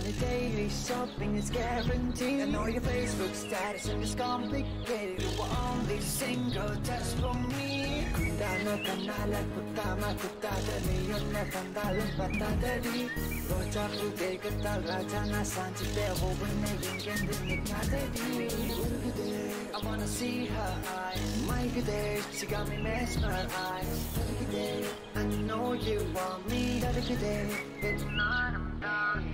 money daily, shopping is guaranteed. I know your Facebook status and it's complicated. You were only single just for me. குந்தான கண்ணால குத்தாம குத்தாதடி என்ன தந்தாலும் பத்தாதடி ரோஜா பூ தேகத்தால் ராஜா நான் சாஞ்சிட்டேன் ஒவ்வொன்னு எங்கெந்து நிக்காதடி உருகுதே I wanna see her eyes மயகுதே She got me mesmerized தடுக்குதே I know you want me தடுக்குதே வெறும் நானும் தான்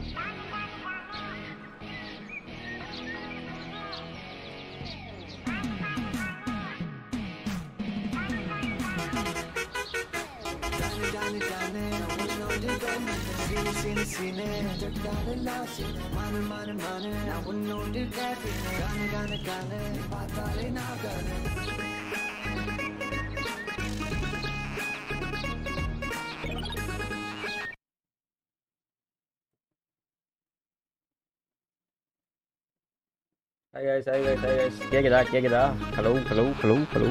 Dale, dale, I wanna know you got me. Sine, sine, sine. Dale, la, sine. Mane, mane, mane. I wanna know you got me. Gane, gane, gane. Patale, na, gane. Hi guys hi guys hi guys கேக்குதா கேக்குதா hello hello hello hello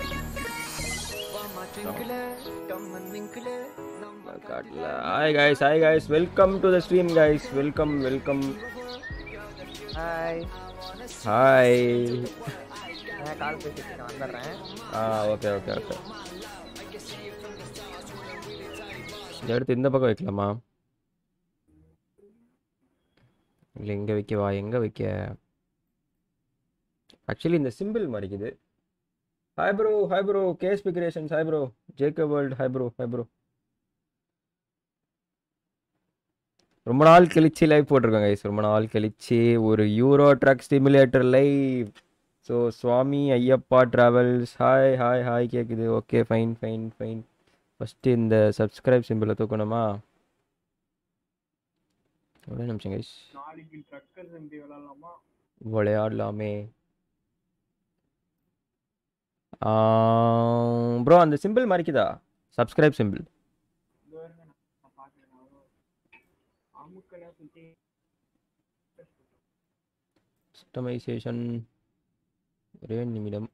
Mama twinkle, come and winkle. Number காட்டல hi guys hi guys welcome to the stream guys welcome welcome hi hi நான் call பேசிட்டு இருக்கேன், வந்துடுறேன் ஆ okay okay okay இந்த எடுத்து இந்த பக்கம் வைக்கலாமா இல்லை இங்கே வைக்கவா எங்கே வைக்க ஆக்சுவலி இந்த சிம்பிள் மறைக்குது hi bro hi bro KSP creations hi bro ஜேக்க world hi bro hi bro ரொம்ப நாள் கழிச்சு லைவ் போட்டிருக்கோம் கைஸ் ரொம்ப நாள் கழிச்சு ஒரு Euro drug Simulator live so Swami Ayyappa travels hi hi hi கேட்குது okay fine fine fine first இந்த சப்ஸ்கிரைப் சிம்பிளை தூக்கணுமா ஒரே நிமிஷம் கைஸ் நாளைக்கு ட்ரக்கர் செஞ்சு விளாடலாமா விளையாடலாமே ப்ரோ அந்த சிம்பிள் மறைக்குதா சப்ஸ்கிரைப் சிம்பிள் இது வருங்க நான் பார்க்குறேன் அமுக்கனா சுற்றி கஸ்டமைசேஷன் ஒரே நிமிடம்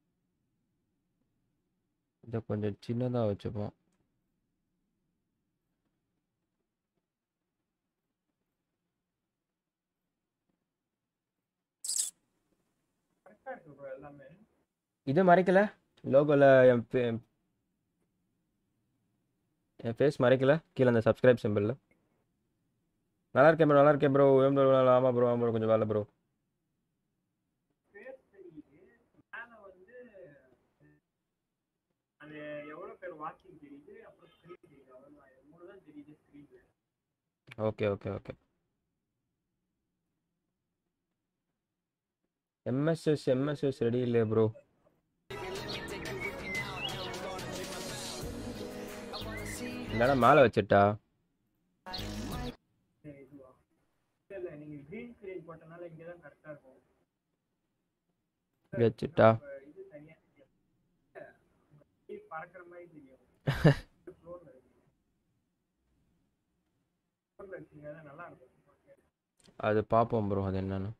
இதை கொஞ்சம் சின்னதாக வச்சுப்போம் கரெக்டாக இருக்கு ப்ரோ எல்லாமே இது மறைக்கல லோகோவில் என் fa- என் ஃபேஸ் மறைக்கல கீழே அந்த சப்ஸ்கிரைப் சிம்பிளில் நல்லா இருக்கேன் ப்ரோ நல்லா இருக்கேன் ப்ரோ ஏன் ப்ரோ ஆமாம் ப்ரோ ஆமாம் ப்ரோ கொஞ்சம் வேலை ப்ரோ பேர் தெரியுது மேலே வந்து அது எவ்வளோ பேர் வாட்சிங் தெரியுது அப்புறம் ஸ்க்ரீன் தெரியுது அவ்வளோதான் இது மூணு தான் தெரியுது ஸ்க்ரீனில் okay okay okay MSS MSS ready இல்லையா ப்ரோ இல்லைனா மேலே வச்சுட்டா இதுவா இல்லை இல்லை நீங்கள் க்ரீன் ஸ்க்ரீன் போட்டனால இங்கே தான் கரெக்டாக இருக்கும் வச்சுட்டா இப்ப இது தனியாக பறக்கிற மாதிரி தெரியும் ஃப்ளோரில் இருக்கு ஃப்ளோரில் வச்சுங்க நல்லா இருக்கும் அது பார்ப்போம் ப்ரோ அது என்னன்னு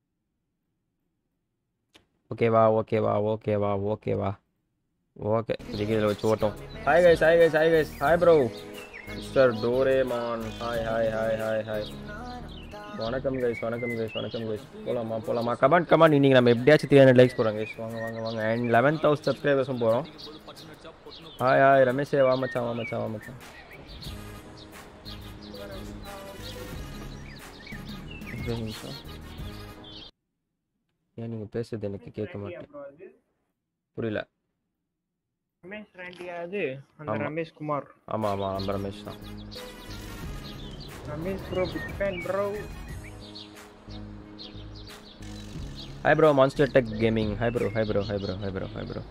ஓகேவா ஓகேவா ஓகேவா ஓகேவா ஓகே இதுக்கு இதில் வச்சு ஓட்டும் hi guys hi guys hi guys hi bro mister Doraemon hi hi hi hi hi வணக்கம் கைஸ் வணக்கம் கைஸ் வணக்கம் கைஸ் போகலாமா போகலாமா கமெண்ட் கமெண்ட் இன்னைக்கு நம்ம எப்படியாச்சும் த்ரீ ஹண்ட்ரட் லைக்ஸ் போகிறோம் கைஸ் வாங்க வாங்க வாங்க அண்ட் லெவன் தௌசண்ட் சப்ஸ்கிரைபர்ஸும் போகிறோம் ஹாய் ஹாய் ரமேஷே வா மச்சான் வா மச்சான் வா மச்சான் ஒரு நிமிஷம் ஏன் நீங்கள் பேசுறது எனக்கு கேட்க மாட்டேன் அப்புறம் அது புரியல ரமேஷ் ரெண்டியா அது அந்த ஆமா. ரமேஷ் குமார் ஆமாம் ஆமாம் நம்ம ரமேஷ் தான் Ramesh bro big fan bro hi bro Monster Tech Gaming hi bro hi bro hi bro hi bro hi bro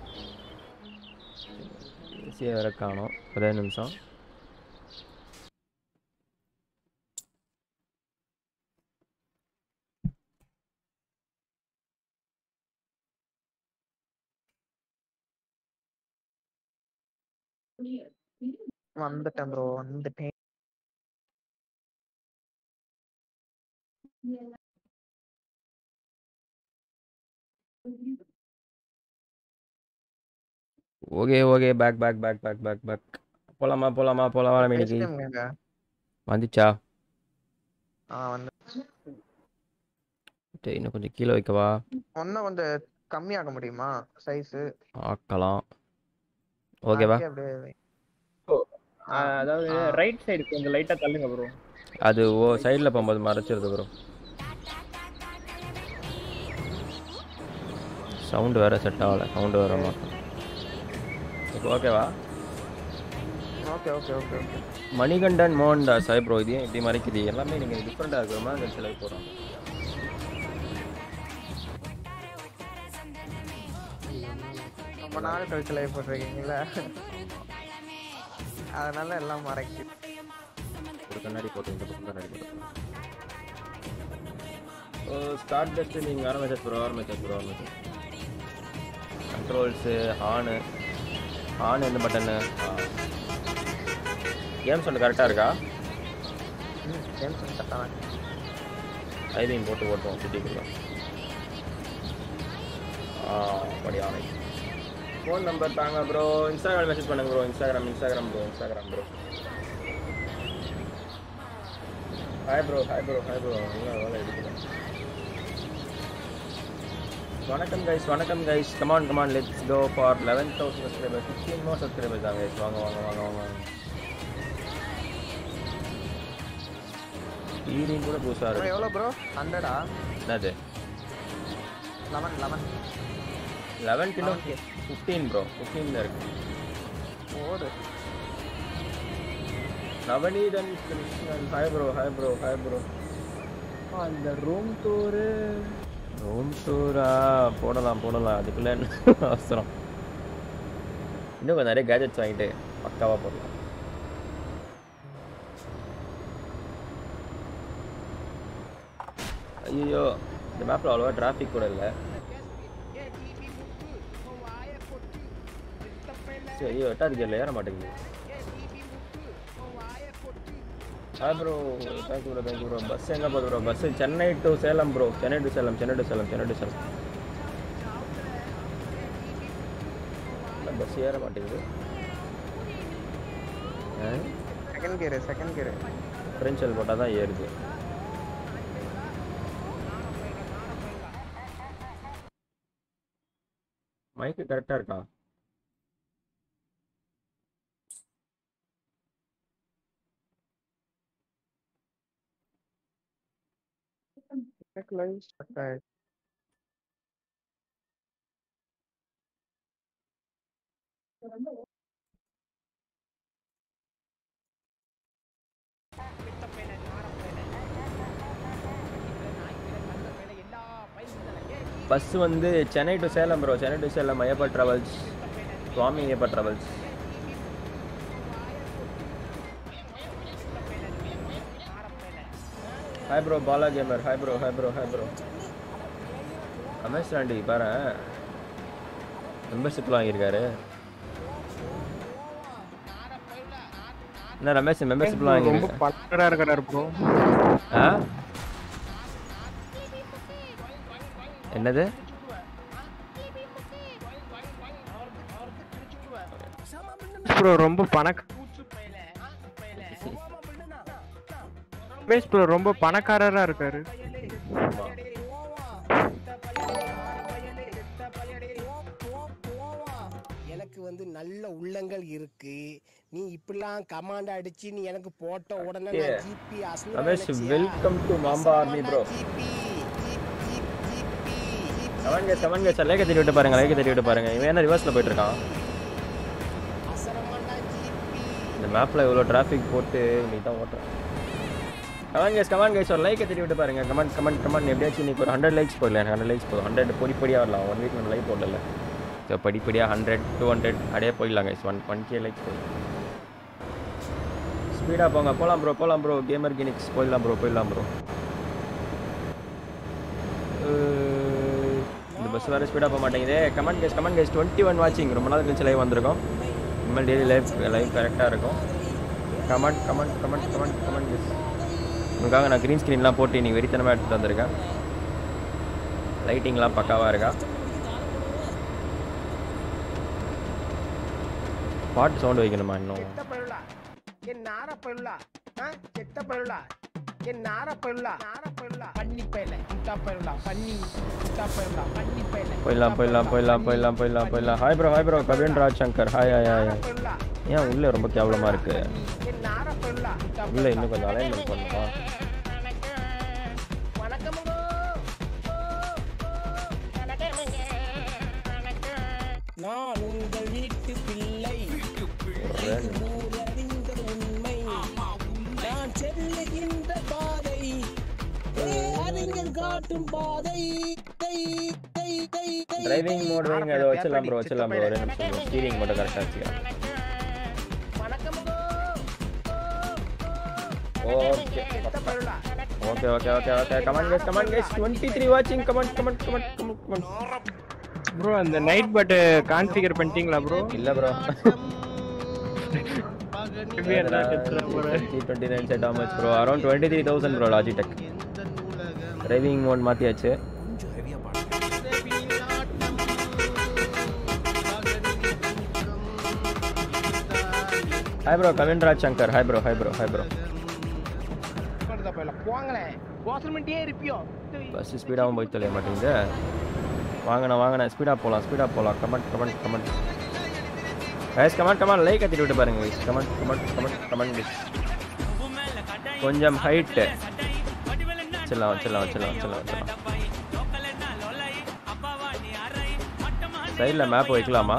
ஈஸியாக வேற காணும் ஒரே நிமிஷம் வந்துட்டேன் ப்ரோ வந்துட்டேன் okay okay back back back back back back போலாமா போலாமா போலாமா இன்னைக்கு பேசிட்டேங்க. வந்துச்சா ஆ வந்து சரி இன்னும் கொஞ்சம் கீழே வைக்கவா ஒன்னும் கொஞ்சம் கம்மியாக்க முடியுமா சைஸ் ஆக்கலாம் ஓகேவா அப்படியே வை. அதாவது ரைட் சைடு கொஞ்சம் லைட்டா தள்ளுங்க ப்ரோ அது ஓ சைடில் போகும்போது மறைச்சிருது ப்ரோ சவுண்டு வேற செட் ஆகலை சவுண்டு வேற மாட்டோம் இப்போ ஓகேவா okay okay okay okay Manikandan மோகன் தாஸ் சாய் ப்ரோ இது ஏன் இப்படி மறைக்குது எல்லாமே நீங்கள் டிஃப்ரெண்ட்டாக இருக்கிற மாதிரி சில போகிறோம் ரொம்ப நாள் கழிச்சு லைவ் போட்டிருக்கீங்களா அதனால எல்லாம் மறைக்கு ஒரு கண்ணாடி போட்டு இந்த பக்கம் கண்ணாடி போட்டு ஓ ஸ்டார்ட் பெஸ்ட் நீங்கள் ஆரம்பிச்சா ப்ரோ ஆரம்பிச்சா ப்ரோ ஆரம்பிச்சா கண்ட்ரோல்ஸு ஹானு ஹான் எந்த பட்டனு கேம் சொன்ன கரெக்டாக இருக்கா ம் சேம் கரெக்டாக ஐதையும் போட்டு ஓட்டுவோம் சிட்டிக்குள்ள ஆ படி ஆனை ஃபோன் நம்பர் தாங்க ப்ரோ இன்ஸ்டாகிராம் மெசேஜ் பண்ணுங்க bro Instagram Instagram bro Instagram bro hi bro hi bro hi bro என்ன வேலை எடுக்கிறேன் வணக்கம் கைஸ் வணக்கம் guys come on come on let's go for eleven thousand subscribers fifteen more subscribers தான் கைஸ் வாங்க வாங்க வாங்க வாங்க ஈரிங் கூட புதுசாக ப்ரோ இருக்கு எவ்வளோ ப்ரோ ஹண்ட்ரடா என்னது eleven eleven eleven kilo fifteen bro ஃபிஃப்டீனில் இருக்கு ஓடு Navaneethan Krishnan hi bro hi bro hi bro அந்த ரூம் டூரு ரூம் டூரா போடலாம் போடலாம் அதுக்குள்ளே என்ன அவசரம் இன்னும் கொஞ்சம் நிறைய கேஜெட்ஸ் வாங்கிட்டு பக்காவாக போடலாம் ஐயோ இந்த மேப்பில் அவ்வளோவா டிராஃபிக் கூட இல்லை சரி ஐயோ எட்டாவது கேரில் ஏற மாட்டேங்குது ஆ bro thank you bro thank you bro bus எங்கே போகுது bro bus Chennai to Salem bro Chennai to Salem Chennai to Salem Chennai to Salem bus ஏற மாட்டேங்குது செகண்ட் கியர் செகண்ட் கியர் ஃப்ரெஞ்சல் போட்டால் தான் ஏறுது மைக்கு கரெக்டாக இருக்கா லைவ் ஸ்டார்ட் ஆயிடுச்சு பஸ் வந்து Chennai to Salem bro Chennai to Salem Ayyappa travels Swami Ayyappa travels hi bro Bala gamer hi bro hi bro hi bro Ramesh ராண்டி பாரு மெம்பர்ஷிப்லாம் வாங்கியிருக்காரு என்ன ரமேஷ் மெம்பர்ஷிப்லாம் ரொம்ப வாங்கியிருக்காரு பக்கடா இருக்கிறாரு ப்ரோ ஆ என்னது ப்ரோ ரொம்ப பணக்க ரமேஷ் ப்ரோ ரொம்ப பணக்காரரா இருக்காரு ஆமா. எனக்கு வந்து நல்ல உள்ளங்கள் இருக்கு நீ இப்படிலாம் கமாண்ட் அடிச்சு நீ எனக்கு போட்ட உடனே Yeah. நான் ஜிபி அசல் Ramesh welcome to Mamba army bro GB seven guys seven guys லேக்க தட்டி விட்டு பாருங்க லேக்க தட்டி விட்டு பாருங்க இவன் என்ன ரிவர்ஸ்ல போயிட்டு இருக்கான் அசரமாண்டா ஜிபி இந்த மேப்ல இவ்வளோ டிராஃபிக் போட்டு நீ தான் ஓட்டுறேன் கமான் கேஸ் கமான் கேஸ் ஒரு லைக்கை தட்டி விட்டு பாருங்க கமெண்ட் கமெண்ட் கமெண்ட் எப்படியாச்சும் இன்னைக்கு ஒரு ஹண்ட்ரட் லைக்ஸ் போடல எனக்கு ஹண்ட்ரட் லைக்ஸ் போதும் ஹண்ட்ரட் பொடிப்படியாக வரலாம் ஒன் வீக் நான் லைக் போடல ஸோ படிப்படியாக ஹண்ட்ரட் டூ ஹண்ட்ரட் அப்படியே போயிடலாம் guys one one K likes போயிடும் ஸ்பீடாக போங்க போகலாம் ப்ரோ போகலாம் ப்ரோ கேமர் கினிக்ஸ் போயிடலாம் ப்ரோ போயிடலாம் ப்ரோ இந்த பஸ் வேறு ஸ்பீடாக போக மாட்டேங்குதே comment guys comment guys twenty one வாட்சிங் ரொம்ப நாள் கழிச்சு லைவ் வந்திருக்கோம் இனிமேல் டெய்லி லைவ் லைவ் கரெக்டாக இருக்கும் comment comment comment comment comment guys உங்களுக்காக நான் க்ரீன் ஸ்க்ரீன்லாம் போட்டு இன்னைக்கு வெறித்தனமாக எடுத்துகிட்டு வந்திருக்கேன் லைட்டிங்லாம் பக்காவாக இருக்கா பாட்டு சவுண்ட் வைக்கணுமா இன்னும் செத்த பழுலா என் நார பழுலா செத்த பழுலா என் நார பயிலா நார பயிலா பண்ணி பயில முட்டா பயிலா பண்ணி முட்டா பயிலா பண்ணி பயில போயிடலாம் போயிடலாம் போயிடலாம் போயிடலாம் போயிடலாம் போயிடலாம் hi bro hi bro Kavin Raj Shankar hi hi hi hi பயிலா ஏன் உள்ளே ரொம்ப கேவலமாக இருக்கு என் நார பயிலா உள்ளே இன்னும் கொஞ்சம் அலைன்மெண்ட் பண்ணுமா வணக்கம் நான் உங்கள் வீட்டு பிள்ளை ஊரறிந்த உண்மை நான் செல்லுகின்ற பாதை அறிஞர் காட்டும் பாதை தை, தை, தை, தை, டிரைவிங் தை. மோட் வைங்க அதை வச்சிடலாம் ப்ரோ வச்சிடலாம் ப்ரோ ஒரு நிமிஷம் ஸ்டீரிங் மட்டும் கரெக்டாக வச்சுக்கலாம் வணக்கம் okay okay okay okay okay come on guys come on guys twenty three வாட்சிங் come on come on come on come on bro அந்த நைட் பட் கான்ஃபிகர் பண்ணிட்டீங்களா ப்ரோ இல்லை bro bro twenty nine set ஆமச் bro around twenty three thousand bro Logitech driving mode மாற்றியாச்சு hi bro Kavinraj Shankar hi bro hi bro hi bro போங்களேன் கோசல்மெண்ட்டே இருப்பியோ bus ஸ்பீடாகவும் போய் தொலைய மாட்டேங்குது வாங்கண்ணா வாங்கண்ணா ஸ்பீடாக போகலாம் ஸ்பீடாக போகலாம் comment comment comment guys comment comment like கத்திட்டு விட்டு பாருங்க guys comment comment comment comment கொஞ்சம் ஹைட்டு வச்சிடலாம் வச்சிடலாம் வச்சிடலாம் வச்சிடலாம் வச்சிடலாம் சைடில் மேப் வைக்கலாமா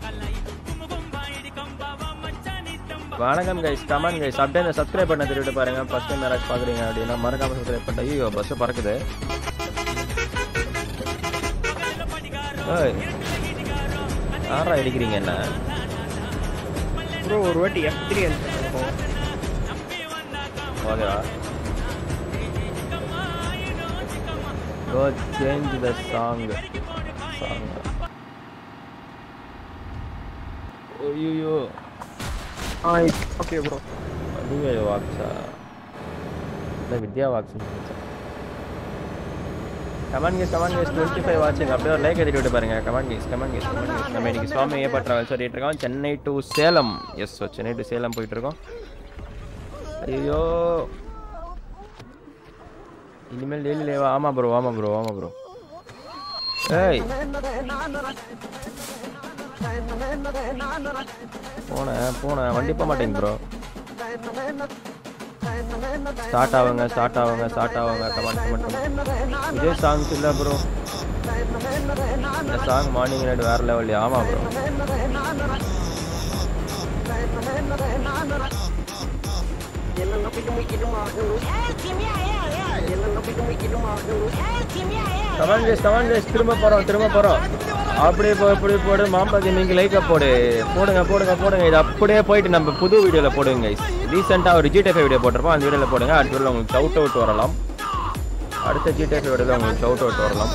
வணக்கம் கைஸ் கமெண்ட் கைஸ் அப்படியே இந்த சப்ஸ்கிரைப் பண்ண திருவிட்டு பாருங்க ஃபர்ஸ்ட் டைம் யாராச்சும் பார்க்குறீங்க அப்படின்னா மறக்காம சப்ஸ்கிரைப் பண்ண ஐயோ பஸ் பறக்குது ஏய் யாரா அடிக்கிறீங்க என்ன ப்ரோ ஒரு வாட்டி எஃப் த்ரீ ஓகேவா go change the song song ஐயோ ஆ ஓகே ப்ரோ அதுவே வாக்ஸா இல்லை வித்யா வாக்ஸ் comment guys comment guys twenty five வாட்சிங் அப்படியே ஒரு லைக் எழுதிட்டு விட்டு பாருங்க comment guys comment guys comment guys நம்ம இன்னைக்கு சுவாமி ஏப்பா ட்ராவல் சொல்லிட்டு இருக்கோம் Chennai to Salem yes Chennai to Salem போயிட்டு இருக்கோம் ஐயோ இனிமேல் டெய்லி லேவா ஆமா ப்ரோ ஆமா ப்ரோ ஆமா ப்ரோ ஏய் போனேன் போனேன் வண்டி போக மாட்டேங்க ப்ரோ ஸ்டார்ட் ஆகுங்க ஸ்டார்ட் ஆகுங்க ஸ்டார்ட் ஆகுங்க comment comment comment Vijay songs இல்லை ப்ரோ இந்த சாங் மார்னிங் நைட் வேற லெவல் ஆமா bro comment guys comment guys திரும்ப போறோம் திரும்ப போறோம் அப்படியே போ இப்படி போடு மாம்பாக்கு நீங்க லைக்கா போடு போடுங்க போடுங்க போடுங்க இது அப்படியே போயிட்டு நம்ம புது வீடியோல போடுங்க guys ரீசெண்டாக ஒரு ஜிடிஎஃப் வீடியோ போட்டிருப்போம் அந்த வீடியோல போடுங்க அடுத்த வீடியோல உங்களுக்கு ஷவுட் அவுட் வரலாம் அடுத்த ஜிடிஎஃப் வீடியோல உங்களுக்கு ஷவுட் அவுட் வரலாம்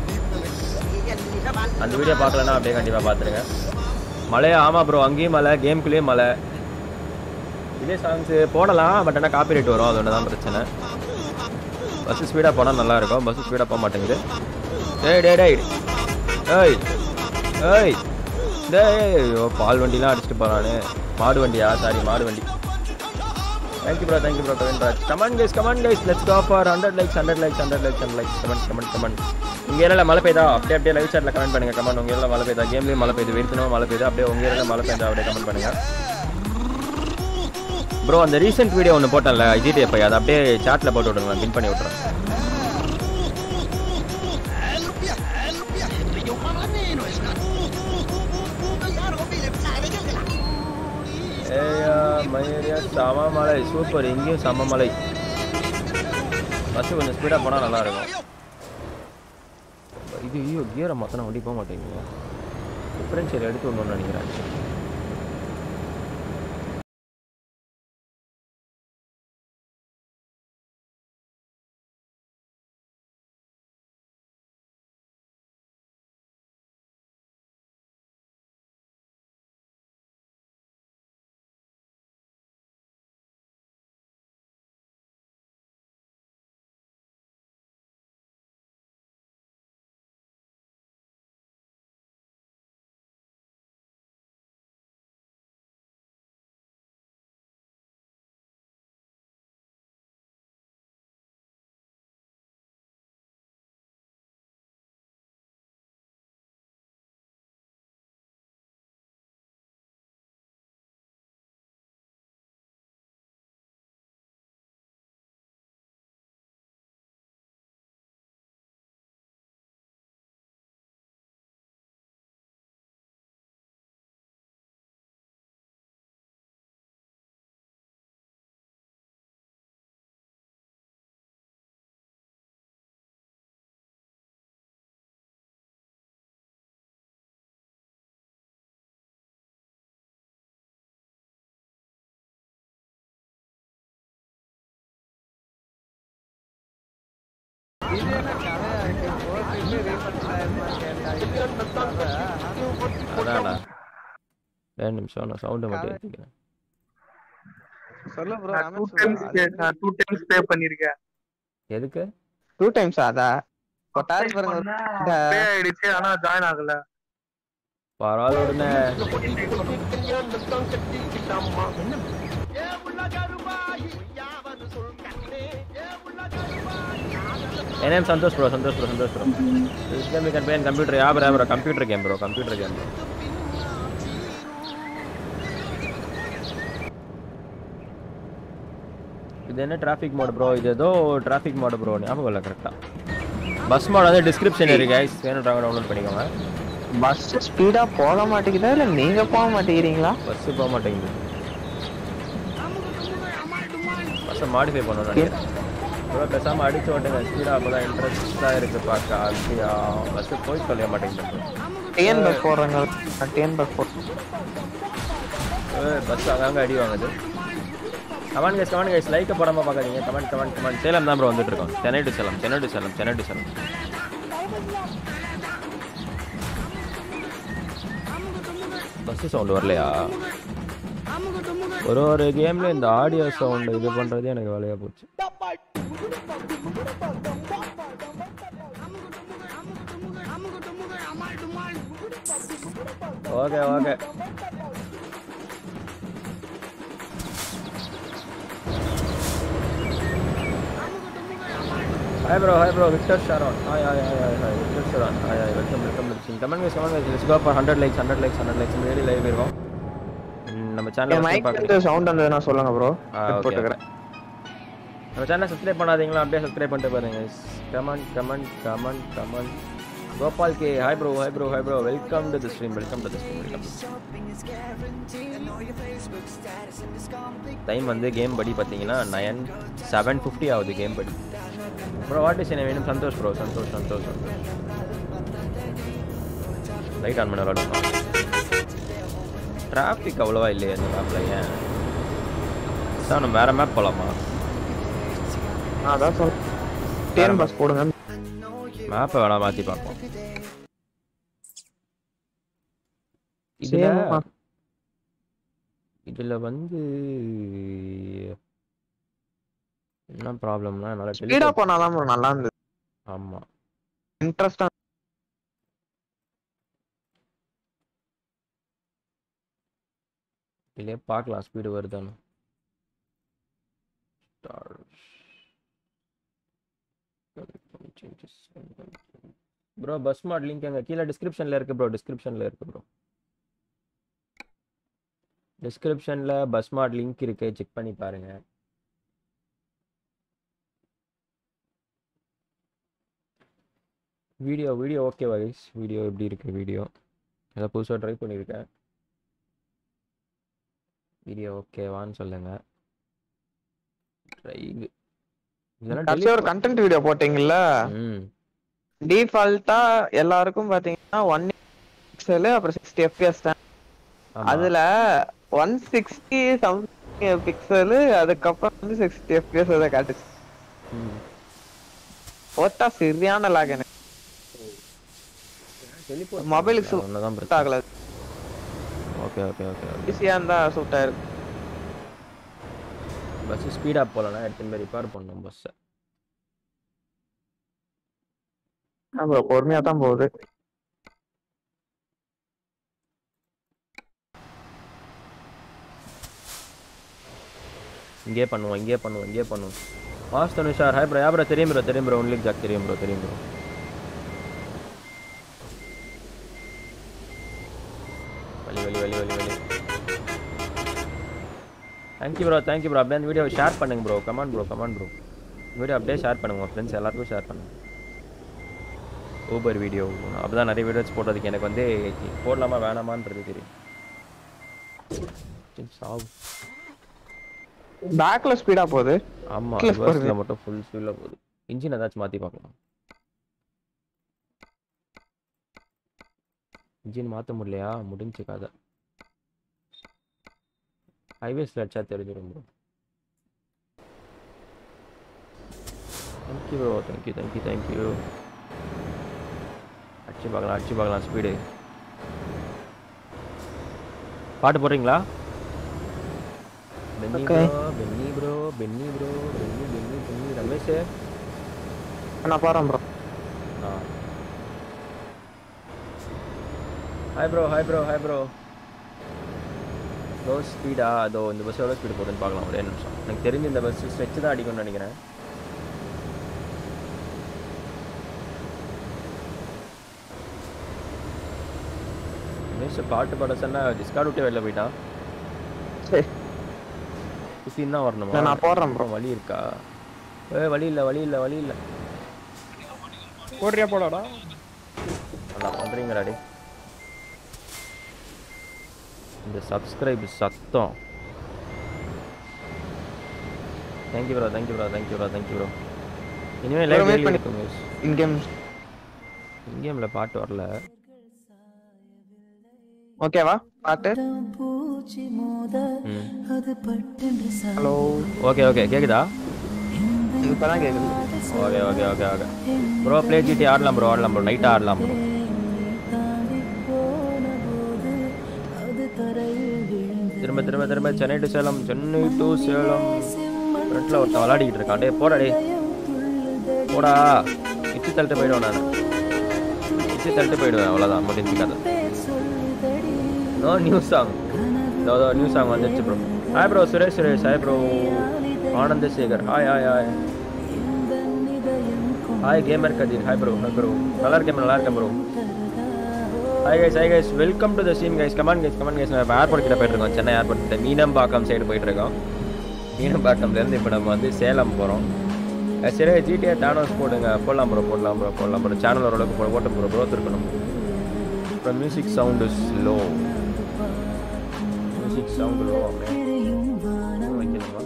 அந்த வீடியோ பார்க்கலன்னா அப்படியே கண்டிப்பாக பார்த்துருங்க மழை ஆமாம் ப்ரோ அங்கேயும் மழை கேம்குள்ளேயும் மழை இதே சாங்ஸ் போடலாம் பட் ஆனால் காப்பிரைட் வரும் அது ஒன்று தான் பிரச்சனை பஸ் ஸ்பீடாக போனால் நல்லா இருக்கும் பஸ் ஸ்பீடாக போக மாட்டேங்குது டேய் டேய் டேய் ஏய் ஏய் டேய் ஐயோ பால் வண்டிலாம் அடிச்சுட்டு போகிறானு மாடு வண்டியா சாரி மாடு வண்டி thank you bro thank you bro Kavinraj come on guys come on guys let's go for hundred likes hundred likes hundred likes hundred likes comment comment comment உங்கள் ஏரியாவில் மழை பெய்தா அப்படியே அப்படியே லைவ் சாட்டில் கமெண்ட் பண்ணுங்க கமெண்ட் உங்கள் ஏரியாவில் மழை பெய்தா கேம்லேயும் மழை பெய்யுது வெறுத்தனமாக மழை பெய்யுது அப்படியே உங்கள் ஏரியாவில் மழை பெய்தா அப்படியே கமெண்ட் பண்ணுங்க ப்ரோ அந்த ரீசெண்ட் வீடியோ ஒன்று போட்டேன்ல ஜிடிஎஃப் அதை அப்படியே சாட்டில் போட்டு விட்ருங்க பின் பண்ணி விட்றேன் ஏயா மயூரியா சமமலை சூப்பர் இங்கேயும் சமமலை பஸ் கொஞ்சம் ஸ்பீடாக போனால் நல்லா இருக்கும் இது ஐயோ கியரை மாற்றினா வண்டி போக மாட்டேங்குது டிஃப்ரென்ஷியல் எடுத்து விடணும்னு நினைக்கிறேன் என்ன கதையா இருக்கு போட்டுட்டு ரீஃபண்ட் ஆயிருமா கேட்டா அதான்டா ரெண்டு நிமிஷம் நான் சவுண்டை மட்டும் ஏற்றிக்கிறேன் சொல்லு ப்ரோ நான் டூ டைம்ஸ் நான் டூ டைம்ஸ் பே பண்ணிருக்கேன் எதுக்கு டூ டைம்ஸ் அதா கொட்டாரி பாருங்க பே ஆயிடுச்சு ஆனா ஜாயின் ஆகல பரவாயில்ல உடனே என் name Santhosh bro Santhosh bro Santhosh bro this game we can play in computer yeah bro bro computer game bro computer game bro இது என்ன டிராஃபிக் மோட் ப்ரோ இது ஏதோ டிராஃபிக் மோட் ப்ரோ ஞாபகம் இல்லை கரெக்டாக பஸ் மோட் வந்து டிஸ்கிரிப்ஷன் இருக்கு கைஸ் வேணுன்றவங்க டவுன்லோட் பண்ணிக்கோங்க பஸ் ஸ்பீடா போக மாட்டேங்குதா இல்ல நீங்க போக மாட்டேங்கிறீங்களா பஸ் போக மாட்டேங்குது பஸ்ஸை மாடிஃபை பண்ணணும் நினைக்கிறேன் ப்ரோ பேசாமல் அடிச்சு ஓட்டுங்க ஸ்பீடாக அப்போ தான் இன்ட்ரெஸ்டாக இருக்குது பார்க்க அப்படியா பஸ்ஸு போய் சொல்ல மாட்டேங்குது டிஎன் பஸ் போடுறாங்க டிஎன் பஸ் போ பஸ் அங்கங்கே அடி வாங்குது கமெண்ட் கைஸ் கமெண்ட் கைஸ் லைக்கை போடாமல் பார்க்காதீங்க கமெண்ட் கமெண்ட் கமெண்ட் சேலம் தான் ப்ரோ வந்துட்டு இருக்கோம் Chennai to Salem Chennai to Salem Chennai to Salem bus sound வரலையா ஒரு ஒரு கேம்ல இந்த ஆடியோ சவுண்ட் இது பண்றது எனக்கு வேலையா போச்சு okay okay hi bro hi bro Victor Sharon hi hi hi hi hi Victor Sharon hi hi welcome welcome welcome comment guys comment guys let's go for 100 likes 100 likes 100 likes முன்னாடி live இருக்கும் ம், நம்ம என் channel mic பார்க்குறேன் வந்து sound வந்ததுன்னா சொல்லுங்க bro ஆ, okay, போட்டுக்கிறேன் நம்ம சேனல் சப்ஸ்கிரைப் பண்ணாதீங்களா அப்படியே சப்ஸ்கிரைப் பண்ணிட்டு பாருங்க comment comment comment comment Gopal K hi bro hi bro hi bro welcome to the stream welcome to the stream welcome time வந்து கேம் படி பார்த்தீங்கன்னா நயன் செவன் ஃபிஃப்டி ஆகுது கேம் படி ப்ரோ வாட் இஸ் என்ன வேணும் Santhosh bro Santhosh Santhosh Santhosh light on பண்ண விளாடுமா traffic அவ்வளோவா இல்லையே இந்த மேப்பில் ஏன் சார் நம்ம வேறு மேப் போகலாமா நான் அதான் சொல்றேன் டிஎன் பஸ் போடுங்க மேப்பை வேணா மாற்றி பார்ப்போம் இதில் சேமா. இதில் வந்து என்ன ப்ராப்ளம்னா என்னால் ஸ்பீடா போனாதான் bro நல்லா இருந்தது ஆமாம் இன்ட்ரெஸ்டா இதிலே பார்க்கலாம் ஸ்பீடு வருதான்னு ப்ரோ பஸ் மாட் லிங்க் எங்க கீழே டிஸ்கிரிப்ஷனில் இருக்கு ப்ரோ டிஸ்கிரிப்ஷனில் இருக்கு ப்ரோ டிஸ்கிரிப்ஷனில் பஸ் மாட் லிங்க் இருக்கு செக் பண்ணி பாருங்க video video okay wise video எப்படி இருக்கு வீடியோ ஏதோ புதுசாக ட்ரை பண்ணியிருக்கேன் வீடியோ ஓகேவான்னு சொல்லுங்க ட்ரை இதெல்லாம் கடைசி ஒரு delete கண்டென்ட் வீடியோ போட்டீங்கல்ல பண்- ம் டிஃபால்ட்டா எல்லாருக்கும் பாத்தீங்கன்னா ஒன் பிக்சல் அப்புறம் சிக்ஸ்டி எஃப்பிஎஸ் தான் ஆமா. அதுல ஒன் சிக்ஸ்டி சம்திங் பிக்சல் அதுக்கப்புறம் வந்து சிக்ஸ்டி எஃப்பிஎஸ் அதை காட்டுச்சு ம். போட்டா சரியான லாக் எனக்கு மொபைலுக்கு சூட் ஒண்ணுதான் பிரச்சனை ஆகல ஓகே ஓகே ஓகே ஓகே ஈஸியா இருந்தா சூட் ஆயிருக்கு பஸ் ஸ்பீடாக போகலன்னா எடுத்துன்னு போய் ரிப்பேர் பண்ணணும் பஸ்ஸை ஆமா பொறுமையா தான் போகுது இங்கே பண்ணுவோம் இங்கே பண்ணுவோம் இங்கே பண்ணுவோம் மாஸ் தனுஷார் ஹாய் ப்ரோ யா ப்ரோ தெரியும் ப்ரோ தெரியும் ப்ரோ ஒன்லி ஜாக் தெரியும் ப்ரோ தெரியும் ப்ரோ வலி வலி வலி வலி வலி தேங்க்யூ ப்ரோ தேங்க்யூ ப்ரோ அப்படியே அந்த வீடியோவை ஷேர் பண்ணுங்க bro come on bro come on bro video அப்படியே ஷேர் பண்ணுங்க உங்கள் ஃப்ரெண்ட்ஸ் எல்லாருக்கும் ஷேர் பண்ணுங்க ஊபர் வீடியோ அப்போ தான் நிறைய வீடியோஸ் போடுறதுக்கு எனக்கு வந்து போடலாமா வேணாமான்றது தெரியும் சரி, சாவு பேக்ல ஸ்பீடா போகுது ஆமாம் Close ரிவர்ஸில் பண்ணுங்க. மட்டும் ஃபுல் ஸ்பீடில் போகுது இன்ஜின் ஏதாச்சும் மாற்றி பார்க்கலாம் இன்ஜின் மாற்ற முடியலையா முடிஞ்சு கதை ஹைவேஸில் அடிச்சா தெரிஞ்சிடும் bro thank you bro thank you thank you thank you அடிச்சு பார்க்கலாம் அடிச்சு பார்க்கலாம் ஸ்பீடு பாட்டு போடுறீங்களா Benny Okay. Bro Benny bro Benny bro Benny Benny Benny Ramesh நான் போறேன் ப்ரோ ஆ hi bro hi bro hi bro low ஸ்பீடா அதோ இந்த பஸ் எவ்வளோ ஸ்பீடு போகுதுன்னு பார்க்கலாம் ஒரே நிமிஷம் எனக்கு தெரிஞ்சு இந்த பஸ் ஸ்ட்ரெச் தான் அடிக்கும்னு நினைக்கிறேன் ரமேஷ் பாட்டு பாட சொன்னா டிஸ்கார்ட் விட்டு வெளில போயிட்டான் சரி குசின் தான் வரணுமா இல்ல, நான் போடுறேன் bro. அப்புறம் வழி இருக்கா ஏ வழி இல்லை வழி இல்லை வழி இல்லை போடுறியா போடாடா நல்லா பண்ணுறீங்கடா டே இந்த சப்ஸ்கிரைப் சத்தம் thank you bro thank you bro thank you bro thank you bro இனிமேல் Bro, லைவ் wait டெய்லி பண்ணி- இருக்கும் மிஸ் இன் கேம் இங்கேம்ல பாட்டு வரல ஓகேவா பாட்டு ம் ஹலோ ஓகே ஓகே கேக்குதா இப்பதான் கேக்குது okay okay okay okay bro play GT ஆடலாம் ப்ரோ ஆடலாம் ப்ரோ நைட்டாக ஆடலாம் ப்ரோ திரும்ப திரும்ப திரும்ப சென்னை டு சேலம் சென்னை டு சேலம் ஃப்ரண்ட்டில் ஒருத்தன் விளாடிக்கிட்டு இருக்கான் டே போடா டே போடா இச்சு தள்ளிட்டு போயிடுவேன் நான் இச்சு தள்ளிட்டு போயிடுவேன் அவ்வளோதான் முடிஞ்சு கதை நோ நியூ சாங் இதோ நியூ சாங் வந்துருச்சு bro hi bro Suresh Suresh hi bro Anandha Sekar hi hi hi hi gamer Kathir hi bro hi bro நல்லா இருக்கேன் நல்லா இருக்கேன் bro hi guys hi guys welcome to the stream guys come on guys come on guys நம்ம airport கிட்ட போயிட்டு இருக்கோம் Chennai airport கிட்ட மீனம்பாக்கம் சைடு போயிட்டு இருக்கோம் மீனம்பாக்கம்லேருந்து இப்போ நம்ம வந்து சேலம் போகிறோம் சரி ஜிடிஏ டானோஸ் போடுங்க போடலாம் ப்ரோ போடலாம் ப்ரோ போடலாம் ப்ரோ சேனல் ஓரளவுக்கு போட போட்டு ப்ரோ க்ரோத் இருக்கணும் அப்புறம் music sound slow music sound low வைக்கணுமா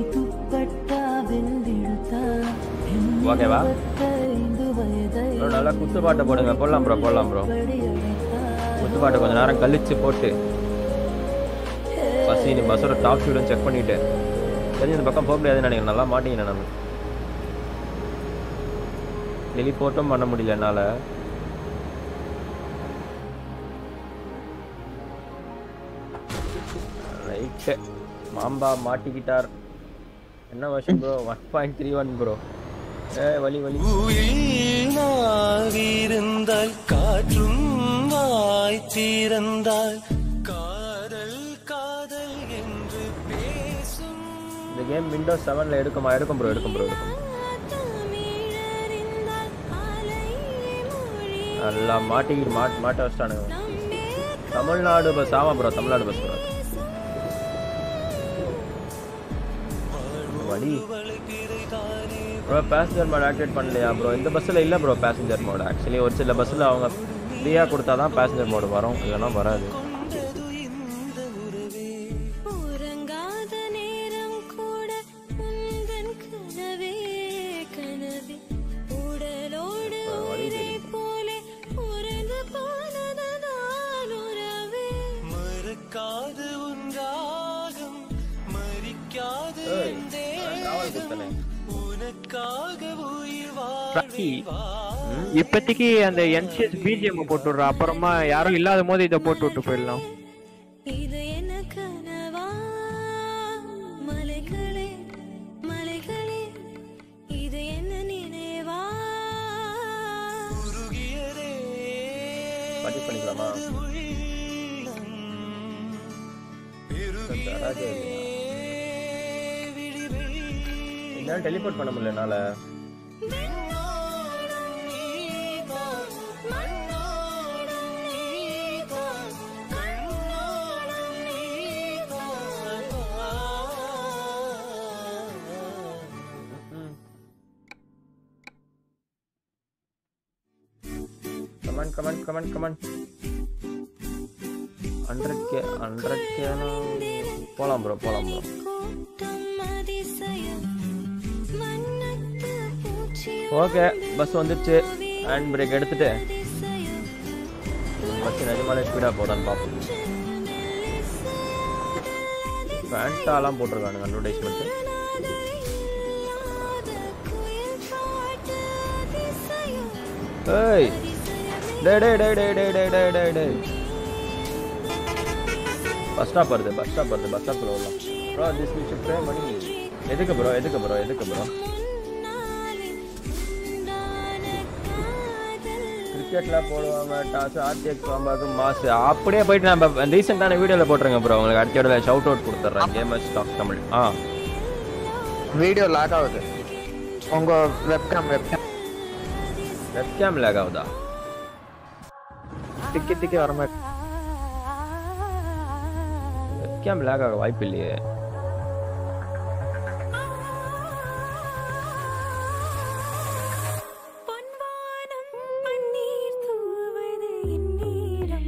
ஓகேவா ப்ரோ நல்லா குத்து பாட்டை போடுங்க போடலாம் ப்ரோ போடலாம் ப்ரோ குத்து பாட்டை கொஞ்ச நேரம் கழிச்சு போட்டு பசி நீ பஸ்ஸோட டாப் ஸ்பீடும் செக் பண்ணிட்டு தெரிஞ்சு இந்த பக்கம் போக முடியாதுன்னு நினைக்கிறேன் நல்லா மாட்டீங்க நம்ம டெலிபோர்ட்டும் பண்ண முடியல என்னால் ரைட்டு மாம்பா மாட்டிக்கிட்டார் என்ன வருஷம் bro one point three one bro ஏ வலி வலி இருந்தால் காற்றும் வாய் தீரந்தால் காதல் காதல் என்று பேசும் இந்த கேம் விண்டோஸ் செவனில் எடுக்குமா எடுக்கும் ப்ரோ எடுக்கும் ப்ரோ எடுக்கும் நல்லா மாட்டிக்கிட்டு மாட் மாட்ட வச்சிட்டானுங்க தமிழ்நாடு பஸ் ஆமாம் ப்ரோ தமிழ்நாடு பஸ் ப்ரோ வழி ப்ரோ பேசஞ்சர் மோட் ஆக்டிவேட் பண்ணலையா ப்ரோ இந்த பஸ்ஸில் இல்லை ப்ரோ பேசஞ்சர் மோட் ஆக்சுவலி ஒரு சில பஸ்ஸில் அவங்க ஃப்ரீயாக கொடுத்தா தான் பேசஞ்சர் மோடு வரும் இல்லைன்னா வராது உறங்காத நேரம் கூட உந்தன் கனவே கனவே உடலோடு உயிரை போலே உறைந்து போனதுதான் உறவே மறக்காது உன்றாகும் மறிக்காது ஏய், என் நான் travel கொடுத்தனே. உனக்காக உயிர் ராக்கி, வாழ் இப்போதைக்கு அந்த என்சிஎஸ் பிஜிஎம் போட்டு விட்றா அப்புறமா யாரும் இல்லாத போது இதை போட்டு விட்டு போயிடலாம் இது என்ன கனவா மலைகளே மலைகளே இது என்ன நினைவா உருகியதே பதிவு பண்ணிக்கலாமா தராதே என்னால் டெலிபோர்ட் பண்ண முடியல என்னால் விண்ணோடும் நீதான், மண்ணோடும் நீதான், கண்ணோடும் come on come on come on come on hundred K hundred கேலாம் போகலாம் ப்ரோ போகலாம் ப்ரோ கூட்டம் அதிசயம் வண்ணத்து பூச்சி ஓகே பஸ் வந்துடுச்சு ஹேண்ட் பிரேக் எடுத்துட்டு அதிசயம் பஸ் நிஜமாலே ஸ்பீடாக போதான்னு பார்ப்போம் ஃபேண்டாலாம் போட்டிருக்கானுங்க அட்வர்டைஸ்மெண்ட்டு இல்லாத குயில் ஏய் டேய் டேய் டேய் டேய் டேய் டேய் டேய் டேய் டேய் பஸ் ஸ்டாப் வருது பஸ் ஸ்டாப் வருது பஸ் ஸ்டாப்பில் வரலாம் ப்ரோ திஸ் விஷ் ப்ரே மணி எதுக்கு ப்ரோ எதுக்கு ப்ரோ எதுக்கு ப்ரோ கிரிக்கெட்ல போடுவாங்க டாஸ் ஆர்டிஎக்ஸ் பாம்பாக்கு மாசு அப்படியே போயிட்டு நம்ம ரீசெண்டான வீடியோவில் போட்டுருங்க ப்ரோ உங்களுக்கு அடுத்த வீடியோல ஷவுட் அவுட் கொடுத்துட்றேன் கேமர்ஸ் டாக் தமிழ் ஆ வீடியோ லாக் ஆகுது உங்க வெப்கேம் வெப்கேம் வெப்கேம் லேக் ஆகுதா டிக்கி டிக்கி வர மாதிரி வெப்கேம் லேக் ஆக வாய்ப்பு இல்லையே பொன்வானம் பன்னீர் தூவது என்னிடம்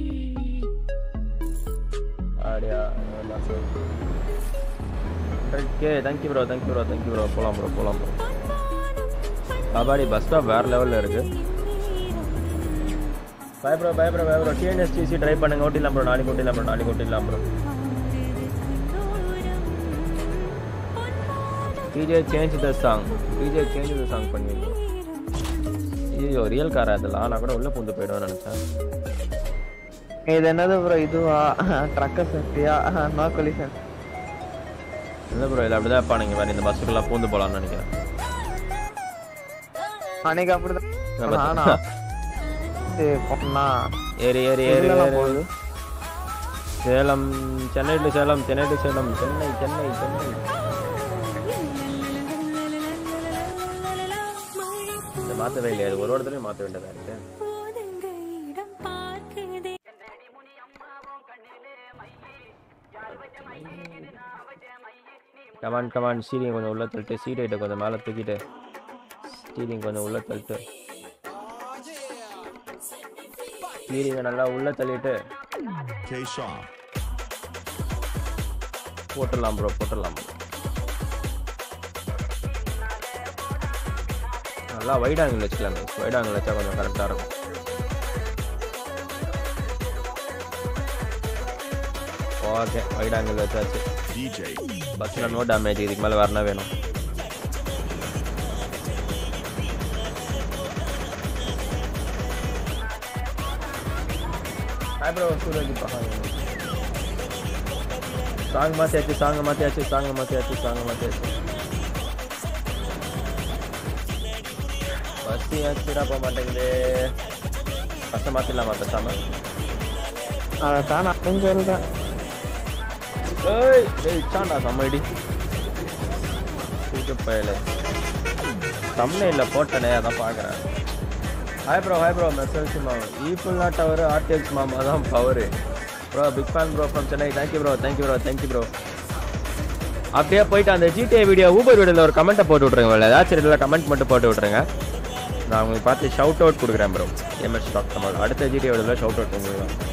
அப்படியா okay thank you bro thank you bro thank you bro போகலாம் ப்ரோ போகலாம் ப்ரோ கபாடி பஸ் ஸ்டாப் வேறு லெவலில் இருக்கு bye bro bye bro bye bro TNSTC try பண்ணுங்க ஓட்டிடலாம் ப்ரோ நாளைக்கு ஓட்டிடலாம் ப்ரோ நாளைக்கு ஓட்டிடலாம் bro DJ change the song DJ change the song பண்ணி ஐயோ ரியல் காரா இதெல்லாம் நான் கூட உள்ளே பூந்து போயிடுவேன்னு நினச்சேன் இது என்னது ப்ரோ இதுவா ட்ரக்க சென்ட்ரியா நோ கொலிஷன் இல்லை ப்ரோ இதில் அப்படிதான் இருப்பா நீங்கள் வேறு இந்த பஸ்ஸுக்கெல்லாம் பூந்து போகலான்னு நினைக்கிறேன் அன்னைக்கு அப்படிதான் நான் பார்த்தேன். ஆனா சரி, பொண்ணா ஏறி ஏறி ஏறி இதுலலாம் ஏறி போகுது. சேலம் சென்னை டு சேலம் சென்னை டு சேலம் சென்னை சென்னை சென்னை இதை மாற்றவே இல்லையா இது ஒரு ஒருத்தரையும் மாற்ற வேண்டியதா இருக்கு போதங்கையிடம் பார்க்குதே கமான் கமான் ஸ்டீரிங் கொஞ்சம் உள்ள தள்ளிட்டு சீடைட்டை கொஞ்சம் மேலே தூக்கிட்டு ஸ்டீரிங் கொஞ்சம் உள்ள தள்ளிட்டு ஸ்டீரிங்கை நல்லா உள்ள தள்ளிட்டு போட்டுடலாம் ப்ரோ போட்டுடலாம் bro. நல்லா வைட் ஆங்கிள் வச்சுக்கலாம் வைட் ஆங்கிள் வச்சா கொஞ்சம் கரெக்டாக இருக்கும் ஓகே வைட் ஆங்கிள் வச்சாச்சு பஸ்ஸில் நோ டேமேஜ் இதுக்கு மேலே வரனா வேணும் ஹாய் ப்ரோ சூரஜ் சாங் மாற்றியாச்சு சாங் மாற்றியாச்சு சாங் மாற்றியாச்சு சாங் மாற்றியாச்சு பஸ் ஏச்சுடா போக மாட்டேங்குது பஸ்ஸை மாற்றிடலாமா பேசாமல் அதான் நான் சொல்றேன் ஏய் ஏய் இச்சாண்டா சம்மடி தூக்கு பயல தம்னையில் போட்டனே அதான் பார்க்குறேன் hi bro hi bro message மாமா ஈஃபுல்லா டவர் ஆர்டிஎக்ஸ் மாமா தான் power bro big fan bro from Chennai thank you bro thank you bro thank you bro அப்படியே போயிட்டு அந்த ஜிடிஏ வீடியோ ஊபர் வீடியோவில் ஒரு கமெண்ட்டை போட்டு விட்ருங்க இல்லை ஏதாச்சும் இதில் கமெண்ட் மட்டும் போட்டு விட்ருங்க நான் உங்களுக்கு பார்த்து ஷவுட் அவுட் கொடுக்குறேன் ப்ரோ எம்எஸ் ஸ்டாக் தமிழ் அடுத்த ஜிடிஏ வீடியோவில் ஷவுட் அவுட் உங்களுக்கு தான்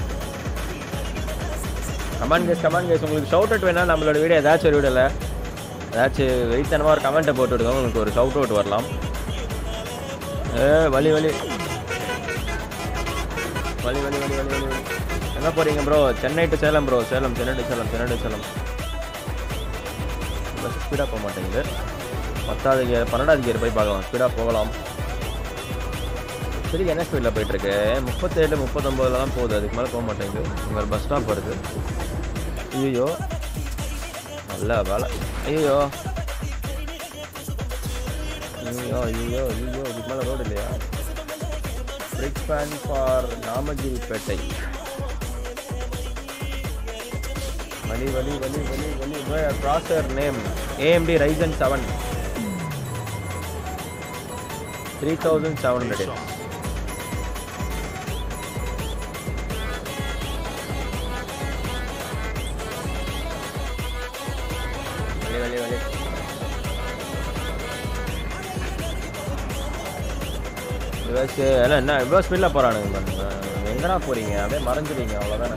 கமெண்ட் கேஸ் கமெண்ட் கேஸ் உங்களுக்கு ஷவுட் அவுட் வேணா நம்மளோட வீடியோ ஏதாச்சும் ஒரு வீடியோவில் ஏதாச்சும் வெயித்தனமாக ஒரு கமெண்ட்டை போட்டு விடுங்க உங்களுக்கு ஒரு ஷவுட் அவுட் வரலாம் ஏ வலி வலி வலி வலி வலி வலி வலி வலி எங்கே போகிறீங்க bro Chennai to Salem bro Salem Chennai to Salem Chennai to Salem bus ஸ்பீடாக போக மாட்டேங்குது பத்தாவது கியர் பன்னெண்டாவது கியர் போய் பார்க்கலாம் ஸ்பீடாக போகலாம் சரி என்ன ஸ்பீடில் போயிட்டுருக்கு முப்பத்தேழு முப்பத்தொம்போதில் தான் போகுது அதுக்கு மேலே போக மாட்டேங்குது உங்கள் பஸ் ஸ்டாப் வருது ஐயோ நல்ல வேலை ஐயோ ஐயோ ஐயோ ஐயோ இதுக்கு மேலே ரோடு இல்லையா பிரிக் ஃபேன் ஃபார் நாமகிரிப்பேட்டை வலி வலி வலி வலி வலி processor name AMD Ryzen seven three thousand seven hundred வலி வலி வலி ரிவர்ஸ் எல்லாம் என்ன இவ்வளோ ஸ்பீடில் போகிறானுங்க எங்கடா போகிறீங்க அப்படியே மறைஞ்சிடுங்க அவ்வளோதானே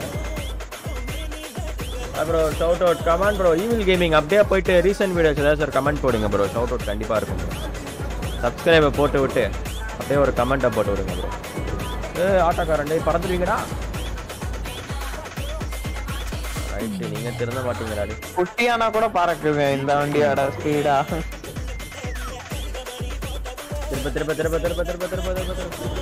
அப்புறம் shout out comment bro evil gaming அப்படியே போயிட்டு ரீசெண்ட் வீடியோஸ் ஏதாவது சார் கமெண்ட் போடுங்க ப்ரோ ஷவுட் அவுட் கண்டிப்பாக இருக்கும் சப்ஸ்கிரைபை போட்டு விட்டு அப்படியே ஒரு கமெண்ட்டை போட்டு விடுங்க ப்ரோ ஏ ஆட்டோக்காரன் டேய் பறந்துடுவீங்கடா ரைட்டு நீங்கள் திருந்த மாட்டீங்கடா டேய். குட்டியானா கூட பறக்குது இந்த வண்டியோட ஸ்பீடா திரும்ப திருப்ப திருப்ப திருப்ப திருப்ப திருப்ப திருப்ப திருப்ப திருப்ப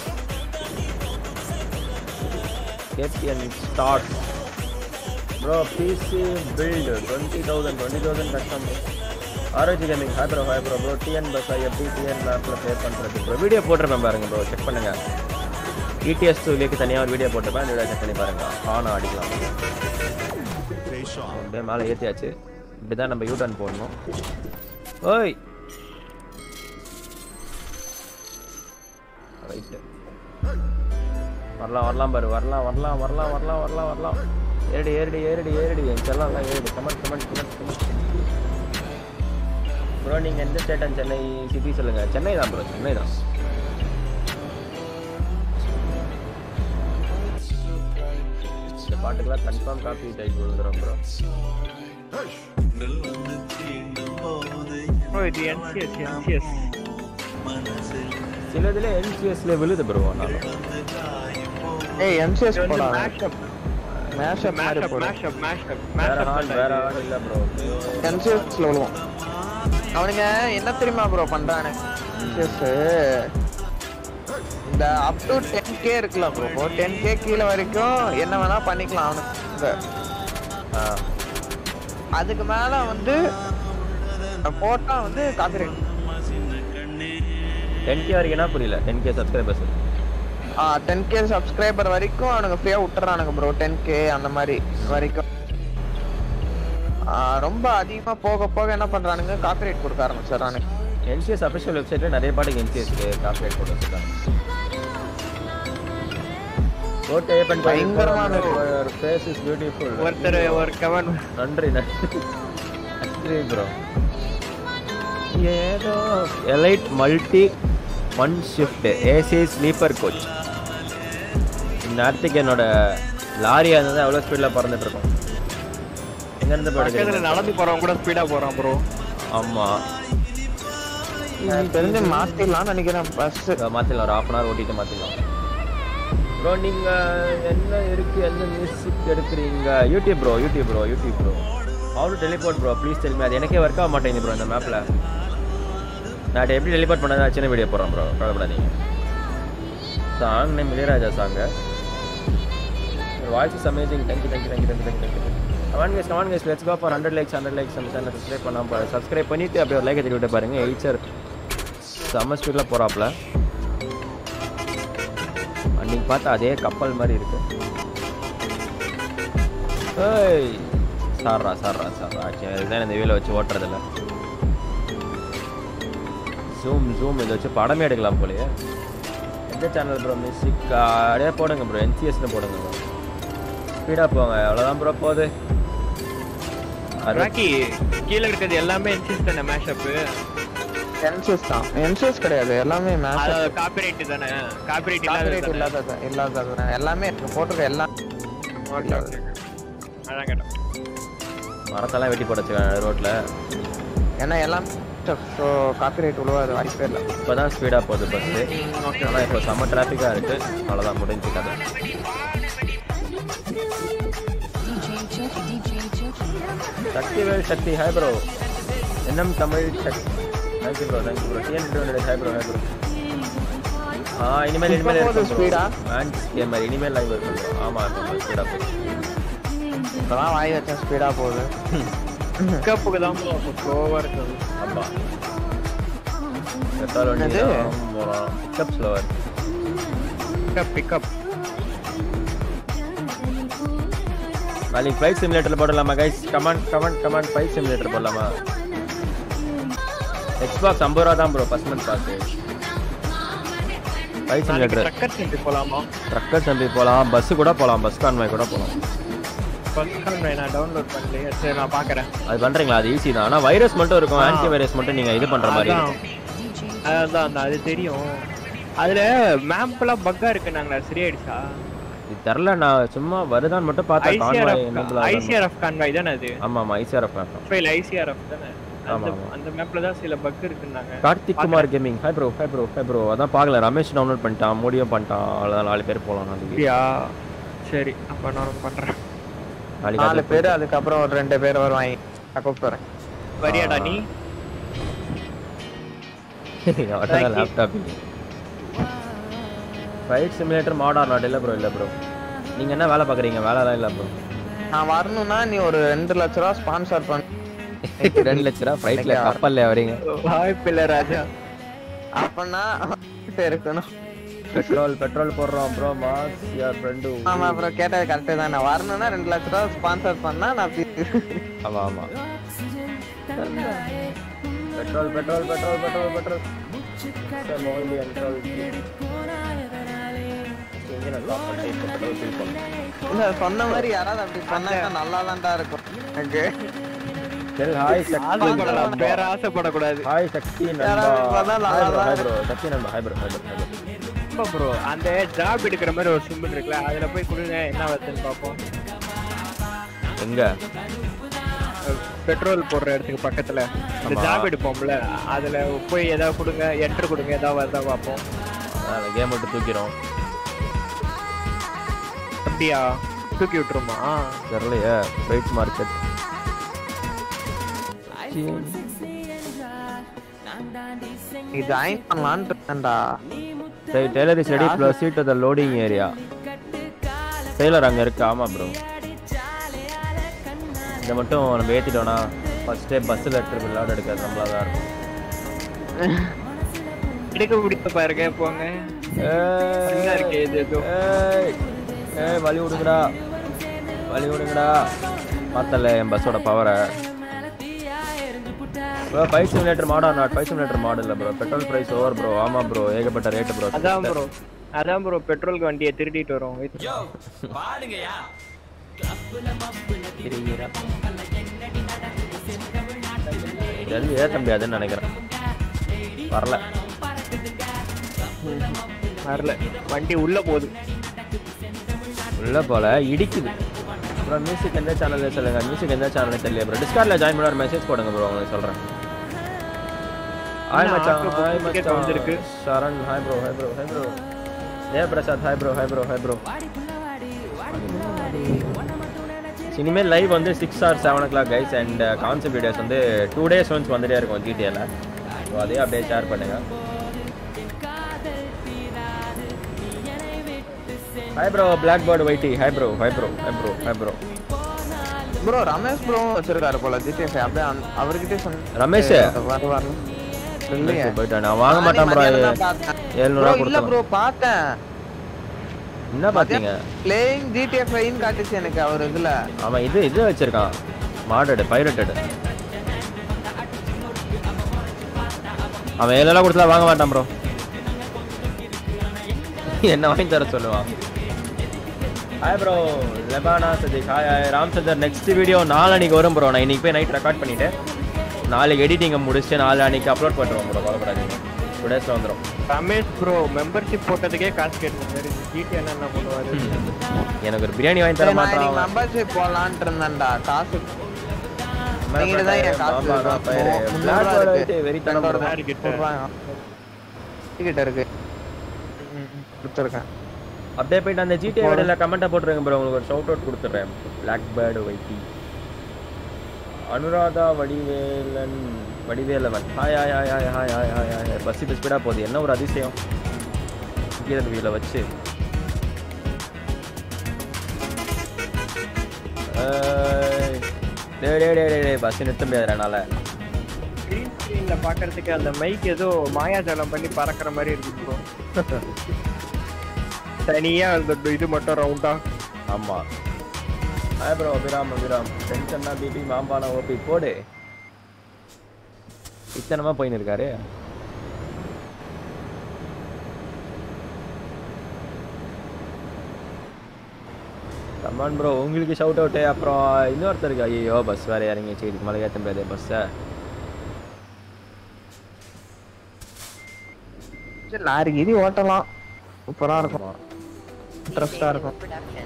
KBN start bro PC build twenty thousand twenty thousand கஷ்டம் ROG gaming hi bro hi bro bro TN bus எப்படி டிஎன் மேப்பில் பே பண்ணுறது ப்ரோ வீடியோ போட்டிருப்பேன் பாருங்க ப்ரோ செக் பண்ணுங்க இடிஎஸ் டூலேக்கு தனியாக ஒரு வீடியோ போட்டிருப்பேன் அந்த வீடியோ செக் பண்ணி பாருங்க ஆன் அடிக்கலாம் அப்படியே மேலே ஏற்றியாச்சு இப்படி தான் நம்ம யூட்டர்ன் போடணும் ஓய் ரைட்டு வரலாம் வரலாம் பாரு வரலாம் வரலாம் வரலாம் வரலாம் வரலாம் வரலாம் ஏறடி ஏறடி ஏறடி ஏறடி என் செல்லாம் ஏறடி comment comment comment comment bro நீங்கள் எந்த ஸ்டேட் அண்ட் சென்னை சிட்டி சொல்லுங்கள் சென்னை தான் ப்ரோ சென்னை தான் இந்த பாட்டுக்கெல்லாம் கன்ஃபார்ம் காப்பி டைப் விழுந்துடும் ப்ரோ ப்ரோ இது என்சிஎஸ் என்சிஎஸ் சில இதில் என்சிஎஸ்ல விழுது ப்ரோ ஆனாலும் ஏய் எம்சிஎஸ் வந்து போடா மேஷப் மேஷப் மாதிரி மேஷப் போடு மேஷப் மேஷப் வேற ஹார்ட் மேஷப் வேற ஹார்ட் இல்லை ப்ரோ எம்சிஎஸ்ல விழுவோம் அவனுங்க என்ன தெரியுமா ப்ரோ பண்றானு எம்சிஎஸ் இந்த அப் டு டென் கே இருக்குல்ல ப்ரோ டென் கே கீழே வரைக்கும் என்ன வேணா பண்ணிக்கலாம் அவனுக்கு ஆ அதுக்கு மேல வந்து போட்டா வந்து காப்பிரைட் டென் கே வரைக்கும்னா புரியல டென் கே சப்ஸ்கிரைபர்ஸ் ஆ டென் கே சப்ஸ்கிரைபர் வரைக்கும் அவனுங்க ஃப்ரீயா விட்டுறானுங்க ப்ரோ டென் கே அந்த மாதிரி வரைக்கும் ஆ, ரொம்ப அதிகமா போக போக என்ன பண்றானுங்க காப்பிரைட் கொடுக்க ஆரம்பிச்சிடறானுங்க என்சிஎஸ் அஃபிஷியல் வெப்சைட்ல நிறைய பாட்டுக்கு என்சிஎஸ்க்கு காப்பிரைட் போட்டு வச்சிருக்காங்க போட்டு ஏப்பன் பயங்கரமான ஃபேஸ் இஸ் பியூட்டிஃபுல் ஒருத்தர் ஒரு கவன் நன்றி நன்றி நன்றி ப்ரோ ஏதோ elite multi one shift AC sleeper coach நேரத்துக்கு என்னோட லாரியாக இருந்தது எவ்வளோ ஸ்பீடில் பறந்துட்டு இருக்கோம் எங்கேருந்து பக்கத்துல போயிட்டு நடந்து போறவங்க கூட ஸ்பீடா போறான் ப்ரோ ஆமாம் எனக்கு தெரிஞ்சு மாத்திடலாம்னு நினைக்கிறேன் பஸ் மாற்றிடலாம் ஒரு ஹாஃப் அன் ஹவர் ஓட்டிட்டு மாற்றிடலாம் ப்ரோ நீங்கள் என்ன இருக்கு எந்த மியூசிக் எடுக்கிறீங்க YouTube bro YouTube bro YouTube bro how to teleport bro please tell அது எனக்கே ஒர்க் ஆக மாட்டேங்குது ப்ரோ இந்த மேப்பில் நான் எப்படி டெலிபோர்ட் பண்ணது சின்ன வீடியோ போடுறேன் ப்ரோ கவலைப்படாதீங்க song name Ilaiyaraaja song voice is amazing thank you thank you thank you thank you thank you thank you come on guys come on guys let's go for hundred likes hundred likes நம்ம சேனல் சப்ஸ்கிரைப் பண்ணாம சப்ஸ்கிரைப் பண்ணிட்டு அப்படியே ஒரு லைக் தட்டி விட்டு பாருங்க எயிச்சர் செம்ம ஸ்பீடில் போகிறாப்புல அன்னைக்கு பார்த்தா அதே கப்பல் மாதிரி இருக்கு ஏய் சார்ரா சார்ரா சார்ரா ஆக்சுவலி இதுதான் இந்த வீலை வச்சு ஓட்டுறதில்ல ஜூம் ஜூம் இதை வச்சு படமே எடுக்கலாம் போலயே எந்த சேனல் ப்ரோ மியூசிக் அப்படியே போடுங்க ப்ரோ என்சிஎஸ்னு போடுங்க ப்ரோ ஸ்பீடாக போங்க அவ்வளோதான் ப்ரோ போகுது அறுபத்தி ராக்கி கீழே இருக்கிறது எல்லாமே என்சிஎஸ் தானே மேஷப் என்சிஎஸ் தான் என்சிஎஸ் கிடையாது எல்லாமே மேஷ் அதாவது காப்பிரைட் தானே காப்பிரைட் காப்பிரைட் இல்லாத இல்லாதது இல்லாதது எல்லாமே இருக்கு போட்டிருக்க எல்லாம் ஓகே ஓகே அதான் கேட்டேன் மரத்தெல்லாம் வெட்டி போட வச்சுருக்காங்க ரோட்டில் ஏன்னா எல்லாம் ஸோ காப்பிரைட் உழுவாது வாய்ப்பே இல்லை இப்போ தான் ஸ்பீடாக போகுது பஸ்ஸு ஆனால் இப்போ செம்ம டிராஃபிக்காக இருக்குது அவ்வளோதான் முடிஞ்சு கதை Sakthivel Sakthi hi bro NM Tamil Sakthi thank you bro thank you bro TN two hundred hi bro hi bro ஆ இனிமேல் இனிமேல் இப்போ போகுது இருக்கும் speed ஆ? மேன்ஸ் கேமர் இனிமேல் லைவ் இருக்கும் bro. ஆமா ஆமாம் ஸ்பீடாக போகுது இப்போதான் வாய் வச்சேன் ஸ்பீடாக போகுது பிக்கப்புக்கு தான் ப்ரோ அப்போ ஸ்லோவாக இருக்குது அப்பா பெட்ரோல் வண்டி என்னது? தான் போகிறோம் பிக்கப் ஸ்லோவர் பிக்கப் பிக்கப் நாளைக்கு ஃப்ளைட் சிமுலேட்டர் போடலாமா guys come on come on come on flight simulator போடலாமா எக்ஸ்பாக்ஸ் ஐம்பது ரூபா தான் bro first month pass flight simulator trucker செஞ்சு போகலாமா ட்ரக்கர் தம்பி போகலாம் பஸ்ஸு கூட போகலாம் பஸ் கான்வாய் கூட போகலாம் ஃபர்ஸ்ட் கான்வே நான் டவுன்லோட் பண்ணலையே சரி நான் பார்க்குறேன் அது பண்ணுறீங்களா அது ஈஸி தான் ஆனால் வைரஸ் மட்டும் இருக்கும் ஆன்டி வைரஸ் மட்டும் நீங்கள் இது பண்ணுற மாதிரி அதான் இருக்கும் அதான் அந்த அது தெரியும் அதுல மேப்லாம் பக்கா இருக்கு நாங்களா சரியாயிடுச்சா இது தெரில நான் சும்மா வருதான்னு மட்டும் பார்த்தேன் கான்வாய் என்ன ஐசிஆர்எஃப் ஐசிஆர்எஃப் கான்வாய் தானே அது ஆமாம் ஆமாம் ஐசிஆர்எஃப் மேப் ஃபைல் ஐசிஆர்எஃப் தானே ஆமா, அந்த ஆமா. அந்த மேப்ல தான் சில பக் இருக்குன்னாங்க Karthik Kumar gaming hi bro hi bro hi bro அதான் பார்க்கல ரமேஷ் டவுன்லோட் பண்ணிட்டான் முடியும் பண்ணிட்டான் அவ்வளோதான் நாலு பேர் போகலாம் நாளைக்கு அப்படியா சரி அப்ப நான் பண்றேன் நாளைக்கு நாலு அதுல பேர் அதுக்கப்புறம் ஒரு ரெண்டு பேர் வருவாங்க நான் கூப்பிட்டு வரேன் வரியாடா நீ laptop flight simulator mod or not இல்லை ப்ரோ இல்லை ப்ரோ நீங்கள் என்ன வேலை பார்க்குறீங்க வேலைலாம் இல்லை ப்ரோ நான் வரணும்னா நீ ஒரு ரெண்டு லட்ச ரூபா ஸ்பான்சர் பண்ண ரெண்டு லட்ச ரூபா ஃப்ளைட்டில் கப்பலில் வரீங்க வாய்ப்பில்லை ராஜா அப்பனா இருக்கணும் பெட்ரோல் பெட்ரோல் போடுறோம் ப்ரோ மாஸ் யார் ஃப்ரெண்டு ஆமா அப்புறம் கேட்டது கரெக்டு தான் நான் வரணும்னா ரெண்டு லட்ச ரூபா ஸ்பான்சர் பண்ணா நான் ஆமாம் ஆமாம் petrol petrol petrol petrol petrol இல்ல சொன்ன மாதிரி யாராவது அப்படி பண்ணாக்கா நல்லா தான்டா இருக்கும் எனக்கு சரி ஹாய் சக்தி ஆசைப்படலாம் பேர ஆசைப்படக்கூடாது ஹாய் சக்தி நண்பா யாராவது பண்ணா நல்லா ஹாய் ப்ரோ தான் ஹாய் ப்ரோ சக்தி நண்பா hi bro hi bro hi bro bro அந்த ஜாப் எடுக்கிற மாதிரி ஒரு சிம்பிள் இருக்குல்ல அதுல போய் கொடுங்க என்ன வருதுன்னு பார்ப்போம் எங்க பெட்ரோல் போடுற இடத்துக்கு பக்கத்துல இந்த ஆமா. ஜாப் எடுப்போம்ல அதுல போய் ஏதாவது கொடுங்க என்டர் கொடுங்க ஏதாவது வருதா பார்ப்போம் அந்த கேம் விட்டு தூக்கிறோம் அப்படியா தூக்கி விட்டுருமா தெரியலையே வெயிட் மார்க்கெட் நீ ஜாயின் பண்ணலான்னு இருக்கேன்டா சரி trailer is ready plus to the loading area trailer அங்கே இருக்கு ஆமாம் ப்ரோ இதை மட்டும் நம்ம ஏற்றிட்டோன்னா ஃபஸ்ட்டே பஸ்ஸில் எடுத்துட்டு விளையாட எடுக்கிறது நம்மளா தான் இருக்கும் எடுக்க பிடித்த பாருங்க போங்க நல்லா இருக்கே இது ஏதோ. ஏய், ஏய் வழி விடுங்கடா வழி விடுங்கடா பார்த்தல என் பஸ்ஸோட பவரை ப்ரோ ஃபைவ் சிமுலேட்டர் மாடா நாட் ஃபைவ் சிமுலேட்டர் மாடல் இல்லை bro petrol price over bro ஆமாம் ப்ரோ ஏகப்பட்ட ரேட்டு ப்ரோ அதான் ப்ரோ அதான் ப்ரோ பெட்ரோலுக்கு வண்டியை திருடிட்டு வரோம் இது ஏற்ற முடியாதுன்னு நினைக்கிறேன் வரல வரல வண்டி உள்ள போகுது உள்ள போல இடிக்குது அப்புறம் மியூசிக் எந்த சேனல்ல சொல்லுங்க மியூசிக் எந்த சேனல்ல தெரியல ப்ரோ டிஸ்கார்ட்ல ஜாயின் பண்ண ஒரு மெசேஜ் போடுங்க ப்ரோ உங்களுக்கு சொல்றேன் ஹாய் என்ன மச்சான் ஆக்கு ஹாய் ticket மச்சான் வந்திருக்கு. Charan hi bro hi bro hi bro Jaya Prasad hi bro hi bro hi bro இனிமேல் லைவ் வந்து six or seven o'clock guys and concept videos வந்து டூ டேஸ் ஒன்ஸ் வந்துட்டே இருக்கும் ஜிடிஏல ஸோ அதையும் அப்படியே ஷேர் பண்ணுங்க hi bro black bird whitey hi bro hi bro hi bro hi bro bro Ramesh bro வச்சிருக்காரு போல ஜிடிஎஃப் அப்படியே அந்த- அவர்கிட்டயே சொன்ன ரமேஷ்? வர வர இல்லையே போயிட்டேன் நான் வாங்க மாட்டேன் ப்ரோ ஏழ்நூறுவா ப்ரோ இல்ல கொடுத்தேன் ப்ரோ பார்த்தேன் என்ன பார்த்தீங்க பிளேயிங் ஜிடிஎஃப் ஐன்னு காட்டுச்சு எனக்கு அவர் இதுல அவன் இது இது வச்சிருக்கான் மாடடு பைரட்டடு அவன் ஏழெல்லாம் கொடுத்தா வாங்க மாட்டான் ப்ரோ என்ன வாங்கி தர சொல்லுவான் ஹாய் ப்ரோ லெபானா Sadiq hi hi Ramchander next video நாளன்னைக்கு வரும் ப்ரோ நான் இன்னைக்கு போய் நைட் ரெக்கார்ட் பண்ணிட்டேன் நாளைக்கு எடிட்டிங்கை முடிச்சுட்டு நாலு அன்னைக்கு அப்லோட் பண்ணுறோம் ப்ரோ கவலைப்படாதீங்க டூ டேஸில் வந்துடும் ரமேஷ் ப்ரோ மெம்பர்ஷிப் போட்டதுக்கே காசு கேட்டு சரி ஜிடி என்ன பண்ணுவாரு எனக்கு ஒரு பிரியாணி வாங்கி தர நான் மாட்டான் இன்னைக்கு அவன். மெம்பர்ஷிப் போலான்ட்டு இருந்தேன்டா காசு மேல நீங்க தான் என் காசு பாப்பா, நான் பயிரு. முந்நூறு Black ரூபா Gold இருக்கு. ஆயிட்டு வெறித்தனம் ரெண்டோட bro. யாரு கிட்ட? சொல்றாங்க. கிட்ட இருக்கு கொடுத்துருக்கேன் அப்படியே போயிட்டு அந்த ஜிடிஏ வீடியோல கமெண்ட்டை போட்டுருங்க ப்ரோ உங்களுக்கு ஒரு ஷவுட் அவுட் கொடுத்துட்றேன் black bird whitey Anuradha Vadivelan Vadivelavan hi hi hi hi hi hi hi hi bus இப்போ ஸ்பீடாக போகுது என்ன ஒரு அதிசயம் கீழே வீல வச்சு ஏய். டேய் டேய் டேய் டேய் பஸ் நிறுத்த முடியாது என்னால் ஸ்க்ரீன் ஸ்க்ரீன்ல பாக்குறதுக்கு அந்த மைக் ஏதோ மாயாஜாலம் பண்ணி பறக்கிற மாதிரி இருக்கு ப்ரோ தனியா அந்த இது மட்டும் ரவுண்டா ஆமாம் ஹாய் ப்ரோ அபிராம் அபிராம் டென்ஷன்னா பிபி மாம்பான ஓபி போடு இத்தனமா போயின்னு இருக்காரு கமான் ப்ரோ உங்களுக்கு ஷவுட் அவுட்டு அப்புறம் இன்னொருத்தருக்கு ஐயோ பஸ் வேறு இறங்கிச்சு இதுக்கு மேலே ஏற்ற முடியாது பஸ்ஸை சரி லாரி கீதி ஓட்டலாம் சூப்பரா இருக்கும் இன்ட்ரெஸ்டா இருக்கும்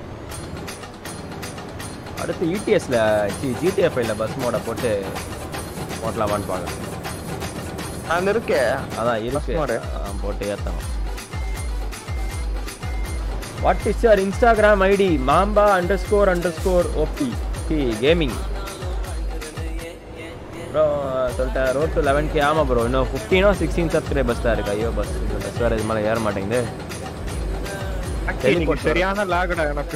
அடுத்து இடிஎஸ்ல ஜிடிஎஃப்ஐல பஸ் மோட போட்டு ஓட்டலாமான்னு பாருங்க அங்க இருக்கே அதான் இருக்கு mode. ஆ, போட்டு ஏற்றணும் what is your Instagram ID Mamba underscore underscore OP gaming bro சொல்லிட்டேன் ரோட் டு லெவன் கே ஆமாம் ப்ரோ இன்னும் ஃபிஃப்டீனோ சிக்ஸ்டீன் சப்ஸ்கிரைபர்ஸ் தான் இருக்கு ஐயோ பஸ் பஸ் வேறு இது மேலே ஏற மாட்டேங்குது இன்னைக்கு சரியான லாகடா எனக்கு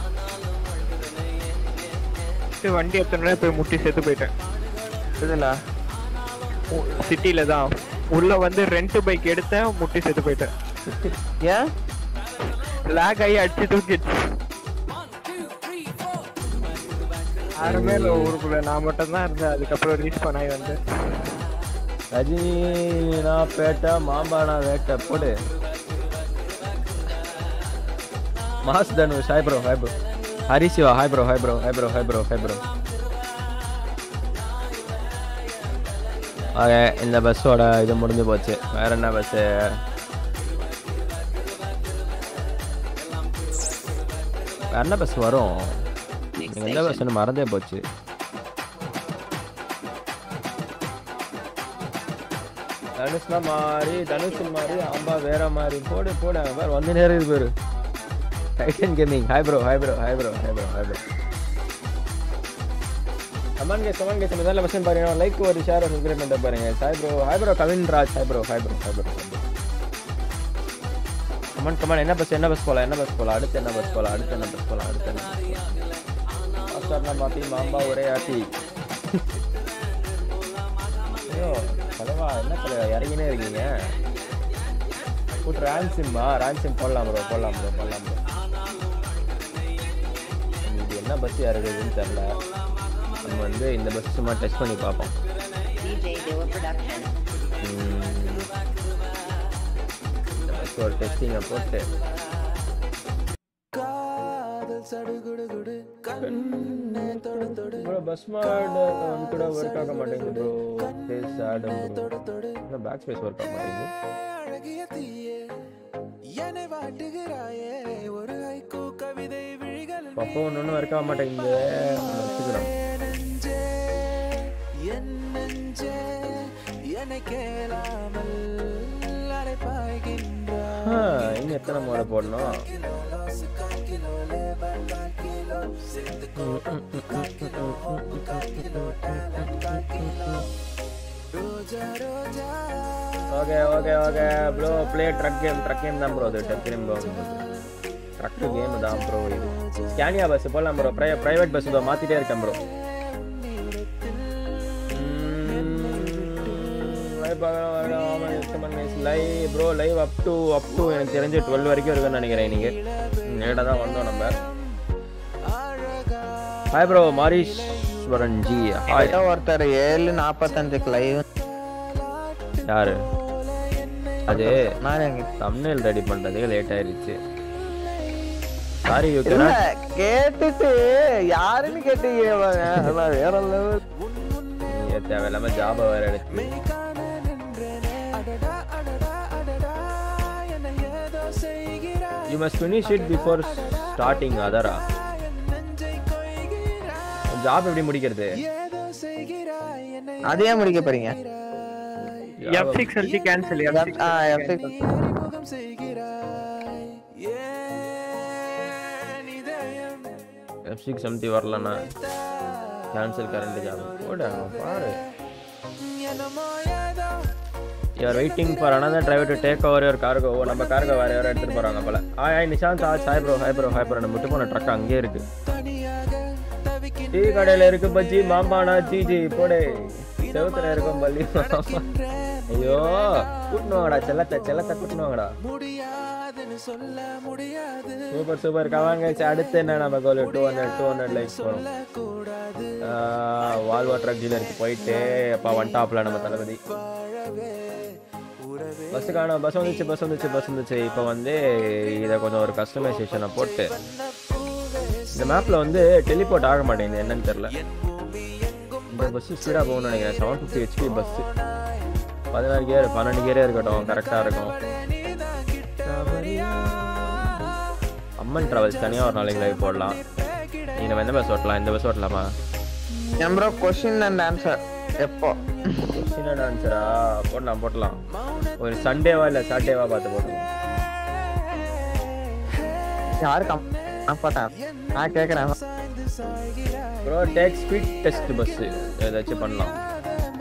சரி, வண்டி எத்தனை போய் முட்டி செத்து போயிட்டேன் இதுல சிட்டில தான் உள்ள வந்து ரெண்ட் பைக் எடுத்தேன் முட்டி செத்து போயிட்டேன் ஏன் லாக் ஆகி அடிச்சு தூக்கிடுச்சு யாருமே இல்லை ஊருக்குள்ள நான் மட்டும் தான் இருந்தேன் அதுக்கப்புறம் ரீச் பண்ணாய் வந்து ரஜினா பேட்டை மாம்பானா வேட்டை போடு mass Dhanush hi bro hi bro Hari Siva hi bro hi bro hi bro hi bro hi bro okay இந்த பஸ்ஸோட இது முடிஞ்சு போச்சு வேற என்ன பஸ்ஸு வேற என்ன பஸ் வரும் நீங்கள் எந்த பஸ்ஸுன்னு மறந்தே போச்சு தனுஷ்னா மாறி தனுஷ் மாறி ஆம்பா வேற மாதிரி போடு போடு அங்க பாரு வந்து நேரம் இது பேரு Titan gaming hi bro hi bro hi bro hi bro hi bro comment guys comment guys முதல்ல பசங்க பாருங்க லைக் ஒரு ஷேர் சப்ஸ்கிரைப் பண்ணிட்டு பாருங்க hi bro hi bro Kavin Raj hi bro hi bro hi bro comment comment என்ன bus என்ன bus போலாம் என்ன பஸ் போலாம் அடுத்து என்ன பஸ் போலாம் அடுத்து என்ன பஸ் போலாம் அடுத்து என்ன பஸ் போலாம் மாப்பி மாம்பா ஒரே ஆட்டி ஐயோ தலைவா என்ன தலைவா இறங்கினே இருக்கீங்க கூட்டு ரான்சிம்மா ரான்சிம் போடலாம் ப்ரோ போடலாம் ப்ரோ போடலாம் ப்ரோ இது என்ன பஸ் இறங்குதுன்னு தெரில நம்ம வந்து இந்த பஸ் சும்மா டெஸ்ட் பண்ணி பார்ப்போம் ம். இந்த பஸ் ஒரு டெஸ்டிங்கை போட்டு ப்ரோ பஸ் மாட் வந்து கூட ஒர்க் ஆக மாட்டேங்குது ப்ரோ ஸ்பேஸ் ஆடம் ப்ரோ பேக் ஸ்பேஸ் ஒர்க் ஆக மாட்டேங்குது அப்போ ஒன்று ஒன்றும் ஒர்க் ஆக மாட்டேங்குது நம்ம வச்சுக்கிறோம் ஆ, இன்னும் எத்தனை முறை போடணும் okay okay okay bro play truck game truck game தான் ப்ரோ அது truck game bro truck game தான் ப்ரோ இது ஸ்கேனியா பஸ் போகலாம் ப்ரோ ப்ரை ப்ரைவேட் பஸ் இதோ மாற்றிட்டே இருக்கேன் bro live bro live up to up to எனக்கு தெரிஞ்சு டுவெல் வரைக்கும் இருக்குன்னு நினைக்கிறேன் நீங்கள் லேட்டாக தான் வந்தோம் நம்ம hi bro Mariswaran ji hi ஏதோ ஒருத்தர் ஏழு நாற்பத்தஞ்சுக்கு லைவ் யாரு அது நான் எங்க தம்ப்நெயில் ரெடி பண்றதுக்கு லேட் ஆயிருச்சு சாரி யூ இல்ல கேனாட் கேட்டுட்டு யாருன்னு கேட்டீங்க பாருங்க. அதான் வேற லெவல் நீ தேவையில்லாம ஜாப வேற எடுத்து you must finish it before starting other job எப்படி முடிக்கிறது அதையே முடிக்க போறீங்க எஃப் சிக்ஸ் அடிச்சு கேன்சல் எஃப் சிக்ஸ் ஆ, F6. எஃப் சிக்ஸ் எம்டி வரலன்னா கேன்சல் கரண்ட் ஜாப் போட பாரு you're waiting for another driver to take over your cargo ஓ நம்ம கார்கோ வேற யாரோ எடுத்துட்டு போறாங்க போல ஆய் ஆய் நிஷாந்த் ஆ Sai bro hi bro hi bro நம்ம விட்டு போன ட்ரக் அங்கேயே இருக்கு டீ கடையில இருக்கு பஜ்ஜி மாம்பானா ஜிஜி போடே செவத்துல இருக்கும் பள்ளி ஐயோ கூட்டினு வாங்கடா செல்லத்தை செல்லத்தை கூட்டினு வாங்கடா சூப்பர் சூப்பர் கவாங்க அடுத்து என்ன நம்ம goal two hundred two hundred likes வரும் வால்வா ட்ரக் டீலருக்கு போயிட்டு அப்பா ஒன் டாப்ல நம்ம தளபதி பஸ் காணும் பஸ் வந்துச்சு பஸ் வந்துச்சு பஸ் வந்துச்சு இப்போ வந்து இதை கொஞ்சம் ஒரு கஸ்டமைசேஷனை போட்டு இந்த மேப்பில் வந்து டெலிபோர்ட் ஆக மாட்டேங்குது என்னன்னு தெரில இந்த பஸ்ஸு ஸ்பீடாக போகணும்னு நினைக்கிறேன் செவன் ஃபிஃப்டி ஹெச்பி பஸ்ஸு பதினாறு கியர் பன்னெண்டு கியரே இருக்கட்டும் கரெக்டாக இருக்கும் அம்மன் ட்ராவல்ஸ் தனியாக ஒரு நாளைக்கு லைவ் போடலாம் நீ நம்ம எந்த பஸ் ஓட்டலாம் இந்த பஸ் ஓட்டலாமா என் ப்ரோ கொஸ்டின் அண்ட் ஆன்சர் எப்போ கொஸ்டின் அண்ட் ஆன்சரா போடலாம் போடலாம் ஒரு சண்டேவா இல்லை சாட்டர்டேவா பார்த்து போடலாம் யாரு கம் போட்டேன் நான் கேட்குறேன் bro take speed test bus ஏதாச்சும் பண்ணலாம்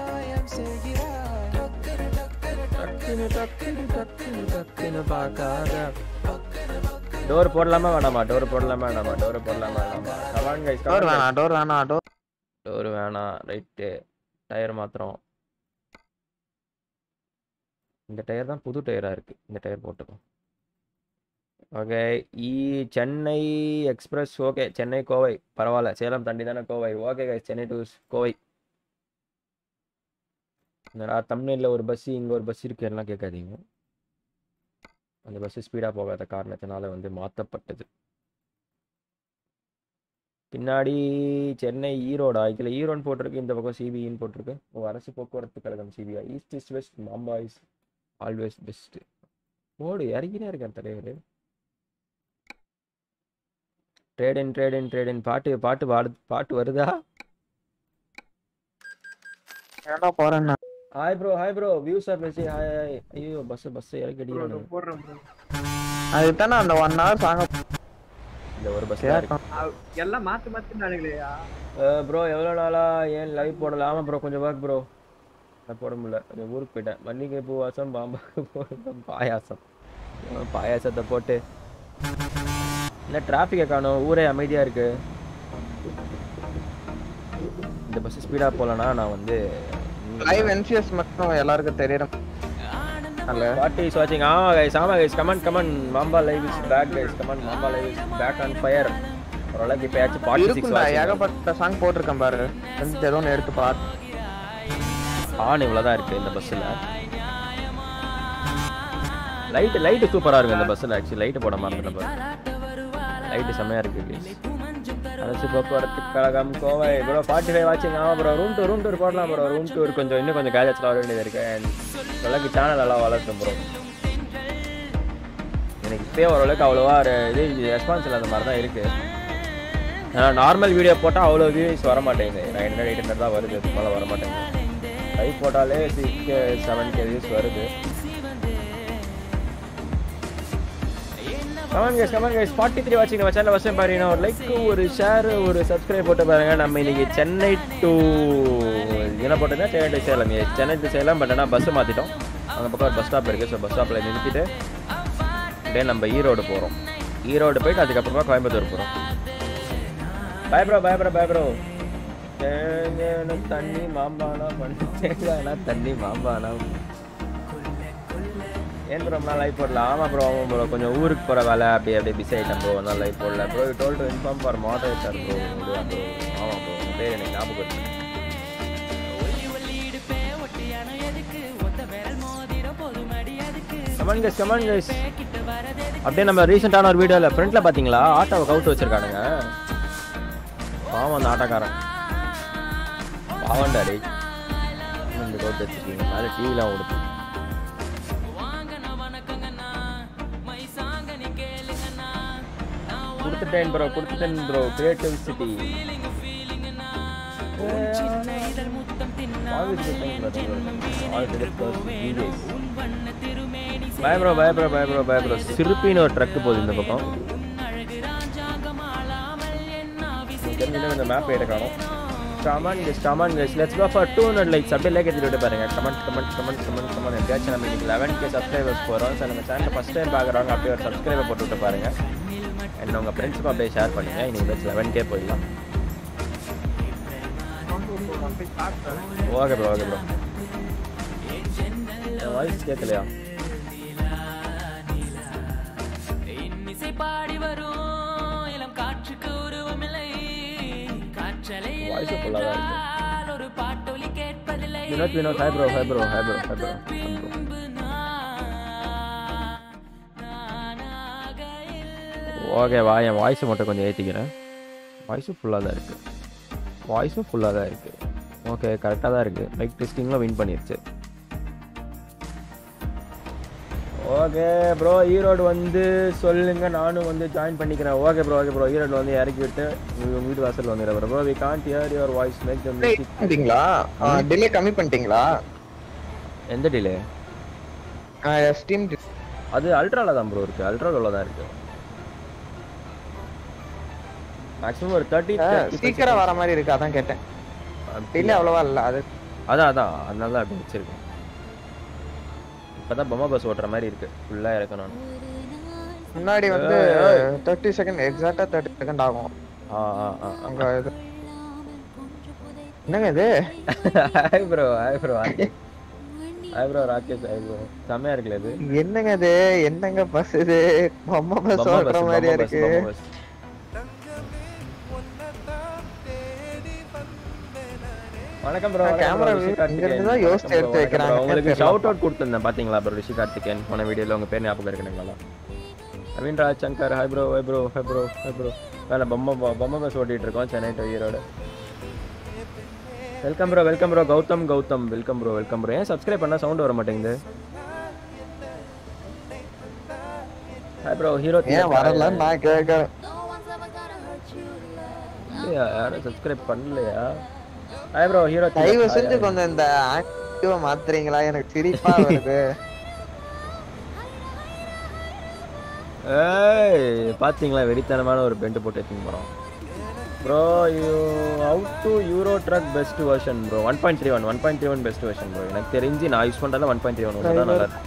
டக்குனு டக்குனு டக்குனு டக்குனு பார்க்காத டோர் போடலாமா வேணாமா டோர் போடலாமா வேணாமா டோர் போடலாமா வேணாமா கமான் கைஸ் டோர் வேணாம் டோர் வேணாம் டோர் டோர் வேணாம் ரைட்டு டயர் மாத்திரம் இந்த டயர் தான் புது டயராக இருக்குது இந்த டயர் போட்டுக்கோ ஓகே இ சென்னை எக்ஸ்பிரஸ் ஓகே சென்னை கோவை பரவாயில்ல சேலம் தாண்டி தானே Kovai okay guys Chennai to Kovai என்னடா தமிழ்நாட்டில் ஒரு பஸ் இங்கே ஒரு பஸ் இருக்கு எல்லாம் கேட்காதீங்க அந்த பஸ் ஸ்பீடாக போகாத காரணத்தினால வந்து மாற்றப்பட்டது பின்னாடி சென்னை ஈரோடா இதில் ஈரோடு போட்டிருக்கு இந்த பக்கம் சிபிஇன்னு போட்டிருக்கு ஓ அரசு போக்குவரத்து கழகம் CBI east is west Mamba is always best ஓடு இறங்கினே இருக்கேன் தலைவர் ட்ரேடின் ட்ரேடின் ட்ரேடின் பாட்டு பாட்டு பாடு பாட்டு வருதா ஏன்டா போறேன்னா hi bro hi bro views or message hi hi ஐயோ பஸ் பஸ் இறக்கி அடிக்கிறானு போடுறேன் bro. அதுக்கு தானே அந்த ஒன் ஹவர் சாங்க இந்த ஒரு பஸ் தான் இருக்கு அவ்- எல்லாம் மாத்தி மாத்தி நானுங்களேயா ப்ரோ எவ்வளோ நாளா ஏன் லைவ் போடல ஆமாம் ப்ரோ கொஞ்சம் ஒர்க் ப்ரோ நான் போட முடியல கொஞ்சம் ஊருக்கு போயிட்டேன் மல்லிகை பூ வாசம் பாம்பாக்கு போடுறோம் பாயாசம் அஹ் பாயாசத்தை போட்டு என்ன டிராஃபிக்கை காணும் ஊரே அமைதியாக இருக்கு இந்த பஸ் ஸ்பீடாக போகலன்னா நான் வந்து லைவ் என்சிஎஸ் மட்டும் எல்லாருக்கும் தெரியற வாட் இஸ் வாட்சிங் ஆ கைஸ் ஆமா guys comment comment Mamba live is back guys comment Mamba live is back on fire ஓரளவுக்கு இப்போ ஆச்சு ஃபார்ட்டி சிக்ஸ் இருக்கும்டா ஏகப்பட்ட சாங் போட்டிருக்கேன் பாரு கொஞ்சம் ஏதோ ஒன்று எடுத்து பாரு ஆன் இவ்வளோ தான் இருக்குது இந்த பஸ்ஸில் லைட்டு லைட்டு சூப்பராக இருக்கும் இந்த பஸ்ஸில் ஆக்சுவலி லைட்டு போட மறந்துட்டேன் பாரு லைட்டு செம்மையாக இருக்குது அரசு போக்குவரத்து கழகம் கோவை ப்ரோ ஃபார்ட்டி ஃபைவ் வாட்சிங் ஆமாம் bro room tour room tour போடலாம் ப்ரோ ரூம் டூர் கொஞ்சம் இன்னும் கொஞ்சம் கேஜெட்ஸ்லாம் வர வேண்டியது இருக்கு அண்ட் ஓரளவுக்கு சேனல் நல்லா வளர்த்தும் ப்ரோ எனக்கு இப்போயே ஓரளவுக்கு அவ்வளோவா ஒரு இது ரெஸ்பான்ஸ் இல்லாத மாதிரி தான் இருக்குது ஆனால் நார்மல் வீடியோ போட்டால் அவ்வளோ வியூஸ் வர மாட்டேங்குது நைன் ஹண்ட்ரட் எயிட் ஹண்ட்ரட் தான் வருது அதுக்கு மேலே வர மாட்டேங்குது லைவ் போட்டாலே சிக்ஸ் செவன் கே வியூஸ் வருது come on guys come on guys forty three வாட்சிங் நம்ம சேனல் வசம் பாருங்க ஒரு லைக் ஒரு ஷேர் ஒரு சப்ஸ்கிரைப் போட்டு பாருங்க நம்ம இன்னைக்கு சென்னை டு என்ன போட்டோம்னா சென்னை டு சேலம் ஏ, சென்னை டு சேலம் பட் ஆனால் பஸ் மாற்றிட்டோம் அந்த பக்கம் ஒரு பஸ் ஸ்டாப் இருக்குது ஸோ பஸ் ஸ்டாப்பில் நிறுத்திட்டு அப்படியே நம்ம ஈரோடு போகிறோம் ஈரோடு போயிட்டு அதுக்கப்புறமா கோயம்புத்தூர் போகிறோம் bye bro bye bro bye bro தண்ணி மாம்பானா பண்ணி தண்ணி மாம்பானா ஏன் ப்ரோ நான் லைவ் போடல ஆமாம் ப்ரோ ஆமாம் ப்ரோ கொஞ்சம் ஊருக்கு போகிற வேலை அப்படியே அப்படியே பிஸி ஆகிட்டேன் ப்ரோ அதனால் லைவ் போடல bro told to inform for moderator bro bro ஆமாம் ப்ரோ உங்கள் பேர் எனக்கு ஞாபகம் இருக்கு கமன் கைஸ் கமன் கைஸ் அப்படியே நம்ம ரீசெண்டான ஒரு வீடியோவில் ஃப்ரண்ட்டில் பார்த்தீங்களா ஆட்டோவை கவுத்து வச்சிருக்கானுங்க பாவம் அந்த ஆட்டோக்காரன் பாவண்டா டேய் இன்னும் இந்த கவுத்து வச்சிருக்கீங்க மேலே டிவிலாம் ஓடுது கொடுத்துட்டேன் ப்ரோ கொடுத்துட்டேன் ப்ரோ கிரியேட்டிவ் சிட்டி பய ப்ரோ பய ப்ரோ பய ப்ரோ பய ப்ரோ சிறுப்பின்னு ஒரு ட்ரக் போகுது இந்த பக்கம் எனக்கு தெரிஞ்சு இந்த மேப் எடுக்க காணும் come on guys come on guys let's go for two hundred likes அப்படியே லைக் எடுத்துட்டு பாருங்க comment comment comment comment comment எப்படியாச்சும் நம்ம இன்னைக்கு லெவன் கே சப்ஸ்கிரைபர்ஸ் போகிறோம் ஸோ நம்ம சேனல் ஃபஸ்ட் டைம் பார்க்குறவங்க அப்படியே ஒரு சப்ஸ்கிரைபர் போட்டு விட்டு பாருங்க அண்ட் உங்கள் ஃப்ரெண்ட்ஸுக்கும் அப்படியே ஷேர் பண்ணுங்க இன்னைக்கு லெவன் கே போயிடலாம் okay bro okay bro voice கேட்கலையா இன்னிசை பாடி வரும் இளம் காற்றுக்கு உருவமில்லை காற்றலை வாய்ஸ் ஃபுல்லாக தான் இருக்கு ஒரு பாட்டொலி கேட்பதில்லை Vinod Vinod hi bro hi bro hi bro hi bro ஓகேவா என் வாய்ஸை மட்டும் கொஞ்சம் ஏற்றிக்கிறேன் வாய்ஸும் ஃபுல்லாக தான் இருக்குது வாய்ஸும் ஃபுல்லாக தான் இருக்குது ஓகே கரெக்டாக தான் இருக்குது மைக் டெஸ்டிங்கில் வின் பண்ணிருச்சு ஓகே ப்ரோ ஈரோடு வந்து சொல்லுங்க நானும் வந்து ஜாயின் பண்ணிக்கிறேன் okay bro okay bro Erode வந்து இறக்கி விட்டு உங்க வீட்டு வாசல் வந்துடுறேன் bro we can't hear your voice make the music பண்ணிட்டீங்களா டிலே கம்மி பண்ணிட்டீங்களா எந்த டிலே ஸ்டீம் அது அல்ட்ரால தான் ப்ரோ இருக்கு அல்ட்ராவில் தான் இருக்கு மேக்ஸிமம் ஒரு தேர்ட்டி சீக்கிரம் வர மாதிரி இருக்கு அதான் கேட்டேன் டிலே அவ்வளவா இல்ல அது அதான் அதான் அதனால தான் அப்படி வச்சிருக்கேன் இப்பதான் பொம்மை பஸ் ஓட்டுற மாதிரி இருக்கு ஃபுல்லா இறக்கணும் முன்னாடி வந்து ஏய், ஏய். தேர்ட்டி செகண்ட் எக்ஸாக்டா தேர்ட்டி செகண்ட் ஆகும் ஆ ஆ ஆ அங்க இது என்னங்க இது hi bro hi bro hi bro Rakesh hi bro செம்மையா இருக்குல்ல இது என்னங்க இது என்னங்க பஸ் இது பொம்மை பஸ் பொம்மை ஓட்டுற bus, மாதிரியா பொம்மை bus, இருக்கு பொம்மை bus. வணக்கம் ப்ரோ நான் camera இங்க இருந்து தான் யோசிச்சு எடுத்து வைக்கிறாங்க. உங்களுக்கு தெரியல. ஷவுட் அவுட் கொடுத்துருந்தேன் பாத்தீங்களா ப்ரோ ரிஷி கார்த்திகேயன் போன வீடியோல உங்க பேர் ஞாபகம் இருக்குங்களா Naveen Raj Shankar hi bro hi bro hi bro hi bro வேலை பொம்மை பொ- பொம்மை பஸ் ஓட்டிட்டு இருக்கோம் Chennai to Erode welcome bro welcome bro Gautham Gautham welcome bro welcome bro ஏன் சப்ஸ்கிரைப் பண்ணா சவுண்ட் வர மாட்டேங்குது ஹாய் ப்ரோ ஹீரோ ஏன் வரல நான் கேட்கறேன் இல்லையா யாரும் சப்ஸ்கிரைப் பண்ணலையா ஹாய் ப்ரோ ஹீரோ தயவு செஞ்சு கொஞ்சம் இந்த ஆக்டிவா மாத்துறீங்களா எனக்கு சிரிப்பா வருது ஏய் பாத்தீங்களா வெறித்தனமான ஒரு பெண்ட் போட்டு எடுத்துன்னு போறோம் bro you out to Euro truck best version bro one point three one one point three one best version bro எனக்கு தெரிஞ்சு நான் யூஸ் பண்ணுறதுல ஒன் பாயிண்ட் த்ரீ ஒன் ஒன்று தான் நல்லா இருக்கு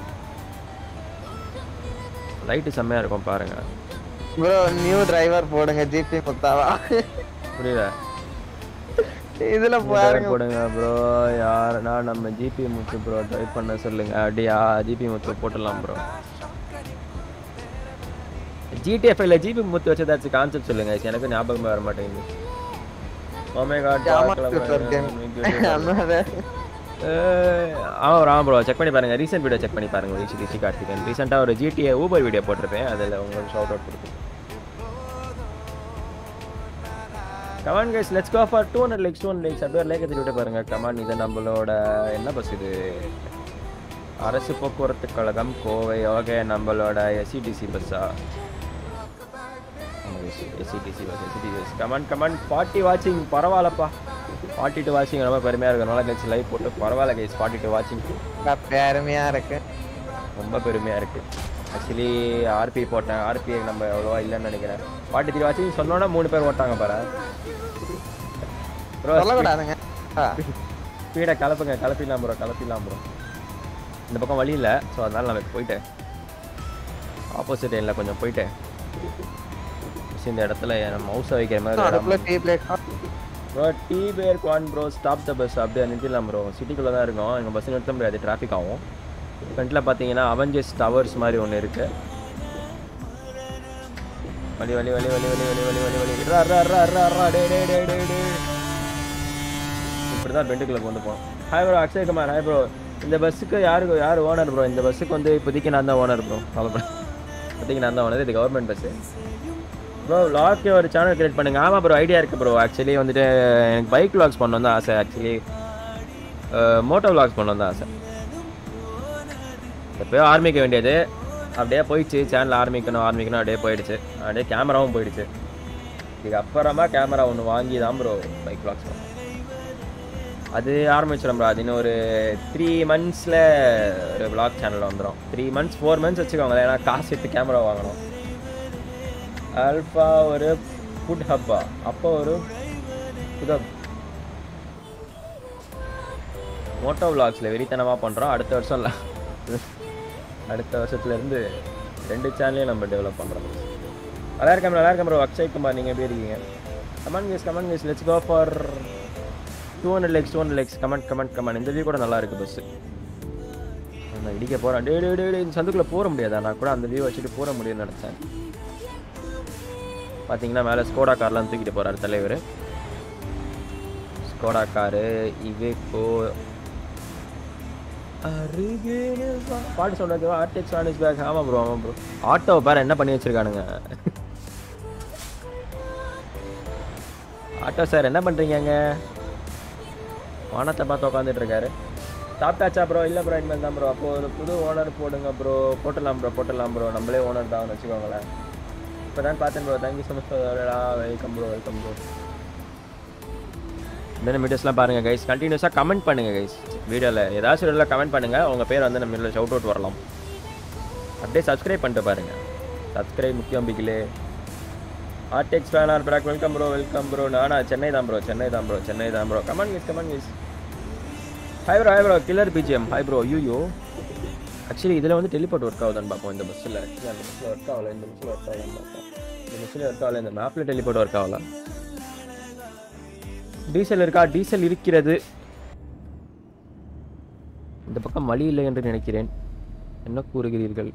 லைட்டு செம்மையா இருக்கும் பாருங்க ப்ரோ நியூ டிரைவர் போடுங்க ஜிபி முத்தாவா புரியல இதுல இந்த பாருங்க போடுங்க ப்ரோ யாருன்னா நம்ம ஜிபி முத்து ப்ரோ ட்ரை பண்ண சொல்லுங்க அப்படியா ஜிபி முத்து போட்டுடலாம் ப்ரோ ஜிடிஎஃப்ல ஜிபி முத்து வச்சதாச்சும் கான்செப்ட் சொல்லுங்க எனக்கு ஞாபகமே வர மாட்டேங்குது ஓமேகா ஜாமா சூப்பர் கேம் அண்ணாத ஆமாம் ராம் ப்ரோ செக் பண்ணி பாருங்க ரீசெண்ட் வீடியோ செக் பண்ணி பாருங்க ரிஷி ரிஷி கார்த்திகன் ரீசெண்டாக ஒரு ஜிடிஏ ஊபர் வீடியோ போட்டிருப்பேன் அதில் உங்களுக்கு ஷவுட் அவுட் கொடுத்து come on guys let's go for two hundred likes two hundred likes அப்படியே லேக் விட்டு பாருங்க கமான் இது நம்மளோட என்ன பஸ் இது அரசு போக்குவரத்து கழகம் கோவை ஓகே நம்மளோட எஸ்சிடிசி பஸ்ஸா SCTC bus SCTC bus come on come on forty வாட்சிங் பரவாயில்லப்பா ஃபார்ட்டி டூ வாட்சிங் ரொம்ப பெருமையாக இருக்கு நல்லா கழிச்சு லைவ் போட்டு பரவாயில்ல கைஸ் ஃபார்ட்டி டூ வாட்சிங் பெருமையா இருக்கு ரொம்ப பெருமையாக இருக்குது ஆக்சுவலி ஆர்பி போட்டேன் ஆர்பி நம்ம எவ்வளோவா இல்லைன்னு நினைக்கிறேன் ஃபார்ட்டி த்ரீ வாட்சிங் சொன்னோன்னா மூணு பேர் ஓட்டாங்க பாரு ப்ரோ சொல்லக்கூடாதுங்க ஆ. ஸ்பீடை கலப்புங்க கலப்பிடலாம் ப்ரோ கலப்பிடலாம் ப்ரோ இந்த பக்கம் வழி இல்லை ஸோ அதனால நம்ம போயிட்டேன் ஆப்போசிட் லைனில் கொஞ்சம் போயிட்டேன் Just இந்த இடத்துல நம்ம மவுஸை வைக்கிற மாதிரி அடுப்புல டீ பிளேட் ப்ரோ டீ பேர் குவான் ப்ரோ ஸ்டாப் த பஸ் அப்படியே நிறுத்திடலாம் ப்ரோ சிட்டிக்குள்ளே தான் இருக்கோம் எங்கள் பஸ் நிறுத்த முடியாது டிராஃபிக் ஆகும் ஃப்ரண்ட்டில் பார்த்தீங்கன்னா அவெஞ்சர்ஸ் டவர்ஸ் மாதிரி ஒன்று இருக்கு வலி வலி வலி வலி வலி வலி வலி வலி வலி ரா ரா ரா ரா ரா டே டே டே டே டே இப்படி தான் பெண்டுக்குள்ளே கொண்டு போகணும் hi bro Akshay Kumar hi bro இந்த பஸ்ஸுக்கு யாருக்கு யார் ஓனர் ப்ரோ இந்த பஸ்ஸுக்கு வந்து இப்போதைக்கு நான் தான் ஓனர் ப்ரோ கவலைப்பட இப்போதைக்கு நான் தான் ஓனர் இது கவர்மெண்ட் பஸ்ஸு ப்ரோ லாக்கு ஒரு சேனல் கிரியேட் பண்ணுங்க ஆமாம் ப்ரோ ஐடியா இருக்குது ப்ரோ ஆக்சுவலி வந்துட்டு எனக்கு பைக் vlogs பண்ணணும் தான் ஆசை ஆக்சுவலி மோட்டோ vlogs பண்ணணும் தான் ஆசை எப்போயோ ஆரம்பிக்க வேண்டியது அப்படியே போயிடுச்சு சேனல் ஆரம்பிக்கணும் ஆரம்பிக்கணும் அப்படியே போயிடுச்சு அப்படியே கேமராவும் போயிடுச்சு இதுக்கு அப்புறமா கேமரா ஒன்று வாங்கி தான் ப்ரோ பைக் vlogs பண்ணணும் அது ஆரம்பிச்சிடும் ப்ரோ அது இன்னும் ஒரு த்ரீ மந்த்ஸில் ஒரு vlog சேனல் வந்துடும் த்ரீ மந்த்ஸ் ஃபோர் மந்த்ஸ் வச்சுக்கோங்களேன் ஏன்னா காசு எடுத்து கேமரா வாங்கணும் ஆல்ஃபா ஒரு ஃபுட் ஹப்பா அப்போ ஒரு புதப் மோட்டோ விளாக்ஸில் வெறித்தனமாக பண்ணுறோம் அடுத்த வருஷம் இல்ல அடுத்த வருஷத்துலேருந்து ரெண்டு சேனலையும் நம்ம டெவலப் பண்ணுறோம் நல்லா இருக்கேன் நல்லா இருக்கேன் ப்ரோ அக்ஷய் குமார் நீங்கள் எப்படி இருக்கீங்க comment guys comment guys let's go for two hundred likes two hundred likes comment comment comment இந்த வியூ கூட நல்லா இருக்குது பஸ்ஸு நான் இடிக்க போகிறேன் டே டே டே டே இந்த சந்துக்குள்ளே போற முடியாதா நான் கூட அந்த வியூ வச்சுட்டு போற முடியும்னு நினச்சேன் பார்த்தீங்கன்னா மேலே ஸ்கோடா கார்லாம் தூக்கிட்டு போகிறாரு தலைவர் ஸ்கோடா காரு இவேக்கோ அருகேன வா- பாட்டு சொன்னது ஆர்டெக்ஸ் ஆன் இஸ் பேக் ஆமாம் ப்ரோ ஆமாம் ப்ரோ ஆட்டோவை பாரு என்ன பண்ணி வச்சிருக்கானுங்க ஆட்டோ சார் என்ன பண்ணுறீங்க வானத்தை பார்த்து உட்காந்துட்டு இருக்காரு சாப்பிட்டாச்சா ப்ரோ இல்லை ப்ரோ இனிமேல் தான் ப்ரோ அப்போ ஒரு புது ஓனர் போடுங்க ப்ரோ போட்டுடலாம் ப்ரோ போட்டுடலாம் ப்ரோ நம்மளே ஓனர் தான் வச்சுக்கோங்களேன் இப்போ தான் பார்த்தேன் bro thank you so much welcome bro welcome bro இந்த வீடியோஸ்லாம் பாருங்கள் கைஸ் கண்டினியூஸாக கமெண்ட் பண்ணுங்கள் கைஸ் வீடியோவில் ஏதாச்சும் வீடியோவில் கமெண்ட் பண்ணுங்கள் உங்கள் பேர் வந்து நம்ம ஷவுட் அவுட் வரலாம் அப்படியே சப்ஸ்கிரைப் பண்ணிட்டு பாருங்கள் சப்ஸ்கிரைப் முக்கியம் பிகிலே Artex fan are black welcome bro welcome bro நானா சென்னை தான் ப்ரோ சென்னை தான் ப்ரோ சென்னை தான் bro comment miss comment miss hi bro hi bro killer BGM hi bro you actually இதில் வந்து டெலிபோர்ட் ஒர்க் ஆகுதான்னு பார்ப்போம் இந்த பஸ்ஸில் ஆக்சுவலி அந்த பஸ்ஸில் ஒர்க் ஆகல இந்த பஸ்ஸில் ஒர்க் ஆகலான்னு பார்ப்போம் இந்த பஸ்ஸில் ஒர்க் ஆகல இந்த மேப்பில் டெலிபோர்ட் ஒர்க் ஆகல டீசல் இருக்கா டீசல் இருக்கிறது இந்த பக்கம் வழி இல்லை என்று நினைக்கிறேன் என்ன கூறுகிறீர்கள்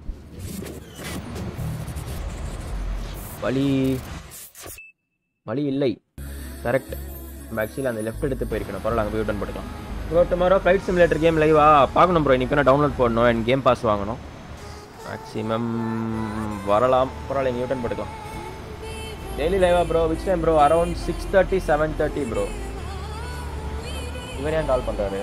வழி வழி இல்லை கரெக்ட் நம்ம ஆக்சுவலி அந்த லெஃப்ட் எடுத்து போயிருக்கணும் பரவாயில்ல அங்கே போய் ரிட்டர்ன் போட்டுக்கலாம் bro tomorrow flight simulator game லைவா பார்க்கணும் ப்ரோ இன்னைக்கு டவுன்லோட் பண்ணணும் அண்ட் கேம் பாஸ் வாங்கணும் மேக்ஸிமம் வரலாம் பரவாயில்ல இங்கே ரிட்டர்ன் போட்டுக்கலாம் டெய்லி லைவா bro which time bro around six thirty seven thirty bro இவர் ஏன் கால் பண்ணுறாரு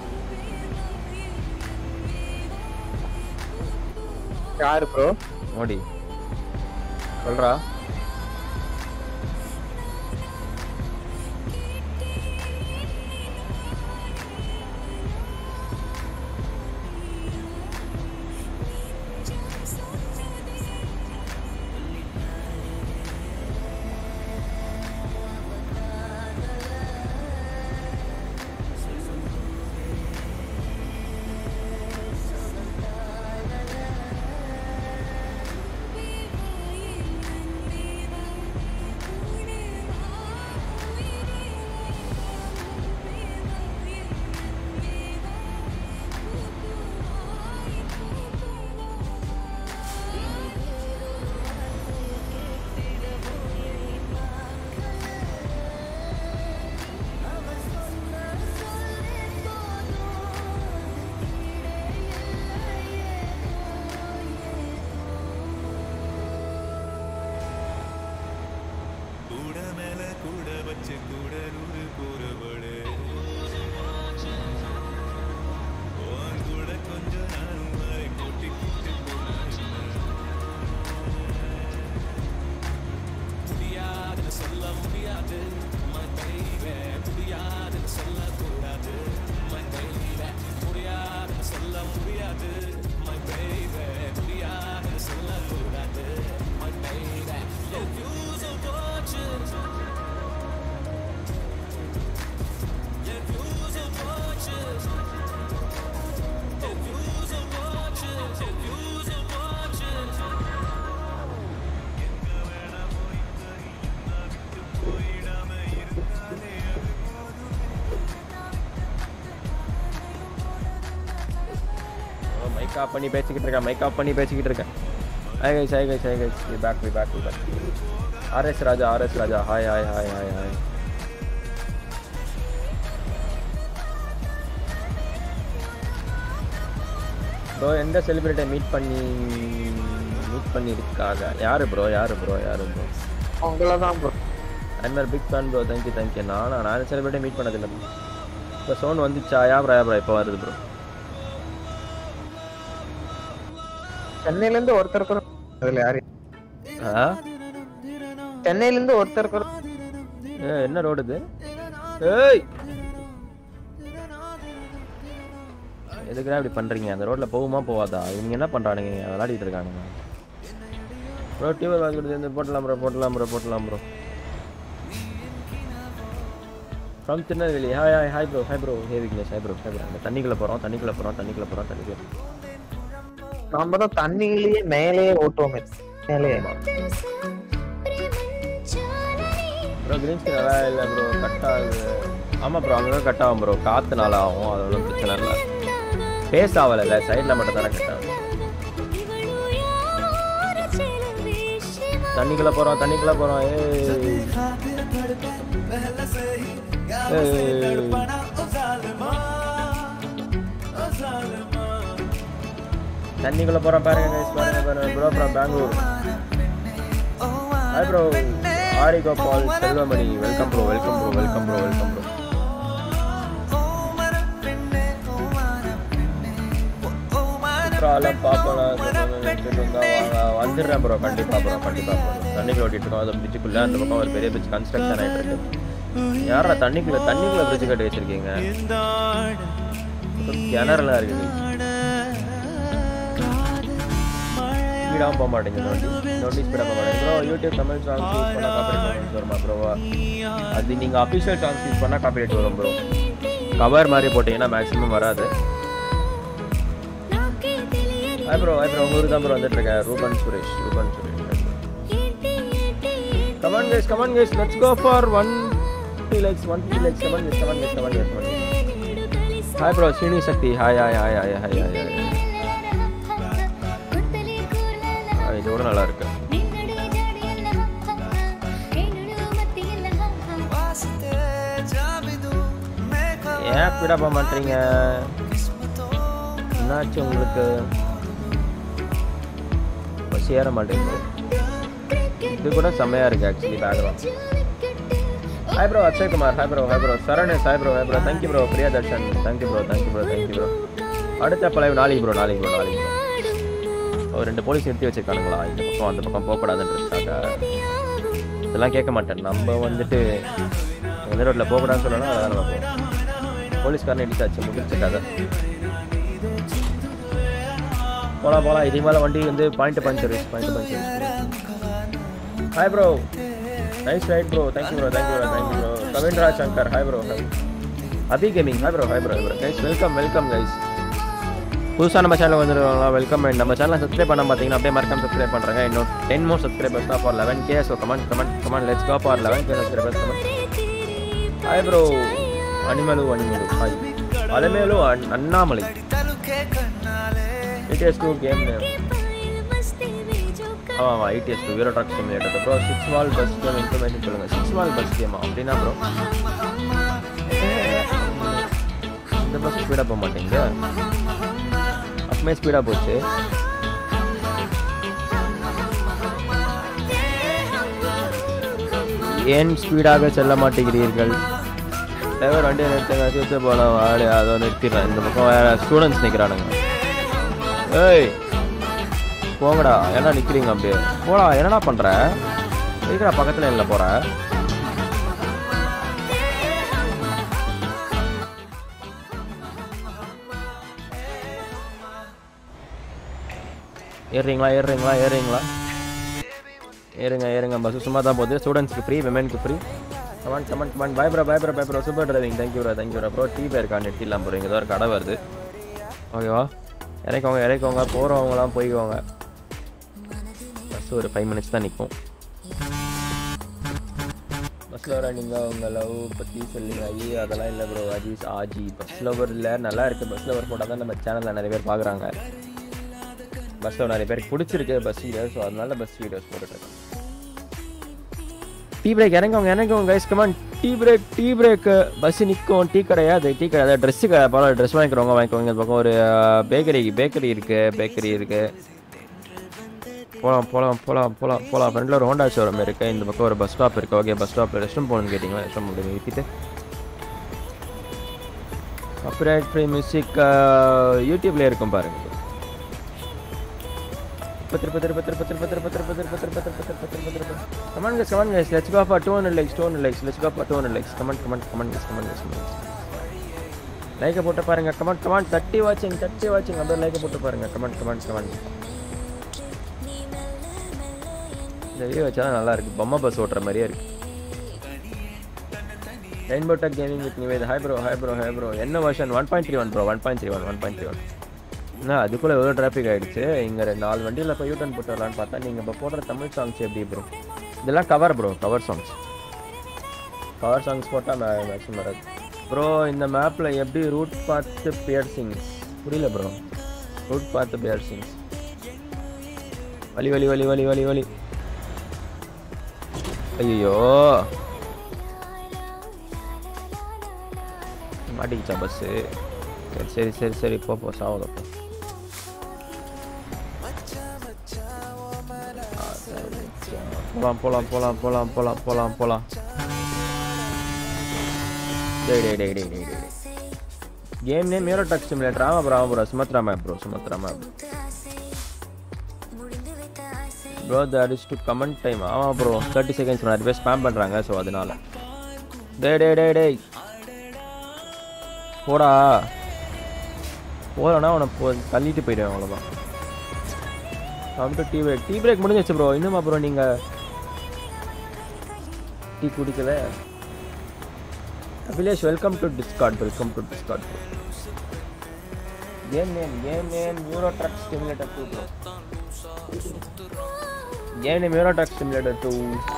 யாரு ப்ரோ மோடி சொல்றா கூட மேல கூட வச்சு கூட நூறு கூறவளே உன் கூட கொஞ்சம் நானும் மாறி கூட்டி கூட்டி முடியாதுன்னு சொல்ல முடியாது my baby. முடியாதுன்னு சொல்லக்கூடாது my baby. முடியாதுன்னு சொல்ல முடியாது my baby. முடியாதுன்னு சொல்லக்கூடாது my baby. என் views உம் போச்சு என் views உம் போச்சு என் views உம் போச்சு என் views உம் போச்சு மைக் ஆஃப் பண்ணி பேசிக்கிட்டு இருக்கேன் மைக் ஆஃப் பண்ணி பேசிக்கிட்டு இருக்கேன் hi guys hi guys hi guys we back we back we back RS Raja RS Raja hi hi hi hi hi bro எந்த செலிபிரிட்டியை மீட் பண்ணி மீட் பண்ணியிருக்காங்க யாரு ப்ரோ யாரு ப்ரோ யாரு ப்ரோ உங்களை தான் bro I'm big fan bro thank you thank you நானா நான் செலிபிரிட்டியை மீட் பண்ணதில்லை இப்போ சோன் வந்துச்சா யா ப்ரோ யா ப்ரோ இப்போ வருது ப்ரோ சென்னையில இருந்து ஒருத்தர் கூட அதுல யாரு ஆ சென்னையில இருந்து ஒருத்தர் கூட ஏ, என்ன ரோடு இது ஏய் எதுக்குடா இப்படி பண்றீங்க அந்த ரோட்ல போகுமா போவாதா இவங்க என்ன பண்றானுங்க இங்க விளையாடிட்டு இருக்கானுங்க ப்ரோ டியூபர் வாங்கிட்டு வந்து போட்டலாம் ப்ரோ போட்டலாம் ப்ரோ போட்டலாம் bro from Tirunelveli hi hi hi bro hi bro hey Vignesh hi bro hi bro அந்த தண்ணிக்குள்ள போறோம் தண்ணிக்குள்ள போறோம் தண்ணிக்குள்ள போறோம் தண்ணிக்குள்ள நம்ம தான் தண்ணியிலேயே மேலேயே ஓட்டுவோமே மேலேயே ப்ரோ கிரீன் ஸ்கிரீன் நல்லா இல்லை ப்ரோ கட் ஆகுது ஆமாம் ப்ரோ அங்கே கட் ஆகும் ப்ரோ காற்றுனால ஆகும் அது ஒன்றும் பிரச்சனை இல்லை ஃபேஸ் ஆகலைல்ல சைடில் மட்டும் தானே கட் ஆகும் தண்ணிக்குள்ளே போகிறோம் தண்ணிக்குள்ளே போகிறோம் ஏய் ஏய். தண்ணிக்குள்ளே போகிறோம் பாருங்க guys, பாருங்க பாருங்க bro from Bengaluru hi bro Aari Gopal Selvamani welcome bro welcome bro welcome bro welcome bro Courtallam பாப்பலாம் வந்துடுறேன் ப்ரோ கண்டிப்பாக ப்ரோ கண்டிப்பாக ப்ரோ தண்ணிக்குள்ள ஓட்டிட்டு இருக்கோம் அது பிரிட்ஜுக்குள்ளே அந்த பக்கம் ஒரு பெரிய பிரிட்ஜ் கன்ஸ்ட்ரக்ஷன் ஆகிட்டு இருக்கு யாரா தண்ணிக்குள்ள தண்ணிக்குள்ள பிரிட்ஜ் கட்டி வச்சிருக்கீங்க கிணறுலாம் இருக்குது ஸ்பீடாகவும் போக மாட்டேங்குது நோட்டி நோட்டி ஸ்பீடாக போக மாட்டேங்குது bro YouTube Tamil songs use பண்ணால் காப்பிரைட் வருமா ப்ரோவா அது நீங்கள் அஃபிஷியல் சாங்ஸ் யூஸ் பண்ணால் காப்பிரைட் வரும் ப்ரோ கவர் மாதிரி போட்டிங்கன்னா மேக்ஸிமம் வராது ஹாய் ப்ரோ ஹாய் ப்ரோ உங்க ஊருக்கு தான் ப்ரோ வந்துட்டு இருக்கேன் Ruban Suresh Ruban Suresh come on guys come on guys let's go for one three likes one three likes come on guys come on guys come on guys come on hi bro Srini Sakthi hi hi hi hi hi hi hi இது கூட நல்லா இருக்கு ஏன் ஸ்பீடாக போக மாட்டீங்க என்னாச்சு உங்களுக்கு பஸ் ஏற மாட்டேங்குது இது கூட செம்மையாக இருக்கு actually background hi bro Akshay Kumar hi bro hi bro Saranesh hi bro hi bro thank you bro Priya Darshan thank you bro thank you bro thank you bro அடுத்த பழைய நாளைக்கு ப்ரோ நாளைக்கு ப்ரோ நாளைக்கு ப்ரோ ஒரு ரெண்டு போலீஸ் நிறுத்தி வச்சிருக்கானுங்களா இந்த பக்கம் அந்த பக்கம் போகக்கூடாதுன்றதுக்காக இதெல்லாம் கேட்க மாட்டேன் நம்ம வந்துட்டு எந்த ரோட்டில் போகக்கூடாதுன்னு சொல்லணும் அதான் நம்ம போவோம் போலீஸ்காரன் இடிச்சாச்சு முடிச்சு கதை போலாம் போலாம் இதுக்கு மேலே வண்டி வந்து point puncture point puncture hi bro nice right bro thank you bro thank you bro thank you bro கவின்ரா Shankar hi bro hi Abhi gaming hi bro hi bro hi bro guys welcome welcome guys புதுசாக நம்ம சேனல் வந்துருவாங்களா வெல்கம் நம்ம சேனலை subscribe பண்ண பார்த்தீங்கன்னா அப்படியே மறக்காம subscribe பண்ணுறாங்க இன்னும் டென் மோர் சப்ஸ்கிரைபர்ஸ் தான் for eleven K so comment comment comment let's go for eleven K subscribers comment hi bro அனிமலு அனிமலு ஹாய் அலமேலு அண்- Annamalai ETS two game name ஆமாம் ஆமாம் ETS two Euro truck simulator bro six வால் பஸ் கேம் இன்ஃபர்மேஷன் சொல்லுங்கள் six வால் bus கேமா அப்படின்னா ப்ரோ இந்த பஸ் ஸ்பீடாக போக மாட்டேங்க அப்பமே ஸ்பீடாக போச்சு ஏன் ஸ்பீடாக செல்ல மாட்டேங்கிறீர்கள் டிரைவர் வண்டியை நிறுத்துங்க சுற்று போகலாம் வாடு அதோ நிறுத்திடுறேன் இந்த பக்கம் வேற ஸ்டூடெண்ட்ஸ் நிற்கிறானுங்க ஏய் போங்கடா ஏன்னா நிற்கிறீங்க அப்படியே போடா என்னடா பண்ணுற இருக்கிற பக்கத்தில் இல்லை போகிற ஏறுறீங்களா ஏறுறீங்களா ஏறுறீங்களா ஏறுங்க ஏறுங்க பஸ் சும்மா தான் போகுது ஸ்டூடெண்ட்ஸ்க்கு ஃப்ரீ விமென்க்கு free come on come on come on bye bro bye bro bye bro super driving thank you bro thank you bro bro டீ பேர் கான் நெட்டிலாம் ப்ரோ இங்கே தான் ஒரு கடை வருது ஓகேவா இறக்கவங்க இறக்கவங்க போகிறவங்களாம் போய்க்குவாங்க பஸ் ஒரு ஃபைவ் மினிட்ஸ் தான் நிற்கும் பஸ்ஸில் வர நீங்கள் உங்கள் லவ் பற்றி சொல்லுங்க ஐயே அதெல்லாம் இல்லை ப்ரோ அஜீஸ் ஆஜி பஸ்ஸில் இல்லை நல்லா இருக்குது பஸ்ஸில் ஒரு போட்டால் தான் நம்ம சேனலில் நிறைய பேர் பார்க்குறாங்க பஸ்ஸில் நிறைய பேருக்கு பிடிச்சிருக்கு பஸ் வீடியோஸ் ஸோ அதனால பஸ் வீடியோஸ் போட்டுட்ருக்கேன் டீ பிரேக் இறங்குவாங்க இறங்குவாங்க guys come on tea break tea break bus நிற்கும் டீ கடையா அது டீ கடை அதாவது ட்ரெஸ்ஸு கடை பரவாயில்ல ட்ரெஸ் வாங்கிக்கிறவங்க வாங்கிக்கோங்க இந்த பக்கம் ஒரு பேக்கரி பேக்கரி இருக்குது பேக்கரி இருக்குது போகலாம் போகலாம் போகலாம் போகலாம் போகலாம் ஃப்ரெண்டில் ஒரு ஹோண்டா ஷோரூம் இருக்குது இந்த பக்கம் ஒரு பஸ் ஸ்டாப் இருக்குது ஓகே பஸ் ஸ்டாப்பில் ரெஸ்ட் ரூம் போகணும்னு கேட்டிங்களா ரெஸ்ட் ரூம் போட்டு நிறுத்திட்டு காப்பிரைட் ஃப்ரீ மியூசிக் யூடியூப்லேயே இருக்கும் பாருங்கள் பத்திர பத்திர பத்திர பத்திர பத்திர பத்திர பத்திர பத்திர பத்திர பத்திர பத்திர பத்திர பத்திர come on guys come on guys let's go for 200 likes 200 likes let's go for 200 likes come on come on come on guys come on guys come on like போட்டு பாருங்க கமான் கமான் தட்டி வாட்சிங் தட்டி வாட்சிங் அப்படியே லைக் போட்டு பாருங்க கமான் கமான் கமான் இந்த வீடியோ வச்சா நல்லா இருக்கு பொம்மை பஸ் ஓட்டுற மாதிரியே இருக்கு rainbow tech gaming with Nivedh hi bro hi bro hi bro என்ன version one point three one bro one point three one one point three one என்ன அதுக்குள்ளே எவ்வளோ டிராஃபிக் ஆகிடுச்சு இங்கே ரெண்டு நாலு வண்டியில் இப்போ யூட்டன் போட்டு வரலான்னு பார்த்தா நீங்கள் இப்போ போடுற தமிழ் சாங்ஸ் எப்படி ப்ரோ இதெல்லாம் cover bro cover songs cover songs போட்டால் மேக்ஸிமம் வராது ப்ரோ இந்த மேப்பில் எப்படி ரூட் பார்த்து பியர்சிங்ஸ் புரியல ப்ரோ ரூட் பார்த்து பியர்சிங்ஸ் வலி வலி வலி வலி வலி வலி ஐயோ மாட்டிக்கிச்சா பஸ்ஸு சரி சரி சரி சரி போ போ சாவல போ போலாம் போலாம் போலாம் போலாம் போலாம் போலாம் போலாம் டேய் டேய் டேய் டேய் டேய் டேய் கேம் நேம் மேரோ டச் சிமுலேட்டர் ஆமா ப்ரோ ஆமா bro Sumatra map bro Sumatra map bro that is to comment time ஆமா ப்ரோ தேர்ட்டி செகண்ட்ஸ் நிறைய பேர் ஸ்பேம் பண்ணுறாங்க ஸோ அதனால டேய் டேய் டேய் டேய் போடா போகிறேன்னா அவனை போ தள்ளிட்டு போயிடுவேன் அவ்வளோதான் come to tea break tea break முடிஞ்சிச்சு ப்ரோ இன்னுமா ப்ரோ நீங்கள் டீ குடிக்கல Abhilash welcome to Discord welcome to Discord game name game name Euro drug stimulator two bro game name Euro drug stimulator two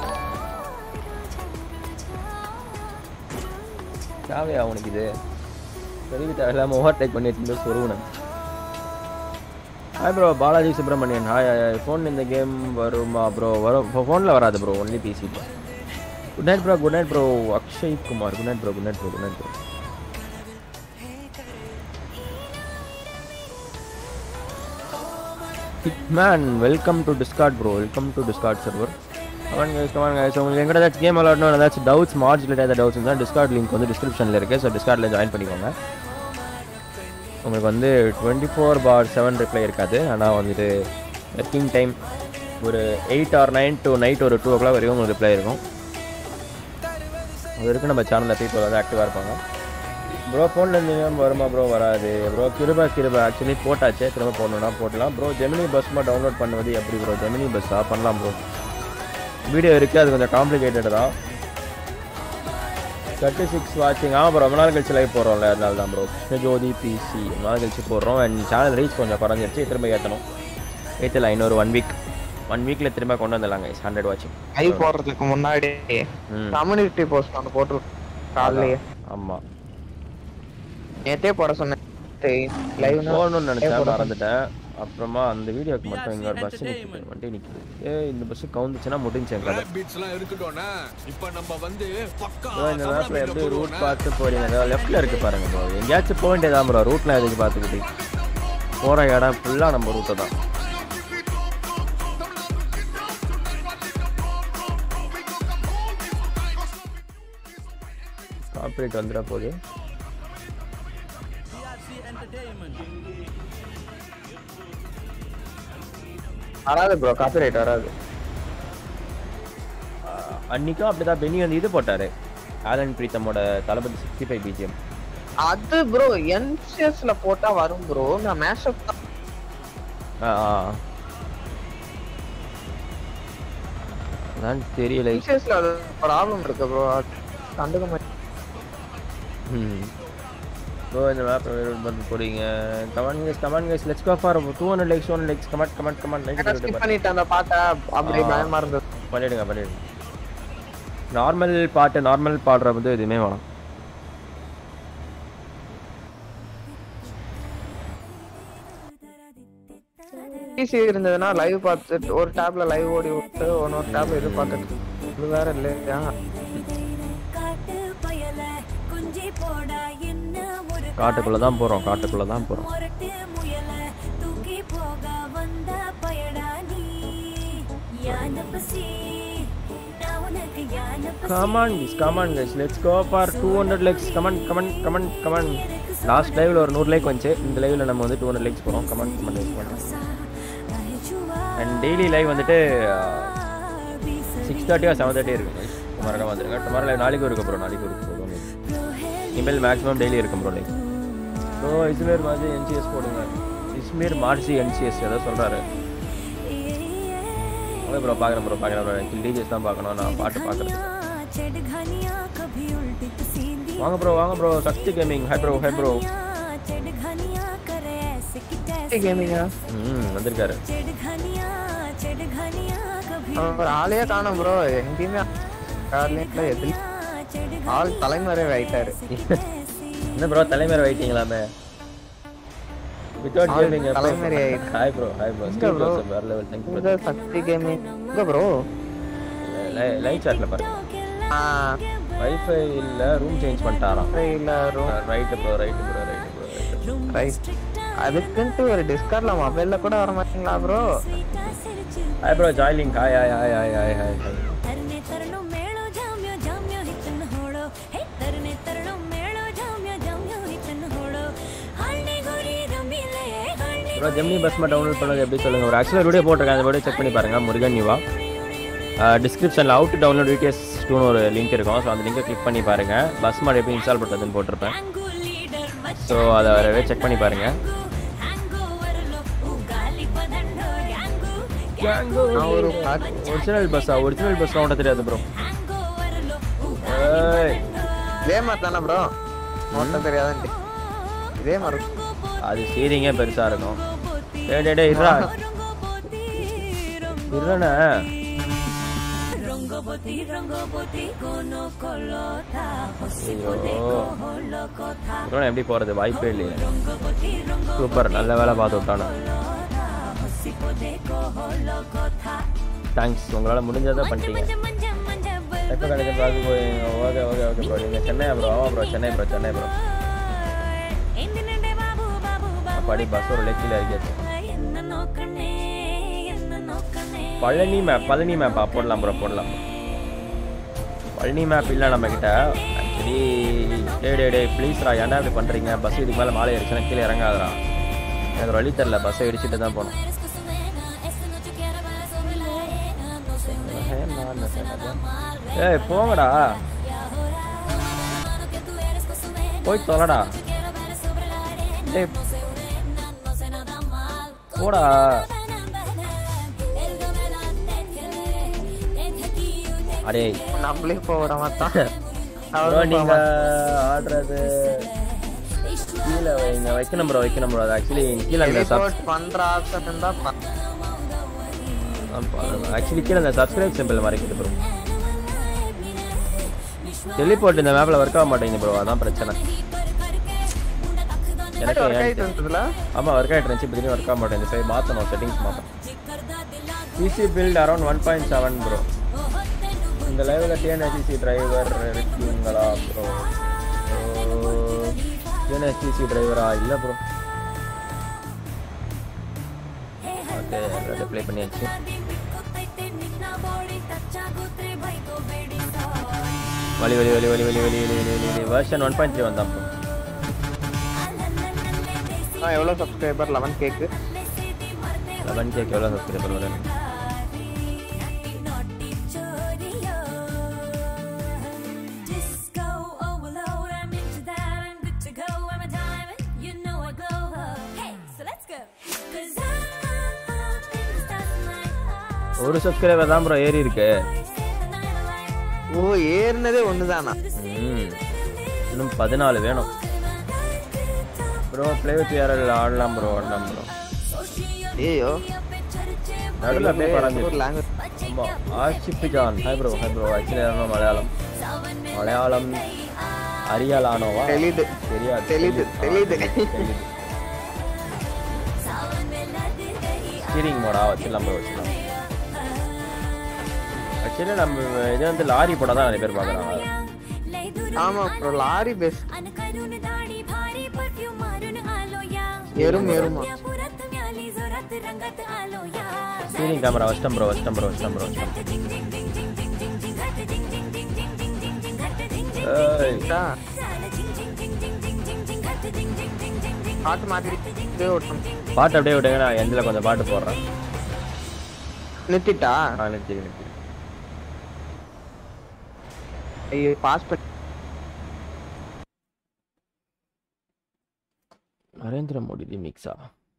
தேவையா உனக்கு இது தெரிவி தேவையில்லாமல் ஓவர் டேக் பண்ணி வச்சுட்டு Saravanan hi bro Balaji Subramanian hi hi phone இந்த கேம் வருமா ப்ரோ வரும் ஃபோனில் வராது bro only PC good night bro good night bro Akshay Kumar good night bro good night bro good night bro man welcome to Discord bro welcome to Discord server come on guys come on guys உங்களுக்கு எங்கிட்ட ஏதாச்சும் game விளாடணும் ஏதாச்சும் doubts மார்ஜ் ஏதாவது doubts இருந்தால் Discord link வந்து டிஸ்கிரிப்ஷனில் இருக்குது so டிஸ்கார்டில் join பண்ணிக்கோங்க உங்களுக்கு வந்து twenty four by seven reply இருக்காது ஆனால் வந்துட்டு ஒர்க்கிங் டைம் ஒரு eight or nine to night ஒரு டூ ஓ கிளாக் வரைக்கும் உங்களுக்கு ரிப்ளை இருக்கும் அது வரைக்கும் நம்ம சேனலில் பீப்புள் வந்து ஆக்டிவாக இருப்பாங்க ப்ரோ ஃபோனில் இருந்து வருமா ப்ரோ வராது ப்ரோ கிருபா கிருபா ஆக்சுவலி போட்டாச்சு திரும்ப போடணும்னா போடலாம் ப்ரோ ஜெமினி பஸ்மா டவுன்லோட் பண்ணுவது எப்படி ப்ரோ ஜெமினி பஸ்ஸா பண்ணலாம் ப்ரோ வீடியோ இருக்குது அது கொஞ்சம் காம்ப்ளிகேட்டட் தான் தேர்ட்டி சிக்ஸ் வாட்சிங் ஆமாம் ப்ரோ ரொம்ப நாள் கழிச்சு லைவ் போடுறோம்ல அதனால தான் ப்ரோ கிருஷ்ணஜோதி பிசி ரொம்ப நாள் கழிச்சு போடுறோம் அண்ட் சேனல் ரீச் கொஞ்சம் குறைஞ்சிருச்சு திரும்ப ஏற்றணும் ஏற்றலாம் இன்னொரு ஒன் வீக் ஒன் வீக்கில் திரும்ப கொண்டு வந்துடலாங்க ஹண்ட்ரட் வாட்சிங் கை போடுறதுக்கு முன்னாடி ம். கம்யூனிட்டி போஸ்ட் ஒன்று போட்டு காலையிலேயே ஆமாம் நேத்தே போட சொன்னேன் லைவ் போகணும்னு நினச்சேன் மறந்துட்டேன் அப்புறமா அந்த வீடியோக்கு மட்டும் இங்கே ஒரு பஸ் நிற்குது வண்டி நிற்குது ஏ இந்த பஸ் கவுந்துச்சுன்னா முடிஞ்சு என் கதை பீட்ஸ்லாம் இருக்கட்டும்னா இப்ப நம்ம வந்து பக்கா ப்ரோ இந்த மேப்பில் எப்படி ரூட் பார்த்து போறீங்க லெஃப்ட்டில் இருக்கு பாருங்க ப்ரோ எங்கேயாச்சும் போக வேண்டியதான் ப்ரோ ரூட்லாம் எதுக்கு பார்த்துக்கிட்டு போகிற இடம் ஃபுல்லாக நம்ம ரூட்டை தான் கார்பரேட் வந்துட போகுது வராது ப்ரோ காப்பிரைட் வராது அன்னைக்கும் அப்படிதான் பெனி வந்து இது போட்டாரு ஆலன் பிரீத்தமோட தளபதி சிக்ஸ்டி ஃபைவ் பிஜிஎம் அது ப்ரோ என்சிஎஸ்ல போட்டா வரும் ப்ரோ நான் மேஷப் ஆ ஆ. அதான் தெரியல என்சிஎஸ்ல அது ப்ராப்ளம் இருக்கு ப்ரோ கண்டுக்க மாட்டேன் ம் ப்ரோ இந்த மேப் பண்ண போறீங்க come on guys come on guys let's go for 200 likes 200 likes comment comment comment like skip பண்ணிட்டேன் அந்த பாட்டை அப்படியே ஆ. பயமா இருந்தது பண்ணிடுங்க பண்ணிடுங்க நார்மல் பாட்டு நார்மல் பாடுற வந்து எதுவுமே வேணாம் பிசி இருந்ததுன்னா லைவ் பார்த்துட்டு ஒரு டேப்ல லைவ் ஓடி விட்டு இன்னொரு டேப்ல இது பார்த்துட்டு இது வேற இல்லையா காட்டு பயல குஞ்சி போடா என்ன ஒரு காட்டுக்குள்ள தான் போறோம் காட்டுக்குள்ள தான் போறோம் முரட்டு முயல தூக்கி போக வந்த பயடா நீ யான பசி நான் உனக்கு யான பசி come on guys come on guys let's go for 200 likes come on come on come on come on last லைவ்ல ஒரு நூறு லைக் வந்துச்சு இந்த லைவ்ல நம்ம வந்து 200 லைக்ஸ் போறோம் கமான் கமான் லைக் பண்ணுறோம் அண்ட் டெய்லி லைவ் வந்துட்டு சிக்ஸ் தேர்ட்டி செவன் தேர்ட்டி இருக்கு guys. மறக்காம வந்துருங்க டுமாரோ லைவ் நாளைக்கு இருக்கு ப்ரோ நாளைக்கு இருக்கு ப்ரோ இமெயில் மேக்ஸிமம் டெய்லி இருக்கும் ப்ரோ லைவ் ப்ரோ இஸ்மீர் மாதிரி என்சிஎஸ் போடுங்க இஸ்மீர் மார்சி என்சிஎஸ் ஏதோ சொல்றாரு ஓகே ப்ரோ பார்க்குறேன் ப்ரோ பார்க்குறேன் ப்ரோ ஆக்சுவலி டிஜேஸ் தான் பார்க்கணும் நான் பாட்டு பார்க்குறேன் चढ़ घनिया कभी उल्टी तो सीधी வாங்க ப்ரோ வாங்க bro Shakti gaming hi bro hi bro चढ़ घनिया करे ऐसे की तैसे கேமிங்கா ம் வந்திருக்காரு चढ़ घनिया चढ़ घनिया कभी ஒரு ஆளையே காணும் ப்ரோ எங்கேயுமே கார்லேட்ல எதிரி ஆள் தலைமுறை ஆயிட்டாரு என்ன ப்ரோ தலைமையர் வைட்டீங்களாமே வித்தவுட் ஆள் கேமிங் தலைமறை ஆயிட்டு. ஹாய் ப்ரோ ஹாய் ப்ரோ எங்க ஸ்டீவ் bro? ஜோசப் வேற லெவல் தேங்க் யூ இந்த சக்தி கேமிங் இங்க ப்ரோ லைவ் சாட்ல பாருங்க வைஃபை இல்ல ரூம் சேஞ்ச் பண்ணிட்டாராம் இல்ல room right bro right bro right bro right அதுக்குன்ட்டு ஒரு டிஸ்கார்ட்ல மொபைல்ல கூட வர மாட்டீங்களா bro hi bro join link hi hi hi hi hi hi hi तरने तरनो मेळो जाम्यो जाम्यो हितन होळो हे तरने तरनो मेळो जाम्यो जाम्यो हितन होळो हळणी गोरी रमिले हळणी ப்ரோ ஜெமினி பஸ்மா டவுன்லோட் பண்ணது எப்படி சொல்லுங்க ஒரு ஆக்சுவலாக வீடியோ போட்டிருக்கேன் அந்த வீடியோ செக் பண்ணி பாருங்க முருகன் யுவா டிஸ்கிரிப்ஷனில் அவுட் டவுன்லோட் விடிஎஸ் டூன்னு ஒரு லிங்க் இருக்கும் ஸோ அந்த லிங்கை கிளிக் பண்ணி பாருங்க பஸ்மா எப்படி இன்ஸ்டால் பண்ணுறதுன்னு போட்டிருப்பேன் ஸோ அதை வரவே செக் பண்ணி பாருங்க நான் ஒரு ஒரிஜினல் பஸ்ஸா ஒரிஜினல் பஸ் ஓட்ட தெரியாது ப்ரோ ஏய் இதே மாதிரி தானே ப்ரோ ஓட்ட தெரியாதுன்ட்டு இதே மாதிரி அது ஸ்டீரிங்கே பெருசா இருக்கும் டேய் டேய் டேய் இருடா இருண்ணே রঙ্গবতী রঙ্গবতী কোন কলতা হসিব ஐயோ দেখো হলো কথা இருண்ணே எப்படி போறது வாய்ப்பே இல்லையே রঙ্গবতী রঙ্গবতী சூப்பர் நல்ல வேலை பார்த்து விட்டானே হসিব দেখো হলো কথা தேங்க்ஸ் உங்களால முடிஞ்சதை பண்ணிட்டீங்க மஞ்ச மஞ்ச மஞ்ச எப்போ கிடைக்கும் பார்க்க போய் ஓகே ஓகே ஓகே ப்ரோ நீங்கள் சென்னை ப்ரோ ஆமாம் bro Chennai bro Chennai bro എന്തിനുണ്ടേ ബാബു ബാബു ബാബു படி பஸ் ஒரு லெக்கில் இருக்காச்சு என்ன നോക്കണേ என்ன നോക്കണേ பழனி மேப் பழனி மேப்பா போடலாம் ப்ரோ போடலாம் பழனி மேப் இல்லை நம்மக்கிட்ட ஆக்சுவலி டே டே டே ப்ளீஸ்ரா ஏன்டா இப்படி பண்ணுறீங்க பஸ் இதுக்கு மேலே மாலை அடிச்சுன்னா கீழே இறங்காதடா எனக்கு ஒரு வழி தெரில பஸ்ஸை இடிச்சிட்டு தான் போகணும் ஏய் போங்கடா போய் தொலைடா ஏய் போடா அடே நம்மளே போக விட மாட்டான் ப்ரோ நீங்க ஆடுறது கீழே வைங்க வைக்கணும் ப்ரோ வைக்கணும் ப்ரோ அது ஆக்சுவலி கீழே அந்த ரிப்போர்ட் பண்ற ஆப்ஷன் இருந்தா பண்- ஆக்சுவலி கீழே அந்த சப்ஸ்கிரைப் சிம்பிள் மறைக்குது ப்ரோ டெலிபோர்ட் இந்த மேப்ல ஒர்க் ஆக மாட்டேங்குது ப்ரோ அதான் பிரச்சனை எனக்கு work ஏன் ஆயிட்டு இருந்ததுல? ஆமா ஒர்க் ஆயிட்டு இருந்துச்சு இப்போ திடீர்னு ஒர்க் ஆக மாட்டேங்குது சரி மாற்றணும் செட்டிங்ஸ் மாற்றணும் PC build around one point seven bro இந்த லைவில் டிஎன்ஹெச்சிசி டிரைவர் இருக்கீங்களா ப்ரோ டிஎன்ஹெச்சிசி டிரைவரா இல்லை ப்ரோ ஓகே ரிப்ளை பண்ணியாச்சு வலி வலி வலி வலி வலி வலி வலி வலி வலி வலி வெர்ஷன் ஒன் பாயிண்ட் த்ரீ வந்தான் ப்ரோ ஆ, எவ்வளவு சப்ஸ்கிரைபர் லெவன் கேக்கு லெவன் கேக்கு எவ்வளோ சப்ஸ்கிரைபர் வரும் Disco overload, I'm into that, I'm good to go, I'm a diamond, you know I glow. Hey, so let's go. 'Cause I'm in the stars tonight. ஒரு subscriber தான் bro ஏறி இருக்கு ஓ ஏறினதே ஒண்ணுதானா ம் இன்னும் பதினாலு வேணும் ப்ரோ ப்ளே வித் ஏஆர்எல் ஆடலாம் ப்ரோ ஆடலாம் ப்ரோ ஏயோ நடுவில் அப்படியே ஒரு பறந்து language. ஆமாம் Ashif John hi bro hi bro actually என்ன மலையாளம் மலையாளம் அரியாலானோவா தெளிது. தெரியாது தெளிது, தெளிது. தெளிது ஸ்டீரிங் மோடா வச்சிடலாம் ப்ரோ வச்சிடலாம் ஆக்சுவலி நம்ம இது வந்து லாரி போட தான் நிறைய பேர் பார்க்குறாங்க ஆமா ப்ரோ லாரி பெஸ்ட் करून दाढी भारी परफ्यूम मारून आलो या எறும் எறுமா पुरात म्याली जोरात रंगात आलो या ஸ்டீரிங் கேமரா வச்சிட்டோம் ப்ரோ வச்சிட்டோம் ப்ரோ வச்சிட்டோம் ப்ரோ வச்சிட்டோம் ஏய் பாட்டு மாதிரி இதே ஓட்டம் பாட்டு அப்படியே விட்டுங்க நான் எண்டில் கொஞ்சம் பாட்டு போடுறேன் நிறுத்திட்டா நான் நிறுத்தி நிறுத்தி ஐயோ பாஸ் பண்ணி நரேந்திர மோடி ரிமிக்ஸா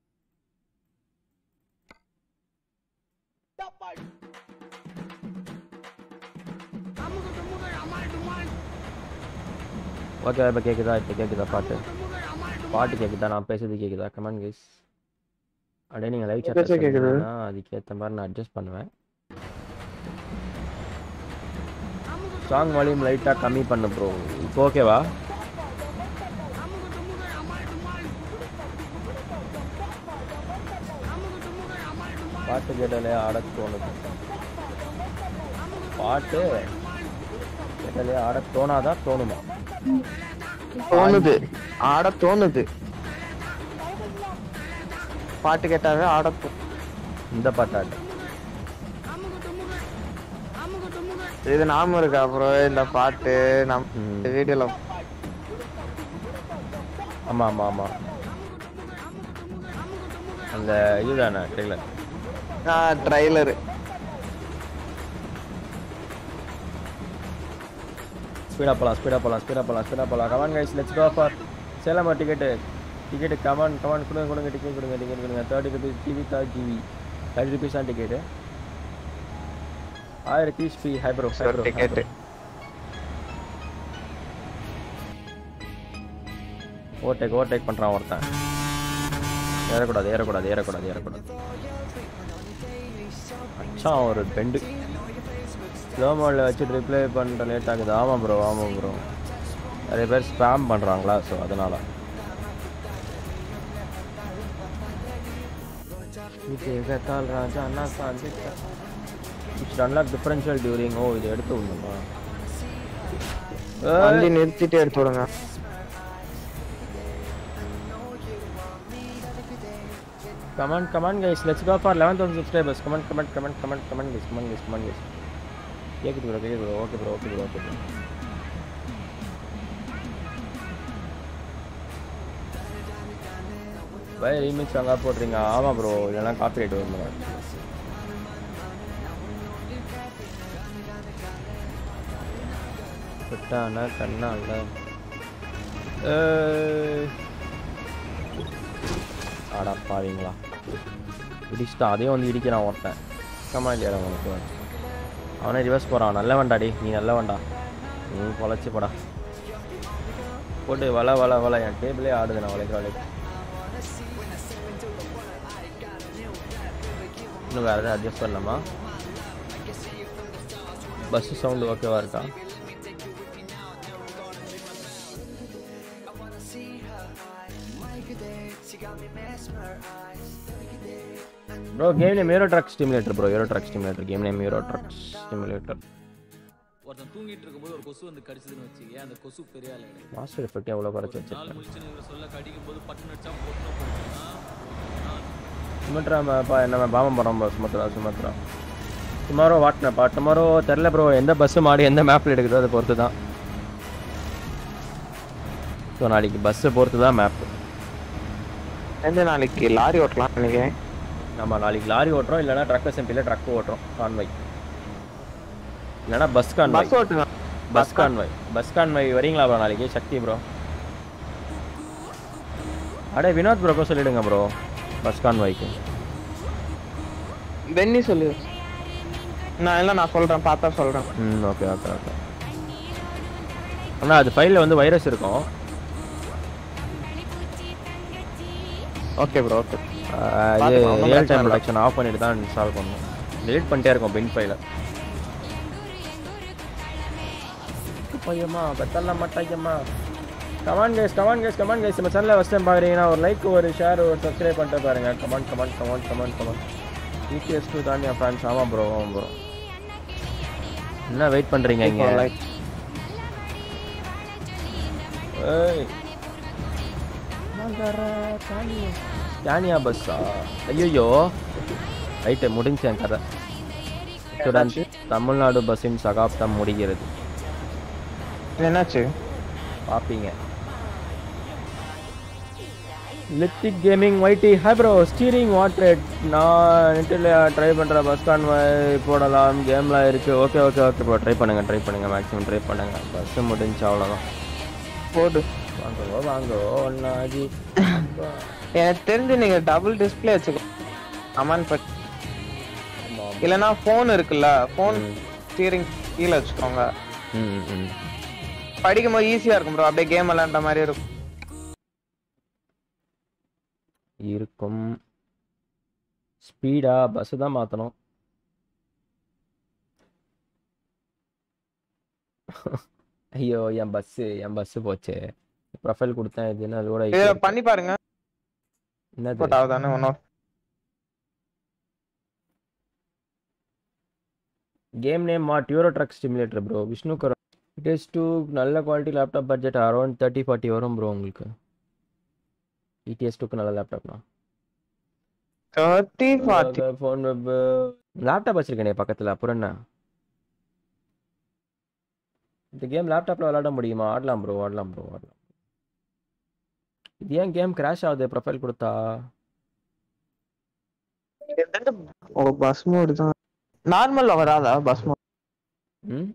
ஓகே இப்போ கேட்குதா இப்போ கேட்குதா பாட்டு பாட்டு கேட்குதா நான் பேசுறது கேட்குதா கமெண்ட் கைஸ் அப்படியே நீங்கள் லைவ் பேச சாட் கேக்குது. கேட்குதுன்னா அதுக்கேற்ற மாதிரி நான் அட்ஜஸ்ட் பண்ணுவேன் சாங் வால்யூம் லைட்டாக கம்மி பண்ணு ப்ரோ இப்போ ஓகேவா பாட்டு கேட்டாலே ஆட தோணுது பாட்டு கேட்டாலே ஆட தோணாதா தோணுமா தோணுது ஆட தோணுது பாட்டு கேட்டாவே ஆட தோ- இந்த பாட்டாட்டு இது நாம இருக்கு அப்புறம் இந்த பாட்டு நம்ம வீடியோல ஆமாம் ஆமாம் ஆமாம் அந்த இதுதானே ட்ரெயிலர் ட்ரைலரு ஸ்பீடாக போகலாம் ஸ்பீடாக போகலாம் ஸ்பீடாக போகலாம் ஸ்பீடாக போகலாம் come on guys let's go for Salem ticket ticket come on come on கொடுங்க கொடுங்க டிக்கெட் கொடுங்க டிக்கெட் கொடுங்க thirty rupees GB third GB thirty rupees தான் டிக்கெட்டு ஆயிரம் rupees fee hi bro hi bro ticket overtake overtake பண்ணுறான் ஒருத்தன் ஏறக்கூடாது ஏறக்கூடாது ஏறக்கூடாது ஏறக்கூடாது அச்சான் ஒரு பெண்டு ஸ்லோ மோடில் வச்சு ரிப்ளை பண்ணுற லேட் ஆகுது ஆமாம் ப்ரோ ஆமாம் ப்ரோ நிறைய பேர் ஸ்பேம் பண்ணுறாங்களா ஸோ அதனால் விஜயகத்தால் ராஜா அண்ணா Shanthi it's unlock differential during ஓ இது எடுத்து விடணுமா வண்டி நிறுத்திட்டு எடுத்து விடுங்க Come on, come on, guys. Let's go for 11,000 subscribers. Come on, come on, come on, come on, come on, guys. Come on, guys. Come on, guys. கேக்குது ப்ரோ கேக்குது bro okay bro okay bro okay bro bye remix அங்கே போடுறீங்க ஆமாம் bro இல்லைன்னா copy right வரும் bro. விட்டானா கண்ணா இல்லை ஆடா பாவீங்களா இடிச்சிட்டான் அதையும் வந்து இடிக்கிறான் ஒருத்தன் கம்மா இல்லையா உனக்கு அவனே ரிவர்ஸ் போகிறான் நல்ல வேண்டாடி நீ நல்ல வேண்டா நீ பொழைச்சி போடா போட்டு வள வள வள என் டேபிளே ஆடுது நான் வளைக்கிற வளைக்கு இன்னும் வேறு எதாவது அட்ஜஸ்ட் பண்ணலாமா பஸ்ஸு சவுண்டு ஓகேவா இருக்கா bro game name hero truck stimulator bro hero truck stimulator game name hero truck stimulator ஒருத்தன் தூங்கிட்டு இருக்கும்போது ஒரு கொசு வந்து கடிச்சதுன்னு வச்சுக்கேன் அந்த கொசு பெரிய ஆள் கிடையாது. மாஸ்டர் எஃபெக்ட் எவ்வளோ குறைச்சி நாலு வச்சிருக்கேன் முடிச்சுன்னு இவரை சொல்ல கடிக்கும் போது பட்டு நடிச்சா பொண்ணு போச்சுன்னா சுமத்ரா மேப்பா என்ன பாமம் போகிறோம் ப்ரோ சுமத்ரா சுமத்ரா டுமாரோ வாட்டினப்பா டுமாரோ தெரில ப்ரோ எந்த பஸ்ஸு மாடி எந்த மேப்பில் எடுக்குதோ அதை பொறுத்து தான் ஸோ நாளைக்கு பஸ்ஸை பொறுத்து தான் மேப்பு எந்த நாளைக்கு லாரி ஓட்டலாம் நினைக்கிறேன் நம்ம நாளைக்கு லாரி ஓட்டுறோம் இல்லைனா ட்ரக் அசம்பிளியில் ட்ரக் ஓட்டுறோம் கான்வை இல்லைனா பஸ் கான்வை பஸ் ஓட்டுங்க பஸ் கான்வை பஸ் கான்வை வரீங்களா ப்ரோ நாளைக்கு சக்தி ப்ரோ அடே வினோத் ப்ரோக்கோ சொல்லிடுங்க ப்ரோ பஸ் கான்வைக்கு பென்னி சொல்லு நான் இல்லை நான் சொல்றேன் பார்த்தா சொல்றேன் ம் ஓகே ஓகே ஓகே ஆனால் அது ஃபைலில் வந்து வைரஸ் இருக்கும் ஓகே ப்ரோ ஓகே ஆஹ் இது பார்த்துக்கலாம், ஒண்ணும் ரியல் பிரச்சனை டைம் இல்ல. ப்ரொடக்ஷன் ஆஃப் பண்ணிட்டு தான் இன்ஸ்டால் பண்ணணும் டெலிட் பண்ணிட்டே இருக்கும் பின் ஃபைல பையம்மா பெத்தல்லாம் மட்டாய்யம்மா come on guys come on guys come on guys நம்ம சேனலில் ஃபஸ்ட் டைம் பார்க்குறீங்கன்னா ஒரு லைக் ஒரு ஷேர் ஒரு சப்ஸ்கிரைப் பண்ணிட்டு பாருங்க come on come on come on come on come on ETS two தான் என் ஃபேன்ஸ் ஆமாம் ப்ரோ ஆமாம் ப்ரோ என்ன வெயிட் பண்ணுறீங்க இங்கே இப்போ like- ஏய் யானியா பஸ்ஸா ஐயோ ரைட்டு முடிஞ்சு என் கதை இத்துடன் தமிழ்நாடு பஸ்ஸின் சகாப்தம் முடிகிறது என்னாச்சு பார்ப்பீங்க Lithik gaming YT hi bro steering வாட்ரேட் நான் நெட்டில் ட்ரை பண்ணுற பஸ் கான்வாய் போடலாம் கேம்லாம் இருக்குது okay okay okay bro try பண்ணுங்கள் ட்ரை பண்ணுங்கள் மேக்ஸிமம் ட்ரை பண்ணுங்கள் பஸ்ஸு முடிஞ்சு அவ்வளோதான் போடு வாங்கோ வாங்கோ ஒன்னாஜி எனக்கு தெரிஞ்சு நீங்க டபுள் டிஸ்ப்ளே வச்சுக்கோ அமன் பட் இல்லனா ஃபோன் இருக்குல்ல ஃபோன் ஸ்டீரிங் கீழே வச்சுக்கோங்க ம் ம் படிக்கும்போது ஈஸியா இருக்கும் ப்ரோ அப்படியே கேம் விளையாண்ட மாதிரி இருக்கும் இருக்கும் ஸ்பீடா பஸ்ஸு தான் மாற்றணும் ஐயோ என் பஸ்ஸு என் பஸ்ஸு போச்சு ப்ரொஃபைல் கொடுத்தேன் இது என்ன அதோட இதை பண்ணி பாருங்க என்னது போட் ஆகுதானே ஒன்றும் game name what Euro drug stimulator bro Vishnu கர் இட் இஸ் டூ நல்ல quality laptop budget around thirty forty வரும் ப்ரோ உங்களுக்கு இடிஎஸ் டூக்கு நல்ல லேப்டாப்னா thirty forty phone web laptop வச்சிருக்கேனே பக்கத்தில் அப்புறம் என்ன இந்த கேம் லேப்டாப்பில் விளையாட முடியுமா ஆடலாம் ப்ரோ ஆடலாம் ப்ரோ ஆடலாம் இது ஏன் கேம் கிராஷ் ஆகுது ப்ரொஃபைல் கொடுத்தா ஓ பஸ் மோடு தான் நார்மல்ல வராதா பஸ் மோட் ம்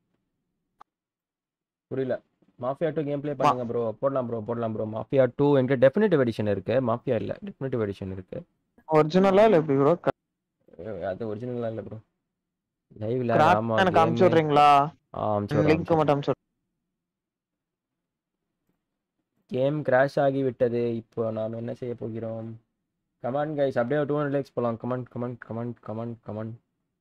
புரியல மாஃபியா டூ கேம் ப்ளே பண்ணுங்க ப்ரோ போடலாம் ப்ரோ போடலாம் ப்ரோ மாஃபியா டூ என்கிட்ட டெஃபினட்டிவ் எடிஷன் இருக்கு மாஃபியா இல்லை டெஃபினட்டிவ் எடிஷன் இருக்கு ஒரிஜினலா இல்ல எப்படி ப்ரோ அஹ் அது ஒரிஜினலாக இல்லை ப்ரோ லைவ்ல கிராஃப்ட் ஆமா எனக்கு அனுப்பிச்சு விடுறீங்களா அனுப்பிச்சு லிங்க் மட்டும் அனுப்பிச்சு கேம் கிராஷ் ஆகி விட்டது இப்போ நாம் என்ன செய்ய போகிறோம் கமான் கைஸ் அப்படியே டூ ஹண்ட்ரட் லைக்ஸ் போகலாம் comment comment comment comment comment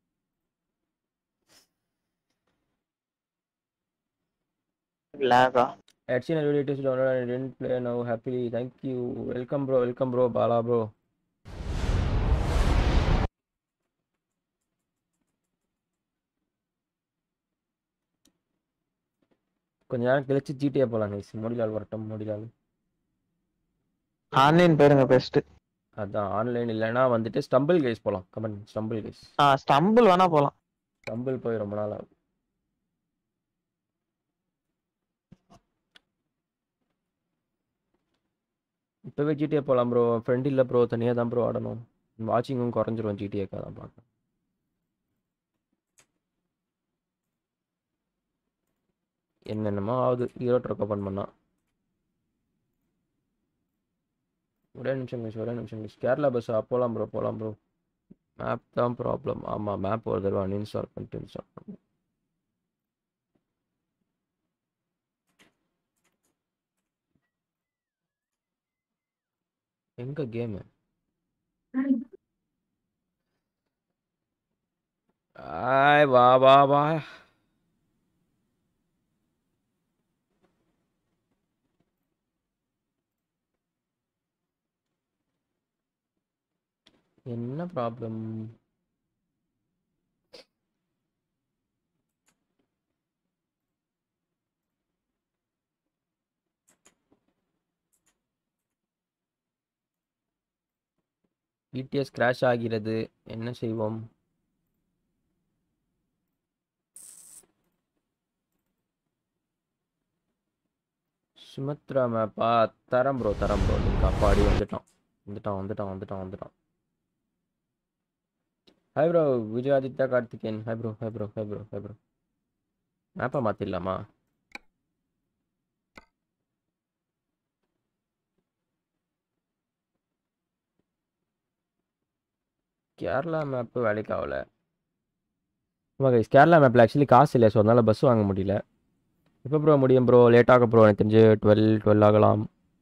Lekha Additional video it is downloaded and didn't play now happily. Thank you. Welcome bro. Welcome bro. Bala bro. கொஞ்ச நேரம் கழிச்சு ஜிடிஏ போலாம் நைஸ் மோடிலால் வரட்டும் மோடிலால் ஆன்லைன் பேருங்க பெஸ்ட் அதான் ஆன்லைன் இல்லைன்னா வந்துட்டு ஸ்டம்பிள் கைஸ் போலாம் கமெண்ட் ஸ்டம்பிள் கைஸ் ஆ ஸ்டம்பிள் வேணா போலாம் ஸ்டம்பிள் போய் ரொம்ப நாள் ஆகும் இப்போவே ஜிடிஏ போகலாம் ப்ரோ ஃப்ரெண்ட் இல்லை ப்ரோ தனியாக தான் ப்ரோ ஆடணும் வாட்சிங்கும் குறைஞ்சிரும் ஜிடிஏக்காக தான் பார்க்கணும் என்னென்னமோ ஆகுது ஹீரோ ட்ரக் ஓப்பன் பண்ணா ஒரே நிமிஷம் மிஸ் ஒரே நிமிஷம் மிஸ் கேரளா பஸ் போகலாம் ப்ரோ போகலாம் ப்ரோ மேப் தான் ப்ராப்ளம் ஆமாம் மேப் ஒரு தடவை அன்இன்ஸ்டால் பண்ணிட்டு இன்ஸ்டால் பண்ணணும் எங்க கேமு ஆய் வா வா வா என்ன ப்ராப்ளம் பிடிஎஸ் கிராஷ் ஆகிறது என்ன செய்வோம் சுமத்ரா மேப்பா தரம் ப்ரோ தரம் ப்ரோ லிங்க் அப்பாடி வந்துட்டான் வந்துட்டான் வந்துட்டான் வந்துட்டான் வந்துட்டான் hi bro Vijay Adithya Karthikeyan hi bro hi bro hi bro hi bro மேப்பை மாற்றிடலாமா கேரளா மேப்பு வேலைக்கு ஆகல ஆமாம் கைஸ் கேரளா மேப்பில் ஆக்சுவலி காசு இல்லை ஸோ அதனால் பஸ் வாங்க முடியல எப்போ ப்ரோ முடியும் ப்ரோ லேட் ஆக ப்ரோ எனக்கு தெரிஞ்சு டுவெல் டுவெல் ஆகலாம்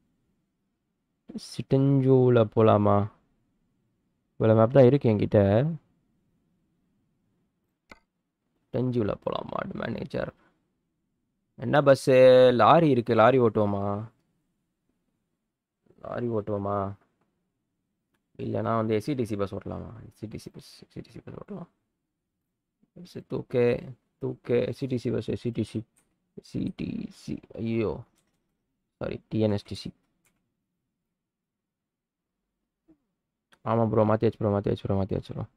சிட்டஞ்சூவில் போகலாமா இவ்வளோ மேப் தான் இருக்கு என்கிட்ட சிட்டஞ்சூவில் போகலாமா மேனேஜர் என்ன பஸ்ஸு லாரி இருக்குது லாரி ஓட்டுவோமா லாரி ஓட்டுவோமா இல்லைனா வந்து எஸ்சிடிசி பஸ் ஓட்டலாமா எஸ்சிடிசி பஸ் எஸ்சிடிசி பஸ் ஓட்டலாம் பஸ் தூக்கே தூக்கே எஸ்சிடிசி பஸ் எஸ்சிடிசி சிடிசி ஐயோ சாரி டிஎன்எஸ்டிசி ஆமாம் ப்ரோ மாற்றியாச்சு ப்ரோ மாற்றியாச்சு ப்ரோ மாற்றியாச்சு ப்ரோ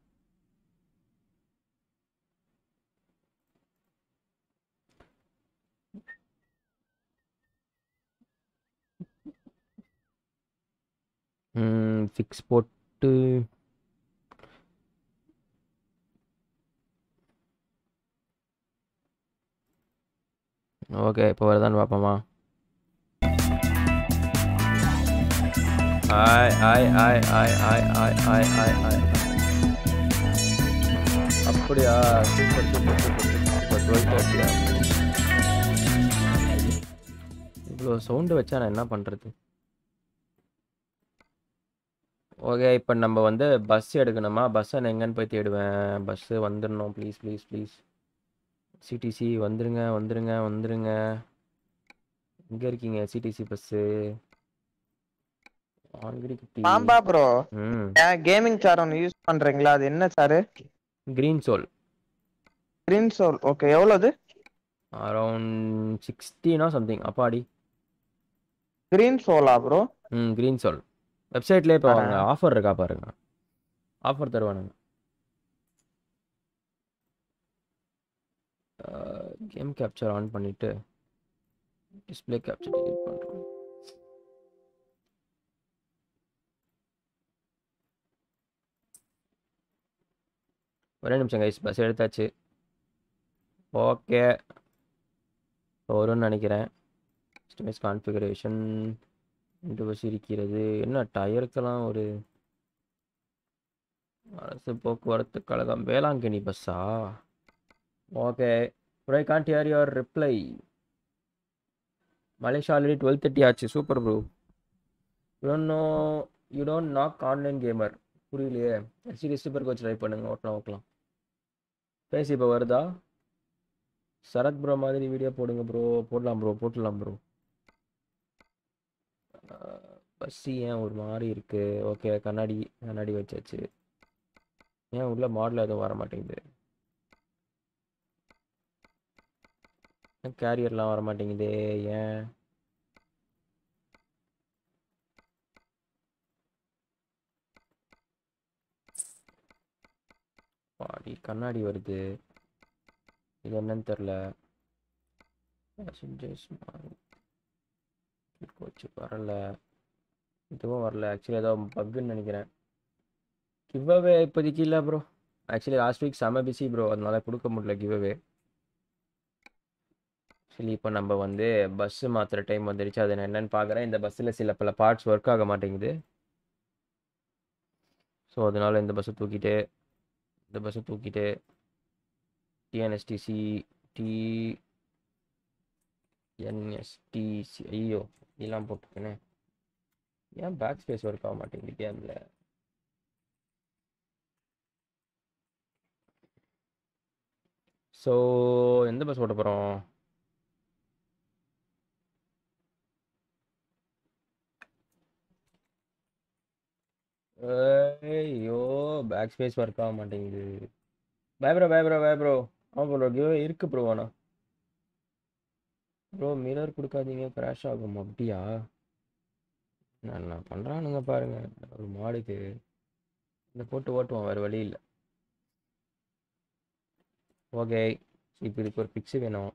ஃபிக்ஸ் போட்டு ஓகே இப்போ வருதான்னு பார்ப்போமா ஆய் ஆய் ஆய் ஆய் ஆய் ஆய் ஆய் ஆய் ஆய் அப்படியா super super super super twelve தேர்ட்டியா இவ்வளோ சவுண்டு வச்சா நான் என்ன பண்ணுறது ஓகே இப்போ நம்ம வந்து பஸ் எடுக்கணுமா பஸ்ஸை நான் எங்கேன்னு போய் தேடுவேன் பஸ்ஸு வந்துடணும் ப்ளீஸ் ப்ளீஸ் ப்ளீஸ் சிடிசி வந்துருங்க வந்துருங்க வந்துருங்க எங்கே இருக்கீங்க சிடிசி பஸ்ஸு ஆல்ரெடி பாம்பா ப்ரோ ம் கேமிங் சார் ஒன்று யூஸ் பண்றீங்களா அது என்ன sir green soul green soul okay எவ்வளோது அரௌண்ட் சிக்ஸ்டீனோ சம்திங் அப்பாடி கிரீன் சோலா ப்ரோ ம் க்ரீன் சோல் வெப்சைட்லேயே இப்போ ஆ. வாங்க ஆஃபர் இருக்கா பாருங்க ஆஃபர் தருவானுங்க கேம் கேப்சர் ஆன் பண்ணிட்டு டிஸ்ப்ளே கேப்சர் delete பண்ணுறோம் ஒரே நிமிஷம் கைஸ் பஸ் எடுத்தாச்சு ஓகே வரும்னு நினைக்கிறேன் ஸ்டேஸ் கான்ஃபிகரேஷன் ரெண்டு பஸ் இருக்கிறது என்ன டயருக்கெல்லாம் ஒரு அரசு போக்குவரத்து கழகம் வேளாங்கண்ணி பஸ்ஸா okay bro I can't hear your reply Malaysia already twelve thirty ஆச்சு super bro no you don't knock online gamer புரியலையே ஹெச்டி சூப்பர் கோச் ட்ரை பண்ணுங்க ஓட்டலாம் ஓட்டலாம் பேசி இப்போ வருதா சரத் ப்ரோ மாதிரி வீடியோ போடுங்க ப்ரோ போடலாம் ப்ரோ போட்டுடலாம் ப்ரோ பஸ்ஸு ஏன் ஒரு மாதிரி இருக்கு ஓகே கண்ணாடி கண்ணாடி வச்சாச்சு ஏன் உள்ள மாடல் எதுவும் வர மாட்டேங்குது கேரியர்லாம் வர மாட்டேங்குதே ஏன் பாடி கண்ணாடி வருது இது என்னன்னு தெரில பேசஞ்சர்ஸ் கோச்சு வரல இதுவும் வரல ஆக்சுவலி ஏதோ பக்குன்னு நினைக்கிறேன் கிவ்அவே இப்போதைக்கு இல்லை ப்ரோ ஆக்சுவலி லாஸ்ட் வீக் செம பிஸி ப்ரோ அதனால கொடுக்க முடியல கிவ்அவே ஆக்சுவலி இப்போ நம்ம வந்து பஸ்ஸு மாற்றுற டைம் வந்துடுச்சு அது நான் என்னன்னு பார்க்குறேன் இந்த பஸ்ஸில் சில பல பார்ட்ஸ் ஒர்க் ஆக மாட்டேங்குது ஸோ அதனால இந்த பஸ்ஸை தூக்கிட்டு இந்த பஸ்ஸை தூக்கிட்டு டிஎன்எஸ்டிசி டி என்எஸ்டிசி ஐயோ இதெல்லாம் போட்டுருக்கேனே ஏன் பேக் ஸ்பேஸ் ஒர்க் ஆக மாட்டேங்குது கேமில் ஸோ எந்த பஸ் ஓட்ட போகிறோம் ஐயோ பேக் ஸ்பேஸ் ஒர்க் ஆக மாட்டேங்குது bye bro bye bro bye bro ஆமாம் ப்ரோ கிவ் இருக்கு ப்ரோ ஆனால் ப்ரோ மிரர் கொடுக்காதீங்க கிராஷ் ஆகும் அப்படியா நான் பண்ணுறானுங்க பாருங்க ஒரு மாடுக்கு இந்த போட்டு ஓட்டுவோம் வேறு வழி இல்லை ஓகே இப்போ இதுக்கு ஒரு பிக்ஸு வேணும்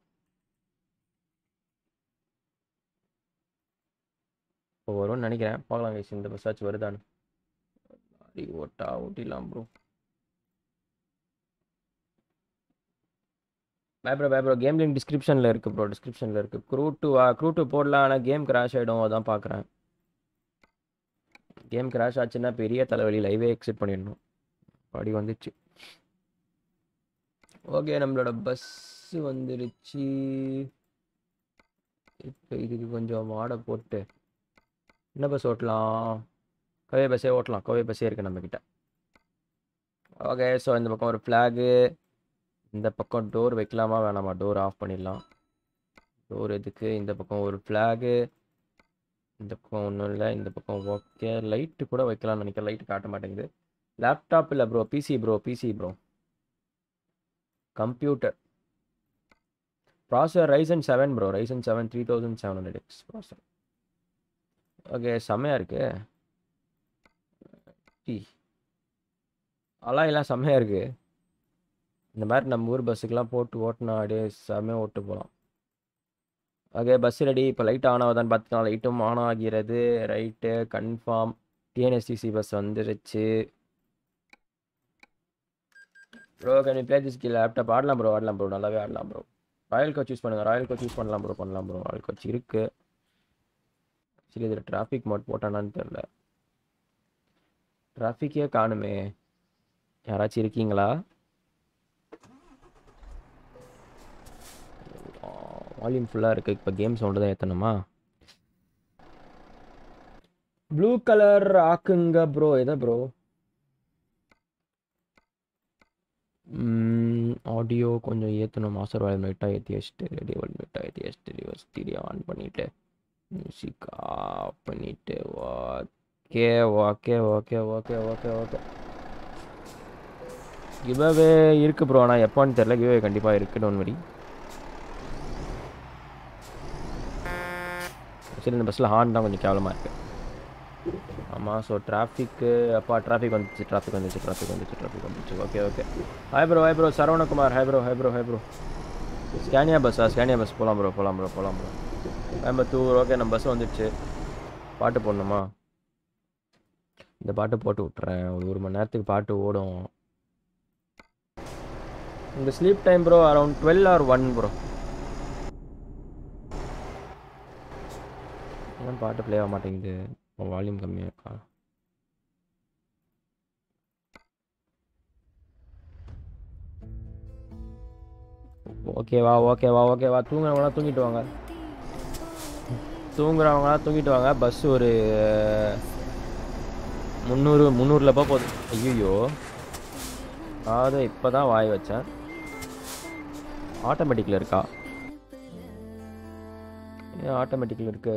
இப்போ வரும்னு நினைக்கிறேன் பார்க்கலாம் guys இந்த பஸ் ஆச்சு வருதான்னு அடி ஓட்டா ஓட்டிடலாம் bro bye bro bye bro game link டிஸ்கிரிப்ஷனில் இருக்குது ப்ரோ டிஸ்கிரிப்ஷனில் இருக்குது க்ரூ டூ க்ரூ டூ போடலாம் ஆனால் கேம் கிராஷ் ஆகிடும் அதான் பார்க்குறேன் கேம் கிராஷ் ஆச்சுன்னா பெரிய தலைவலி லைவே எக்ஸிட் பண்ணிடணும் படி வந்துச்சு ஓகே நம்மளோட பஸ்ஸு வந்துருச்சு இப்போ இதுக்கு கொஞ்சம் மாடை போட்டு என்ன பஸ் ஓட்டலாம் கவே பஸ்ஸே ஓட்டலாம் கவே பஸ்ஸே இருக்குது நம்மக்கிட்ட ஓகே ஸோ இந்த பக்கம் ஒரு ஃப்ளாகு இந்த பக்கம் டோர் வைக்கலாமா வேணாமா டோர் ஆஃப் பண்ணிடலாம் டோர் எதுக்கு இந்த பக்கம் ஒரு ஃப்ளாகு இந்த பக்கம் ஒன்றும் இல்லை இந்த பக்கம் ஓகே லைட்டு கூட வைக்கலாம்னு நினைக்கிறேன் லைட்டு காட்ட மாட்டேங்குது லேப்டாப் இல்லை bro PC bro PC bro computer processor Ryzen seven bro Ryzen seven three thousand seven hundred X processor okay செம்மையாக இருக்கு டி அலாயெல்லாம் செம்மையாக இருக்குது இந்த மாதிரி நம்ம ஊர் பஸ்ஸுக்கெலாம் போட்டு ஓட்டினா அப்படியே செம்மையாக ஓட்டு போகலாம் ஓகே பஸ் ரெடி இப்போ லைட் ஆன் ஆகுதான்னு பார்த்துக்கலாம் லைட்டும் ஆன் ஆகிறது ரைட்டு கன்ஃபார்ம் டிஎன்எஸ்டிசி பஸ் வந்துருச்சு bro can you play this laptop ஆடலாம் ப்ரோ ஆடலாம் ப்ரோ நல்லாவே ஆடலாம் ப்ரோ ராயல் கோச் யூஸ் பண்ணுங்கள் ராயல் கோச் யூஸ் பண்ணலாம் ப்ரோ பண்ணலாம் ப்ரோ ராயல் கோச் இருக்குது சரி இதில் டிராஃபிக் மோட் போட்டானான்னு தெரில டிராஃபிக்கே காணுமே யாராச்சும் இருக்கீங்களா வால்யூம் ஃபுல்லாக இருக்குது இப்போ கேம் சவுண்டு தான் ஏற்றணுமா ப்ளூ கலர் ஆக்குங்க ப்ரோ எதை ப்ரோ ஆடியோ கொஞ்சம் ஏற்றணும் மாஸ்டர் வால்யூம் லைட்டாக ஏற்றி வச்சுட்டு ரேடியோ வால்யூம் லைட்டாக ஏற்றி வச்சுட்டு ரிவர்ஸ் ஸ்டீடியோ ஆன் பண்ணிவிட்டு மியூசிக் ஆஃப் பண்ணிவிட்டு okay okay okay okay okay okay giveaway இருக்குது ப்ரோ ஆனால் எப்போன்னு தெரில கிவ்அவே கண்டிப்பாக இருக்குது டோன் வரி சரி இந்த பஸ்ஸில் ஹார்ன் தான் கொஞ்சம் கேவலமாக இருக்குது ஆமாம் ஸோ டிராஃபிக்கு அப்பா டிராஃபிக் வந்துச்சு டிராஃபிக் வந்துச்சு டிராஃபிக் வந்துச்சு டிராஃபிக் வந்துச்சு okay okay hi bro hi bro Saravanakumar hi bro hi bro hi bro Scania பஸ்ஸா ஸ்கேனியா பஸ் போகலாம் ப்ரோ போகலாம் ப்ரோ போகலாம் ப்ரோ கோயம்புத்தூர் ஓகே நம்ம பஸ் வந்துடுச்சு பாட்டு போடணுமா இந்த பாட்டு போட்டு விட்றேன் ஒரு ஒரு மணி நேரத்துக்கு பாட்டு ஓடும் இந்த sleep time bro around twelve or one bro ஏன் பாட்டு ப்ளே ஆக மாட்டேங்குது வால்யூம் கம்மியாக இருக்கா ஓகேவா ஓகேவா ஓகேவா தூங்குறவங்களாம் தூங்கிட்டு வாங்க தூங்குறவங்களாம் தூங்கிட்டு வாங்க பஸ் ஒரு முந்நூறு முந்நூறில் போக போகுது ஐயோ அதை இப்போ தான் வாய் வச்சேன் ஆட்டோமேட்டிக்கில் இருக்கா ஏன் ஆட்டோமேட்டிக்கில் இருக்கு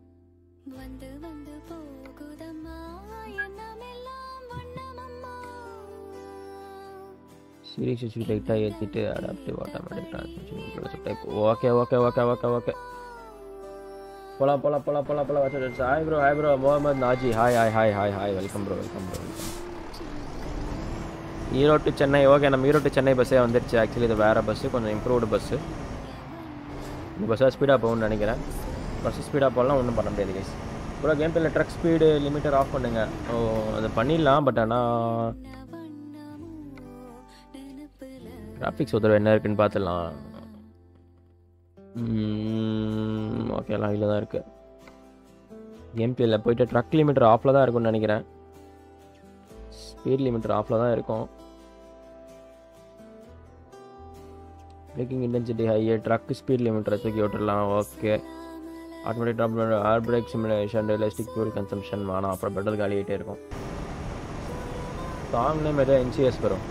சீரிஸ் சுவிட்ச் லைட்டாக ஏற்றிட்டு adaptive automatic transmission type okay okay okay okay okay போலாம் போலாம் போலாம் போலாம் போலாம் வச்சு hi bro hi bro Mohammed Naji hi hi hi hi hi welcome bro welcome bro welcome Erode to Chennai okay நம்ம ஈரோடு to சென்னை பஸ்ஸே வந்துருச்சு ஆக்சுவலி இது வேறு பஸ்ஸு கொஞ்சம் இம்ப்ரூவ்டு பஸ்ஸு இந்த பஸ்ஸாக ஸ்பீடாக போகும்னு நினைக்கிறேன் பஸ்ஸு ஸ்பீடாக போகலாம் ஒன்றும் பண்ண முடியாது கைஸ் ப்ரோ கேம் பிளேல ட்ரக் ஸ்பீடு லிமிட்டர் ஆஃப் பண்ணுங்க ஓ அதை பண்ணிடலாம் பட் ஆனால் கிராஃபிக்ஸ் உதவி என்ன இருக்குன்னு பார்த்துடலாம் ஓகே எல்லாம் இதில் தான் இருக்குது கேம் பிளேல போயிட்டு ட்ரக் லிமிட்டர் ஆஃபில் தான் இருக்கும்னு நினைக்கிறேன் ஸ்பீட் லிமிட்டர் ஆஃபில் தான் இருக்கும் பிரேக்கிங் இன்டென்சிட்டி ஹையே ட்ரக் ஸ்பீட் லிமிட்டரை தூக்கி விட்டுடலாம் okay automatic drop air brake simulation realistic fuel consumption வேணாம் அப்புறம் பெட்ரோல் காலியாகிட்டே இருக்கும் சாங் நேம் எதோ என்சிஎஸ் வரும்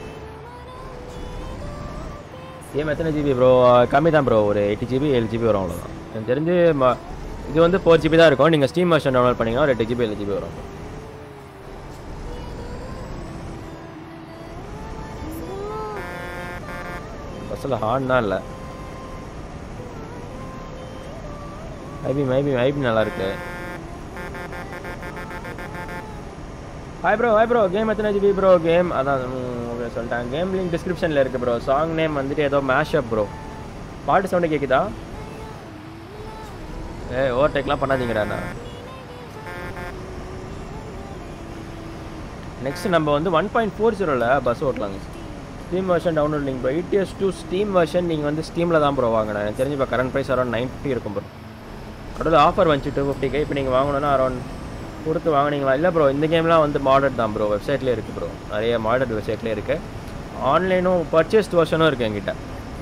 கேம் எத்தனை ஜிபி ப்ரோ கம்மி தான் ப்ரோ ஒரு எயிட்டி ஜிபி ஏழு ஜிபி வரும் அவ்வளோதான் எனக்கு தெரிஞ்சு ம- இது வந்து ஃபோர் ஜிபி தான் இருக்கும் நீங்கள் ஸ்டீம் வெர்ஷன் டவுன்லோட் பண்ணிங்கன்னா ஒரு எட்டு ஜிபி ஏழு ஜிபி வரும் பஸ்ஸில் ஹார்ன்லாம் இல்லை ஐபி மைபி ஐபி நல்லா இருக்கு hi bro hi bro game எத்தனை ஜிபி ப்ரோ கேம் அதான் ஓகே சொல்லிட்டேன் கேம் லிங்க் டிஸ்கிரிப்ஷனில் இருக்குது ப்ரோ சாங் நேம் வந்துட்டு ஏதோ மேஷப் ப்ரோ பாட்டு சவுண்டு கேட்குதா ஏ ஓவர்டேக்லாம் பண்ணாதீங்கடா நான் நெக்ஸ்ட் நம்ம வந்து ஒன் பாயிண்ட் ஃபோர் ஜீரோவில் பஸ் ஓட்டலாங்க Steam version download link bro ETS two Steam version நீங்கள் வந்து ஸ்டீமில் தான் ப்ரோ வாங்கினேன் எனக்கு தெரிஞ்சு இப்போ current price around nine fifty இருக்கும் ப்ரோ அடுத்து ஆஃபர் வந்துச்சு டூ ஃபிஃப்டிக்கு இப்போ நீங்கள் வாங்கணும்னா அரௌண்ட் கொடுத்து வாங்குனீங்களா இல்லை ப்ரோ இந்த கேம்லாம் வந்து மாடர்ட் தான் ப்ரோ வெப்சைட்லேயே இருக்குது ப்ரோ நிறைய மாடர்ட் வெப்சைட்லேயே இருக்குது ஆன்லைனும் பர்ச்சேஸ்ட் வெர்ஷனும் இருக்குது என்கிட்ட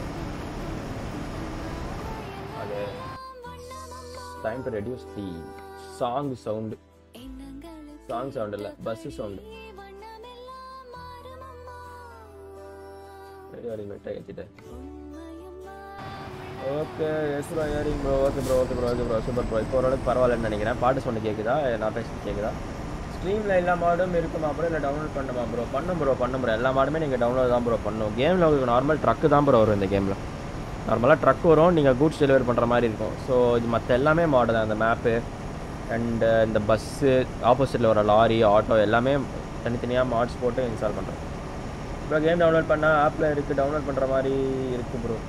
அது time to reduce the song sound song sound இல்லை பஸ்ஸு சவுண்டு ரெடி வரைக்கும் மெட்டை ஏற்றிட்டேன் okay yes bro hearing bro okay bro okay bro okay bro super bro இப்போ ஓரளவுக்கு பரவாயில்லன்னு நினைக்கிறேன் பாட்டு சொன்ன கேட்குதா நான் பேசுறது கேட்குதா ஸ்ட்ரீமில் எல்லா மாடும் இருக்குமா ப்ரோ இல்லை டவுன்லோட் பண்ணுமா ப்ரோ பண்ணும் ப்ரோ பண்ணும் ப்ரோ எல்லா மாடுமே நீங்கள் டவுன்லோட் தான் ப்ரோ பண்ணும் கேமில் உங்களுக்கு நார்மல் ட்ரக்கு தான் ப்ரோ வரும் இந்த கேமில் நார்மலாக ட்ரக் வரும் நீங்கள் கூட்ஸ் டெலிவரி பண்ணுற மாதிரி இருக்கும் ஸோ இது மற்ற எல்லாமே மாடு தான் இந்த மேப்பு அண்டு இந்த பஸ்ஸு ஆப்போசிட்டில் வர லாரி ஆட்டோ எல்லாமே தனித்தனியாக மாட்ஸ் போட்டு இன்ஸ்டால் பண்ணுறோம் ப்ரோ கேம் டவுன்லோட் பண்ணால் ஆப்பில் இருக்குது டவுன்லோட் பண்ணுற மாதிரி இருக்குது ப்ரோ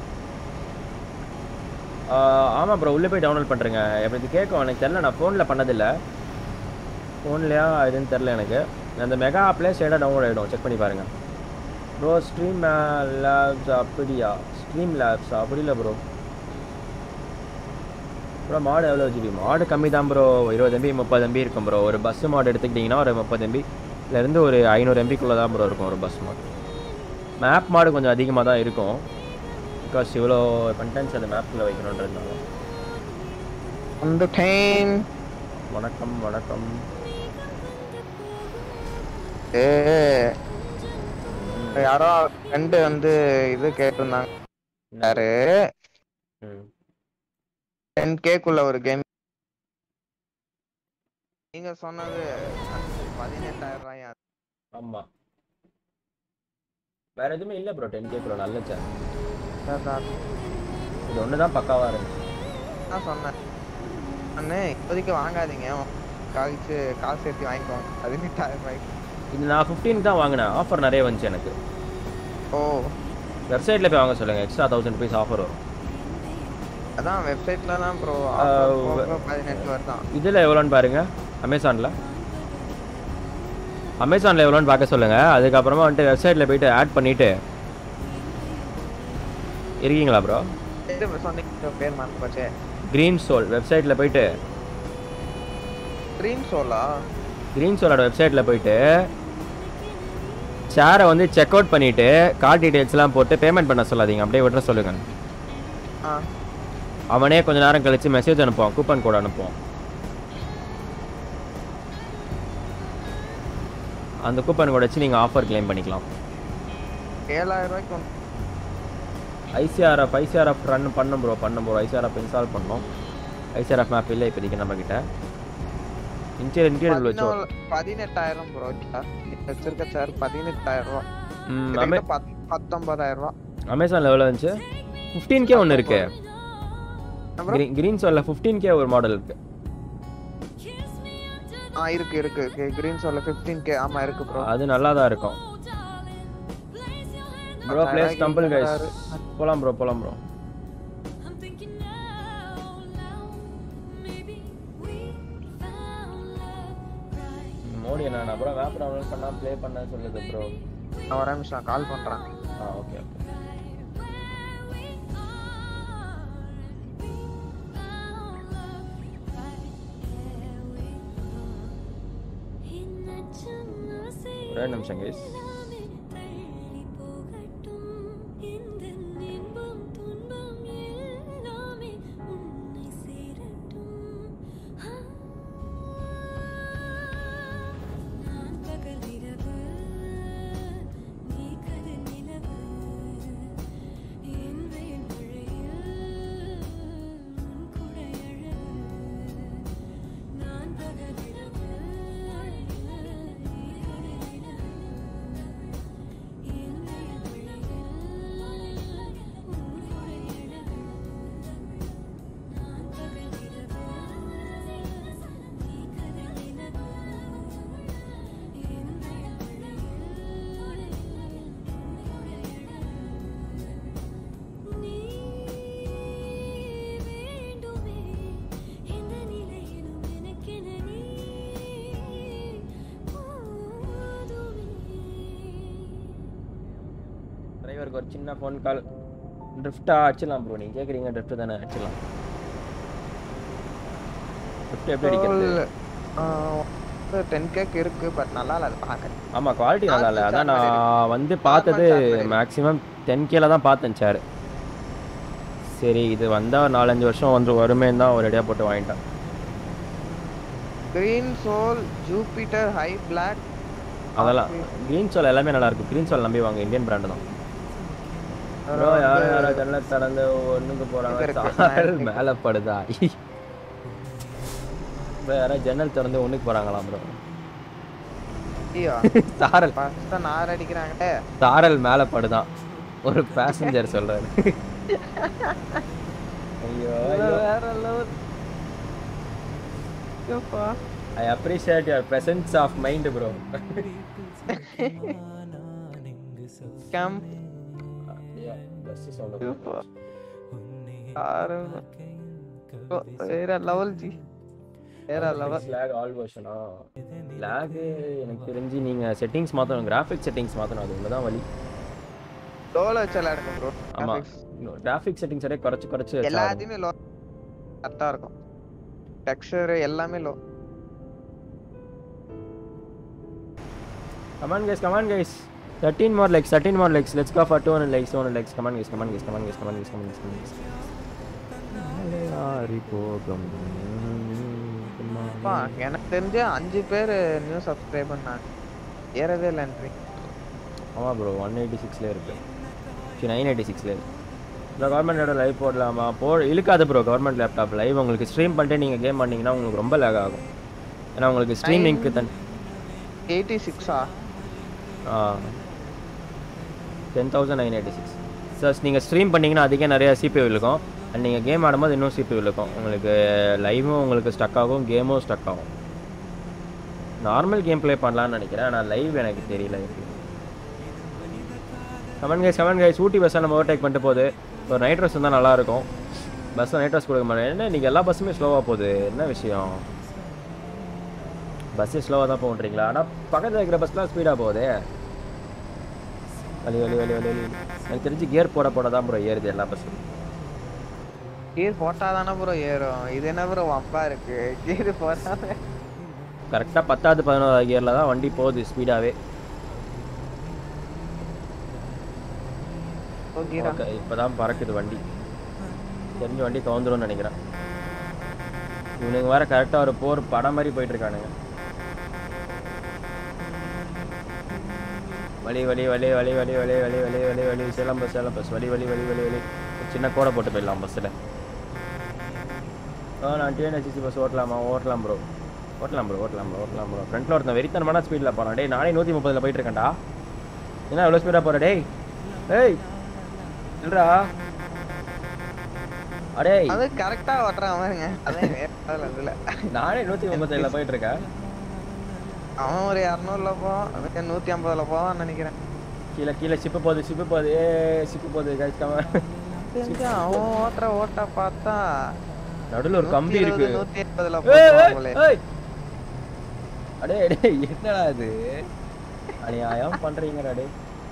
ஆமாம் ப்ரோ உள்ளே போய் டவுன்லோட் பண்ணுறேங்க எப்படி இது கேட்கும் எனக்கு தெரில நான் ஃபோனில் பண்ணதில்லை ஃபோன்லையா இதுன்னு தெரில எனக்கு அந்த மெகா ஆப்லேயே ஸ்டேட்டாக டவுன்லோட் ஆகிடும் செக் பண்ணி பாருங்கள் ப்ரோ ஸ்ட்ரீம் லேப்ஸ் அப்படியா ஸ்ட்ரீம் லேப்ஸ் அப்படி இல்லை ப்ரோ ப்ரோ மாடு எவ்வளோ ஜிபி மாடு கம்மி தான் ப்ரோ இருபது எம்பி முப்பது எம்பி இருக்கும் ப்ரோ ஒரு பஸ் மாடு எடுத்துக்கிட்டிங்கன்னா ஒரு முப்பது எம்பிலேருந்து ஒரு ஐநூறு எம்பிக்குள்ளே தான் ப்ரோ இருக்கும் ஒரு பஸ் மாடு மேப் மாடு கொஞ்சம் அதிகமாக தான் இருக்கும் பிகாஸ் இவ்வளோ கண்டென்ட்ஸ் அந்த மேப்பில் வைக்கணுன்றதுனால அந்த டைம் வணக்கம் வணக்கம் ஏ யாரோ ஃப்ரெண்டு வந்து இது கேட்டிருந்தாங்க யாரு ம் டென் கேக்குள்ள ஒரு கேம் நீங்க சொன்னது பதினெட்டாயிரம் ரூபாயா ஆமாம் வேறு எதுவுமே இல்லை ப்ரோ டென் கே ப்ரோ நல்ல சேனல் அதான் இது ஒன்று தான் பக்காவாக இருந்துச்சு நான் சொன்னேன் அண்ணே இப்போதைக்கு வாங்காதீங்க காய்ச்சி காசு சேர்த்து வாங்கிக்கோங்க பதினெட்டாயிரம் ரூபாய்க்கு இது நான் ஃபிஃப்டீன் தான் வாங்கினேன் ஆஃபர் நிறைய வந்துச்சு எனக்கு ஓ வெப்சைட்டில் போய் வாங்க சொல்லுங்கள் எக்ஸ்ட்ரா தௌசண்ட் ருபீஸ் ஆஃபர் வரும் அதான் வெப்சைட்ல தான் ப்ரோ பதினெட்டு வருதான் இதில் எவ்வளோன்னு பாருங்க அமேசானில் அமேசானில் எவ்வளோன்னு பார்க்க சொல்லுங்கள் அதுக்கப்புறமா வந்துட்டு வெப்சைட்டில் போயிட்டு ஆட் பண்ணிவிட்டு இருக்கீங்களா ப்ரோ எது சொன்னீங்க பேர் மறந்து போச்சே க்ரீன் சோல் வெப்சைட்டில் போயிட்டு ட்ரீம் சோலா க்ரீன் சோலோட வெப்சைட்டில் போயிட்டு சேரை வந்து செக் அவுட் பண்ணிவிட்டு கார்டு டீட்டெயில்ஸ்லாம் போட்டு பேமெண்ட் பண்ண சொல்லாதீங்க அப்படியே விட்டுற சொல்லுங்கள் ஆ அவனே கொஞ்ச நேரம் கழிச்சு மெசேஜ் அனுப்புவான் கூப்பன் கோட் அனுப்புவான் அந்த கூப்பன் கோட் வச்சு நீங்கள் ஆஃபர் க்ளைம் பண்ணிக்கலாம் ஏழாயிரம் ரூபாய்க்கு ஒன்று ஐசிஆர்எஃப் ஐசிஆர்எஃப் ரன் பண்ணும் ப்ரோ பண்ணும் ப்ரோ ஐசிஆர்எஃப் இன்ஸ்டால் பண்ணோம் ஐசிஆர்எஃப் மேப் இல்லை இப்போதைக்கு நம்மக்கிட்ட இன்டீரியர் இன்டீரியர் வச்சு பதினெட்டாயிரம் ப்ரோ வச்சிருக்க சார் பதினெட்டாயிரம் ரூபா ம், கிட்டத்தட்ட அமே- பத்- பத்தொன்பதாயிரம் ரூபா அமேசான் லெவலில் இருந்துச்சு ஃபிஃப்டீன் கே ஒன்று இருக்கு கிரீன் கிரீன் சோலில் ஃபிஃப்டீன் கே ஒரு மாடல் இருக்கு ஆ இருக்கு இருக்கு கிரீன் சோல 15k கே ஆமா இருக்கு ப்ரோ அது நல்லா தான் இருக்கும் ப்ரோ பிளேஸ் டம்பிள் கைஸ் போலாம் ப்ரோ போலாம் ப்ரோ மோடி என்ன ப்ரோ மேப் டவுன்லோட் பண்ணா ப்ளே பண்ண சொல்லுது ப்ரோ நான் ஒரு நிமிஷம் கால் பண்றேன் ஆ ஓகே ஓகே ஒரே நிமிஷம் கைஸ் டிரைவருக்கு ஒரு சின்ன ஃபோன் கால் ட்ரிஃப்டா அடிச்சிடலாம் ப்ரோ நீங்கள் கேட்குறீங்க ட்ரிஃப்ட் தானே அடிச்சிடலாம் ட்ரிஃப்ட் எப்படி அடிக்கிறது டென் கேக் இருக்கு பட் நல்லா இல்ல அது பார்க்க ஆமாம் குவாலிட்டி நல்லா இல்லை அதான் நான் வந்து பார்த்தது மேக்ஸிமம் டென் கேல தான் பார்த்தேன் சேர் சரி இது வந்தால் நாலஞ்சு வருஷம் வந்து வருமேன்னு தான் ஒரு ஐடியா போட்டு வாங்கிட்டேன் green soul Jupiter high black அதெல்லாம் க்ரீன் சோல் எல்லாமே நல்லா இருக்கும் க்ரீன் சோல் நம்பி வாங்க இந்தியன் பிராண்டு தான் ப்ரோ யாரோ யாரோ ஜன்னல் திறந்து ஒண்ணுக்கு போறாங்க இருக்கு. சாரல் மேலே படுதா ப்ரோ யாரோ ஜன்னல் திறந்து ஒண்ணுக்கு போறாங்களாம் ப்ரோ ஐயோ சாரல் ஃபர்ஸ்ட் நார் அடிக்கிறாங்களே சாரல் மேலே படுதான் ஒரு பேசஞ்சர் சொல்றாரு ஐயோ ஐயோ வேற லெவல் ஐயோப்பா I appreciate your presence of mind bro game bus சொல்ல ஐயோப்பா யாரு வேற லெவல் ஜி வேற லெவல் லேக் ஆல் வெர்ஷனா லேக் எனக்கு தெரிஞ்சு நீங்க செட்டிங்ஸ் மாத்தணும் கிராஃபிக் செட்டிங்ஸ் மாத்தணும் அது ஒன்று தான் வழி லோல வச்சு விளையாடுங்க ப்ரோ ஆமா கிராஃபிக் செட்டிங்ஸ் அப்படியே குறைச்சு குறைச்சு வச்சா எல்லாத்தையுமே லோ கரெக்டா இருக்கும் டெக்ஸ்சர் எல்லாமே low Come on guys, come on guys. 13 more legs, 13 more legs. Let's go for 200 legs, 200 legs. Come on guys, come on guys, come on guys, come on guys, come on guys, come on guys. ஆரி போகும் அப்பா, எனக்கு தெரிஞ்சு அஞ்சு பேர் new subscriber நான் ஏறவே இல்லை entry. ஆமாம் ப்ரோ ஒன் எயிட்டி சிக்ஸில் இருக்கு சரி நைன் எயிட்டி சிக்ஸில் இருக்கு இந்த கவர்மெண்டோட லைவ் போடலாமா போ இழுக்காது ப்ரோ கவர்மெண்ட் லேப்டாப் லைவ் உங்களுக்கு ஸ்ட்ரீம் பண்ணிட்டு நீங்கள் கேம் பண்ணீங்கன்னா உங்களுக்கு ரொம்ப லேக் ஆகும் ஏன்னா உங்களுக்கு ஸ்ட்ரீமிங்க்கு தன் 86 ஆ ten thousand nine eighty six sir நீங்கள் ஸ்ட்ரீம் பண்ணிங்கன்னா அதுக்கே நிறைய சிபியூ இருக்கும் அண்ட் நீங்கள் கேம் ஆடும்போது இன்னும் சிபியூ இருக்கும் உங்களுக்கு லைவும் உங்களுக்கு ஸ்டக் ஆகும் கேமும் ஸ்டக் ஆகும் நார்மல் கேம் ப்ளே பண்ணலாம்னு நினைக்கிறேன் ஆனால் லைவ் எனக்கு தெரியல எப்படி come on guys come on guys Ooty பஸ்ஸை நம்ம ஓவர்டேக் பண்ணிட்டு போகுது ஒரு நைட் ட்ரெஸ் இருந்தால் நல்லாயிருக்கும் பஸ்ஸில் நைட் ட்ரெஸ் கொடுக்க மாட்டேன் என்ன நீங்கள் எல்லா பஸ்ஸுமே ஸ்லோவாக போகுது என்ன விஷயம் பஸ்ஸு ஸ்லோவாக தான் போகுன்றீங்களா ஆனால் பக்கத்தில் இருக்கிற பஸ்லாம் ஸ்பீடாக போகுதே வலி வலி வலி வலி வலி எனக்கு தெரிஞ்சு கியர் போட போட தான் ப்ரோ ஏறுது எல்லா பஸ்ஸும் கீர் போட்டா தானே ப்ரோ ஏறும் இது என்ன ப்ரோ வம்பா இருக்கு கீர் போடாம கரெக்டாக பத்தாவது பதினோராவது கியரில் தான் வண்டி போகுது ஸ்பீடாகவே ஓகேடா ஓகே இப்போ தான் பறக்குது வண்டி தெரிஞ்ச வண்டி கவுந்துரும்னு நினைக்கிறேன் இவனுங்க வேற கரெக்டாக ஒரு போர் படம் மாதிரி போயிட்டு இருக்கானுங்க வலி வலி வலி வலி வலி வலி வலி வலி வலி வலி சேலம் பஸ் சேலம் பஸ் வலி வலி வலி வலி வலி ஒரு சின்ன கோடை போட்டு போயிடலாம் பஸ்ஸில் ஆ நான் டிஎன்ஹெச்சி பஸ் ஓட்டலாமா ஓட்டலாம் ப்ரோ ஓட்டலாம் ப்ரோ ஓட்டலாம் ப்ரோ ஓட்டலாம் ப்ரோ ஃப்ரண்ட்டில் ஒருத்தன் வெறித்தனமான ஸ்பீடில் போகிறான் டேய் நானே நூற்றி முப்பதில் போயிட்டு இருக்கேன்டா என்ன எவ்வளோ ஸ்பீடாக போகிற டேய் ஏய் இல்லடா அடே அது கரெக்டா ஓட்டுறான் பாருங்க அதான் அதுல இதுல நானே நூற்றி முப்பத்தேழில் போயிட்டு இருக்கேன் அவன் ஒரு இரநூறுல போவான் அதுக்கு நூத்தி ஐம்பதுல போவான்னு நினைக்கிறேன் கீழே கீழே சிப்பு போகுது சிப்பு போகுது ஏ சிப்பு போகுது கைஸ் கம தெரிஞ்சு அவன் ஓட்டுற ஓட்ட பார்த்தா நடுவில் ஒரு கம்பி இருக்கு நூத்தி எண்பதுல ஏய், ஏய், போவாங்களே ஏய். அடே டேய் என்னடா இது அநியாயம் பண்றீங்கடா டே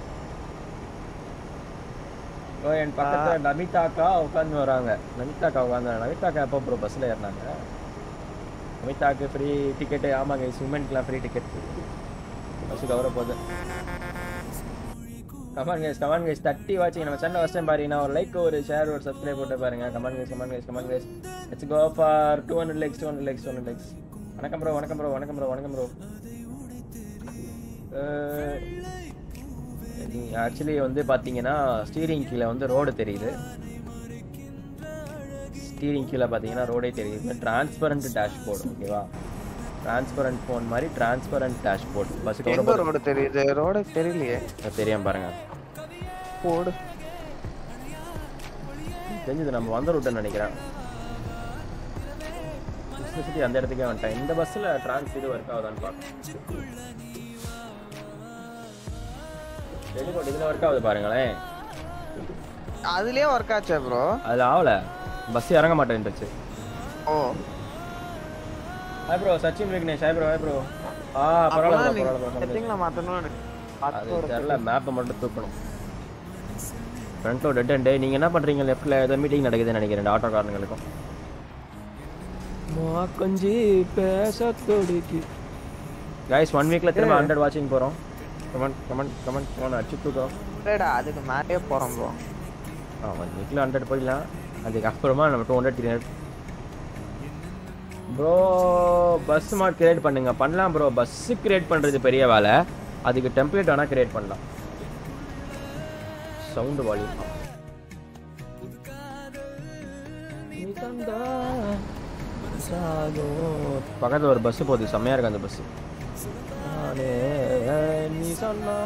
ஓ என் பக்கத்துல நமிதாக்கா உட்காந்து வராங்க நமிதாக்கா உட்காந்து நமிதாக்கா எப்போ ப்ரோ பஸ்ஸில் ஏறினாங்க நமிதாக்கு ஃப்ரீ டிக்கெட்டு ஆமாங்க உமனுக்குலாம் ஃப்ரீ டிக்கெட் பஸ்ஸுக்கு வர போகுது கமான் கைஸ் கமான் கைஸ் தட்டி வாட்சிங்க நம்ம சேனல் ஃபஸ்ட் டைம் பாருங்கன்னா ஒரு லைக் ஒரு ஷேர் ஒரு சப்ஸ்கிரைப் போட்டு பாருங்க come on guys come on guys come on guys let's go for two hundred likes two hundred likes two hundred likes வணக்கம் ப்ரோ வணக்கம் ப்ரோ வணக்கம் ப்ரோ வணக்கம் ப்ரோ ஆக்சுவலி வந்து பார்த்தீங்கன்னா ஸ்டீரிங் கீழே வந்து ரோடு தெரியுது ஸ்டீரிங் கீழே பார்த்தீங்கன்னா ரோடே தெரியுது டிரான்ஸ்பரண்ட் டேஷ்போர்டு ஓகேவா டிரான்ஸ்பரண்ட் ஃபோன் மாதிரி டிரான்ஸ்பரண்ட் டேஷ்போர்ட் பஸ்ஸுக்கு எங்க வர ரோடு தெரியுது ரோடு தெரியலையே தெரியாம பாருங்க போடு தெரிஞ்சது நம்ம வந்த ரூட்டுன்னு நினைக்கிறேன் சுற்றி அந்த இடத்துக்கே வந்துட்டேன் இந்த பஸ்ஸில் டிரான்ஸ் இது ஒர்க் ஆகுதான்னு பார்க்க டெலிகோட் இதில் ஒர்க் ஆகுது பாருங்களேன் அதுலயே ஒர்க் ஆச்சா ப்ரோ அதில் ஆகல பஸ் இறங்க மாட்டேன்ருச்சு ஓ hi bro Sachin Vignesh hi bro hi bro ஆ பரவாயில்ல bro, பரவாயில்ல bro, கம்முனு. செட்டிங்ல மாத்தணும்னு அது தெரியல மேப்பை மட்டும் தூக்கணும் ஃப்ரண்ட்ல டெட் அண்ட் நீங்கள் என்ன பண்ணுறீங்க லெஃப்ட்டில் ஏதோ மீட்டிங் நடக்குதுன்னு நினைக்கிறேன் ஆட்டோக்காரங்களுக்கும் கொஞ்சி பேச தொடுக்கி கைஸ் ஒன் வீக்ல திரும்ப ஹண்ட்ரட் வாட்சிங் போகிறோம் கமெண்ட் கமெண்ட் கமெண்ட் கமெண்ட் அடிச்சு தூக்கம் இல்லடா அதுக்கு மேலே போறோம் ப்ரோ ஆ ஒன் வீக்கில் ஹண்ட்ரட் போயிடலாம் அதுக்கப்புறமா நம்ம two hundred three hundred bro bus mark create பண்ணுங்க பண்ணலாம் ப்ரோ பஸ்ஸு கிரியேட் பண்ணுறது பெரிய வேலை அதுக்கு டெம்ப்ளேட் வேணால் கிரியேட் பண்ணலாம் சவுண்டு வால்யூம் பக்கத்தில் ஒரு பஸ் போகுது செம்மையாக இருக்கு அந்த பஸ் நீ சொன்னா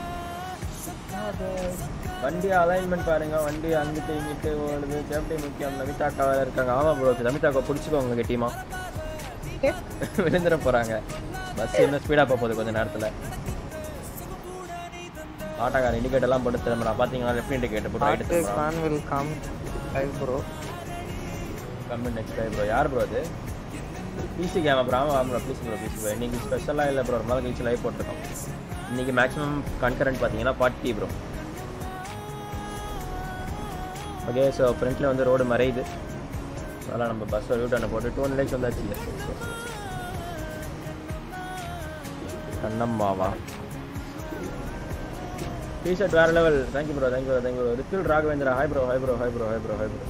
வண்டி அலைன்மெண்ட் பாருங்க வண்டி அங்கிட்டு இங்கிட்டு ஓடுது சேஃப்டி முக்கியம் நமிதாக்கா வேற இருக்காங்க ஆமா ப்ரோ நமிதாக்கா பிடிச்சிக்கோங்க கெட்டியமா விழுந்துட போறாங்க பஸ் இன்னும் ஸ்பீடா போகுது கொஞ்ச நேரத்துல ஆட்டோக்கார இண்டிகேட்டர் எல்லாம் போட்டு திரும்பலாம் பாத்தீங்களா லெஃப்ட் இண்டிகேட்டர் போட்டு right After fan will come live bro கம்மி நெக்ஸ்ட் டைம் ப்ரோ யார் ப்ரோ அது பிசி கேமா ப்ரோ ஆமா bro please bro please bro இன்னைக்கு ஸ்பெஷலாக இல்லை ப்ரோ ரொம்ப நாள் கழிச்சு லைவ் போட்டிருக்கோம் இன்னைக்கு மேக்ஸிமம் கன்கரண்ட் பார்த்தீங்கன்னா ஃபார்ட்டி ப்ரோ ஓகே ஸோ ஃப்ரண்ட்டில் வந்து ரோடு மறையுது அதனால் நம்ம பஸ்ஸில் ரூட் அண்ணன் போட்டு டூ ஹண்ட்ரட் வந்தாச்சு கண்ணம்மாவா டிஷர்ட் வேற level thank you bro thank you bro thank you bro Rithul Raghavendra hi bro hi bro hi bro hi bro hi bro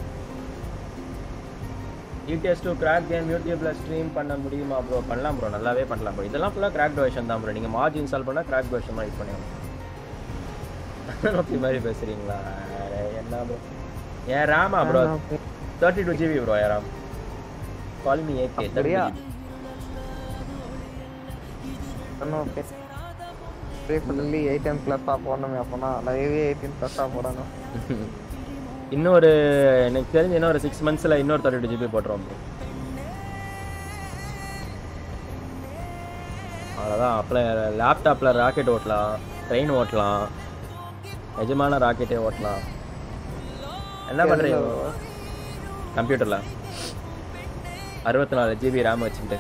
ETS two crack game யூடியூப்ல ஸ்ட்ரீம் பண்ண முடியுமா ப்ரோ பண்ணலாம் ப்ரோ நல்லாவே பண்ணலாம் ப்ரோ இதெல்லாம் ஃபுல்லாக கிராக் வெர்ஷன் தான் ப்ரோ நீங்கள் மார்ஜ் இன்ஸ்டால் பண்ணால் கிராக் வெர்ஷன் யூஸ் பண்ணிடணும் நோக்கி மாதிரி பேசுறீங்களா அட, என்ன ப்ரோ ஏன் ராமா bro thirty two GB bro ஏன் RAM call me AK thirty அப்படியா? ஓகே ஃபுல்லி எயிட்டீன் ப்ளஸ்ஸா போடணுமே அப்போனா லைவே எயிட்டீன் ப்ளஸ்ஸா போடணும் இன்னொரு எனக்கு தெரிஞ்சு இன்னொரு சிக்ஸ் மந்த்ஸில் இன்னொரு தேர்ட்டி டூ ஜிபி போட்டுருவோம் ப்ரோ அவ்வளோதான் அப்போ லேப்டாப்பில் ராக்கெட் ஓட்டலாம் ட்ரெயின் ஓட்டலாம் நிஜமான ராக்கெட்டே ஓட்டலாம் என்ன பண்ணுறீங்க கம்ப்யூட்டரில் அறுபத்தி நாலு ஜிபி ரேம் வச்சுட்டு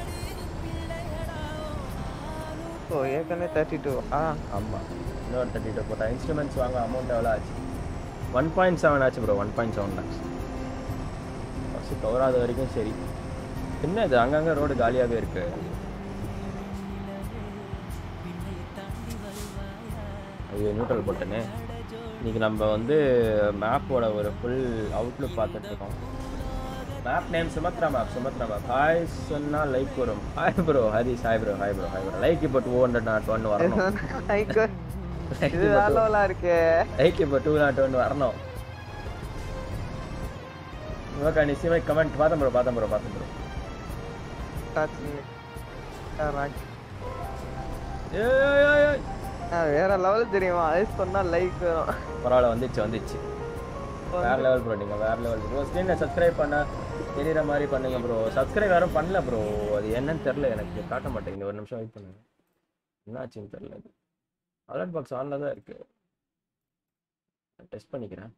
ஓ ஏற்கனவே தேர்ட்டி டூ ஆ ஆமாம் இன்னொரு தேர்ட்டி டூ போட்டா இன்ஸ்ட்ருமெண்ட்ஸ் வாங்க அமௌண்ட் எவ்வளோ ஆச்சு ஒன் பாயிண்ட் செவன் ஆச்சு bro one point seven lakhs bus கவராத வரைக்கும் சரி என்ன இது அங்கங்கே ரோடு காலியாகவே இருக்கு ஐயோ நியூட்ரல் போட்டேனே இன்னைக்கு நம்ம வந்து மேப்போட ஒரு ஃபுல் அவுட்லுக் பார்த்துட்டு இருக்கோம் map name Sumatra map Sumatra map hi சொன்னா லைக் வரும் hi bro Haris hi bro hi bro hi bro like இப்போ டூ ஹண்ட்ரட் நாட் ஒன் வரணும் இது வேற லெவலா இருக்கே லைக் இப்போ டூ நாட் ஒன் வரணும் ஓகே நிச்சயமா கமெண்ட் பார்த்தேன் ப்ரோ பார்த்தேன் ப்ரோ பார்த்தேன் ப்ரோ வேற லெவல் தெரியுமா அது சொன்னா லைக் வரும் பரவாயில்ல வந்துச்சு வந்துச்சு வேற லெவல் ப்ரோ நீங்கள் வேற லெவல் ப்ரோ ஸ்க்ரீனில் சப்ஸ்கிரைப் பண்ண தெரியுற மாதிரி பண்ணுங்க ப்ரோ சப்ஸ்கிரைப் யாரும் பண்ணல ப்ரோ அது என்னன்னு தெரில எனக்கு காட்ட மாட்டேங்குது ஒரு நிமிஷம் வெயிட் பண்ணுங்க என்னாச்சுன்னு தெரில அது அலர்ட் பாக்ஸ் ஆனில் தான் இருக்கு டெஸ்ட் பண்ணிக்கிறேன்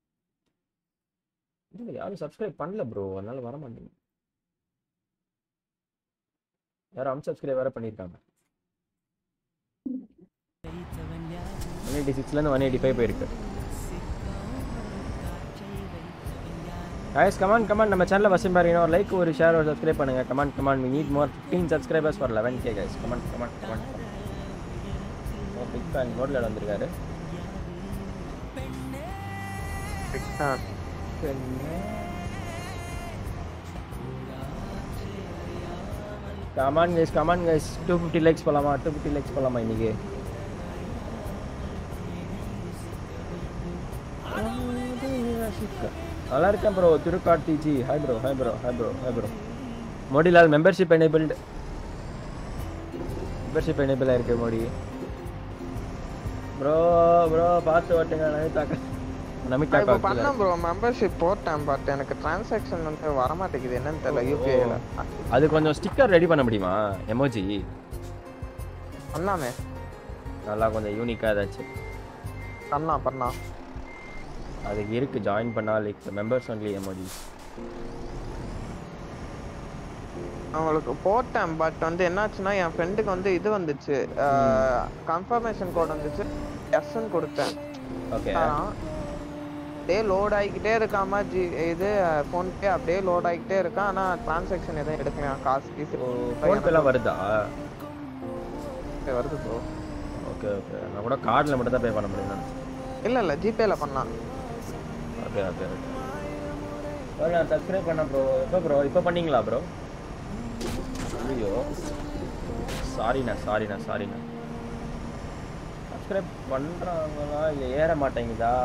இல்லை யாரும் சப்ஸ்கிரைப் பண்ணல ப்ரோ அதனால வர மாட்டேங்குது யாரும் அன்சப்ஸ்கிரைப் வேற பண்ணியிருக்காங்க ஒன் எயிட்டி சிக்ஸ்லேருந்து ஒன் எயிட்டி ஃபைவ் போயிருக்கு guys கமான் கமான் நம்ம சேனலில் வசம் பாருங்க ஒரு லைக் ஒரு ஷேர் ஒரு சப்ஸ்கிரைப் பண்ணுங்க come on come on we need more 15 subscribers for 11k guys come on come on come on oh big fan ரோட்ல வந்திருக்காரு come on guys come on guys two fifty likes போகலாமா டூ ஃபிஃப்டி லைக்ஸ் போகலாமா இன்னைக்கு நல்லா இருக்கேன் bro Thirukarthi ji hi bro hi bro hi bro hi bro Modilal membership enabled membership enable ஆயிருக்கு Modi bro bro பார்த்து ஓட்டுங்க நமிதாக்கா நான் இப்போ நமிதாக்கா பண்ணேன் ப்ரோ மெம்பர்ஷிப் போட்டேன் பட் எனக்கு டிரான்சாக்ஷன் வந்து வர மாட்டேங்குது என்னன்னு தெரியல யூபிஐல அது கொஞ்சம் ஸ்டிக்கர் ரெடி பண்ண முடியுமா எமோஜி பண்ணாமே நல்லா கொஞ்சம் யூனிக்காக ஏதாச்சும் பண்ணலாம் பண்ணலாம் அதுக்கு இருக்கு ஜாயின் பண்ணா லைக் மெம்பர்ஸ் ஒன்லி எமோஜி அவங்களுக்கு போட்டேன் பட் வந்து என்னாச்சுன்னா என் ஃப்ரெண்டுக்கு வந்து இது வந்துச்சு கன்ஃபர்மேஷன் கோட் வந்துச்சு எஸ்ன்னு கொடுத்தேன் ஓகே அப்படியே லோட் ஆகிக்கிட்டே இருக்காம ஜி இது ஃபோன்பே அப்படியே லோட் ஆகிக்கிட்டே இருக்கான் ஆனா டிரான்சாக்ஷன் எதுவும் எடுக்கலையா காசு கீசு ஃபோன்பேலாம் வருதா வருது ப்ரோ ஓகே ஓகே நான் கூட கார்டில் மட்டும் தான் பே பண்ண முடியும் இல்ல இல்ல ஜிபேல பண்ணலாம் ஓகே ஓகே ஓகே ப்ரோ நான் சப்ஸ்கிரைப் பண்ண ப்ரோ எப்போ ப்ரோ இப்போ பண்ணீங்களா ப்ரோ ஐயோ சாரிண்ணா சாரிண்ணா சாரிண்ணா சப்ஸ்கிரைப் பண்ணுறாங்களா இல்லை ஏற மாட்டேங்குதா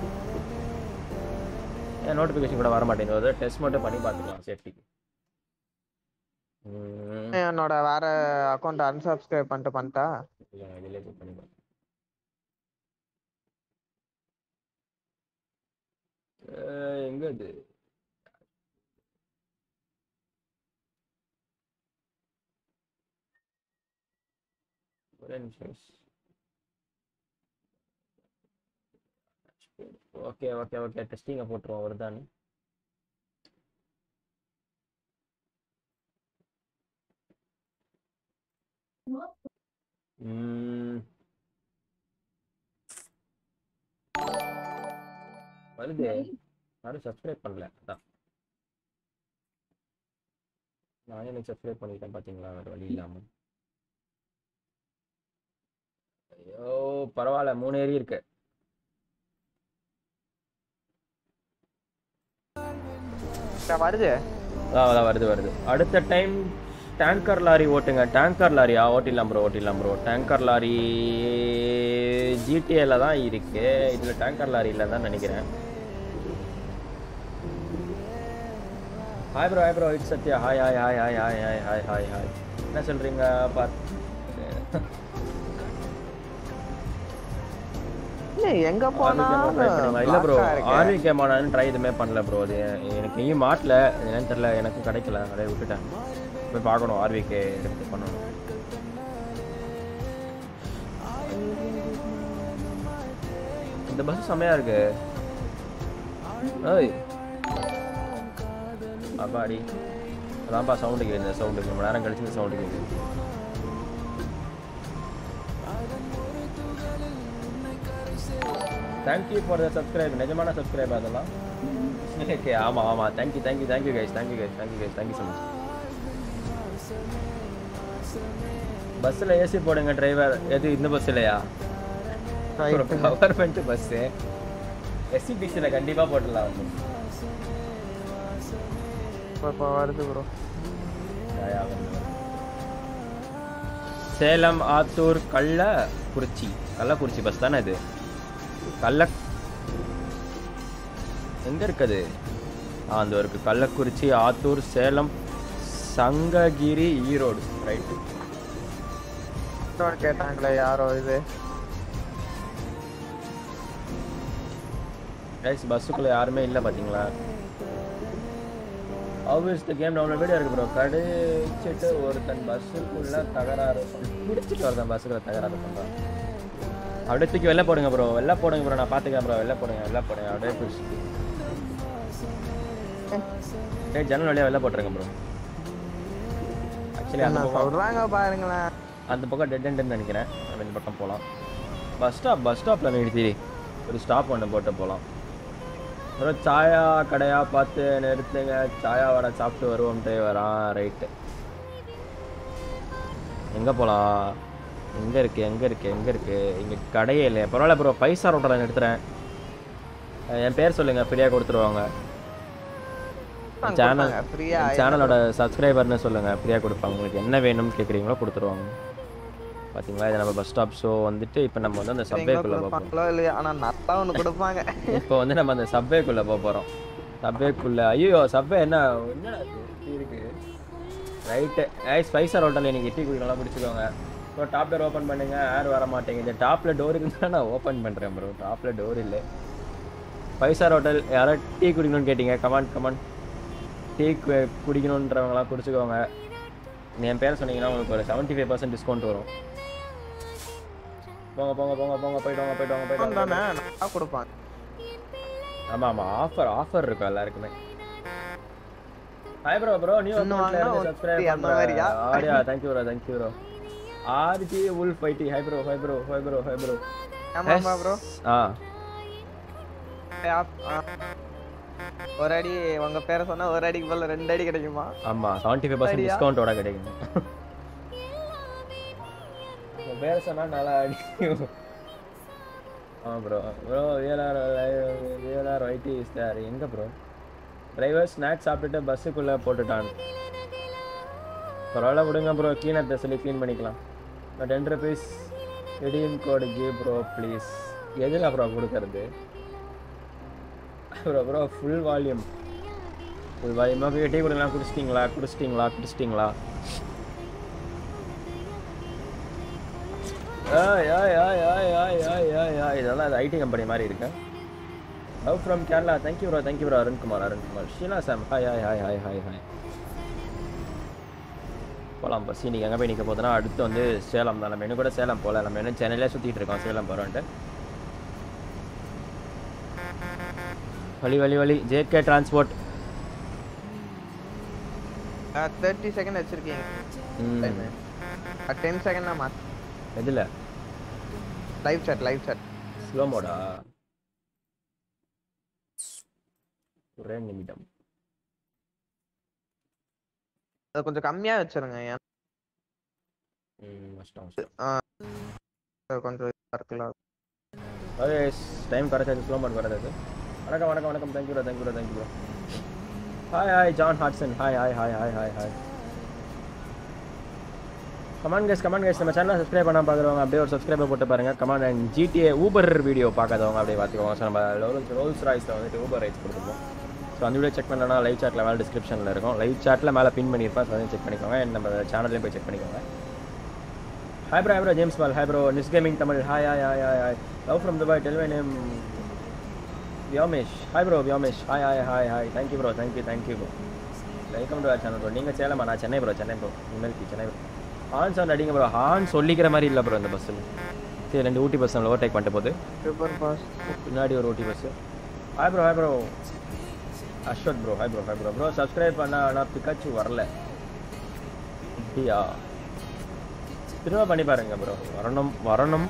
ஏன் நோட்டிஃபிகேஷன் கூட வர மாட்டேங்குது டெஸ்ட் மட்டும் பண்ணி பார்த்துக்கலாம் சேஃப்டிக்கு என்னோட வேற அக்கௌண்ட் அன்சப்ஸ்கிரைப் பண்ணிட்டு பண்ணிட்டா இல்லை இதிலே செக் பண்ணி பார்த்து எங்க இது ஒரே நிமிஷம் ஓகே ஓகே ஓகே டெஸ்டிங்கை போட்டுருவோம் வருதான்னு ம். வருது யாரும் சப்ஸ்கிரைப் பண்ணல அதான் நான் எனக்கு சப்ஸ்கிரைப் பண்ணிட்டேன் பாத்தீங்களா வேற வழி இல்லாம ஐயோ பரவாயில்ல மூணு ஏரி இருக்கு வருது அதான் அதான் வருது வருது அடுத்த டைம் டேங்கர் லாரி ஓட்டுங்க டேங்கர் லாரியா ஓட்டிடலாம் ப்ரோ ஓட்டிடலாம் ப்ரோ டேங்கர் லாரி ஜிடிஏல தான் இருக்கு இதுல டேங்கர் லாரி இல்லை தான் நினைக்கிறேன் hi bro hi bro it's Sathya hi hi hi hi hi hi hi hi hi என்ன சொல்றீங்க பார்த்து இல்ல எங்க போனாலும் இல்ல ப்ரோ block ஆ இருக்கு. ஆர்வி கேமானு ட்ரை எதுவுமே பண்ணல ப்ரோ அது எனக்கு எங்கேயும் மாட்டல என்னன்னு தெரியல எனக்கும் கிடைக்கல அப்படியே விட்டுட்டேன் போய் பார்க்கணும் ஆர்விகே எடுத்து பண்ணணும் இந்த பஸ் செம்மையா இருக்கு ஓய் அப்பாடி அதான்ப்பா சவுண்டு கேட்குது இந்த சவுண்டு ரொம்ப நேரம் கழிச்சு இந்த சவுண்டு கேட்குது தேங்க்யூ ஃபார் த சப்ஸ்கிரைப் நிஜமான சப்ஸ்கிரைப் அதெல்லாம் ஓகே ஆமாம் ஆமாம் thank you thank you thank you guys thank you guys thank you guys thank you so much பஸ்ஸில் ஏசி போடுங்க டிரைவர் எது இந்த பஸ்ஸில்லையா கவர்மெண்ட் பஸ்ஸு எஸ்சிபிசியில் கண்டிப்பாக போட்டுடலாம் வந்து இப்போ வருது ப்ரோ சேலம் ஆத்தூர் கள்ள குறிச்சி கள்ளக்குறிச்சி பஸ் தானே இது கள்ள எங்கே இருக்குது ஆ அந்த இருக்கு கள்ளக்குறிச்சி ஆத்தூர் சேலம் சங்ககிரி ஈரோடு ரைட்டு இன்னொரு கேட்டாங்களே யாரோ இது கைஸ் பஸ்ஸுக்குள்ளே யாருமே இல்லை பார்த்தீங்களா always the game download video இருக்கு ப்ரோ கடிச்சிட்டு ஒருத்தன் பஸ்ஸுக்குள்ள தகராறு பிடிச்சிட்டு ஒருத்தன் பஸ்ஸுக்குள்ள தகராறு பண்ணுறான் அப்படியே தூக்கி வெளில போடுங்க ப்ரோ வெளில போடுங்க ப்ரோ நான் பார்த்துக்கிறேன் ப்ரோ வெளில போடுங்க வெளில போடுங்க அப்படியே பிடிச்சிட்டு டேய் ஜன்னல் வழியாக வெளில போட்டுருங்க ப்ரோ ஆக்சுவலி அந்த என்ன பக்கம் சொல்றாங்க பாருங்களேன் அந்த பக்கம் டெட் எண்டுன்னு நினைக்கிறேன் நம்ம இந்த பக்கம் போகலாம் பஸ் ஸ்டாப் பஸ் ஸ்டாப்பில் நிறுத்தி ஒரு ஸ்டாப் ஒன்று போட்டு போகலாம் அப்புறம் சாயா கடையா பார்த்து நிறுத்துங்க சாயா வடை சாப்பிட்டு வருவோம்ட்டு வரான் ரைட்டு எங்கே போகலாம் எங்கே இருக்கு எங்கே இருக்கு எங்கே இருக்கு இங்கே கடையே இல்லை பரவாயில்ல ப்ரோ ஃபைவ் ஸ்டார் ஹோட்டலில் நிறுத்துறேன் அஹ் என் பேர் சொல்லுங்க ஃப்ரீயாக கொடுத்துருவாங்க சேனல் ஃப்ரீயா சேனலோட சப்ஸ்கிரைபர்னு சொல்லுங்க ஃப்ரீயாக கொடுப்பாங்க உங்களுக்கு என்ன வேணும்னு கேட்குறீங்களோ கொடுத்துருவாங்க பார்த்தீங்களா இது நம்ம பஸ் ஸ்டாப் ஷோ வந்துட்டு இப்போ நம்ம வந்து அந்த சப்வேக்குள்ளே போக போகிறோம் கொடுப்பாங்களோ இல்லையா ஆனா நல்லா ஒண்ணு கொடுப்பாங்க இப்போ வந்து நம்ம அந்த சப்வேக்குள்ளே போக போகிறோம் சப்வேக்குள்ளே ஐயோ சப்வே என்ன என்னடா இது? இப்படி இருக்கு right ice five star hotel நீங்கள் டீ குடிக்கலாம் பிடிச்சிக்கோங்க ஸோ டாப் டோர் ஓப்பன் பண்ணுங்க ஏர் வர மாட்டேங்குது டாப்பில் டோர் இருந்தால் நான் ஓப்பன் பண்ணுறேன் ப்ரோ டாப்பில் டோர் இல்லை ஃபைவ் ஸ்டார் ஹோட்டல் யாராவது டீ குடிக்கணும்னு கேட்டிங்க கமான் கமான் டீ கு- குடிக்கணுன்றவங்களாம் குடிச்சுக்கோங்க என் பேரை சொன்னீங்கன்னா உங்களுக்கு ஒரு செவன்ட்டி ஃபைவ் பர்சன்ட் டிஸ்கவுண்ட் வரும் போங்க போங்க போங்க போங்க போயிட்டு வாங்க போயிட்டு வாங்க போயிட்டு வாங்க தானே நல்லா கொடுப்பாங்க ஆமா ஆமா ஆஃபர் ஆஃபர் இருக்கும் எல்லாருக்குமே ஹாய் ப்ரோ ப்ரோ நியூ இன்னும் அக்கவுண்ட்ல வாங்கினா இருந்து ஒரு சப்ஸ்கிரைப் fifty அந்த மாதிரியா? பண்றேன் Arya thank you bro thank you bro RG wolf ID hi bro hi bro hi bro hi bro ஆமாமா ப்ரோ ஆ ஒரு அடி உங்க பேரை சொன்னா ஒரு அடிக்கு பதில் ரெண்டு அடி கிடைக்குமா ஆமா 75% பர்சன்ட் சரியா? டிஸ்கவுண்டோட கிடைக்கும் உன் பேரை சொன்னா நல்லா அடிக்கும் ஆ bro bro VLR VLR ID is there எங்க ப்ரோ டிரைவர் ஸ்நாக்ஸ் சாப்பிட்டுட்டு பஸ்ஸுக்குள்ளே போட்டுட்டான் பரவாயில்ல விடுங்க ப்ரோ க்ளீனத்தை சொல்லி க்ளீன் பண்ணிக்கலாம் but ten rupees redeem code give bro please எதில் ப்ரோ கொடுக்கறது bro bro full volume full வால்யூமாக போய் டீ கொடுக்கலாம் குடிச்சிட்டிங்களா குடிச்சிட்டிங்களா குடிச்சிட்டிங்களா ஆய் ஆய் ஆய் ஆய் ஆய் ஆய் ஆய் ஆய் இதெல்லாம் அது ஐடி கம்பெனி மாதிரி இருக்கு love from Kerala thank you bro thank you bro Arunkumar Arunkumar Sheela Sam hi hi hi hi hi hi போகலாம் பஸ் இன்னைக்கு எங்கே போய் நிற்க போதுன்னா அடுத்து வந்து சேலம் தான் நம்ம இன்னும் கூட சேலம் போகல நம்ம இன்னும் சென்னையிலே சுற்றிட்டு இருக்கோம் சேலம் போகிறோன்ட்டு வழி வழி வழி ஜேகே டிரான்ஸ்போர்ட் தேர்ட்டி செகண்ட் வச்சிருக்கீங்க டென் செகண்ட் தான் மாத்து எதில் live chat live chat slow மோடா ஒரே நிமிடம் அது கொஞ்சம் கம்மியா வச்சிருங்க ஏன் ம், கஷ்டம் ஆ, அது கொஞ்சம் இதா இருக்குல்ல ஓகே டைம் கிடைச்சது ஸ்லோ மோட் கிடைச்சது வணக்கம் வணக்கம் வணக்கம் thank you bro thank you bro thank you bro hi hi John Hudson hi hi hi hi hi hi come on guys come on guys நம்ம சேனலை சப்ஸ்கிரைப் பண்ணாம பார்க்குறவங்க அப்படியே ஒரு சப்ஸ்கிரைபர் போட்டு பாருங்க come on and GTA Uber video பார்க்காதவங்க அப்படியே பார்த்துக்கோங்க ஸோ நம்ம ரோல்ஸ் ரோல்ஸ் ராய்ஸில் வந்துட்டு ஊபர் ரைட்ஸ் கொடுத்துருப்போம் ஸோ அந்த வீடியோ செக் பண்ணலன்னா லைவ் சாட்டில் மேலே டிஸ்கிரிப்ஷனில் இருக்கும் லைவ் சாட்டில் மேலே பின் பண்ணியிருப்பேன் ஸோ அதையும் செக் பண்ணிக்கோங்க and நம்ம சேனல்லையும் போய் செக் பண்ணிக்கோங்க hi bro hi bro James Paul hi bro nice gaming Tamil hi hi hi hi hi love from Dubai tell my name Vyomesh hi bro Vyomesh hi hi hi hi thank you bro thank you thank you bro welcome to channel bro நீங்கள் சேலமா நான் Chennai bro Chennai bro இமெயில்க்கு Chennai bro ஹான் sound அடிங்க bro ஹான் சொல்லிக்கிற மாதிரி இல்லை ப்ரோ இந்த பஸ்ஸில் சரி ரெண்டு ஊட்டி பஸ் நம்மளை ஓவர்டேக் பண்ணிட்டு போகுது சூப்பர் பாஸ் பின்னாடி ஒரு Ooty bus hi bro hi bro Ashwath bro hi bro hi bro bro subscribe பண்ண ஆனால் பிக்காச்சு வரல அப்படியா திரும்ப பண்ணி பாருங்க ப்ரோ வரணும் வரணும்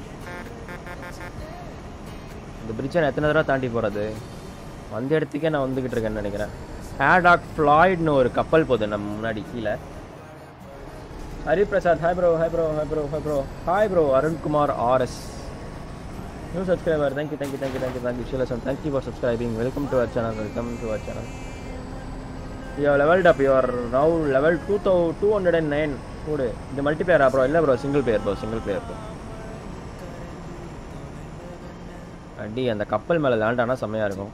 இந்த பிரிட்ஜை நான் எத்தனை தடவை தாண்டி போகிறது வந்த இடத்துக்கே நான் வந்துக்கிட்டு இருக்கேன்னு நினைக்கிறேன் ஹேடாக் ஃப்ளாய்ட்னு ஒரு கப்பல் போகுது நம்ம முன்னாடி கீழே Hariprasad hi bro hi bro hi bro hi bro hi bro Arunkumar RS new subscriber thank you thank you thank you thank you thank you ஷீலசன் thank you for subscribing welcome to our channel welcome to our channel you levelled up your now level two thou two hundred and nine கூடு இது மல்டி பிளேயரா bro இல்லை bro single player bro single player bro அடி அந்த கப்பல் மேலே லேண்டானா செம்மையாக இருக்கும்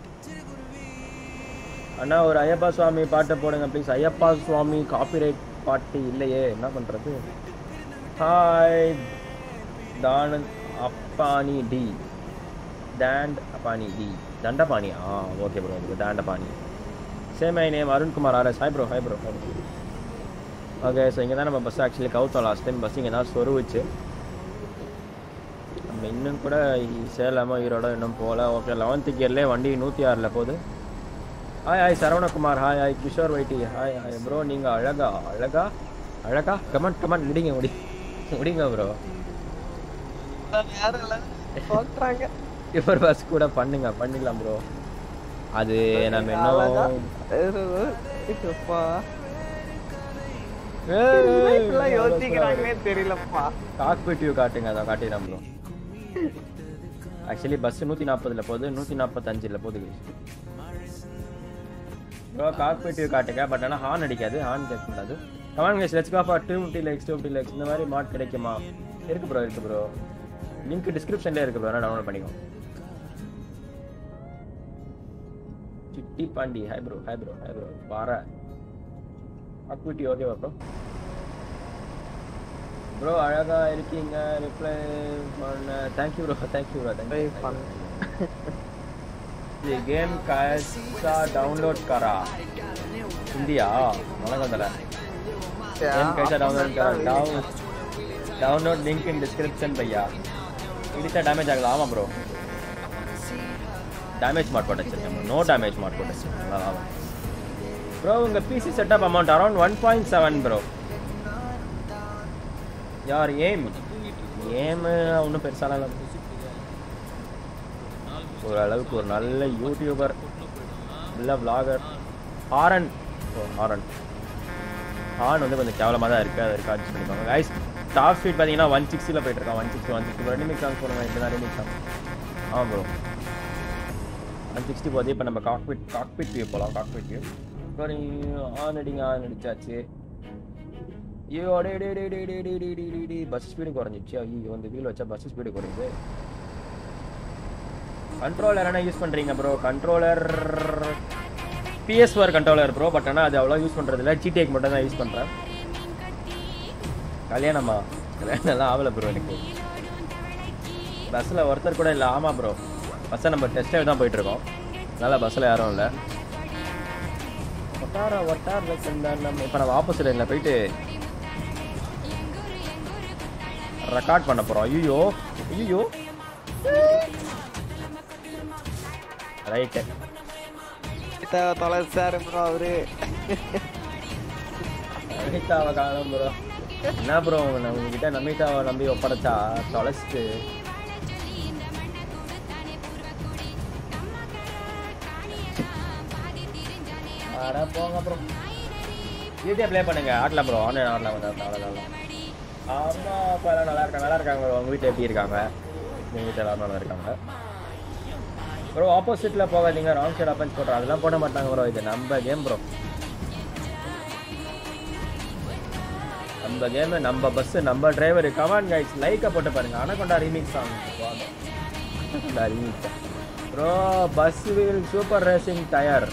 அண்ணா ஒரு ஐயப்பா சுவாமி பாட்டை போடுங்க ப்ளீஸ் ஐயப்பா சுவாமி காப்பிரைட் பாட்டு இல்லையே என்ன பண்ணுறது ஹாய் தானந்த் அப்பானி டி டேண்ட் அப்பானி டி தண்டபாணி ஆ okay bro okay Dandapani same I name Arunkumar RS hi bro hi bro hi okay so இங்கே தான் நம்ம பஸ் ஆக்சுவலி கவுத்தோம் லாஸ்ட் டைம் பஸ் இங்கே தான் சொருவிச்சு நம்ம இன்னும் கூட சேலமோ ஈரோட இன்னும் போகல ஓகே லெவன்த்து கியர்லேயே வண்டி நூற்றி ஆறில் போகுது hi hi Saravanakumar hi hi Kishore வைட்டி ஹாய் ஹாய் ப்ரோ நீங்கள் அழகா அழகா அழகா கமன் கமன் முடிங்க முடி முடிங்க ப்ரோ போட்டுறாங்க இவர் பஸ் கூட பண்ணுங்க பண்ணிக்கலாம் ப்ரோ அது நம்ம அழகா. இன்னும் இப்பா ஏய், இப்படிலாம் யோசிக்கிறாங்களே தெரியலப்பா காக்பிட் வியூ காட்டுங்க அதை காட்டிடுறேன் ப்ரோ ஆக்சுவலி பஸ் நூற்றி நாற்பதுல போகுது நூற்றி நாற்பத்தஞ்சில் போகுது ப்ரோ காக்பிட் வியூ காட்டுங்க பட் ஆனால் ஹார்ன் அடிக்காது ஹார்ன் கேட்க கூடாது come on guys let's go for two fifty likes two fifty likes இந்த மாதிரி மாட் கிடைக்குமா இருக்கு ப்ரோ இருக்கு ப்ரோ லிங்க் டிஸ்கிரிப்ஷன்லேயே இருக்கு ப்ரோ டவுன்லோட் பண்ணிக்கோ Chitti Pandi hi bro hi bro hi bro வார அக்விட்டி ஓகேவா ப்ரோ ப்ரோ அழகா இருக்கீங்க ரிப்ளை பண்ண thank you bro thank you bro thank you ये गेम कैसा डाउनलोड करा इंडिया வணக்கம் தல गेम कैसा डाउनलोड करा down download link in description भैया ಇಡಿತಾ ಡ್ಯಾಮೇಜ್ ಆಗಲ್ಲ ಆಮ ಬ್ರೋ ಡ್ಯಾಮೇಜ್ ಮಾಡ್ಕೊಟ್ಟು ನೋ ಡ್ಯಾಮೇಜ್ ಮಾಡ್ಕೊಟ್ಟು ப்ரோ உங்கள் PC setup amount around one point seven bro யார் ஏம் ஏம் ஒன்றும் பெருசாலாம் இல்லை ஓரளவுக்கு ஒரு நல்ல யூடியூபர் நல்ல vlogger ஹாரன் ஓ ஹாரன் ஹார்ன் வந்து கொஞ்சம் கேவலமாக தான் இருக்குது அதை இருக்க அட்ஜஸ்ட் பண்ணிக்கோங்க கைஸ் டாப் ஸ்பீட் பார்த்தீங்கன்னா ஒன் சிக்ஸ்டியில் போயிட்டு இருக்கான் ஒன் சிக்ஸ்டி ஒன் சிக்ஸ்டி ரெண்டு சாங்ஸ் போடுங்க இந்த மாதிரி சாங் ஆமாம் ப்ரோ ஒன் சிக்ஸ்டி போகுது இப்போ நம்ம காக்பிட் காக்பிட் வியூ போகலாம் காக்பிட் வியூ இப்போ நீ ஆன் அடிங்க ஆன் அடிச்சாச்சு ஐயோ டே டே டே டே டே டே டே டே டே டே பஸ் ஸ்பீடு குறைஞ்சிச்சு ஐயோ இந்த வீல் வச்சா பஸ் ஸ்பீடு குறையுது கண்ட்ரோலர் என்ன யூஸ் பண்ணுறீங்க bro controller PS four controller bro but ஆனால் அது அவ்வளோ யூஸ் பண்ணுறது இல்லை ஜிடிஏக்கு மட்டும் தான் யூஸ் பண்ணுறேன் கல்யாணமா கல்யாணம் எல்லாம் ஆகலை ப்ரோ எனக்கு பஸ்ஸில் ஒருத்தர் கூட இல்லை ஆமாம் ப்ரோ பஸ்ஸை நம்ம டெஸ்ட் தான் போயிட்டுருக்கோம் அதனால் பஸ்ஸில் யாரும் இல்லை ஒட்டார ஒட்டார நம்ம இப்போ நம்ம ஆப்போசிட் லைனில் போயிட்டு ரெக்கார்ட் பண்ண போகிறோம் ஐயோ ஐயோ ரைட்டு தொலைச்சாரு ப்ரோ அவரு நமிதாவை காணும் ப்ரோ என்ன ப்ரோ நம்ம உங்ககிட்ட நமிதாவை நம்பி ஒப்படைச்சா தொலைச்சிட்டு அட போங்க ப்ரோ ஜிடிஏ ப்ளே பண்ணுங்க ஆடலாம் ப்ரோ ஆன்லைன் ஆடலாம் வந்து அவ்வளோதான் அம்மா அப்பா எல்லாம் நல்லா இருக்காங்க நல்லா இருக்காங்க bro. உங்க வீட்டில் எப்படி இருக்காங்க எங்கள் வீட்டில் எல்லாரும் நல்லா இருக்காங்க ப்ரோ ஆப்போசிட்டில் போகாதீங்க ராங் சைடு அப்பன்ஸ் போடுறோம் அதெல்லாம் போட மாட்டாங்க ப்ரோ இது நம்ம கேம் ப்ரோ நம்ம கேமு நம்ம பஸ்ஸு நம்ம டிரைவர் கமான் கைஸ் லைக்கை போட்டு பாருங்க Anaconda remix song Anaconda remix bro bus wheel super racing tyre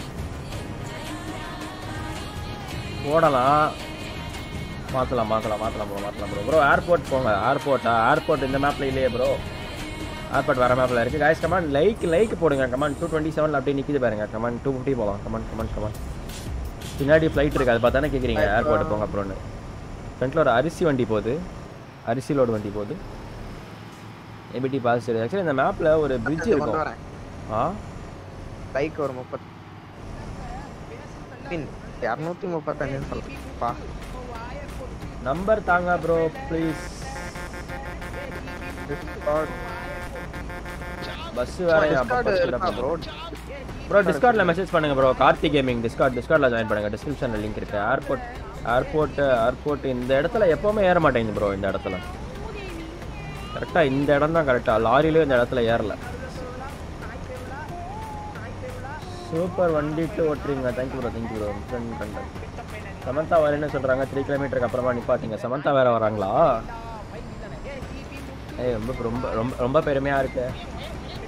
போடலாம் மாற்றலாம் மாற்றலாம் மாற்றலாம் ப்ரோ மாற்றலாம் ப்ரோ ப்ரோ ஏர்போர்ட் போங்க ஏர்போர்ட்டா ஏர்போர்ட் இந்த மேப்பில் இல்லையே ப்ரோ ஏர்போர்ட் வர மேப்பில் இருக்குது காய்ஸ் கமான் லைக் லைக் போடுங்க கமான் டூ டுவெண்ட்டி செவனில் அப்படியே நிற்கிது பாருங்க கமான் டூ ஃபிஃப்டி போகலாம் கமான் கமான் கமான் பின்னாடி ஃப்ளைட் இருக்குது அது பார்த்தானே கேட்குறீங்க ஏர்போர்ட் போங்க அப்புறம்னு ஃப்ரண்ட்டில் ஒரு அரிசி வண்டி போகுது அரிசி லோடு வண்டி போகுது எபிடி பாசிட்டிவ் ஆக்சுவலி இந்த மேப்பில் ஒரு பிரிட்ஜ் கொண்டு இருக்கும் வரேன் ஆ பைக் ஒரு முப்பத்தி பின் இரநூத்தி முப்பத்தஞ்சு சொல்லப்பா நம்பர் தாங்க ப்ரோ ப்ளீஸ் பஸ் வேற ப்ரோ ப்ரோ டிஸ்கார்ட்ல மெசேஜ் பண்ணுங்க ப்ரோ கார்த்தி கேமிங் டிஸ்கார்ட் டிஸ்கார்ட்ல ஜாயின் பண்ணுங்க டிஸ்கிரிப்ஷன்ல லிங்க் இருக்கு ஏர்போர்ட் ஏர்போர்ட் ஏர்போர்ட் இந்த இடத்துல எப்பவுமே ஏற மாட்டேங்குது ப்ரோ இந்த இடத்துல கரெக்டா இந்த இடம் தான் கரெக்டா லாரியிலும் இந்த இடத்துல ஏறல சூப்பர் வண்டிட்டு ஓட்டுறீங்க thank you bro thank you bro friend conduct Samantha வரேன்னு சொல்றாங்க த்ரீ கிலோமீட்டருக்கு அப்புறமா நிப்பாட்டிங்க சமந்தா வேற வராங்களா ஏய் ரொம்ப ரொம்ப ரொம்ப ரொம்ப பெருமையா இருக்கு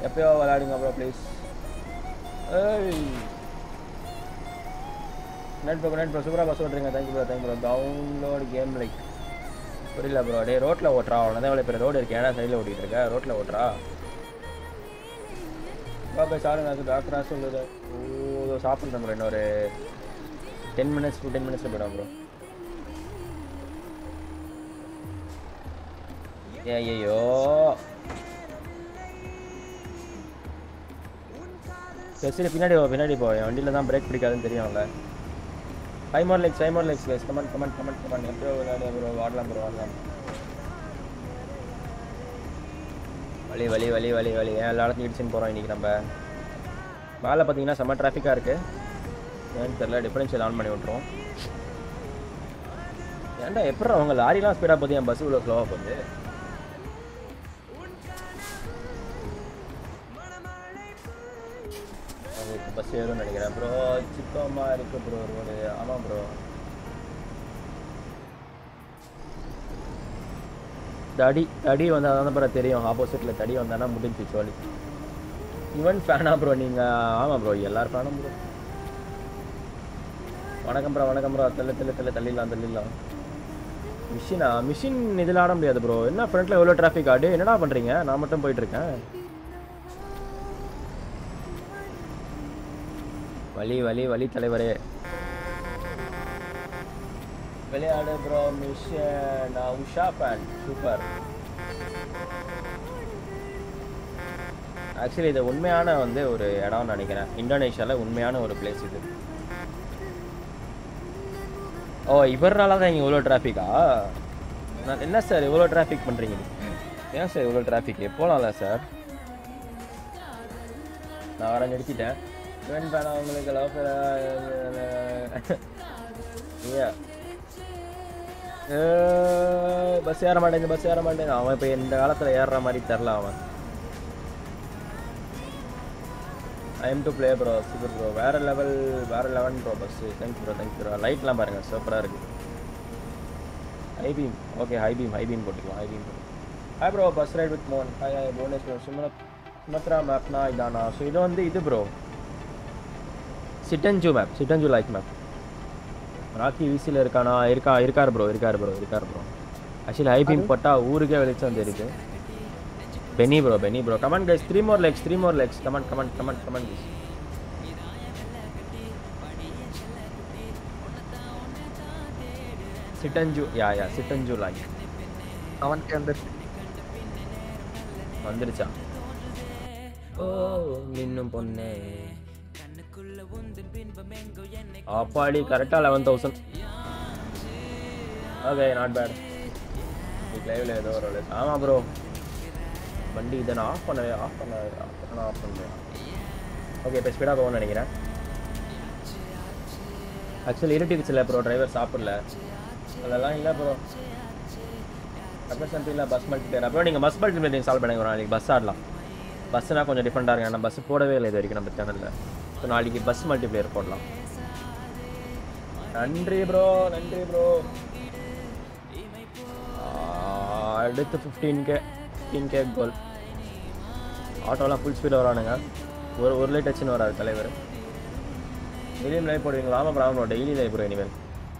எப்பயோ விளையாடுங்க ப்ரோ ப்ளீஸ் ஏய் நெட் ப்ரோ நெட் ப்ரோ சூப்பராக பஸ் ஓட்டுறீங்க thank you bro thank you bro download game like புரியல ப்ரோ டே ரோட்டில் ஓட்டுறா அவ்வளோதான் எவ்வளோ பெரிய ரோடு இருக்கு ஏன்னா சைடில் ஓட்டிகிட்டு இருக்க ரோட்டில் ஓட்டுறா பாப்பா சாருங்க அது டாக்டராக சொல்லுது ஓ சாப்பிட்றேன் ப்ரோ இன்னொரு டென் மினிட்ஸ் டென் மினிட்ஸில் போய்டும் ப்ரோ ஐயோ சரி பின்னாடி போ பின்னாடி போ என் வண்டியில் தான் பிரேக் பிடிக்காதுன்னு தெரியும்ல five more likes five more likes guys comment comment comment comment எப்படியோ விளையாடு ப்ரோ வாடலாம் ப்ரோ வாடலாம் வலி வலி வலி வலி வலி ஏன் எல்லா இடத்துலையும் இடிச்சுன்னு போகிறோம் இன்றைக்கி நம்ம மேலே பார்த்தீங்கன்னா செம்ம டிராஃபிக்காக இருக்குது ஏன்னு தெரில டிஃபரன்ஷியல் ஆன் பண்ணி விட்ருவோம் ஏன்டா எப்படி அவங்க லாரிலாம் ஸ்பீடாக போகுது என் பஸ் இவ்வளோ ஸ்லோவாக போகுது அவங்களுக்கு பஸ் ஏறும்னு நினைக்கிறேன் ப்ரோ சிக்கமா இருக்கு ப்ரோ ரோடு ஆமாம் ப்ரோ தடி தடி வந்தால் தான் ப்ரோ தெரியும் ஆப்போசிட்டில் தடி வந்தானா முடிஞ்சு சோழி யுவன் ஃபேனா ப்ரோ நீங்கள் ஆமாம் ப்ரோ எல்லார் ஃபேனும் ப்ரோ வணக்கம் ப்ரோ வணக்கம் ப்ரோ தள்ளு தள்ளு தள்ளு தள்ளிடலாம் தள்ளிடலாம் மிஷினா மிஷின் இதில் ஆட முடியாது ப்ரோ என்ன ஃப்ரண்ட்டில் எவ்வளோ டிராஃபிக் ஆடு என்னடா பண்ணுறீங்க நான் மட்டும் போயிட்டுருக்கேன் வலி வலி வலி தலைவரே விளையாடு bro mission Usha fan super actually இது உண்மையான வந்து ஒரு இடம்னு நினைக்கிறேன் இந்தோனேஷியாவில் உண்மையான ஒரு பிளேஸ் இது ஓ இவரால தான் இங்கே இவ்வளோ டிராஃபிக்கா நான் என்ன சார் இவ்வளோ டிராஃபிக் பண்ணுறீங்க ஏன் சார் இவ்வளோ டிராஃபிக் போகலாம்ல சார் நான் வர நிறுத்திட்டேன் ஃப்ரெண்ட் பேனா உங்களுக்கு லவ் பஸ் ஏற மாட்டேங்குது பஸ் ஏற மாட்டேங்குது அவன் இப்போ இந்த காலத்தில் ஏறுற மாதிரி தெரில அவன் I'm to play bro super bro வேறு லெவல் வேறு eleven bro bus thanks bro thanks bro லைட்லாம் பாருங்கள் சூப்பராக இருக்குது high beam okay high beam high beam போட்டுக்கலாம் high beam hi bro bus ride with மோன் ஹாய் ஹாய் புவனேஸ்வர் சுமத் சுமத்ரா மேப்னா இதானா ஸோ இது வந்து இது ப்ரோ சிட்டன்ஜூ மேப் சிட்டன்ஜூ லைக் மேப் ராக்கி விசியில் இருக்கானா இருக்கா இருக்கார் ப்ரோ இருக்கார் ப்ரோ இருக்கார் ப்ரோ ஆக்சுவலி ஹை பீம் போட்டால் ஊருக்கே வெளிச்சம் தெரியுது Benny bro Benny bro comment guys three more likes three more likes comment comment comment comment guys சிட்டன்ஜூ யா யா சிட்டன்ஜூ லைக் அவனுக்கு வந்துருச்சு வந்துருச்சா ஓ இன்னும் பொண்ணே அப்பாடி கரெக்டாக eleven thousand okay not bad இன்னைக்கு லைவ்ல ஏதோ ஒரு ஆமாம் ப்ரோ வண்டி இதை நான் ஆஃப் பண்ணவே ஆஃப் பண்ண ஆஃப் பண்ண ஆஃப் பண்ணுறேன் ஓகே இப்போ ஸ்பீடாக போகணும்னு நினைக்கிறேன் ஆக்சுவலி இருட்டிடுச்சு இல்லை ப்ரோ டிரைவர் சாப்பிடல அதெல்லாம் இல்லை ப்ரோ ரெப்ரசன்ட் இல்லை பஸ் மல்டிபிளேயர் அப்புறம் நீங்கள் பஸ் மல்டிபிளேயர் இன்ஸ்டால் பண்ணுங்க ஒரு நாளைக்கு பஸ் ஆடலாம் பஸ்ஸுனா கொஞ்சம் டிஃப்ரெண்ட்டாக இருக்கு ஆனால் பஸ் போடவே இல்லை இது வரைக்கும் நம்ம சேனலில் ஸோ நாளைக்கு பஸ் மல்டிபிளேயர் போடலாம் நன்றி ப்ரோ நன்றி ப்ரோ அடுத்து fifteen K fifteen K goal ஆட்டோலாம் ஃபுல் ஸ்பீட் வரானுங்க ஒரு ஒரு லைட் டச்சுன்னு வராது தலைவர் டெய்லியும் லைவ் போடுவீங்களா ஆமாம் ப்ரோ ஆமாம் டெய்லி லைவ் ப்ரோ இனிமேல்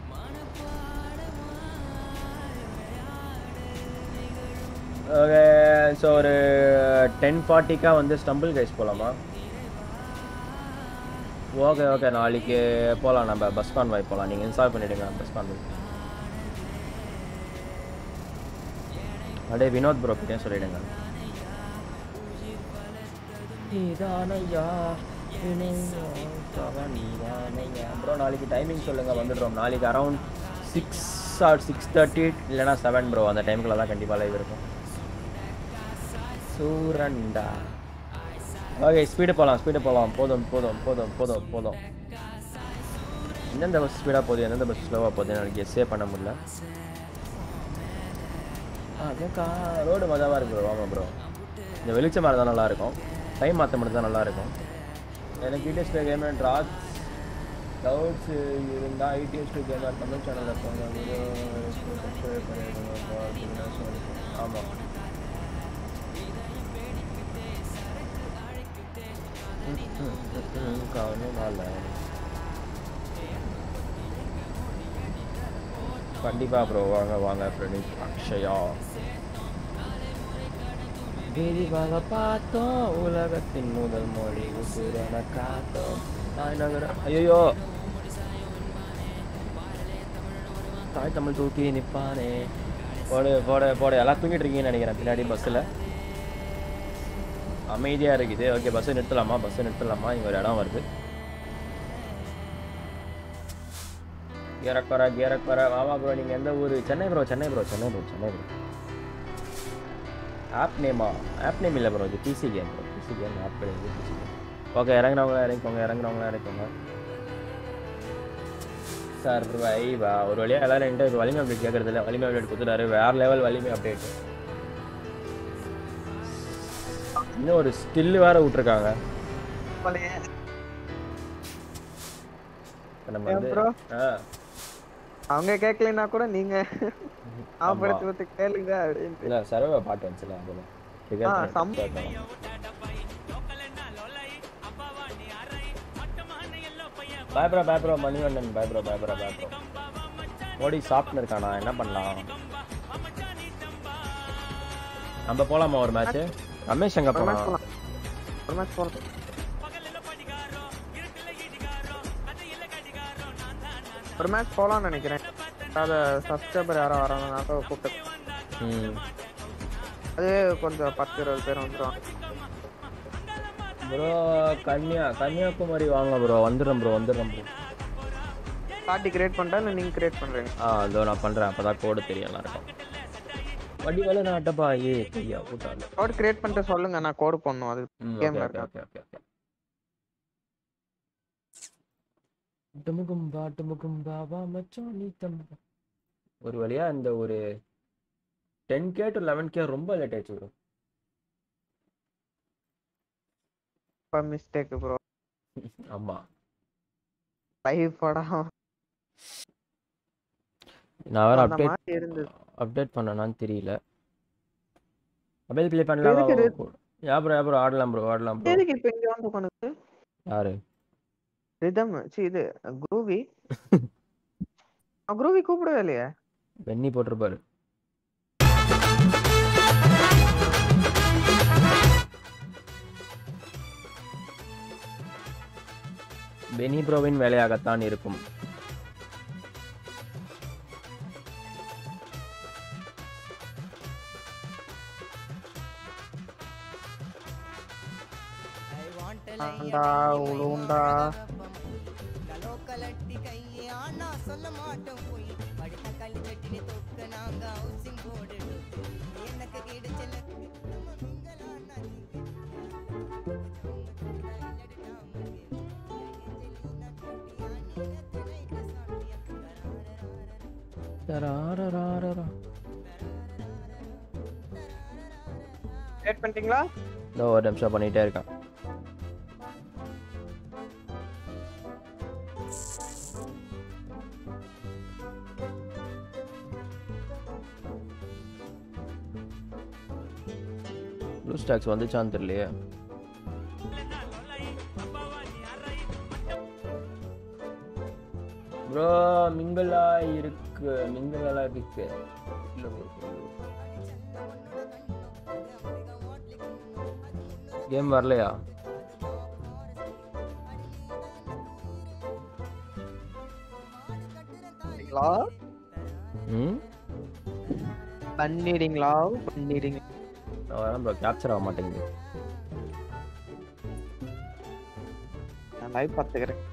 ஓகே ஸோ ஒரு டென் ஃபார்ட்டிக்காக வந்து ஸ்டம்பிள் கைஸ் போகலாமா ஓகே ஓகே நாளைக்கு போகலாம் நம்ம பஸ் கான்வாய் போகலாம் நீங்கள் இன்ஸ்டால் பண்ணிவிடுங்க பஸ் கான்வாய் அப்படியே வினோத் ப்ரோ கிட்டே சொல்லிடுங்க நீதானையா ப்ரோ நாளைக்கு டைமிங் சொல்லுங்கள் வந்துடுறோம் நாளைக்கு around six or six thirty இல்லைனா செவன் ப்ரோ அந்த டைமுக்குள்ள தான் கண்டிப்பாக லைவ் இருக்கும் சூரண்டா ஓகே ஸ்பீடு போகலாம் ஸ்பீடு போகலாம் போதும் போதும் போதும் போதும் போதும் எந்தெந்த பஸ் ஸ்பீடாக போகுது எந்தெந்த பஸ் ஸ்லோவாக போகுது எனக்கு கெஸ்ஸே பண்ண முடியல அதுக்கா ரோடு மஜாவாக இருக்கு ப்ரோ வாங்க ப்ரோ இந்த வெளிச்சமாக இருந்தால் நல்லாயிருக்கும் டைம் மாற்ற மட்டும் தான் நல்லாயிருக்கும் எனக்கு ITS the game tracks doubts இருந்தால் ஐடிஎஸ் டூ கேமர் தமிழ் சேனலில் போங்க ஆமாம் கவனமால கண்டிப்பா ப்ரோ வாங்க வாங்க பிரணீத் அக்ஷயா விரிவாக பார்த்தோம் உலகத்தின் முதல் மொழி உசுரன காத்தோம் தாய் நகர ஐயோ தாய் தமிழ் தூக்கி நிப்பானே போடு போடு போடு எல்லாம் தூங்கிட்டு இருக்கீங்கன்னு நினைக்கிறேன் பின்னாடி பஸ்ஸில் அமைதியாக இருக்குது ஓகே பஸ்ஸை நிறுத்தலாமா பஸ்ஸை நிறுத்தலாமா இங்கே ஒரு இடம் வருது கீரக்குறை கீரக்குறை வாமா ப்ரோ நீங்கள் எந்த ஊர் Chennai bro Chennai bro Chennai bro Chennai bro app நேமா ஆப் நேம் இல்லை ப்ரோ இது PC game bro PC game app கிடையாது பிசி கேம் ஓகே இறங்குறவங்கள இறங்கிக்கோங்க இறங்குறவங்கள இறங்கிக்கோங்க சர்வைவா ஒரு வழியாக எல்லாரும் என்கிட்ட இப்போ வலிமை அப்டேட் கேட்கறது இல்லை வலிமை அப்டேட் கொடுத்துட்டாரு வேற லெவல் வலிமை அப்டேட் இன்னும் ஒரு ஸ்டில் வேற விட்டுருக்காங்க இப்ப நம்ம ஏன் வந்து bro? ஆ அவங்க கேட்கலைன்னா கூட நீங்க ஆபரத்துக்கு கேளுங்க அப்படின்ட்டு இல்லை சர்வை பாட்டு வந்துச்சுல அதில் ஆ, சம்- பயப்பட பயப்பட மணிவண்ணன் பயப்பட பயப்பட பயப்பட மோடி சாப்பிட்டு இருக்கானா என்ன பண்ணலாம் நம்ம போலாமா ஒரு மேட்ச் ரமேஷ் எங்க ஒரு match போலாம் போலாம். ஒரு match போலாம். ஒரு மேட்ச் போலாம்னு நினைக்கிறேன் அத சப்ஸ்கிரைபர் யாரும் வராங்கனால கூப்பிட்டு ம் அது கொஞ்சம் பத்து இருபது பேர் வந்துருவாங்க ப்ரோ கன்னியா கன்னியாகுமரி வாங்க ப்ரோ வந்துடுறேன் ப்ரோ வந்துடுறேன் ப்ரோ பார்ட்டி கிரியேட் பண்ணிட்டா இல்லை நீங்க கிரியேட் பண்றீங்க ஆ அதோ நான் பண்ணுறேன் அப்போ தான் கோடு தெரியும் எல்லாருக்கும் வண்டி வேலை நான் அட்டப்பா ஏ ஐயா கூட்டாளு கோட் கிரியேட் பண்ணிட்டு சொல்லுங்க நான் கோடு போடணும் அது ம் கேம்ல ஓகே இருக்கா ஓகே ஓகே டுமுகும்பா டுமுகும்பா வா மச்சான் நீ தம்பா ஒரு வழியா இந்த ஒரு ten K to eleven K ரொம்ப லேட் ஆயிடுச்சு ப்ரோ மிஸ்டேக் ப்ரோ ஆமா லைவ் படம் நான் வேற அந்த அப்டேட் மாதிரி இருந்தது அப்டேட் பண்ணனான்னு தெரியல மொபைல் ப்ளே பண்ணலாம் எதுக்கு இது? யா ப்ரோ யா ப்ரோ ஆடலாம் ப்ரோ ஆடலாம் ப்ரோ எதுக்கு இப்போ இங்க வந்து உட்காந்துக்கு யாரு ரிதம் சி இது குரூவி குரூவி கூப்பிடவே இல்லையே பென்னி போட்டிருப்பாரு பெனி ப்ரோவின் வேலையாகத்தான் இருக்கும் ஆண்டா உளுண்டா தராரராரரா. கிரியேட் பண்ணிட்டீங்களா இதோ ஒரு நிமிஷம் பண்ணிட்டே இருக்கான் ப்ளூ ஸ்டாக்ஸ் வந்துச்சான்னு தெரியலையே ப்ரோ மிங்கலா இருக்கு மிங்கலா இருக்கு இல்ல bro. கேம் வரலையா பண்ணிட்டீங்களா ம் பண்ணிட்டீங்களா பண்ணிட்டீங்க நான் வரேன் ப்ரோ கேப்சர் ஆக மாட்டேங்குது நான் லைவ் பார்த்துக்கிறேன்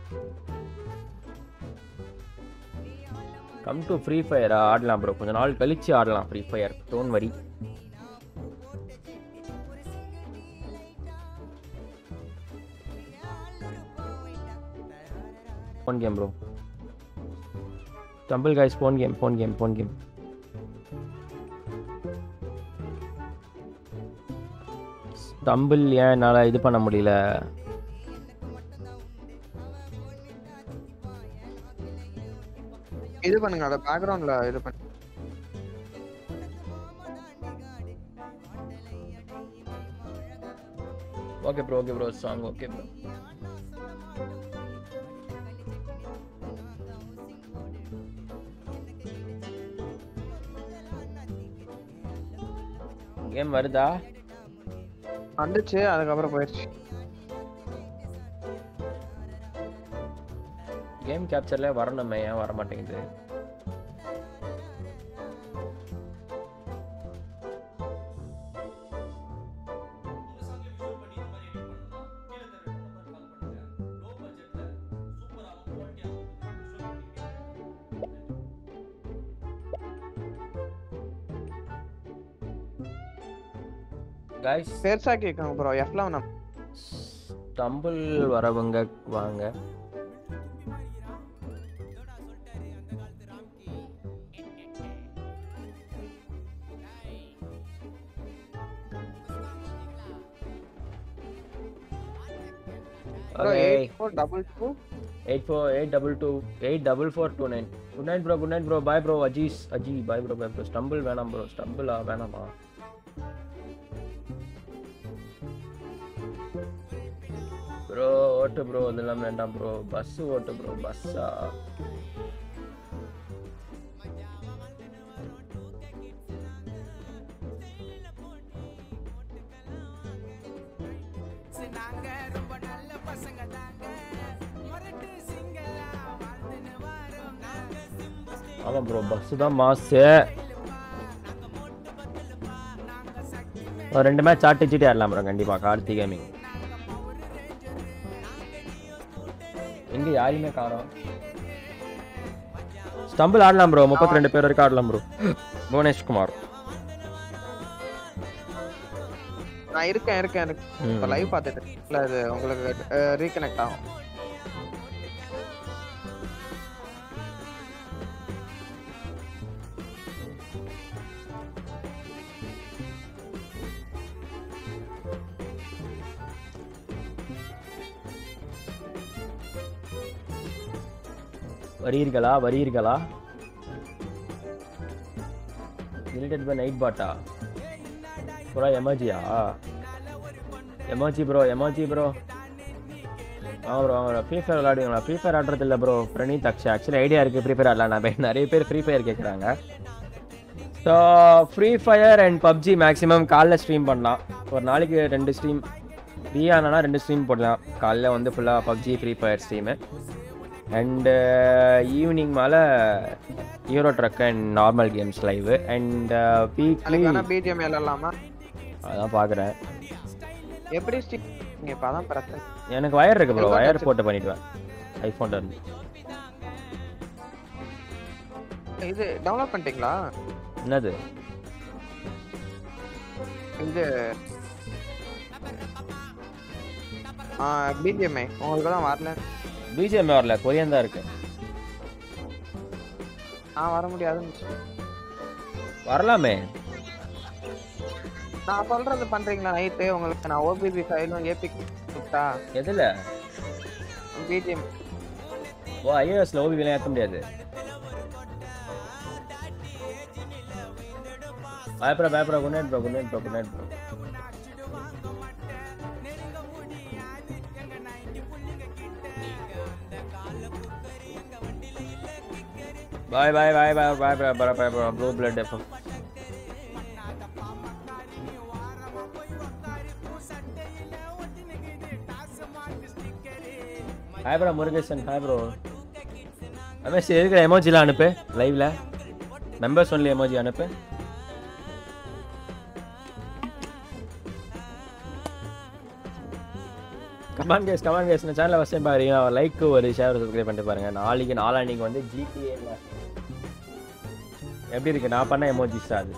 கம் டு ஃப்ரீ ஃபயர் ஆடலாம் ப்ரோ கொஞ்ச நாள் கழிச்சு ஆடலாம் free fire don't worry phone game bro tumble guys phone game phone game phone game tumble ஏன் என்னால் இது பண்ண முடியல இது பண்ணுங்க அத பேக்ரவுண்ட்ல இது பண்ணு okay okay bro okay bro song okay bro game வருதா வந்துச்சு அதுக்கப்புறம் போயிடுச்சு கேம் கேப்சர்ல வரணுமே ஏன் வர மாட்டேங்குது கைஸ் பெருசா கேட்குங்க ப்ரோ எஃப்ல நம்ம ஸ்டம்பிள் வரவங்க வாங்க bro eight four double two eight four eight double two eight double four two nine good night bro good night bro bye bro Aziz Aji bye bro bye bro stumble வேணாம் bro ஸ்டம்பிளா வேணாமா bro ஓட்டு bro அதெல்லாம் வேண்டாம் bro bus ஓட்டு bro பஸ்ஸா ஆமாம் bro bus தான் மாசு ஒரு ரெண்டு மேட்ச் ஆட்டு சீட்டி ஆடலாம் ப்ரோ கண்டிப்பாக கார்த்தி கேமிங் எங்க யாரையுமே காணோம் ஸ்டம்பிள் ஆடலாம் ப்ரோ முப்பத்தி ரெண்டு பேர் வரைக்கும் ஆடலாம் ப்ரோ புவனேஷ்குமார் நான் இருக்கேன் இருக்கேன் இருக்கேன் இப்போ ம். லைவ் பார்த்துட்டு இருக்கேன். இல்ல அது உங்களுக்கு ரீகனெக்ட் ஆகும் வரீர்களா வரீர்களா ரிலேட்டட் பை நைட் பாட்டா ப்ரோ எமர்ஜியா எமர்ஜி ப்ரோ எமர்ஜி ப்ரோ ஆ ப்ரோ ஆமாம் ஃப்ரீ ஃபயர் விளாடுவீங்களா ஃப்ரீ ஃபயர் ஆடுறது இல்லை bro Praneeth Akshay actually idea இருக்குது ஃப்ரீ ஃபயர் ஆடலாம் நான் நிறைய பேர் ஃப்ரீ ஃபயர் கேட்குறாங்க so free fire and PUBG maximum காலைல ஸ்ட்ரீம் பண்ணலாம் ஒரு நாளைக்கு ரெண்டு ஸ்ட்ரீம் ஃப்ரீ ஆனா ரெண்டு ஸ்ட்ரீம் போடலாம் காலைல வந்து ஃபுல்லாக PUBG free fire stream and evening மேலே hero truck and normal games live and weekly நாளைக்கு வேணா பிஜிஎம் விளாடலாமா அதான் பார்க்குறேன் எப்படி ஸ்டிக் நீங்க இப்போ அதான் பிரச்சனை எனக்கு வயர் இருக்கு ப்ரோ எவ்வளவு வயர் touch போட்டு பண்ணிடுவேன் ஐஃபோன்ல இருந்து இது டெவலப் பண்ணிட்டீங்களா என்னது இது பிஜிஎம்ஐ உங்களுக்கு தான் வரல பிஜிஎம் வரல கொரியன் தான் இருக்கு நான் வர முடியாதுன்னு வரலாமே நான் சொல்றது பண்றீங்களா நைட்டு உங்களுக்கு நான் ஓபிபி ஃபைலும் ஏபி கொடுத்தா எதுல பிஜிஎம் ஓ ஐஓஎஸ்ல ஓபிவிலாம் ஏற்ற முடியாது பயப்பட பயப்பட good night bro good night bro good night bro bye bye bye bye bye bye bye bye bye blue blood FM hi bro Murugesan hi bro Ramesh இருக்கிற எமோஜிலாம் அனுப்பு லைவ்ல மெம்பர்ஸ் ஒன்லி எமோஜி அனுப்பு கமான் கேஸ் கமான் கேஸ் இந்த சேனலை first time பாருங்க ஒரு like ஒரு ஷேர் சப்ஸ்கிரைப் பண்ணிட்டு பாருங்க நாளைக்கு நாளான்னைக்கு வந்து ஜிடிஏல எப்படி இருக்கு நான் பண்ண எமோஜிஸ் அது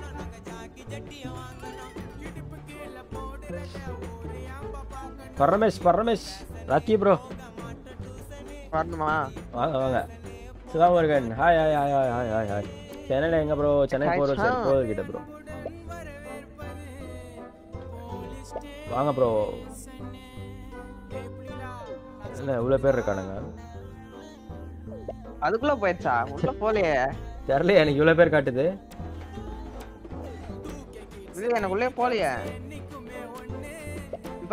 பரமேஷ் பரமேஷ் ராக்கி ப்ரோ வரணுமா வாங்க வாங்க Sivamurugan hi hi hi hi hi hi hi சென்னையில் எங்க ப்ரோ சென்னை Hi, போகிறோம் சார் Sam. கோவில் கிட்ட ப்ரோ வாங்க ப்ரோ என்ன இவ்வளோ பேர் இருக்கானுங்க அதுக்குள்ள போயிடுச்சா உள்ள போலையே தெரியல எனக்கு இவ்வளோ பேர் காட்டுது இது எனக்கு உள்ளே போலையே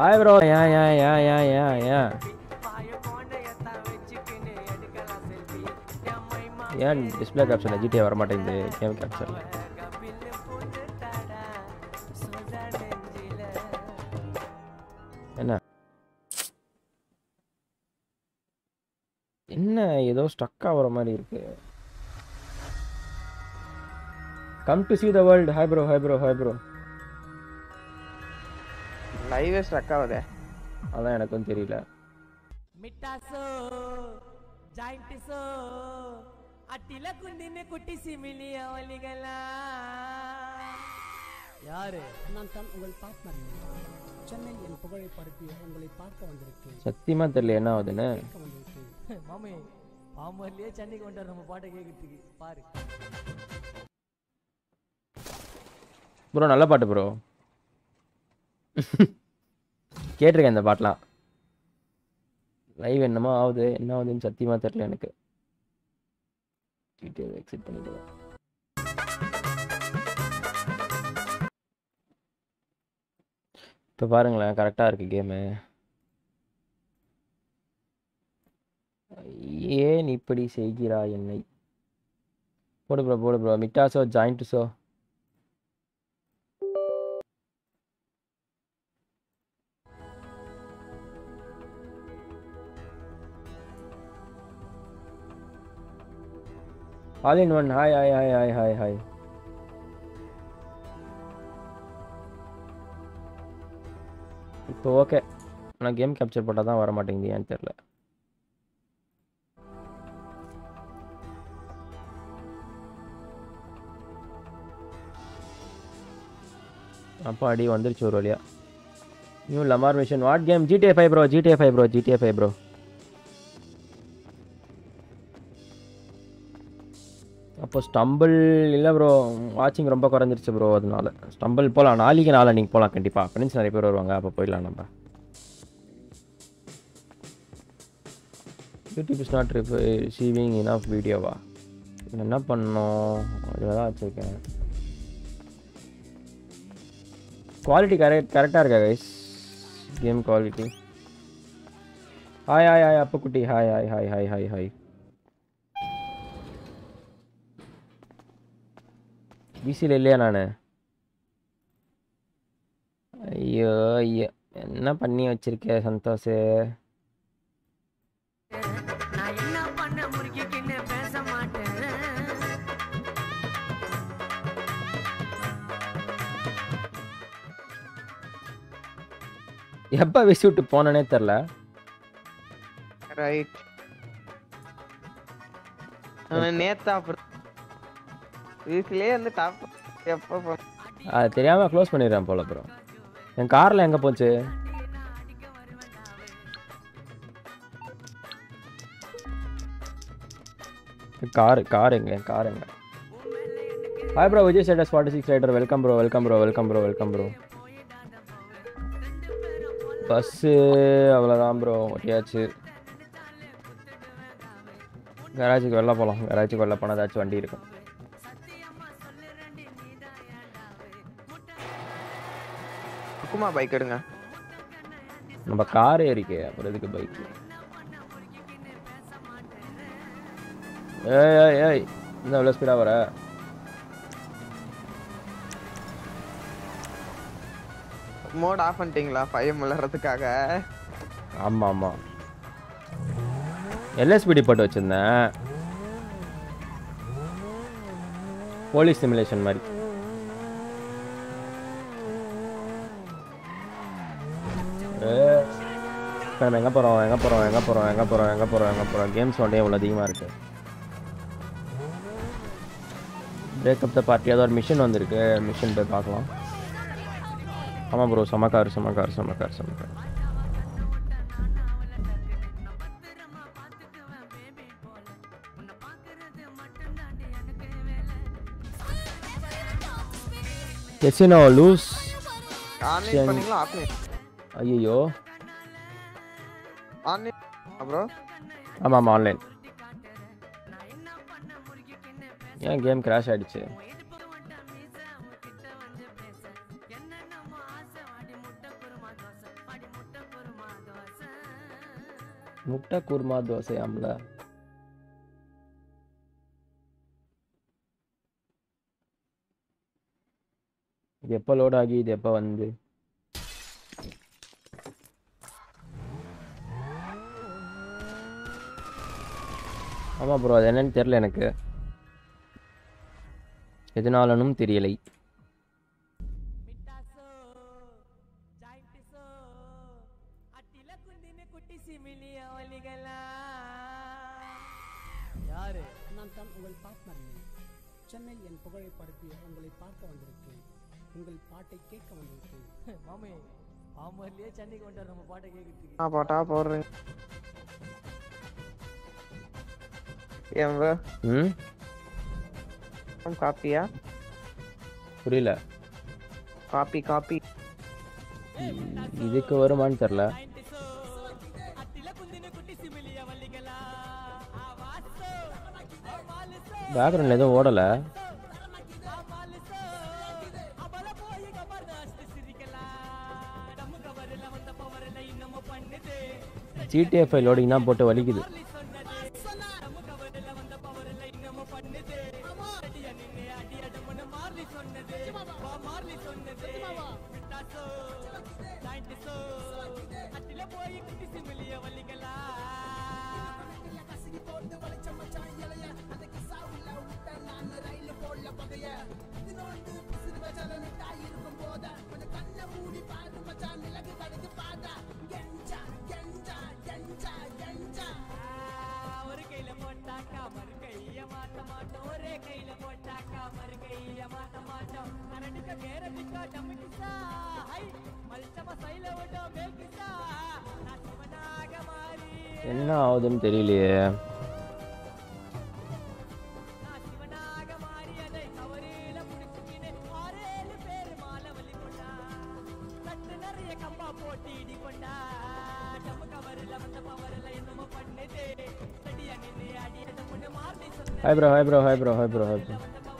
ஹாய் ப்ரோ ஏன் ஏன் ஏன் ஏன் ஏன் ஏன் ஏன் டிஸ்பிளே கேப்சரில் ஜிடிஏ வர மாட்டேங்குது கேம் கேப்சரில் என்ன என்ன ஏதோ ஸ்டக் ஆகிற மாதிரி இருக்கு come to see the world hi bro hi bro hi bro லைவே ஸ்ட்ரக் ஆகுதே அதான் எனக்கும் தெரியல మిట్టాసో జాయింటిసో அட்டில குந்தின்னு குட்டி சிமிலி அவலிகள யாரு நான் தான் உங்கள் பார்ட்னர் சென்னை என் புகழை பரப்பி உங்களை பார்க்க வந்திருக்கேன் சத்தியமா தெரியல என்ன ஆகுதுன்னு மாமே பாம்பர்லயே சென்னைக்கு வந்துட்டார் நம்ம பாட்டை கேட்கறதுக்கு பாரு ப்ரோ நல்ல பாட்டு ப்ரோ கேட்டிருக்கேன் இந்த பாட்டெலாம் லைவ் என்னமோ ஆகுது என்ன ஆகுதுன்னு சத்தியமா தெரியல எனக்கு டீட்டெயில் எக்ஸிட் பண்ணிடுவேன் இப்போ பாருங்களேன் கரெக்டாக இருக்கு கேமு ஏன் இப்படி செய்கிறாய் என்னை போடு ப்ரோ போடு ப்ரோ மிட்டாசோ ஜாயிண்ட்டுசோ all in one hi hi hi hi hi hi இப்போ ஓகே ஆனால் கேம் கேப்சர் போட்டால் தான் வர மாட்டேங்குது ஏன்னு தெரில அப்பா அடி வந்துருச்சு ஒரு வழியா new Lamar mission what game GTA five bro GTA five bro GTA five bro அப்போ ஸ்டம்பிள் இல்லை ப்ரோ வாட்சிங் ரொம்ப குறைஞ்சிருச்சு ப்ரோ அதனால ஸ்டம்பிள் போகலாம் நாளைக்கு நாளான்னைக்கு போகலாம் கண்டிப்பாக ஃப்ரெண்ட்ஸ் நிறைய பேர் வருவாங்க அப்போ போயிடலாம் நம்ம YouTube is not receiving enough வீடியோவா என்ன பண்ணோம் இதில் தான் வச்சுருக்கேன் குவாலிட்டி கரெக்ட் கரெக்டாக இருக்கா guys game quality hi hi hi அப்போ குட்டி hi hi hi hi hi hi பிசியில் இல்லையா நான் ஐயோ ஐயோ என்ன பண்ணி வச்சிருக்க சந்தோஷ் நான் என்ன பண்ண முறுக்கிக்கின்னு பேச மாட்டேன் எப்போ விசி விட்டு போனேனே தெரில ரைட் நேத்தா அப்புறம் வீட்லயே வந்து டாப் எப்போ போ- அது தெரியாமல் க்ளோஸ் பண்ணிடுறேன் போல ப்ரோ என் காரில் எங்கே போச்சு கார் கார் எங்க கார் எங்க hi bro Vijay status forty six rider welcome bro welcome bro welcome bro welcome bro bus அவ்வளோதான் ப்ரோ ஒட்டியாச்சு கராஜுக்கு வெளில போகலாம் கராஜுக்கு வெளில போனால் ஏதாச்சும் வண்டி இருக்கும் சுக்குமா பைக் எடுங்க நம்ம கார் ஏறிக்கே அப்புறம் எதுக்கு பைக் ஏய் ஏய் ஏய் இந்த எவ்வளோ ஸ்பீடாக வர மோட் ஆஃப் பண்ணிட்டீங்களா பையன் விளையாடுறதுக்காக ஆமாம் ஆமாம் எல்எஸ்பிடி போட்டு வச்சுருந்தேன் போலீஸ் சிமுலேஷன் மாதிரி ஏய், இப்ப நம்ம எங்கே போகிறோம் எங்கே போகிறோம் எங்கே போகிறோம் எங்கே போகிறோம் எங்கே போகிறோம் எங்கே போகிறோம் கேம்ஸ் ஒன்றே இவ்வளோ அதிகமாக இருக்கு பிரேக்கப் த பார்ட்டி அது ஒரு மிஷின் வந்திருக்கு மிஷின் போய் பார்க்கலாம் ஆமாம் ப்ரோ சமக்கார் சமக்கார் சமக்கார் சமக்கார் கெசினோ லூஸ் ஆன்லைன் பண்ணீங்களா ஆஃப்லைன் ஐயோ ஆன்லைன் ப்ரோ ஆமாம் ஆமாம் ஆன்லைன் ஏன் கேம் கிராஷ் ஆயிடுச்சு முட்டை குருமா தோசையாம்ல இது எப்போ லோட் ஆகி இது எப்போ வந்து ஆமாம் ப்ரோ அது என்னன்னு தெரில எனக்கு எதனாலனும் தெரியலை யாரு நான் தான் உங்கள் பார்ட்னர் சென்னை என் புகழை பரப்பிய உங்களை பார்க்க வந்திருக்கேன் உங்கள் பாட்டை கேட்க வந்திருக்கேன் மாமே பாம்பர்லயே சென்னைக்கு வந்துட்டார் நம்ம பாட்டை கேட்கறதுக்கு ஆ பாட்டா போடுறேன் ஏன் bro? ம் காப்பியா புரியல காப்பி காப்பி இதுக்கு வருமான்னு தெரில பேக்ரவுண்டில் எதுவும் ஓடலை ஜிடிஎஃப் ஃபைல் லோடிங் தான் போட்டு வலிக்குது ஒரு கையில போட்டாக்கா மறு கைய மாத்த மாட்டோம் ஒரே கையில போட்டாக்கா மறு கைய மாத்த மாட்டோம் அரடிக்க கேரடிக்கா டமிக்கிசா ஹை மல்சம சைல விட்டோ மேல்கிசா நான் சிவனாக மாறி என்ன ஆகுதுன்னு தெரியலையே நான் சிவனாக மாறி அதை கவரில முடிச்சுக்கினு ஆறேழு பேரு மாலை வலி கொண்டா தட்டு நிறைய கம்பா போட்டு இடி கொண்டா டம்மு கவரில வந்த பவரில் என்னமோ பண்ணுது தடியா நின்று அடியத முன்னு மாறி சொன்ன hi bro hi bro hi bro hi bro hi bro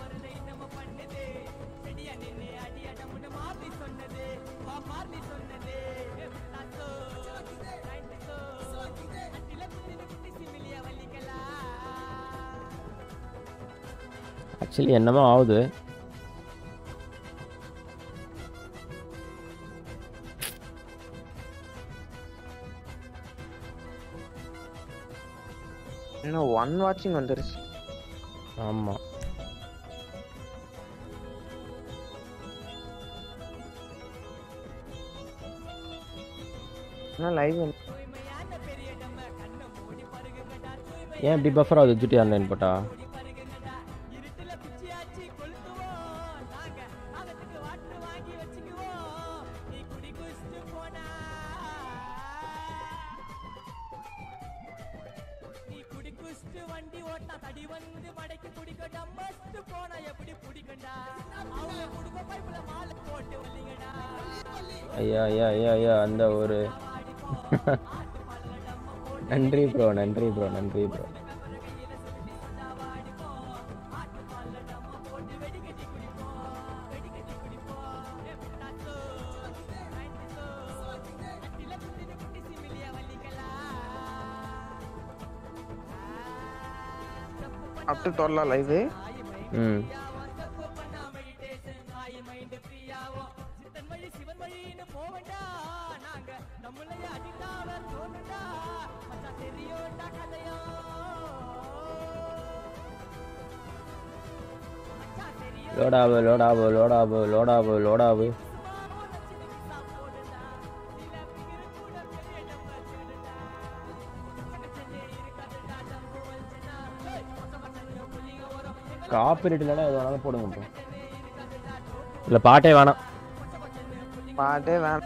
தடியா நின்று அடியத முன்னு மாறி சொன்னது வா மாறி சொன்னது நாசோ நைன்டிசோ அட்டில குத்தின குட்டி சிமிலிய வலிக்கலா ஆக்சுவலி என்னமோ ஆகுது இன்னும் ஒன் வாட்சிங் வந்துருச்சு ஆமாம் என்ன லைவ் ஏன் இப்படி பஃபர் ஆகுது ஜிடி ஆன்லைன் போட்டா நீ குடி குஸ்து வண்டி ஓட்டா தடி வந்து மடைக்கு குடிக்க டம்மஸ்ட் போனா எப்படி பிடிக்கண்டா அவங்க குடும்ப பைப்புல மாலை போட்டு வந்தீங்கடா ஐயா ஐயா ஐயா ஐயா அந்த ஒரு நன்றி ப்ரோ நன்றி ப்ரோ நன்றி bro up to twelve live ம் லோடாவு லோடாவு லோடாவு லோடாவு லோடாவு காப்பிரைட் இல்லைனா எது வேணாலும் போடுங்க ப்ரோ இல்லை பாட்டே வேணாம் பாட்டே வேணாம்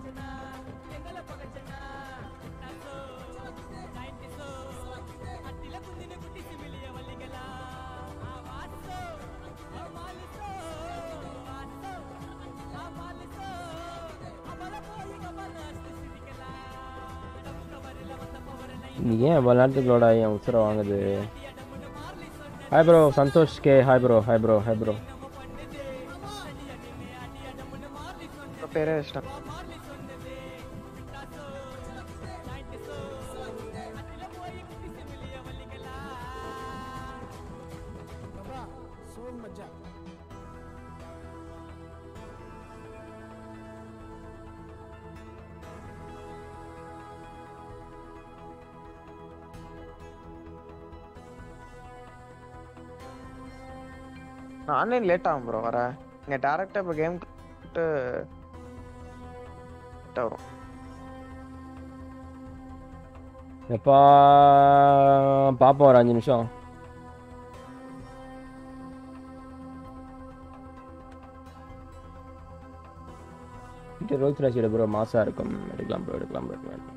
நீ ஏன் இவ்வளோ நேரத்துக்கு லோட் ஆகி என் உசுரை வாங்குது hi bro Santhosh K hi bro hi bro hi bro பேரே வச்சிட்டேன் ஆன்லைன் லேட் ஆகும் ப்ரோ வர இங்க டேரக்டா இப்போ கேம் வரும் எப்பா பார்ப்போம் ஒரு அஞ்சு நிமிஷம் இது ரோல்ஸ் ராசியோட ப்ரோ மாசா இருக்கும் எடுக்கலாம் ப்ரோ எடுக்கலாம் ப்ரோ எடுக்கலாம்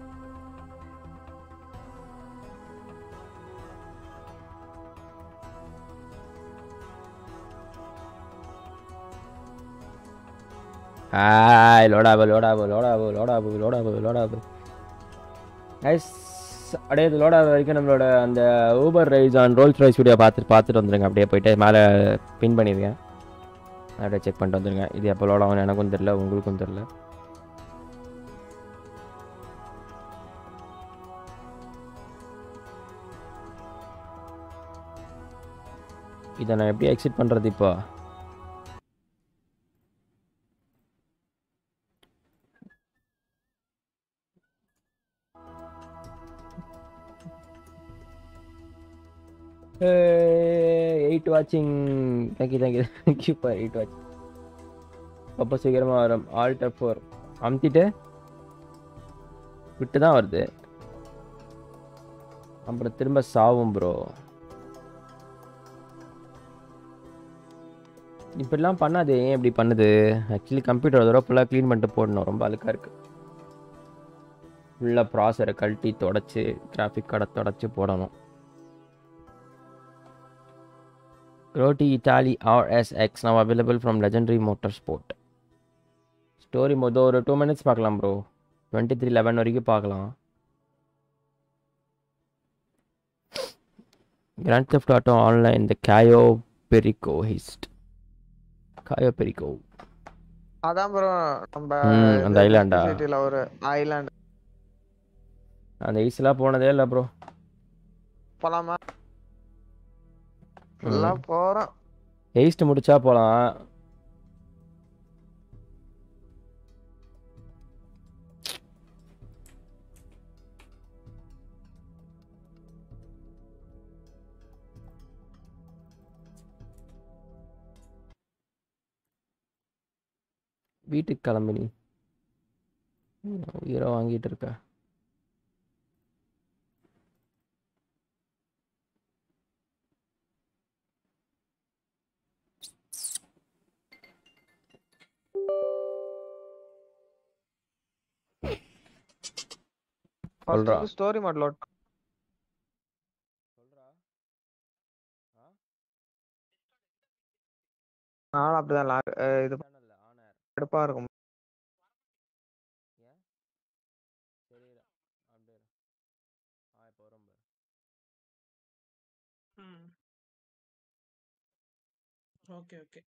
ஹாய் லோடாபு லோடாபு லோடாபு லோடாபு லோடாபு லோடாபு கைஸ் அப்படியே இது லோடாத வரைக்கும் நம்மளோட அந்த Uber rise on Rolls Royce video பார்த்துட்டு பார்த்துட்டு வந்துருங்க அப்படியே போயிட்டு மேலே பின் பண்ணியிருக்கேன் அப்படியே செக் பண்ணிட்டு வந்துருங்க இது எப்போ லோட் ஆகும் எனக்கும் தெரில உங்களுக்கும் தெரில இதை நான் எப்படி எக்ஸிட் பண்ணுறது இப்போ எயிட் வாட்சிங் thank you thank you thank you for eight வாட்சிங் அப்போ சீக்கிரமாக வரும் ஆல்ட் ஃபோர் அமுத்திட்டு விட்டு தான் வருது அப்புறம் திரும்ப சாவும் ப்ரோ இப்படிலாம் பண்ணாது ஏன் இப்படி பண்ணுது ஆக்சுவலி கம்ப்யூட்டர் தடவை ஃபுல்லாக க்ளீன் பண்ணிட்டு போடணும் ரொம்ப அழுக்காக இருக்குது ஃபுல்லாக ப்ராசரை கழட்டி தொடச்சி கிராஃபிக் கார்டை தொடச்சி போடணும் Roti Italy RSX now available from Legendary Motorsport. Story மொதல் ஒரு டூ மினிட்ஸ் பார்க்கலாம் ப்ரோ டுவெண்ட்டி த்ரீ லெவன் வரைக்கும் பார்க்கலாம் கிராண்ட் தெஃப்ட் ஆட்டோ ஆன்லைன் இந்த காயோ பெரிகோ ஹிஸ்ட் காயோ பெரிகோ அதான் ப்ரோ நம்ம ம், அந்த ஐலாண்டா? சிட்டில ஒரு ஐலாண்ட் அந்த ஈஸ்லாம் போனதே இல்லை ப்ரோ போலாமா ஃபுல்லா போறோம் எயிஸ்ட் முடிச்சா போகலாம் வீட்டுக்கு கிளம்பு நீ உயிரை வாங்கிட்டு இருக்க சொல்றா. ஸ்டோரி மோட் லோட் நானும் அப்படிதான் lag- அஹ் இது கடுப்பா இருக்கும் ஓகே ஓகே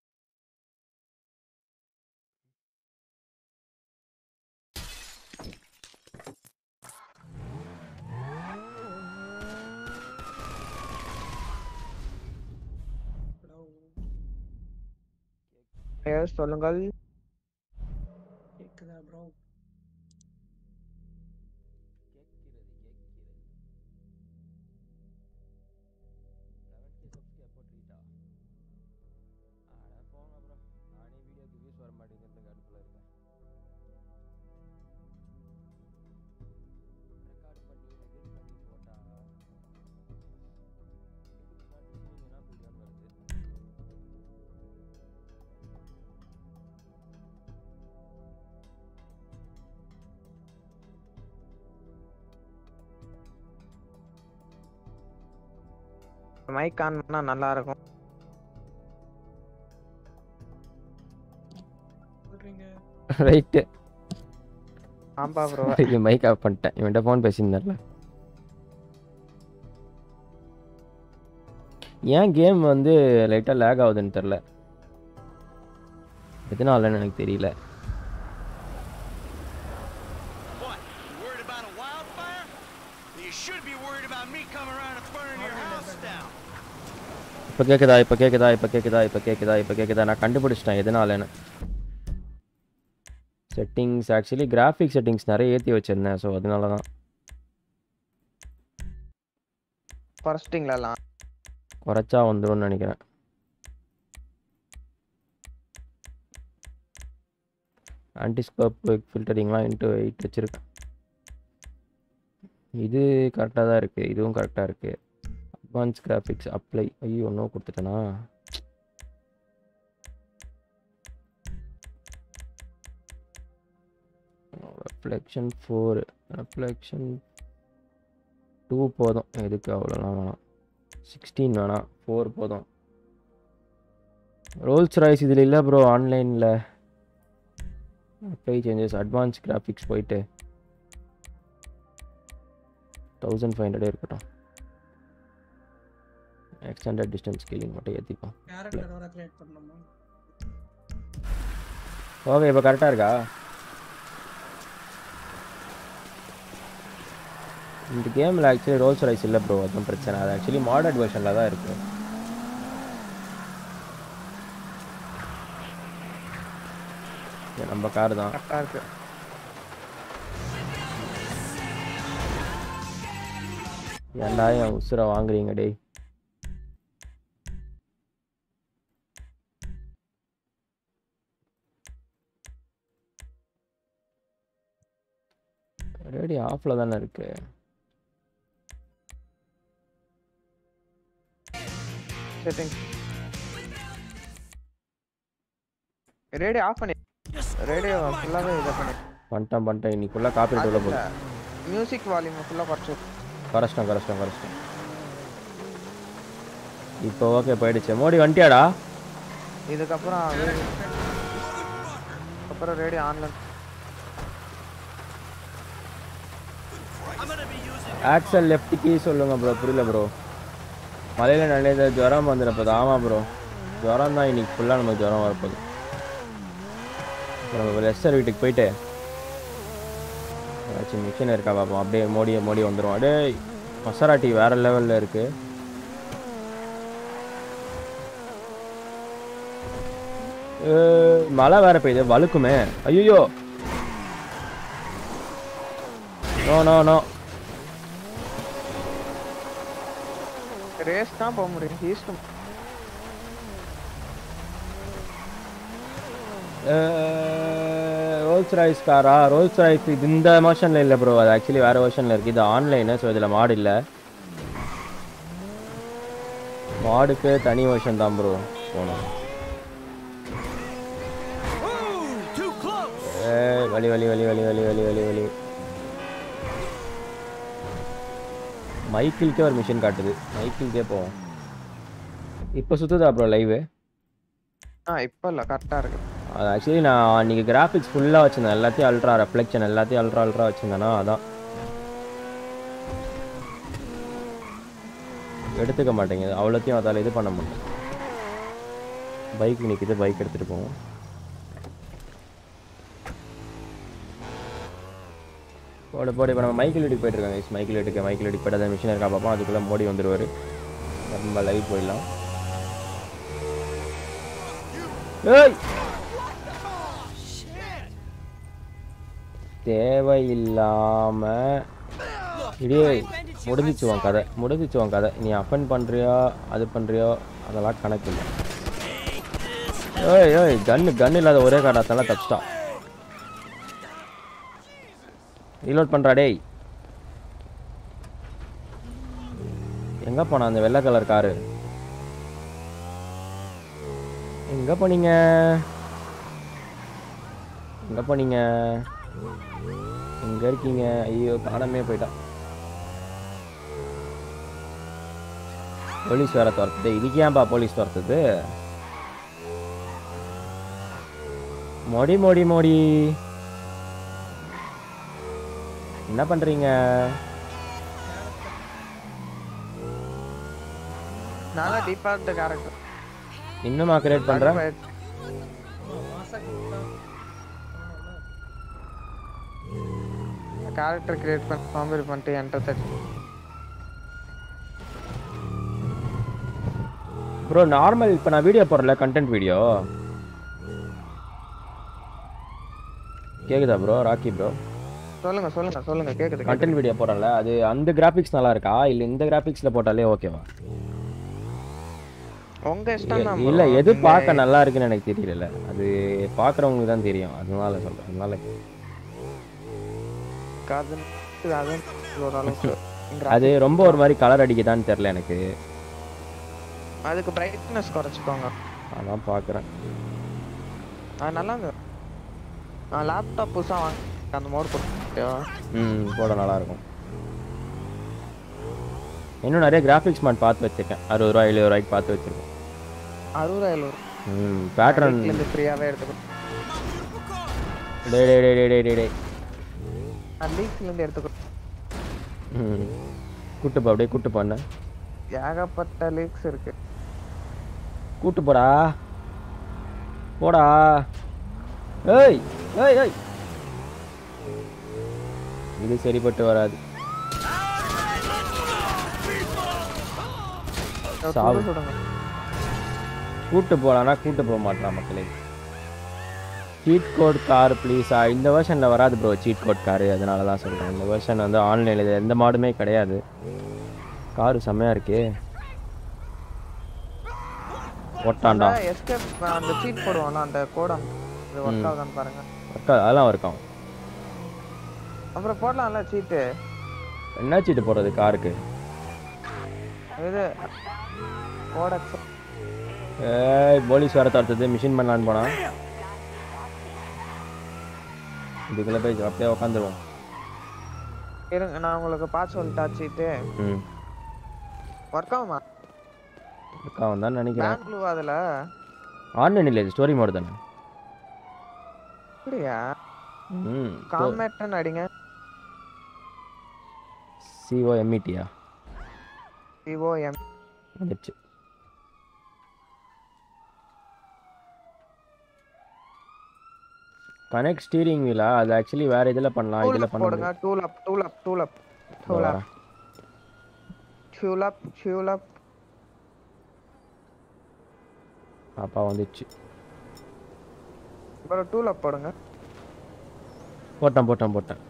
Yes, சொல்லுங்கள் கேக்குதா ப்ரோ மைக் ஆன் பண்ணா நல்லா இருக்கும் சொல்றீங்க ரைட்டு ஆம்பா ப்ரோ மைக் ஆஃப் பண்ணிட்டேன் இவன்கிட்ட ஃபோன் பேசியிருந்தார்ல ஏன் கேம் வந்து லைட்டாக லேக் ஆகுதுன்னு தெரில எதனாலன்னு எனக்கு தெரியல Worried about a wildfire? You should be worried about me coming around and burning your house down. இப்போ கேட்குதா இப்போ கேட்குதா இப்போ கேட்குதா இப்போ கேட்குதா இப்போ கேட்குதா நான் கண்டுபிடிச்சிட்டேன் எதனாலன்னு செட்டிங்ஸ் ஆக்சுவலி கிராஃபிக் செட்டிங்ஸ் நிறைய ஏற்றி வச்சிருந்தேன் ஸோ அதனால தான் குறைச்சிட்டிங்களா குறைச்சா வந்துரும்னு நினைக்கிறேன் ஆன்டிஸ்கோப் ஃபில்டரிங்லாம் இன்ட்டு எயிட் வச்சுருக்கேன் இது கரெக்டாக தான் இருக்குது இதுவும் கரெக்டாக இருக்குது அட்வான்ஸ் கிராஃபிக்ஸ் அப்ளை ஐயோ ஒன்றும் கொடுத்துட்டேனா ரெஃப்ளெக்ஷன் ஃபோர் ரெஃப்ளெக்ஷன் டூ போதும் எதுக்கு அவ்வளோலாம் வேணாம் சிக்ஸ்டீன் வேணாம் ஃபோர் போதும் ரோல்ஸ் ராய்ஸ் இதில் இல்லை ப்ரோ ஆன்லைனில் அப்ளை சேஞ்சஸ் அட்வான்ஸ் கிராஃபிக்ஸ் போயிட்டு தௌசண்ட் ஃபைவ் ஹண்ட்ரடே இருக்கட்டும் எக்ஸ்டெண்டட் டிஸ்டன்ஸ் ஸ்கேலிங் மட்டும் ஏற்றிப்போம் கேரக்டர் வேற கிரியேட் பண்ணணுமா ஓகே இப்போ கரெக்டாக இருக்கா இந்த கேமில் ஆக்சுவலி ரோல்ஸ் ரைஸ் இல்லை ப்ரோ அதுவும் பிரச்சனை அது ஆக்சுவலி மாடர்ட் வெர்ஷனில் தான் இருக்குது இது நம்ம கார் தான் கரெக்டாக இருக்கு ஏன்டா என் உசுரை வாங்குறீங்க டேய் ரேடி ஆஃப்ல தானே இருக்கு செட்டிங் ரேடியோ ஆஃப் பண்ணி ரேடியோ ஃபுல்லாகவே இதை பண்ணி பண்ணிட்டேன் பண்ணிட்டேன் இன்னைக்குள்ள காப்பி உள்ள போகுது மியூசிக் வால்யூம் ஃபுல்லாக குறைச்சி கரெக்டம் கரெக்டம் கரெக்டம் இப்போ ஓகே போயிடுச்சு மோடி வந்துட்டியாடா இதுக்கப்புறம் radio- அப்புறம் ரேடியோ ஆன்லைன் ஆக்சல் லெஃப்ட் கீ சொல்லுங்க ப்ரோ புரியல ப்ரோ மலையில் நினைந்த ஜுரம் வந்துடப்போது ஆமாம் ப்ரோ ஜுரம் தான் இன்னைக்கு ஃபுல்லாக நமக்கு ஜுரம் வரப்போகுது நம்ம லெஸ்டர் வீட்டுக்கு போயிட்டு ஏதாச்சும் மிஷின் இருக்கா பார்ப்போம் அப்படியே மோடி மோடி வந்துடும் அப்படியே மசராட்டி வேற லெவலில் இருக்கு ஏய், மழை வேற பெய்யுது வழுக்குமே ஐயோ நோ நோ நோ ரேஸ் தான் போக முடியும் ஈஸ்ட் ரோல்ஸ் ராய்ஸ் காரா ரோல்ஸ் ராய்ஸ் இது இந்த வெர்ஷனில் இல்லை ப்ரோ அது ஆக்சுவலி வேறு வெர்ஷனில் இருக்குது இது ஆன்லைனு ஸோ இதில் மாடு இல்லை மாடுக்கு தனி வெர்ஷன் தான் ப்ரோ போகணும் ஏய், வலி வலி வலி வலி வலி வலி வலி வலி மைக்கிள்கே ஒரு மிஷின் காட்டுது மைக்கிள்கே போவோம் இப்போ சுற்றுதா ப்ரோ லைவு ஆ இப்போ இல்லை கரெக்டாக இருக்கு அது ஆக்சுவலி நான் அன்றைக்கி கிராஃபிக்ஸ் ஃபுல்லாக வச்சுருந்தேன் எல்லாத்தையும் அல்ட்ரா ரெஃப்ளெக்ஷன் எல்லாத்தையும் அல்ட்ரா அல்ட்ரா வச்சுருந்தேன்னா அதான் எடுத்துக்க மாட்டேங்குது அவ்வளோத்தையும் அதால் இது பண்ண முடியல பைக் நிற்கிது பைக் எடுத்துகிட்டு போவோம் போடு போடு இப்போ நம்ம மைக்கிள் வீட்டுக்கு போயிட்டு இருக்காங்க மைக்கிள் வீட்டுக்கு மைக்கிள் வீட்டுக்கு போய்ட்டு அந்த மிஷின் இருக்கா பார்ப்போம் அதுக்குள்ளே மோடி வந்துடுவார் நம்ம லைவ் போயிடலாம் ஏய் தேவையில்லாம இடியே முடிஞ்சிச்சு உன் கதை முடிஞ்சிச்சு உன் கதை நீ அப்பன் பண்றியோ அது பண்றியோ அதெல்லாம் கணக்கு இல்லை ஏய் ஏய் கன்னு கன் இல்லாத ஒரே காரணத்தால தப்பிச்சிட்டான் ரீலோட் பண்றா டேய் எங்க போனா அந்த வெள்ளை கலர் காரு எங்க போனீங்க எங்க போனீங்க எங்க இருக்கீங்க ஐயோ காணாமே போயிட்டான் போலீஸ் வேற துரத்துது இதுக்கு ஏன்பா போலீஸ் துரத்துது மோடி மோடி மோடி என்ன பண்றீங்க நல்லா டிஃபால்ட் கேரக்டர் இன்னுமா கிரியேட் பண்ற கேரக்டர் கிரியேட் பண்ணி காமெடி பண்ணிட்டு என்டர் தட்டி ப்ரோ நார்மல் இப்போ நான் வீடியோ போடுறல கண்டென்ட் வீடியோ கேக்குதா ப்ரோ ராக்கி ப்ரோ சொல்லுங்க சொல்லுங்க சொல்லுங்க கேக்குது கண்டென்ட் வீடியோ போடுறல அது அந்த கிராஃபிக்ஸ் நல்லா இருக்கா இல்லை இந்த கிராஃபிக்ஸில் போட்டாலே ஓகேவா உங்க இஷ்டம் தான் இல்ல bro. எது நீங்க- பார்க்க நல்லா இருக்குன்னு எனக்கு தெரியல அது பார்க்குறவங்களுக்கு தான் தெரியும் அதனால சொல்றேன் அதனால அது அது ஓரளவுக்கு அது ரொம்ப ஒரு மாதிரி கலர் அடிக்குதான்னு தெரியல எனக்கு அதுக்கு பிரைட்னஸ் குறைச்சிக்கோங்க அதான் பார்க்குறேன் அது நல்லா நான் லேப்டாப் புதுசா வாங்க அந்த மோட் போட்டு ம் போட நல்லா இருக்கும் இன்னும் நிறைய கிராஃபிக்ஸ் மாட் பார்த்து வச்சிருக்கேன் அறுபது ரூபா எழுபது ரூபாய்க்கு பார்த்து வச்சிருக்கேன் அறுபது எழுபது ம் பேட்டர்ன் இருந்து ஃப்ரீயாவே எடுத்துக்கோ டே டே டே டே டே டே டே நான் லீக்ஸ்ல இருந்து எடுத்துக்கோ ம் கூட்டு போ அப்படியே கூட்டு போண்ண ஏகப்பட்ட லீக்ஸ் இருக்கு கூட்டு போடா போடா ஏய் ஏய் ஏய் இது சரிப்பட்டு வராது சாவு சுடு சுடுங்க கூட்டு போலான்னா கூட்டு போக மாட்டான் மக்களே சீட் கோட் கார் ப்ளீஸா இந்த வெர்ஷனில் வராது ப்ரோ சீட் கோட் காரு அதனால தான் சொல்கிறேன் இந்த வெர்ஷன் வந்து ஆன்லைனில் இது எந்த மாடுமே கிடையாது காரு செம்மையாக இருக்கே ஓட்டாண்டா எஸ்கேப் அந்த சீட் போடுவான்ல அந்த கோட் அது ஒர்க் ம். ஆகுதான்னு பாருங்க ஒர்க்கா அதெல்லாம் இருக்கும் அப்புறம் போடலாம்ல சீட்டு என்ன சீட்டு போடுறது காருக்கு இது கோடக்ஸ் ஏய் போலீஸ் வர தடுத்தது மிஷின் பண்ணலான்னு போனா இதுக்குள்ளே போய் அப்படியே உட்காந்துருவோம் இருங்க நான் உங்களுக்கு பார்த்து சொல்லிட்டா சீட்டு ம் ஒர்க் ஆகுமா இருக்காவும் தான் நினைக்கிறேன் பேங்க் ப்ளூ அதுல ஆன்லைன் இல்லை இது ஸ்டோரி மோடு தானே அப்படியா ம் காமெட்டன் அடிங்க சிஓ எம்இடியா சிஓஎம் வந்துடுச்சு கனெக்ட் ஸ்டீரிங் வீலா அது ஆக்சுவலி வேற இதில் பண்ணலாம் டூல் இதில் அப் பண்ண போடுங்க முடியாது tool up tool up tool up tool up tool up tool up பாப்பா வந்துடுச்சு அப்புறம் டூல் அப் போடுங்க போட்டேன் போட்டேன் போட்டேன்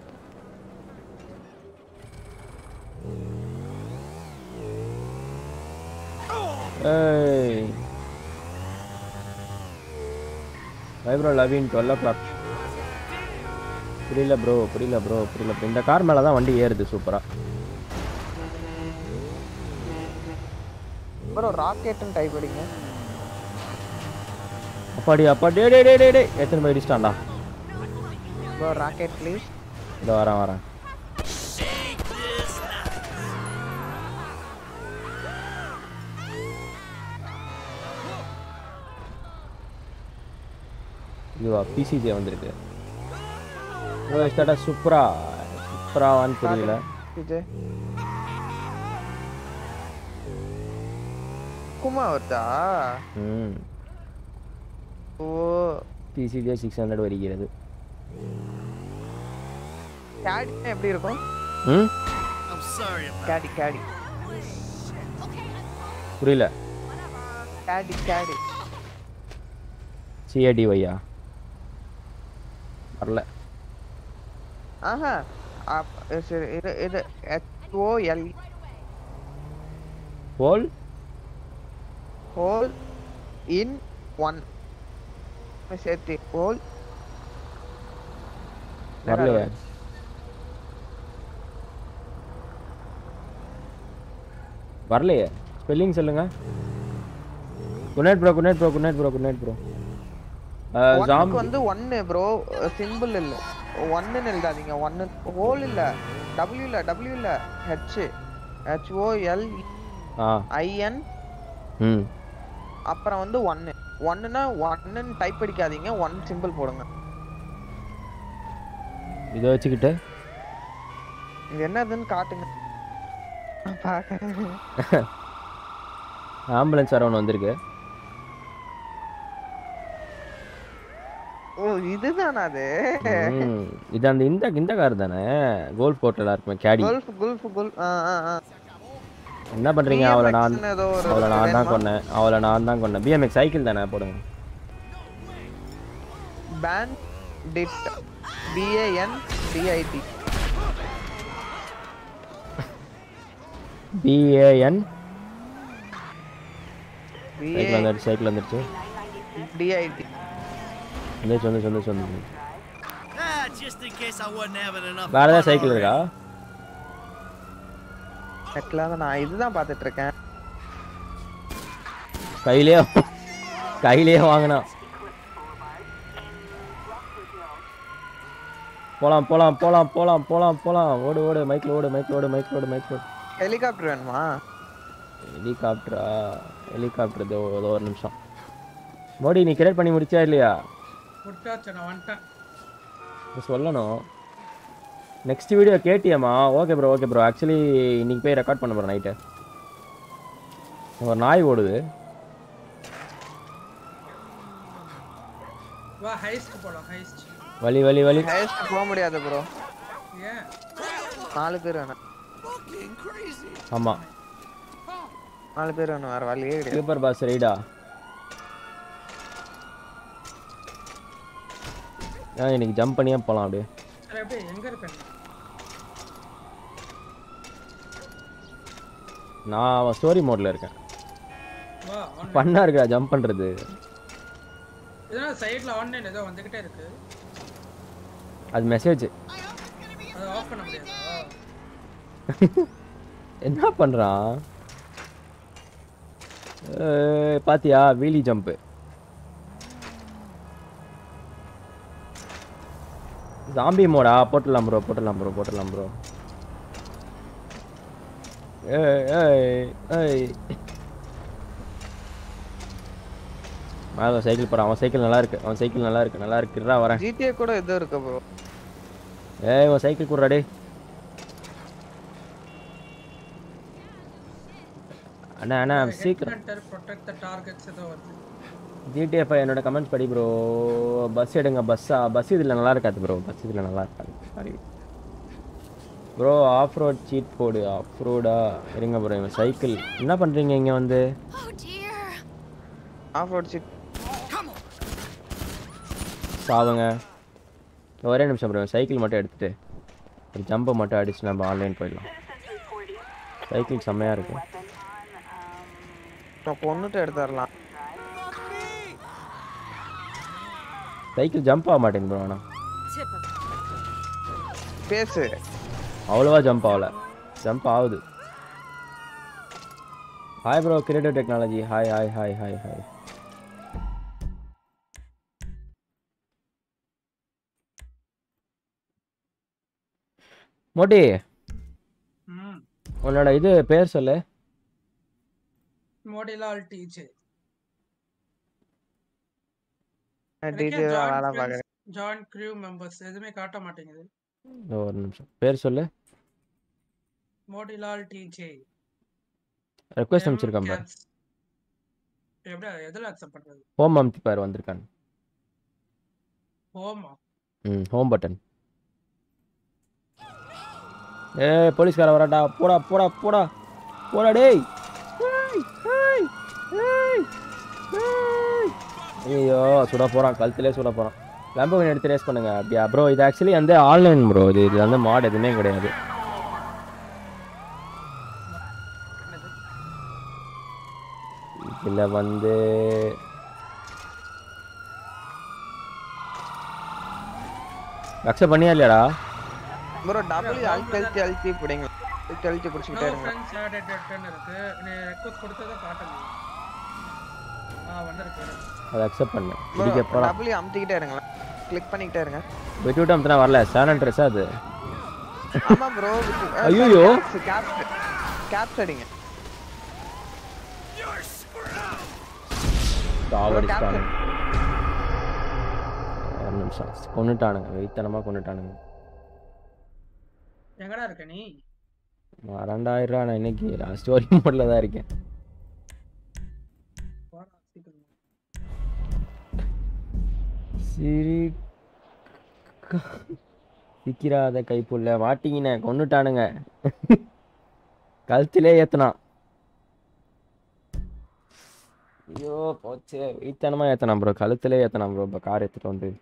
ஏய் வைப்ரோ லவின் டுவெல் ஓ கிளாக் புரியல ப்ரோ புரியல ப்ரோ புரியல bro. இந்த கார் மேலே தான் வண்டி ஏறுது சூப்பராக அப்புறம் ராக்கெட்னு டைப் அடிங்க அப்பாடி அப்பா டே டே டே டே டே எத்தனை போய் இடிச்சிட்டான்டா ப்ரோ ராக்கெட் ப்ளீஸ் இதோ வரேன் வரேன் இதுவா பிசிஜே வந்திருக்கு ஸ்டார்டா சூப்பரா சூப்பராவான்னு தெரியல இது குமா வருதா ம் ஓ பிசிஜே சிக்ஸ் ஹண்ட்ரட் வருகிறது கேடி எப்படி இருக்கும் ம் கேடி கேடி புரியல கேடி கேடி சிஏடி வையா வரல ஆஹா அப்- சரி இது இது ஹெச்ஓஎல் போல் ஹோல் இன் ஒன் சேர்த்து ஹோல் வரலையே வரலையே ஸ்பெல்லிங் சொல்லுங்க good night bro good night bro good night bro good night bro ஜாம் ஒன்னுக்கு வந்து ஒன்னு ப்ரோ சிம்பிள் இல்ல ஒன்னு எழுதாதீங்க ஒன்னு ஹோல் இல்ல டபிள்யூ இல்ல டபிள்யூ இல்ல ஹெச் ஹெச்ஓஎல் ஆ ஐஎன் ம் அப்புறம் வந்து ஒன்னு ஒன்னுனா ஒன்னுன்னு டைப் அடிக்காதீங்க ஒன் சிம்பிள் போடுங்க இதை வச்சுக்கிட்டு இது என்னதுன்னு காட்டுங்க பாக்கிறேன் ஆம்புலன்ஸ் வர ஒன்று வந்திருக்கு ஓ இதுதானா அது ம், இது அந்த இந்த இந்த கார் தானே கோல்ஃப் கோட்டில் இருக்குமே கேடி குல்ஃப் குல்ஃப் குல் ஆ ஆ ஆ என்ன பண்றீங்க அவளை நான் BMX ன்னு ஏதோ ஒரு அவளை நான் தான் வேணுமா? கொன்னேன் அவளை நான் தான் கொன்னேன் பிஎம்எக்ஸ் சைக்கிள் தானே போடுங்க ban did BAN DID BAN cycle வந்துடுச்சு சைக்கிள் வந்துடுச்சு டிஐடி வந்துச்சு வந்துச்சு வந்துச்சு வந்துச்சு Ah, just in case I wasn't having enough. வேற ஏதாவது fun சைக்கிள் already. இருக்கா நெட்ல நான் இதுதான் பார்த்துட்டு இருக்கேன் கையிலே கையிலே வாங்கினா போலாம் போலாம் போலாம் போலாம் போலாம் போலாம் ஓடு ஓடு மைக்கில் ஓடு மைக்கில் ஓடு மைக்கில் ஓடு மைக்கில் ஓடு ஹெலிகாப்டர் வேணுமா ஹெலிகாப்டரா ஹெலிகாப்டர் இதோ இதோ ஒரு நிமிஷம் மோடி நீ கிரியேட் பண்ணி முடிச்சா இல்லையா விட்டாச்சு நான் வந்துட்டேன் இது சொல்லணும் நெக்ஸ்ட் வீடியோ கேட்டியம்மா okay bro okay bro actually இன்னைக்கு போய் ரெக்கார்ட் பண்ண போகிறேன் நைட்டு ஒரு நாய் ஓடுது வா ஹைஸ்ட் போலாம் ஹைஸ்ட் வலி வலி வலி ஹையஸ்ட் போக முடியாது ப்ரோ ஏன் நாலு பேர் வேணும் ஆமாம் நாலு பேர் வேணும் வேற வழியே கிடையாது சூப்பர் பாஸ் ரைடா ஆ இன்னைக்கு ஜம்ப் பண்ணியே போகலாம் அப்படியே சரி அப்படியே எங்க இருக்க நீ? நான் ஸ்டோரி மோடில் இருக்கேன் வா ஆன்லைன் பண்ணா இருக்கா ஜம்ப் பண்ணுறது இதெல்லாம் சைடுல ஆன்லைன் ஏதோ வந்துகிட்டே இருக்கு அது மெசேஜ் அதை ஆஃப் பண்ண முடியாதா என்ன பண்ணுறான் பாத்தியா வீலி ஜம்ப்பு ஜாம்பி மோடா போட்டுடலாம் ப்ரோ போட்டுடலாம் ப்ரோ போட்டுடலாம் ப்ரோ ஏய் ஏய் ஏய் அவன் சைக்கிள் போகிறான் அவன் சைக்கிள் நல்லா இருக்கு அவன் சைக்கிள் நல்லா இருக்கு நல்லா இருக்குடா வரேன் ஜிடிஏ கூட இது இருக்கு ப்ரோ ஏய் உன் சைக்கிள் கூடுறா டேய் அண்ணா அண்ணா சீக்கிரம் ப்ரொடெக்ட் த டார்கெட்ஸ் ஏதோ வருது ஜிடிஎஃப் என்னோட கமெண்ட்ஸ் படி ப்ரோ பஸ் எடுங்க பஸ்ஸா பஸ் இதில் நல்லா இருக்காது ப்ரோ பஸ் இதில் நல்லா இருக்காது sorry bro off road seat போடு ஆஃப் ரோடா இருங்க ப்ரோ இவன் சைக்கிள் என்ன பண்ணுறீங்க இங்கே வந்து ஆஃப் ரோட் சீட் சாவுங்க ஒரே நிமிஷம் ப்ரோ சைக்கிள் மட்டும் எடுத்துட்டு ஒரு ஜம்பை மட்டும் அடிச்சு நம்ம ஆன்லைன் போயிடலாம் சைக்கிள் செம்மையாக இருக்கும் நான் கொண்டுட்டு எடுத்துடலாம் சைக்கிள் ஜம்ப் ஆக மாட்டேங்குது ப்ரோ ஆனால் பேசு அவ்வளோவா ஜம்ப் ஆகல ஜம்ப் ஆகுது hi bro creative technology hi hi hi hi hi மோட்டி ம் உன்னோட இது பேர் சொல்லு மோடிலால் டீச்சர் டிஜே வேலை பார்க்குறேன் ஜாயின் க்ரூ மெம்பர்ஸ் எதுவுமே காட்ட மாட்டேங்குது இதோ ஒரு நிமிஷம் பேர் சொல்லு மோடிலால் டிஜே ரெக்வஸ்ட் அனுப்பிச்சிருக்கேன் பாரு எப்படி எதில் அக்செப்ட் பண்றது ஹோம் அமுத்தி பாரு வந்திருக்கான் ஹோமா ம் ஹோம் பட்டன் ஏய் போலீஸ்கார வராடா போடா போடா போடா போடா டேய் ஏய், ஏய், ஏய், ஏய். ஐயோ சுட போறான் கழுத்துலேயே சுட போறான் லம்பகன் எடுத்து ரேஸ் பண்ணுங்க அப்படியா ப்ரோ இது ஆக்சுவலி வந்து ஆன்லைன் ப்ரோ இது இது வந்து மாட் எதுவுமே கிடையாது இதில் வந்து அக்செப்ட் பண்ணியா இல்லையாடா ப்ரோ டபுள் அழுத்தி அழுத்தி அழுத்தி பிடிங்க அழுத்தி அழுத்தி பிடிச்சிக்கிட்டே நோ இருங்க ஃப்ரெண்ட்ஸ் ஆடட் ரிட்டர்ன் இருக்கு நீ ரெக்வஸ்ட் கொடுத்ததை காட்டல ஆ வந்திருக்கு அதை அக்செப்ட் பண்ணு பிடிக்க போகிறான் டபுள் அமுத்திக்கிட்டே இருங்களேன் கிளிக் பண்ணிக்கிட்டே இருங்க விட்டு விட்டு அமுத்தினா வரல சேனல் ட்ரெஸ் அது ஆமா ப்ரோ ஐயையோ. கேப்ஸ் கேப்ஸ் அடிங்க சாவடிச்சிட்டானுங்க ஒரு நிமிஷம் கொண்டுட்டானுங்க வெயித்தனமாக கொண்டுட்டானுங்க எங்கடா இருக்க நீ ரெண்டாயிரம் ரூபா நான் இன்னைக்கு நான் ஸ்டோரி மோடில் தான் இருக்கேன் வாடா, சீக்கிரம். சிரி சிக்கிராத கைப்புள்ள மாட்டிங்கின கொண்டுட்டானுங்க கழுத்திலே ஏத்தனான் ஐயோ போச்சு வெயித்தனமா ஏத்தனான் ப்ரோ கழுத்திலே ஏத்தனான் ப்ரோ இப்போ கார் எடுத்துட்டு வந்து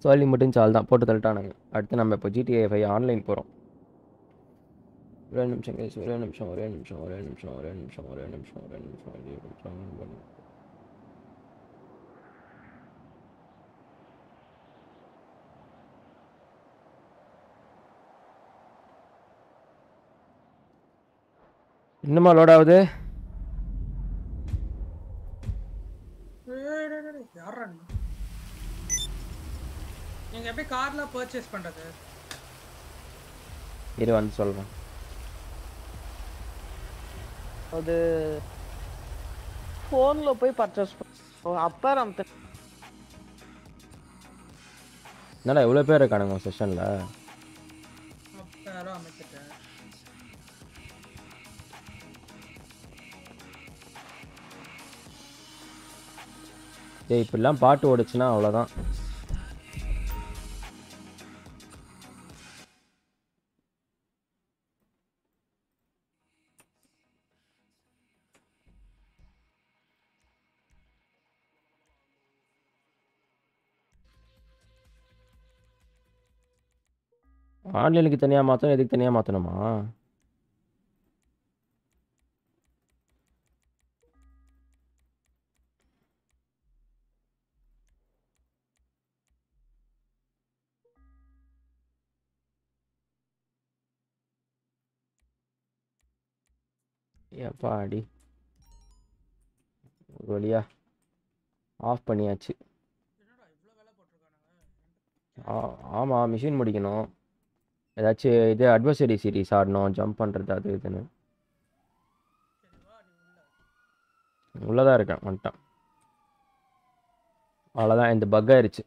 சோலி மட்டும் சால் தான் போட்டு தள்ளிட்டானுங்க அடுத்து நம்ம இப்போ ஜிடிஏ ஃபைவ் ஆன்லைன் போகிறோம் ஒரே நிமிஷம் guys, ஒரே நிமிஷம் ஒரே நிமிஷம் ஒரே நிமிஷம் ஒரே நிமிஷம் ஒரே நிமிஷம் ஒரே நிமிஷம் ஒரே நிமிஷம் ஒரே நிமிஷம் இன்னுமா லோட் ஆகுது ஏய், டேய், டேய், டேய், யார்றா நீ நீங்க எப்படி கார்லாம் பர்ச்சேஸ் பண்றது இரு வந்து சொல்கிறேன் அது ஃபோன்ல போய் பர்ச்சேஸ் அப்ப நம்ம என்னடா இவ்வளோ பேர் இருக்கானுங்க செஷனில் யாரோ அமைச்சிட்டேன் டேய் இப்படிலாம் பாட்டு ஓடுச்சுன்னா அவ்வளோதான் ஆன்லைனுக்கு தனியாக மாற்றணும் எதுக்கு தனியாக மாற்றணுமா எப்பாடி ஒரு வழியா ஆஃப் பண்ணியாச்சு ஆ- ஆமா மிஷின் முடிக்கணும் ஏதாச்சும் இது அட்வர்சரி சீரிஸ் ஆடணும் ஜம்ப் பண்ணுறது அது இதுன்னு உள்ளதான் இருக்கேன் வந்துட்டான் அவ்வளோதான் இந்த பக் ஆயிருச்சு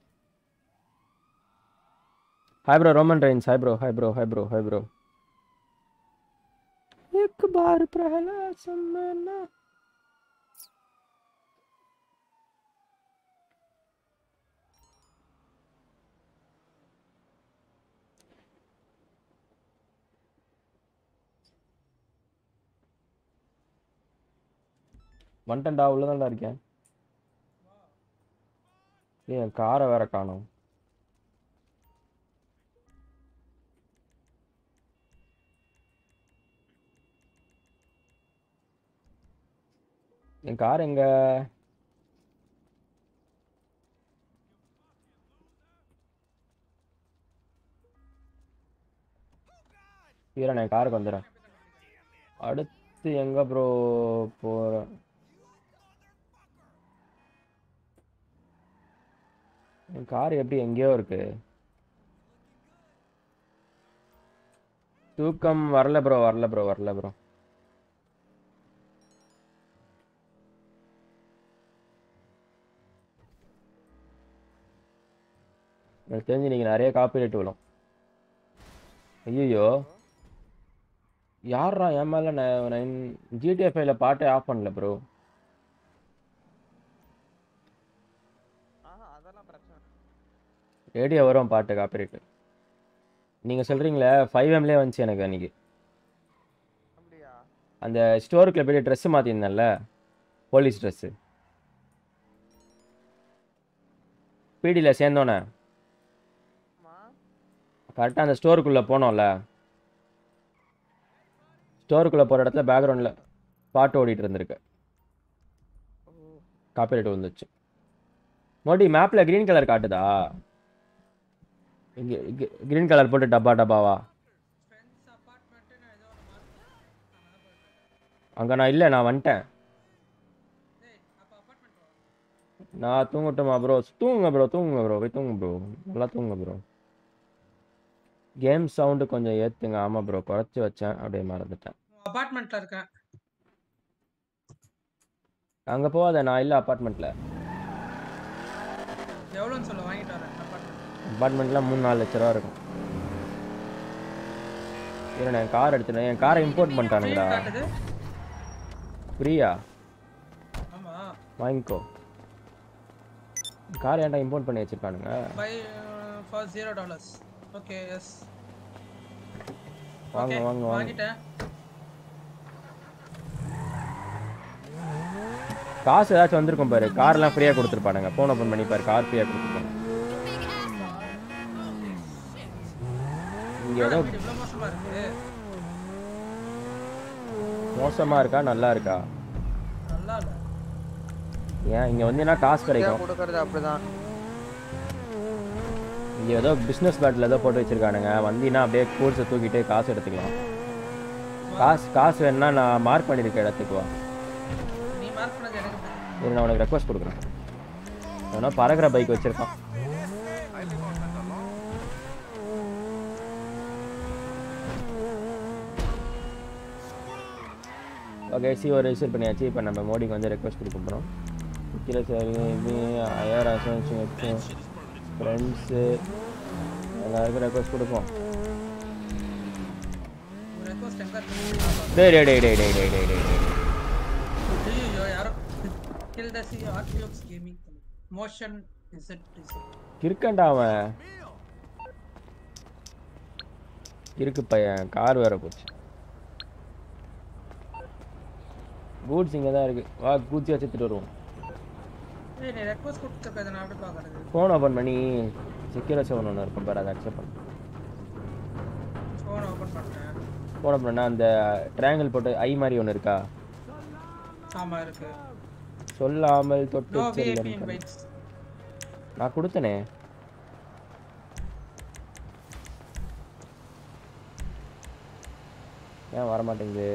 hi bro Roman Reigns hi bro hi bro hi bro hi bro एक बार प्रहलाद सम्माना வந்துட்டேன்டா உள்ளதான்டா இருக்கேன் ஏய் என் காரை வேற காணோம் என் கார் எங்க வீரன் என் காருக்கு வந்துடுறேன் அடுத்து எங்க ப்ரோ போகிறேன் என் கார் எப்படி எங்கேயோ இருக்கு தூக்கம் வரல ப்ரோ வரல ப்ரோ வரல ப்ரோ எனக்கு தெரிஞ்சு நீங்கள் நிறைய காப்பிரைட் விழும் ஐயோ யார்ரா என் மேலே நைன் ஜிடிஎஃப்ஐல பாட்டே ஆஃப் பண்ணல ப்ரோ அதெல்லாம் பிரச்சனை ரேடியோ வரும் பாட்டு காப்பிரைட்டு நீங்கள் சொல்கிறீங்களே ஃபைவ் எம்லேயே வந்துச்சு எனக்கு அன்றைக்கி அப்படியா அந்த ஸ்டோருக்குள்ள போய் ட்ரெஸ்ஸு மாற்றிருந்தேன்ல போலீஸ் ட்ரெஸ்ஸு பிடியில் சேர்ந்தோன்னே கரெக்டாக அந்த ஸ்டோருக்குள்ளே போனோம்ல ஸ்டோருக்குள்ளே போகிற இடத்துல பேக்ரவுண்டில் பாட்டு ஓடிட்டு இருந்திருக்கு காப்பிரைட் வந்துச்சு மோடி மேப்பில் க்ரீன் கலர் காட்டுதா இங்கே க்ரீன் கலர் போட்டு டப்பா டப்பாவா அங்கே நான் இல்லை நான் வந்துட்டேன் நான் தூங்கட்டுமா ப்ரோ தூங்குங்க ப்ரோ தூங்குங்க ப்ரோ போய் தூங்க ப்ரோ நல்லா தூங்குங்க ப்ரோ கேம் சவுண்டு கொஞ்சம் ஏற்றுங்க ஆமாம் ப்ரோ குறைச்சி வச்சேன் அப்படியே மறந்துட்டேன் அபார்ட்மெண்ட்ல இருக்கேன் அங்கே போகாத நான் இல்லை அப்பார்ட்மெண்ட்டில் எவ்வளோன்னு சொல்ல வாங்கிட்டு வரேன் அபார்ட்மெண்ட் அப்பார்ட்மெண்ட்லாம் மூணு நாலு லட்ச ரூபா இருக்கும் இல்லை நான் கார் எடுத்துட்டேன் என் காரை இம்போர்ட் பண்ணிட்டானுங்கடா காட்டுது ஃப்ரீயா ஆமா வாங்கிக்கோ கார் ஏன்டா இம்போர்ட் பண்ணி வச்சிருக்கானுங்க buy for zero dollars okay yes வாங்க வாங்க வாங்க வாங்கிட்டேன் காசு ஏதாச்சும் வந்திருக்கும் பாரு கார்லாம் ஃப்ரீயாக கொடுத்துருப்பானுங்க ஃபோன் ஓப்பன் பண்ணி பாரு கார் ஃப்ரீயாக கொடுத்துருப்பாங்க இங்கே ஏதோ வீடு இவ்வளவு மோசமா இருக்கு மோசமாக இருக்கா நல்லா இருக்கா நல்லா இல்ல ஏன் இங்கே வந்து என்ன காசு கிடைக்கும் கொடுக்கறது அப்படிதான் இங்கே ஏதோ பிஸ்னஸ் பேட்டில் ஏதோ போட்டு வச்சிருக்கானுங்க வந்தீங்கன்னா அப்படியே கோர்ஸை தூக்கிட்டு காசு எடுத்துக்கலாம் காசு காசு வேணுன்னா நான் மார்க் பண்ணியிருக்க இடத்துக்கு வா நீ மார்க் பண்ணது எனக்கு தெரியும். இரு, நான் உனக்கு ரெக்வஸ்ட் கொடுக்குறேன் ஏன்னா பறக்கிற பைக் வச்சிருக்கான் ஓகே சி ஒரு ரிசீவ் பண்ணியாச்சு இப்போ நம்ம மோடிக்கு வந்து ரெக்வஸ்ட் கொடுக்க போகிறோம் கீழே சரி இது ஐஆர் அசோசியேஷன் ஃப்ரெண்ட்ஸு எல்லாருக்கும் ரெக்வஸ்ட் கொடுப்போம் ஒரு request எங்க இருக்கு? டேய் டேய் டேய் டேய் டேய் டேய் டேய் டேய் டேய் ஐயையோ, யாரோ kill the sea RTX gaming motion is it is it இருக்கண்டா அவன் இருக்கு பையன் கார் வேற போச்சு கூட்ஸ் இங்கே தான் இருக்கு வா கூச்சி வச்சுட்டு வருவோம் ஏய் நீ ரெக்வஸ்ட் கொடுத்துருக்க இதை நான் எப்படி பார்க்கறது ஃபோன் ஓப்பன் பண்ணி செக்யூர் செவன் ஒன்று இருக்கும் பாரு அதை அக்செப்ட் பண்ணு ஃபோன் ஓபன் பண்ணேன் ஃபோன் ஓப்பன் பண்ணால் அந்த ட்ரையாங்கிள் போட்டு ஐ மாதிரி ஒன்று இருக்கா ஆமா இருக்கு சொல்லாமல் தொட்டு நோ விஐபி செல்லும் இன்வைட்ஸ் நான் கொடுத்தனே ஏன் வர மாட்டேங்குது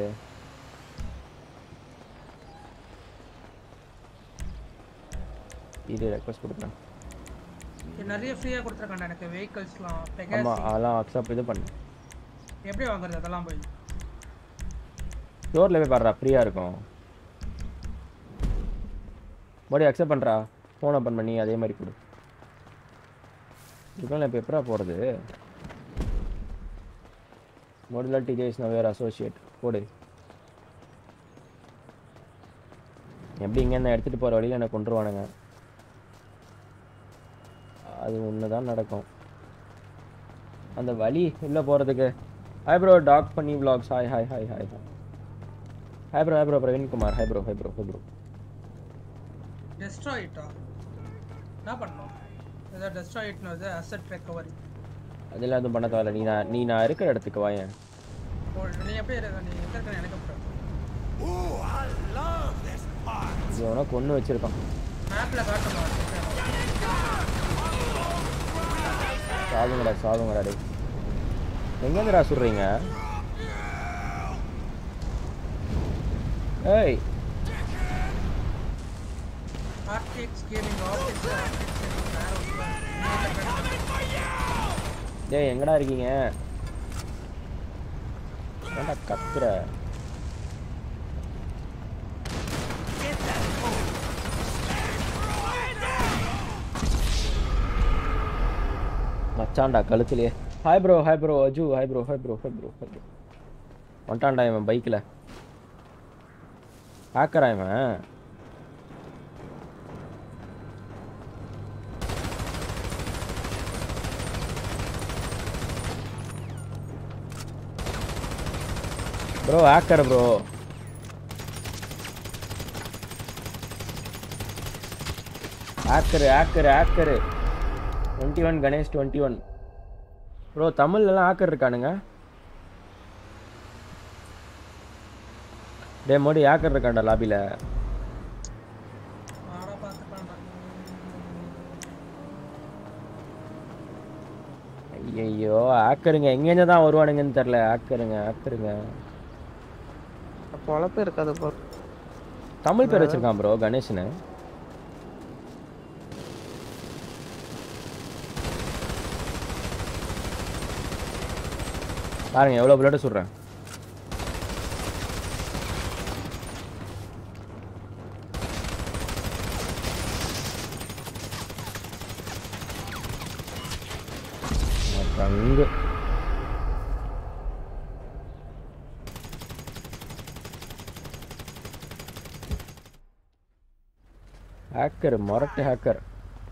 இது ரெக்வஸ்ட் கொடுக்குறேன் நிறைய ஃப்ரீயா கொடுத்துருக்காங்க எனக்கு வெஹிக்கல்ஸ்லாம் ஆமாம் பெகாசி அதெல்லாம் அக்செப்ட் இது பண்ணு எப்படி வாங்குறது அதெல்லாம் போய் ஸ்டோரில் போய் பாடுறா ஃப்ரீயாக இருக்கும் மறுபடியும் அக்செப்ட் பண்ணுறா ஃபோன் ஓப்பன் பண்ணி அதே மாதிரி கொடு இதுக்கெல்லாம் இப்போ எப்படா போகிறது மாடுலர் டிஜேஸ் நவேர் அசோசியேட் போடு எப்படி இங்கேருந்து எடுத்துகிட்டு போகிற வழியில் எனக்கு கொண்டுருவானுங்க அது ஒன்று தான் நடக்கும் அந்த வழி உள்ளே போகிறதுக்கு ஹாய் ப்ரோ டாக் பண்ணி vlogs hi hi hi hi hi bro hi bro Praveen Kumar hi bro hi bro hi bro டெஸ்ட்ராய்ட்டா என்ன பண்ணோம் ஏதோ டெஸ்ட்ராய்ட்னு வந்து அசெட் ரெக்கவரி அதெல்லாம் எதுவும் பண்ண தேவையில்ல நீ நான் நீ நான் இருக்கிற இடத்துக்கு வாயேன் நீ எப்படி இருக்க நீ எங்க இருக்க எனக்கு அப்புறம் இது எவனோ கொன்று வச்சிருக்கான் மேப்ல காட்டுமா சாகுங்கடா சாகுங்கடா டே எங்கேருந்துடா சுடுறீங்க ஏய் ஆர்டிஎக்ஸ் கேமிங் ஆர்டிஎக்ஸ் டேய் எங்கடா இருக்கீங்க ஏன்டா கத்துற மச்சான்டா கழுத்துலயே hi bro hi bro Aju hi bro hi bro hi bro hi bro வந்துட்டான்டா இவன் பைக்கில் ஹேக்கரா இவன் bro hacker bro hacker hacker hacker twenty one Ganesh twenty one bro தமிழ்லலாம் ஹேக்கர் இருக்கானுங்க டே மோடி ஹேக்கர் இருக்கான்டா லாபியில் ஐயோ ஹேக்கருங்க எங்கேருந்து தான் வருவானுங்கன்னு தெரில ஹேக்கருங்க ஹேக்கருங்க பொழப்பு இருக்காது ப்ரோ தமிழ் பேர் வச்சிருக்கான் ப்ரோ கணேஷ்னு பாருங்க எவ்வளோ பிளட் சொல்கிறேன் பங்கு ஹேக்கர் மொரட்டு ஹேக்கர்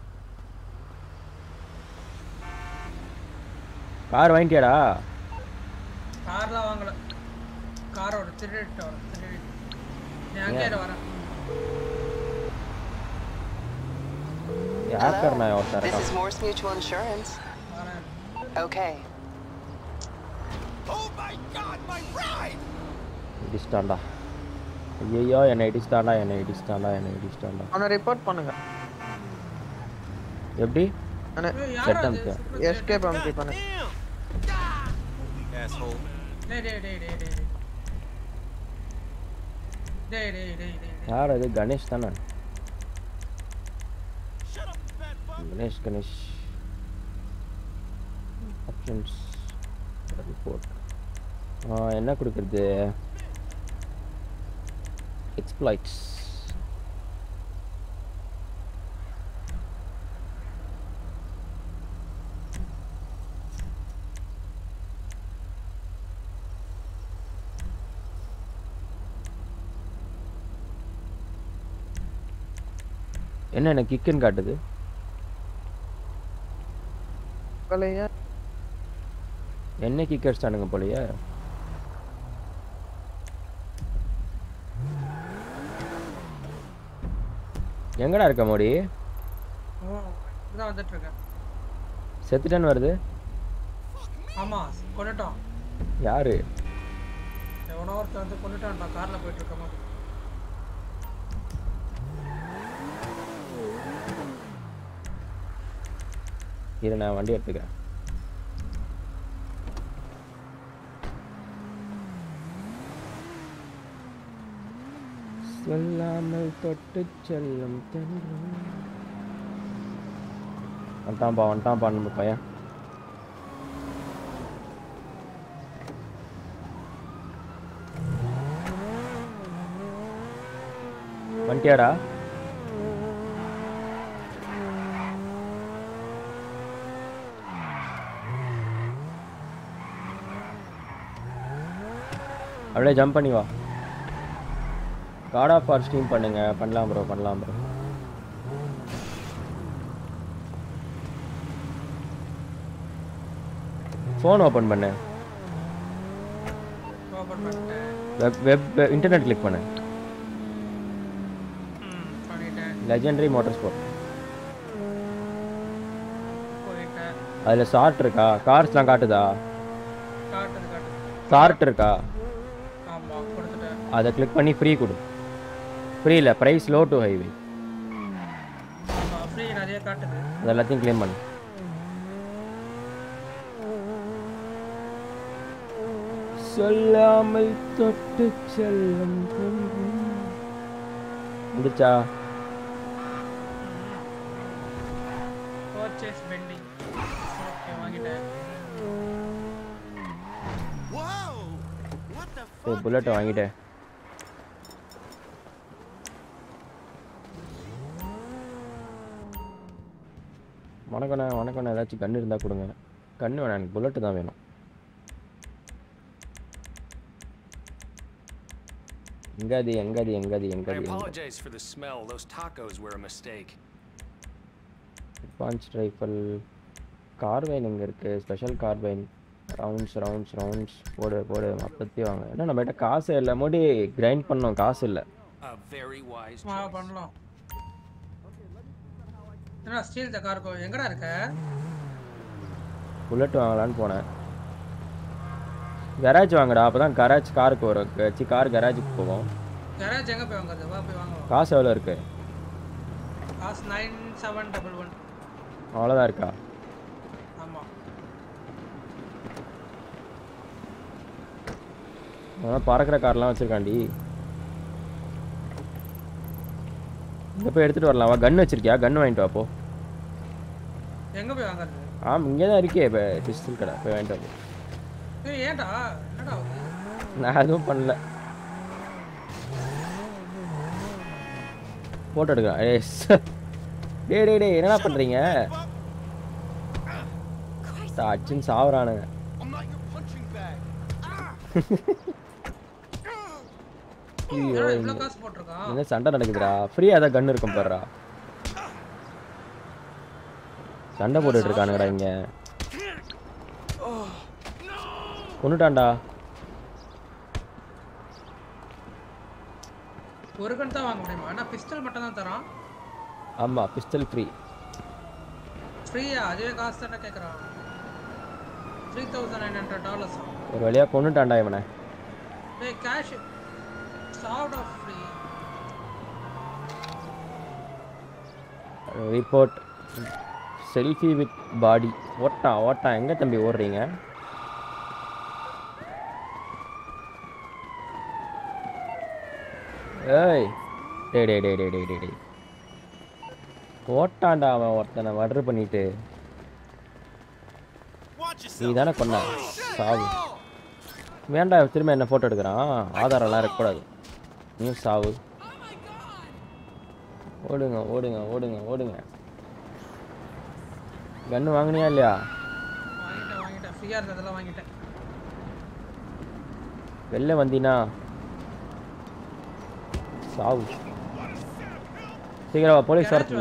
கார் வாங்கிட்டியாடா கார்லாம் வாங்கல காரோட திருடிட்டு வரேன் திருடிட்டு நீ அங்கே இரு, வரேன் ஹேக்கர் நான் ஒருத்தன் This is இருக்கான் Morse Mutual Insurance. Okay. Oh my god, my ride! இடிச்சிட்டான்டா ஐயோ என்னை இடிச்சிட்டான்டா என்னை இடிச்சிட்டான்டா என்னை இடிச்சிட்டான்டா அவனை ரிப்போர்ட் பண்ணுங்க எப்படி ஏய், யாரா செட் அது? அமுக்கு எஸ்கேப் அமுக்கி பண்ணுங்க Asshole. டேய் டேய் டேய் டேய் டேய் டேய் டேய் டேய் டேய் யார் அது கணேஷ் தானே கணேஷ் கணேஷ் ஆப்ஷன்ஸ் ரிப்போர்ட் என்ன கொடுக்குறது எக்ஸ்ப்ளாய்ட்ஸ் என்ன என்ன கிக்குன்னு காட்டுது உங்களையே என்ன கிக் அடிச்சிட்டானுங்க போலயே எங்கடா இருக்க மோடி ஓ இதான் வந்துட்டு இருக்கேன் செத்துட்டேன்னு வருது ஆமா கொண்டுட்டோம் யாரு எவனோ ஒருத்தன் வந்து கொண்டுட்டான்டா கார்ல போயிட்டு இருக்க மாதிரி இரு நான் வண்டி எடுத்துக்கிறேன் சொல்லாமல் தொட்டு செல்லும் தென்றல் வந்துட்டான்பா வந்துட்டான்பா நம்ம பையன் வந்துட்டியாடா அப்படியே ஜம்ப் பண்ணி வா காட் ஆஃப் ஆர் ஸ்டீம் பண்ணுங்க பண்ணலாம் ப்ரோ பண்ணலாம் ப்ரோ ஃபோன் ஓப்பன் பண்ணு ஓபன் பண்ணிட்டேன் வெப் வெப் இன்டர்நெட் கிளிக் பண்ணு பண்ணிட்டேன் லெஜெண்டரி மோட்டார் ஸ்போர்ட் போயிட்டேன் அதில் சார்ட் இருக்கா கார்ஸ்லாம் காட்டுதா காட்டுது காட்டுது சார்ட் இருக்கா ஆமா கொடுத்துட்டேன் அதை கிளிக் பண்ணி ஃப்ரீ கொடு ஃப்ரீ இல்லை ப்ரைஸ் லோ டு ஹைவே ஆமா ஃப்ரீ நிறைய காட்டுது அது எல்லாத்தையும் க்ளைம் பண்ணு சொல்லாமல் தொட்டு செல்லும் முடிச்சா பர்ச்சேஸ் பெண்டிங் ஓகே வாங்கிட்டேன் புல்லட்டை வாங்கிட்டேன் வணக்கண்ணே வணக்கண்ணே ஏதாச்சும் கன்று இருந்தால் கொடுங்க கன்று வேணாம் எனக்கு புல்லட்டு தான் வேணும் எங்காதி எங்காதி எங்காதி I எங்காதி எங்க apologize for the smell. Those tacos were a mistake. Advance rifle carbine இங்கே இருக்குது special carbine rounds rounds rounds போடு போடு அப்பத்தி வாங்க ஏன்னா நம்மகிட்ட காசு இல்லை மோடி கிரைண்ட் பண்ணோம் காசு இல்லை A very wise ah choice. பண்ணலாம் என்ன ஸ்டீல் த கார்கோ எங்கடா இருக்க புல்லட் வாங்கலான்னு போனேன் கராஜ் வாங்கடா அப்போ தான் கராஜ் காருக்கு வரும் சி கார் கராஜுக்கு போகும் கராஜ் எங்க போய் வாங்குறது வா போய் வாங்க காசு எவ்வளோ இருக்கு காசு நைன் செவன் டபுள் ஒன் அவ்வளோதான் இருக்கா ஆமா அதெல்லாம் பறக்கிற கார்லாம் வச்சிருக்காண்டி இங்கே போய் எடுத்துகிட்டு வரலாம் வா கன் வச்சிருக்கியா கன் வாங்கிட்டு வா போ எங்க போய் வாங்குறது ஆமாம் இங்கே தான் இருக்கே இப்போ பிஸ்டல் கடை போய் வாங்கிட்டு வா ஏய் ஏன்டா என்னடா ஆகுது? நான் எதுவும் பண்ணல போட்டோ எடுக்கிறேன் ஏய் ச- டேய் டேய் டேய் என்னடா பண்ணுறீங்க அச்சின் சாவுறானுங்க I'm not your punching bag. ஐயோ என்னடா இவ்வளோ இங்க காசு போட்டிருக்கான் என்ன சண்டை நடக்குதுடா ஃப்ரீயாக ஏதாவது கன் இருக்கும் பாருடா சண்டை போட்டுட்டு இருக்கானுங்கடா இங்க கொண்டுட்டான்டா ஒரு கன் தான் வாங்க முடியுமா ஆனா பிஸ்டல் மட்டும் தான் தரான் ஆமா பிஸ்டல் ஃப்ரீ ஃப்ரீயா அதே காசு தானே கேட்குறான் three thousand nine hundred dollars ஒரு வழியாக கொண்டுட்டான்டா இவனை டேய் கேஷ் சாவுட் off free report selfie with body ஓட்டான் ஓட்டான் எங்கே தம்பி ஓடுறீங்க ஏய் டே டே டே டே டே டே டே ஓட்டான்டா அவன் ஒருத்தனை மர்டர் பண்ணிட்டு நீ தானே கொன்ன சாவு வேண்டாம் திரும்ப என்ன ஃபோட்டோ எடுக்கிறான் ஆதாரம்லாம் இருக்கக்கூடாது நீ சாவு ஓடுங்க ஓடுங்க ஓடுங்க ஓடுங்க கன்று வாங்கினியா இல்லையா வாங்கிட்டேன் வாங்கிட்டேன் ஃப்ரீயாக இருந்ததெல்லாம் வாங்கிட்டேன் வெளில வந்தீனா சாவு சீக்கிரம் வா, போலீஸ் வரத்துக்கு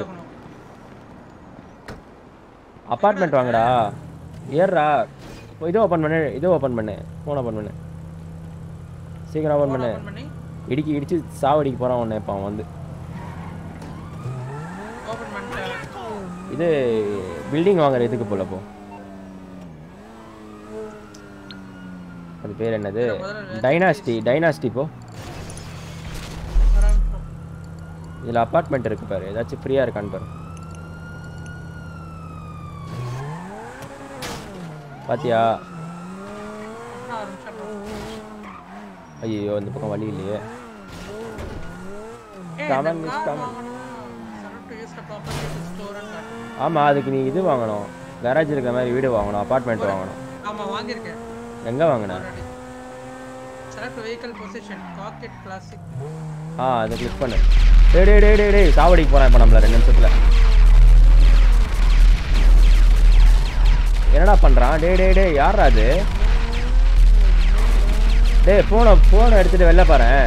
அப்பார்ட்மெண்ட் வாங்கடா ஏறுடா இது ஓப்பன் பண்ணு இது ஓப்பன் பண்ணு ஃபோன் ஓப்பன் பண்ணு சீக்கிரம் ஓப்பன் பண்ணு பண்ணி இடிக்கி இடிச்சு சாவடிக்க போகிறான் உன்னை இப்போ அவன் வந்து ஓப்பன் பண்ணிட்டேன் இது பில்டிங் வாங்குற இதுக்கு போல போ அது பேர் என்னது டைனாஸ்டி டைனாஸ்டி போ இதில் அப்பார்ட்மெண்ட் இருக்கு பாரு ஏதாச்சும் ஃப்ரீயாக இருக்கான்னு பாரு பாத்தியா ஆ, ஒரு நிமிஷம் bro. ஐயோ இந்த பக்கம் வழி இல்லையே ஏய், Common இந்த is car common. வாங்கணும். Select to use the property to store and காட்டு. ஆமாம் அதுக்கு நீ இது வாங்கணும் கராஜ் இருக்கிற மாதிரி வீடு வாங்கணும் அப்பார்ட்மெண்ட் வாங்கணும் ஆமா வாங்கியிருக்கேன் எங்கே வாங்கின செலக்ட் வெஹிக்கல் பொசிஷன் காக்கெட் கிளாசிக் ஆ அதை கிளிக் பண்ணு டேய் டேய் டேய் டேய் டேய் சாவடிக்கு போகிறேன் இப்போ நம்மள ரெண்டு நிமிஷத்தில் என்னடா பண்ணுறான் டேய் டேய் டேய் யாரா அது டேய் ஃபோனை ஃபோனை எடுத்துகிட்டு வெளில பாரேன்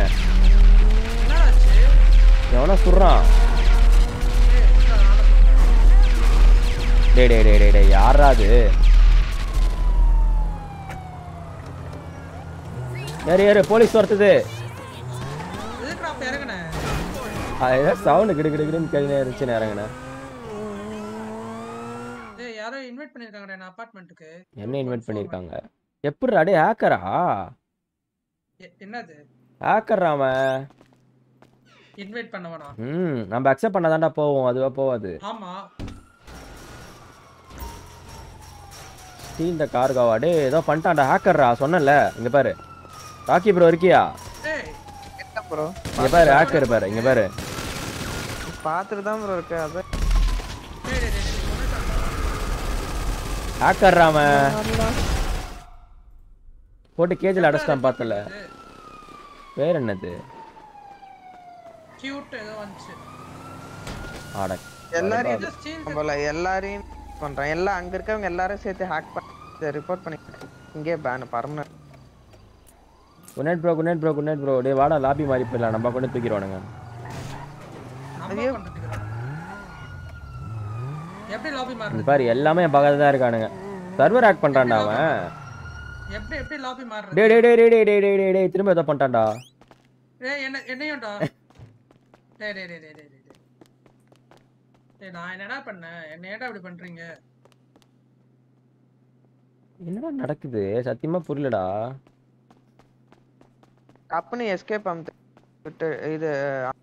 எவனோ சுடுறான் டேய் டேய் டேய் டேய் டேய் யாரா அது ஏறு ஏறு போலீஸ் வரத்துது எதுக்கு நான் இறங்கினேன் ஏதோ சவுண்டு கிடு கிடு கிடுன்னு கேள்வி இருந்துச்சு இறங்கினேன் ஏய் யாரோ இன்வைட் பண்ணிருக்காங்கடா என்ன அபார்ட்மெண்ட்டுக்கு என்ன இன்வைட் பண்ணியிருக்காங்க எப்படிடா டே ஹேக்கரா என்னது ஹேக்கர்ரா அவன் இன்வைட் பண்ணவனா ம் நம்ம அக்செப்ட் பண்ணாதான்டா போவோம் அதுவா போவாது ஆமா ஸ்டீல் இந்த கார்காவா டே ஏதோ பண்ணிட்டான்டா ஹேக்கர்ரா சொன்னேன்ல இங்க பாரு ராக்கி ப்ரோ இருக்கியா ஏய் என்ன ப்ரோ இங்க பாரு ஹேக்கர் பாரு இங்க பாரு பார்த்துட்டு தான் ப்ரோ இருக்கு அது ஹேக்கர்ரா அவன் போட்டு கேஜில் அடைச்சிட்டான் பார்த்தல பேர் என்னது கியூட் ஏதோ வந்துச்சு ஆட எல்லாரையும் போல எல்லாரையும் பண்றான் எல்லாம் அங்க இருக்கவங்க எல்லாரும் சேர்த்து ஹேக் பண்ணி ரிப்போர்ட் பண்ணி இங்கே ban permanent good bro good bro good bro டே வாடா லாபி மாதிரி போயிடலாம் நம்ம கொண்டு தூக்கிடுவானுங்க நம்ம பண்றதுக்கு எப்படி லாபி இங்க மாறுறது பாரு எல்லாமே என் பக்கத்துல தான் இருக்கானுங்க சர்வர் ஹேக் பண்றான்டா அவன் எப்படி எப்படி லாபி மாறுறது டே டே டே டே டே டே டே டே டே திரும்ப ஏதோ பண்ணிட்டான்டா ஏய் என்ன என்னையும்டா டேய் டேய் டேய் டேய் டேய் டேய். டேய் நான் என்னடா பண்ணேன் என்ன ஏன்டா இப்படி பண்றீங்க என்னடா நடக்குது சத்தியமா புரியலடா அப்பனு எஸ்கேப் அமுத்து விட்டு இது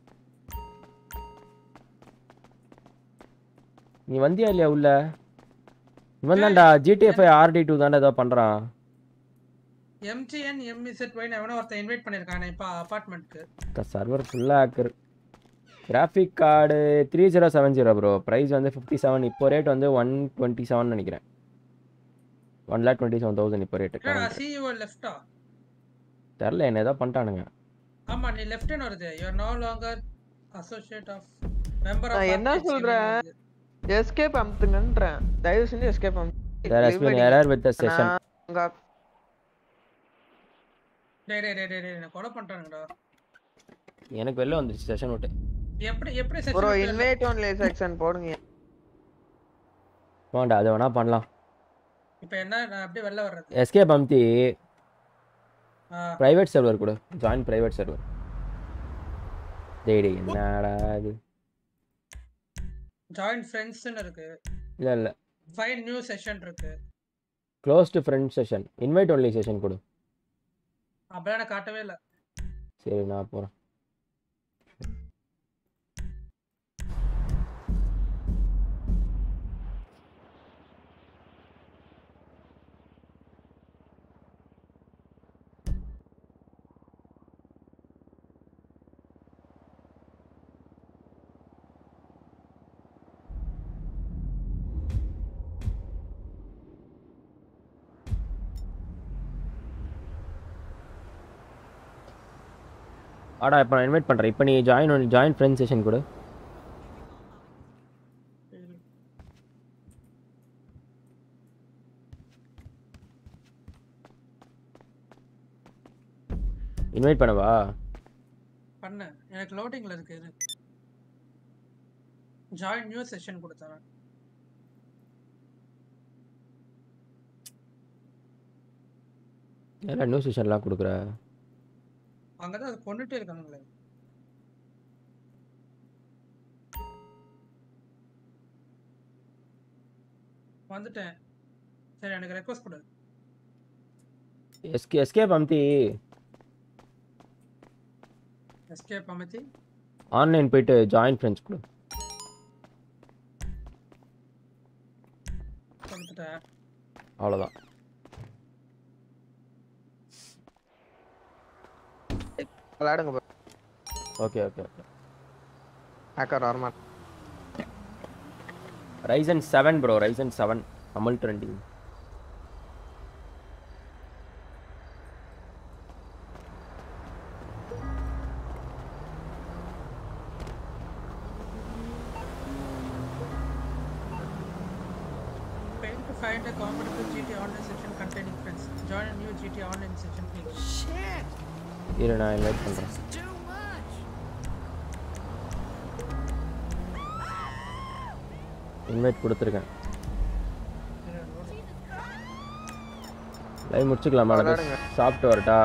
நீ வந்தியா இல்லையா உள்ள இவன் தான்டா ஜிடிஎஃப் ஆர்டி டூ தான்டா ஏதோ பண்றான் எம்ஜிஎன் எம்இசெட் ஒய் எவனோ ஒருத்தன் இன்வைட் பண்ணிருக்கானே இப்போ அபார்ட்மெண்ட்க்கு சர்வர் ஃபுல்லாக hacker graphic card three zero seven zero bro price வந்து ஃபிஃப்டி செவன் இப்போ ரேட் வந்து ஒன் டுவெண்ட்டி செவன் நினைக்கிறேன் one lakh twenty seven thousand இப்போ ரேட்டு என்னடா சிஇஓ லெஃப்டா தெரில என்ன ஏதோ பண்ணிட்டானுங்க ஆமா நீ லெஃப்ட்னு வருது you are no longer associate of member நான் ஆஃப் என்ன சொல்றேன் எஸ்கேப் அமுத்துங்கன்றேன் தயவு செஞ்சு escape There has been error with the session. டேய் டேய் டேய் டேய் டேய் என்ன கொலை பண்றாங்கடா எனக்கு வெளில வந்துருச்சு செஷன் விட்டு எப்படி எப்படி bro session invite only section போடுங்க வேண்டாம் அது வேணா பண்ணலாம் இப்போ என்ன நான் அப்படியே வெளில வர்றது எஸ்கேப் அமுத்தி ஆ. ப்ரைவேட் சர்வர் கூட ஜாயின் ப்ரைவேட் சர்வர் டேய் டேய் என்னடா இது ஜாயின் ஃப்ரெண்ட்ஸ்னு இருக்கு இல்லை இல்லை ஃபைன் நியூ செஷன் இருக்கு closed friend session invite only session கொடு அப்படியே எனக்கு காட்டவே இல்லை சரி நான் போகிறேன் ஆடா இப்போ நான் இன்வைட் பண்ணுறேன் இப்போ நீ ஜாயின் ஜாயின் ஃப்ரெண்ட் செஷன் கொடு இன்வைட் பண்ணவா பண்ணு எனக்கு லோடிங்ல இருக்கு இது ஜாயின் நியூ செஷன் கொடுத்தேன் எல்லாம் நியூ செஷன்லாம் கொடுக்குற அங்கதான் அது கொண்டுட்டே இருக்கானுங்களே வந்துட்டேன் சரி எனக்கு ரெக்வஸ்ட் கொடு எஸ்கே எஸ்கேப் அமுத்தி எஸ்கேப் அமைத்தி ஆன்லைன் போயிட்டு ஜாயின் ஃப்ரெண்ட்ஸ் கொடு கொடுத்துட்டேன் அவ்வளோதான் விளையாடுங்க bro. Okay okay okay hacker வரமா Ryzen seven bro Ryzen seven Amal trending Fail to find a compatible GT online section containing friends. Join a new GT online section, please. Shit! இரு நான் invite பண்ணுறேன் invite கொடுத்துருக்கேன் live முடிச்சுக்கலாமா நான் போய் விளையாடுங்க. சாப்பிட்டு வரட்டா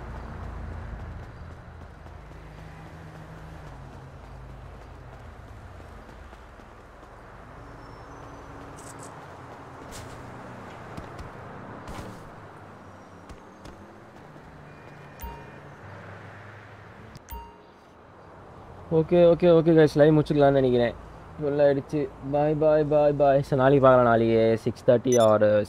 okay okay okay guys live முடிச்சுக்கலாம்னு நினைக்கிறேன் ஃபுல் ஆயிடுச்சு பாய் பாய் பாய் பாய் ஸோ நாளைக்கு பார்க்கலாம் நாளைக்கு சிக்ஸ் தேர்ட்டி ஆர்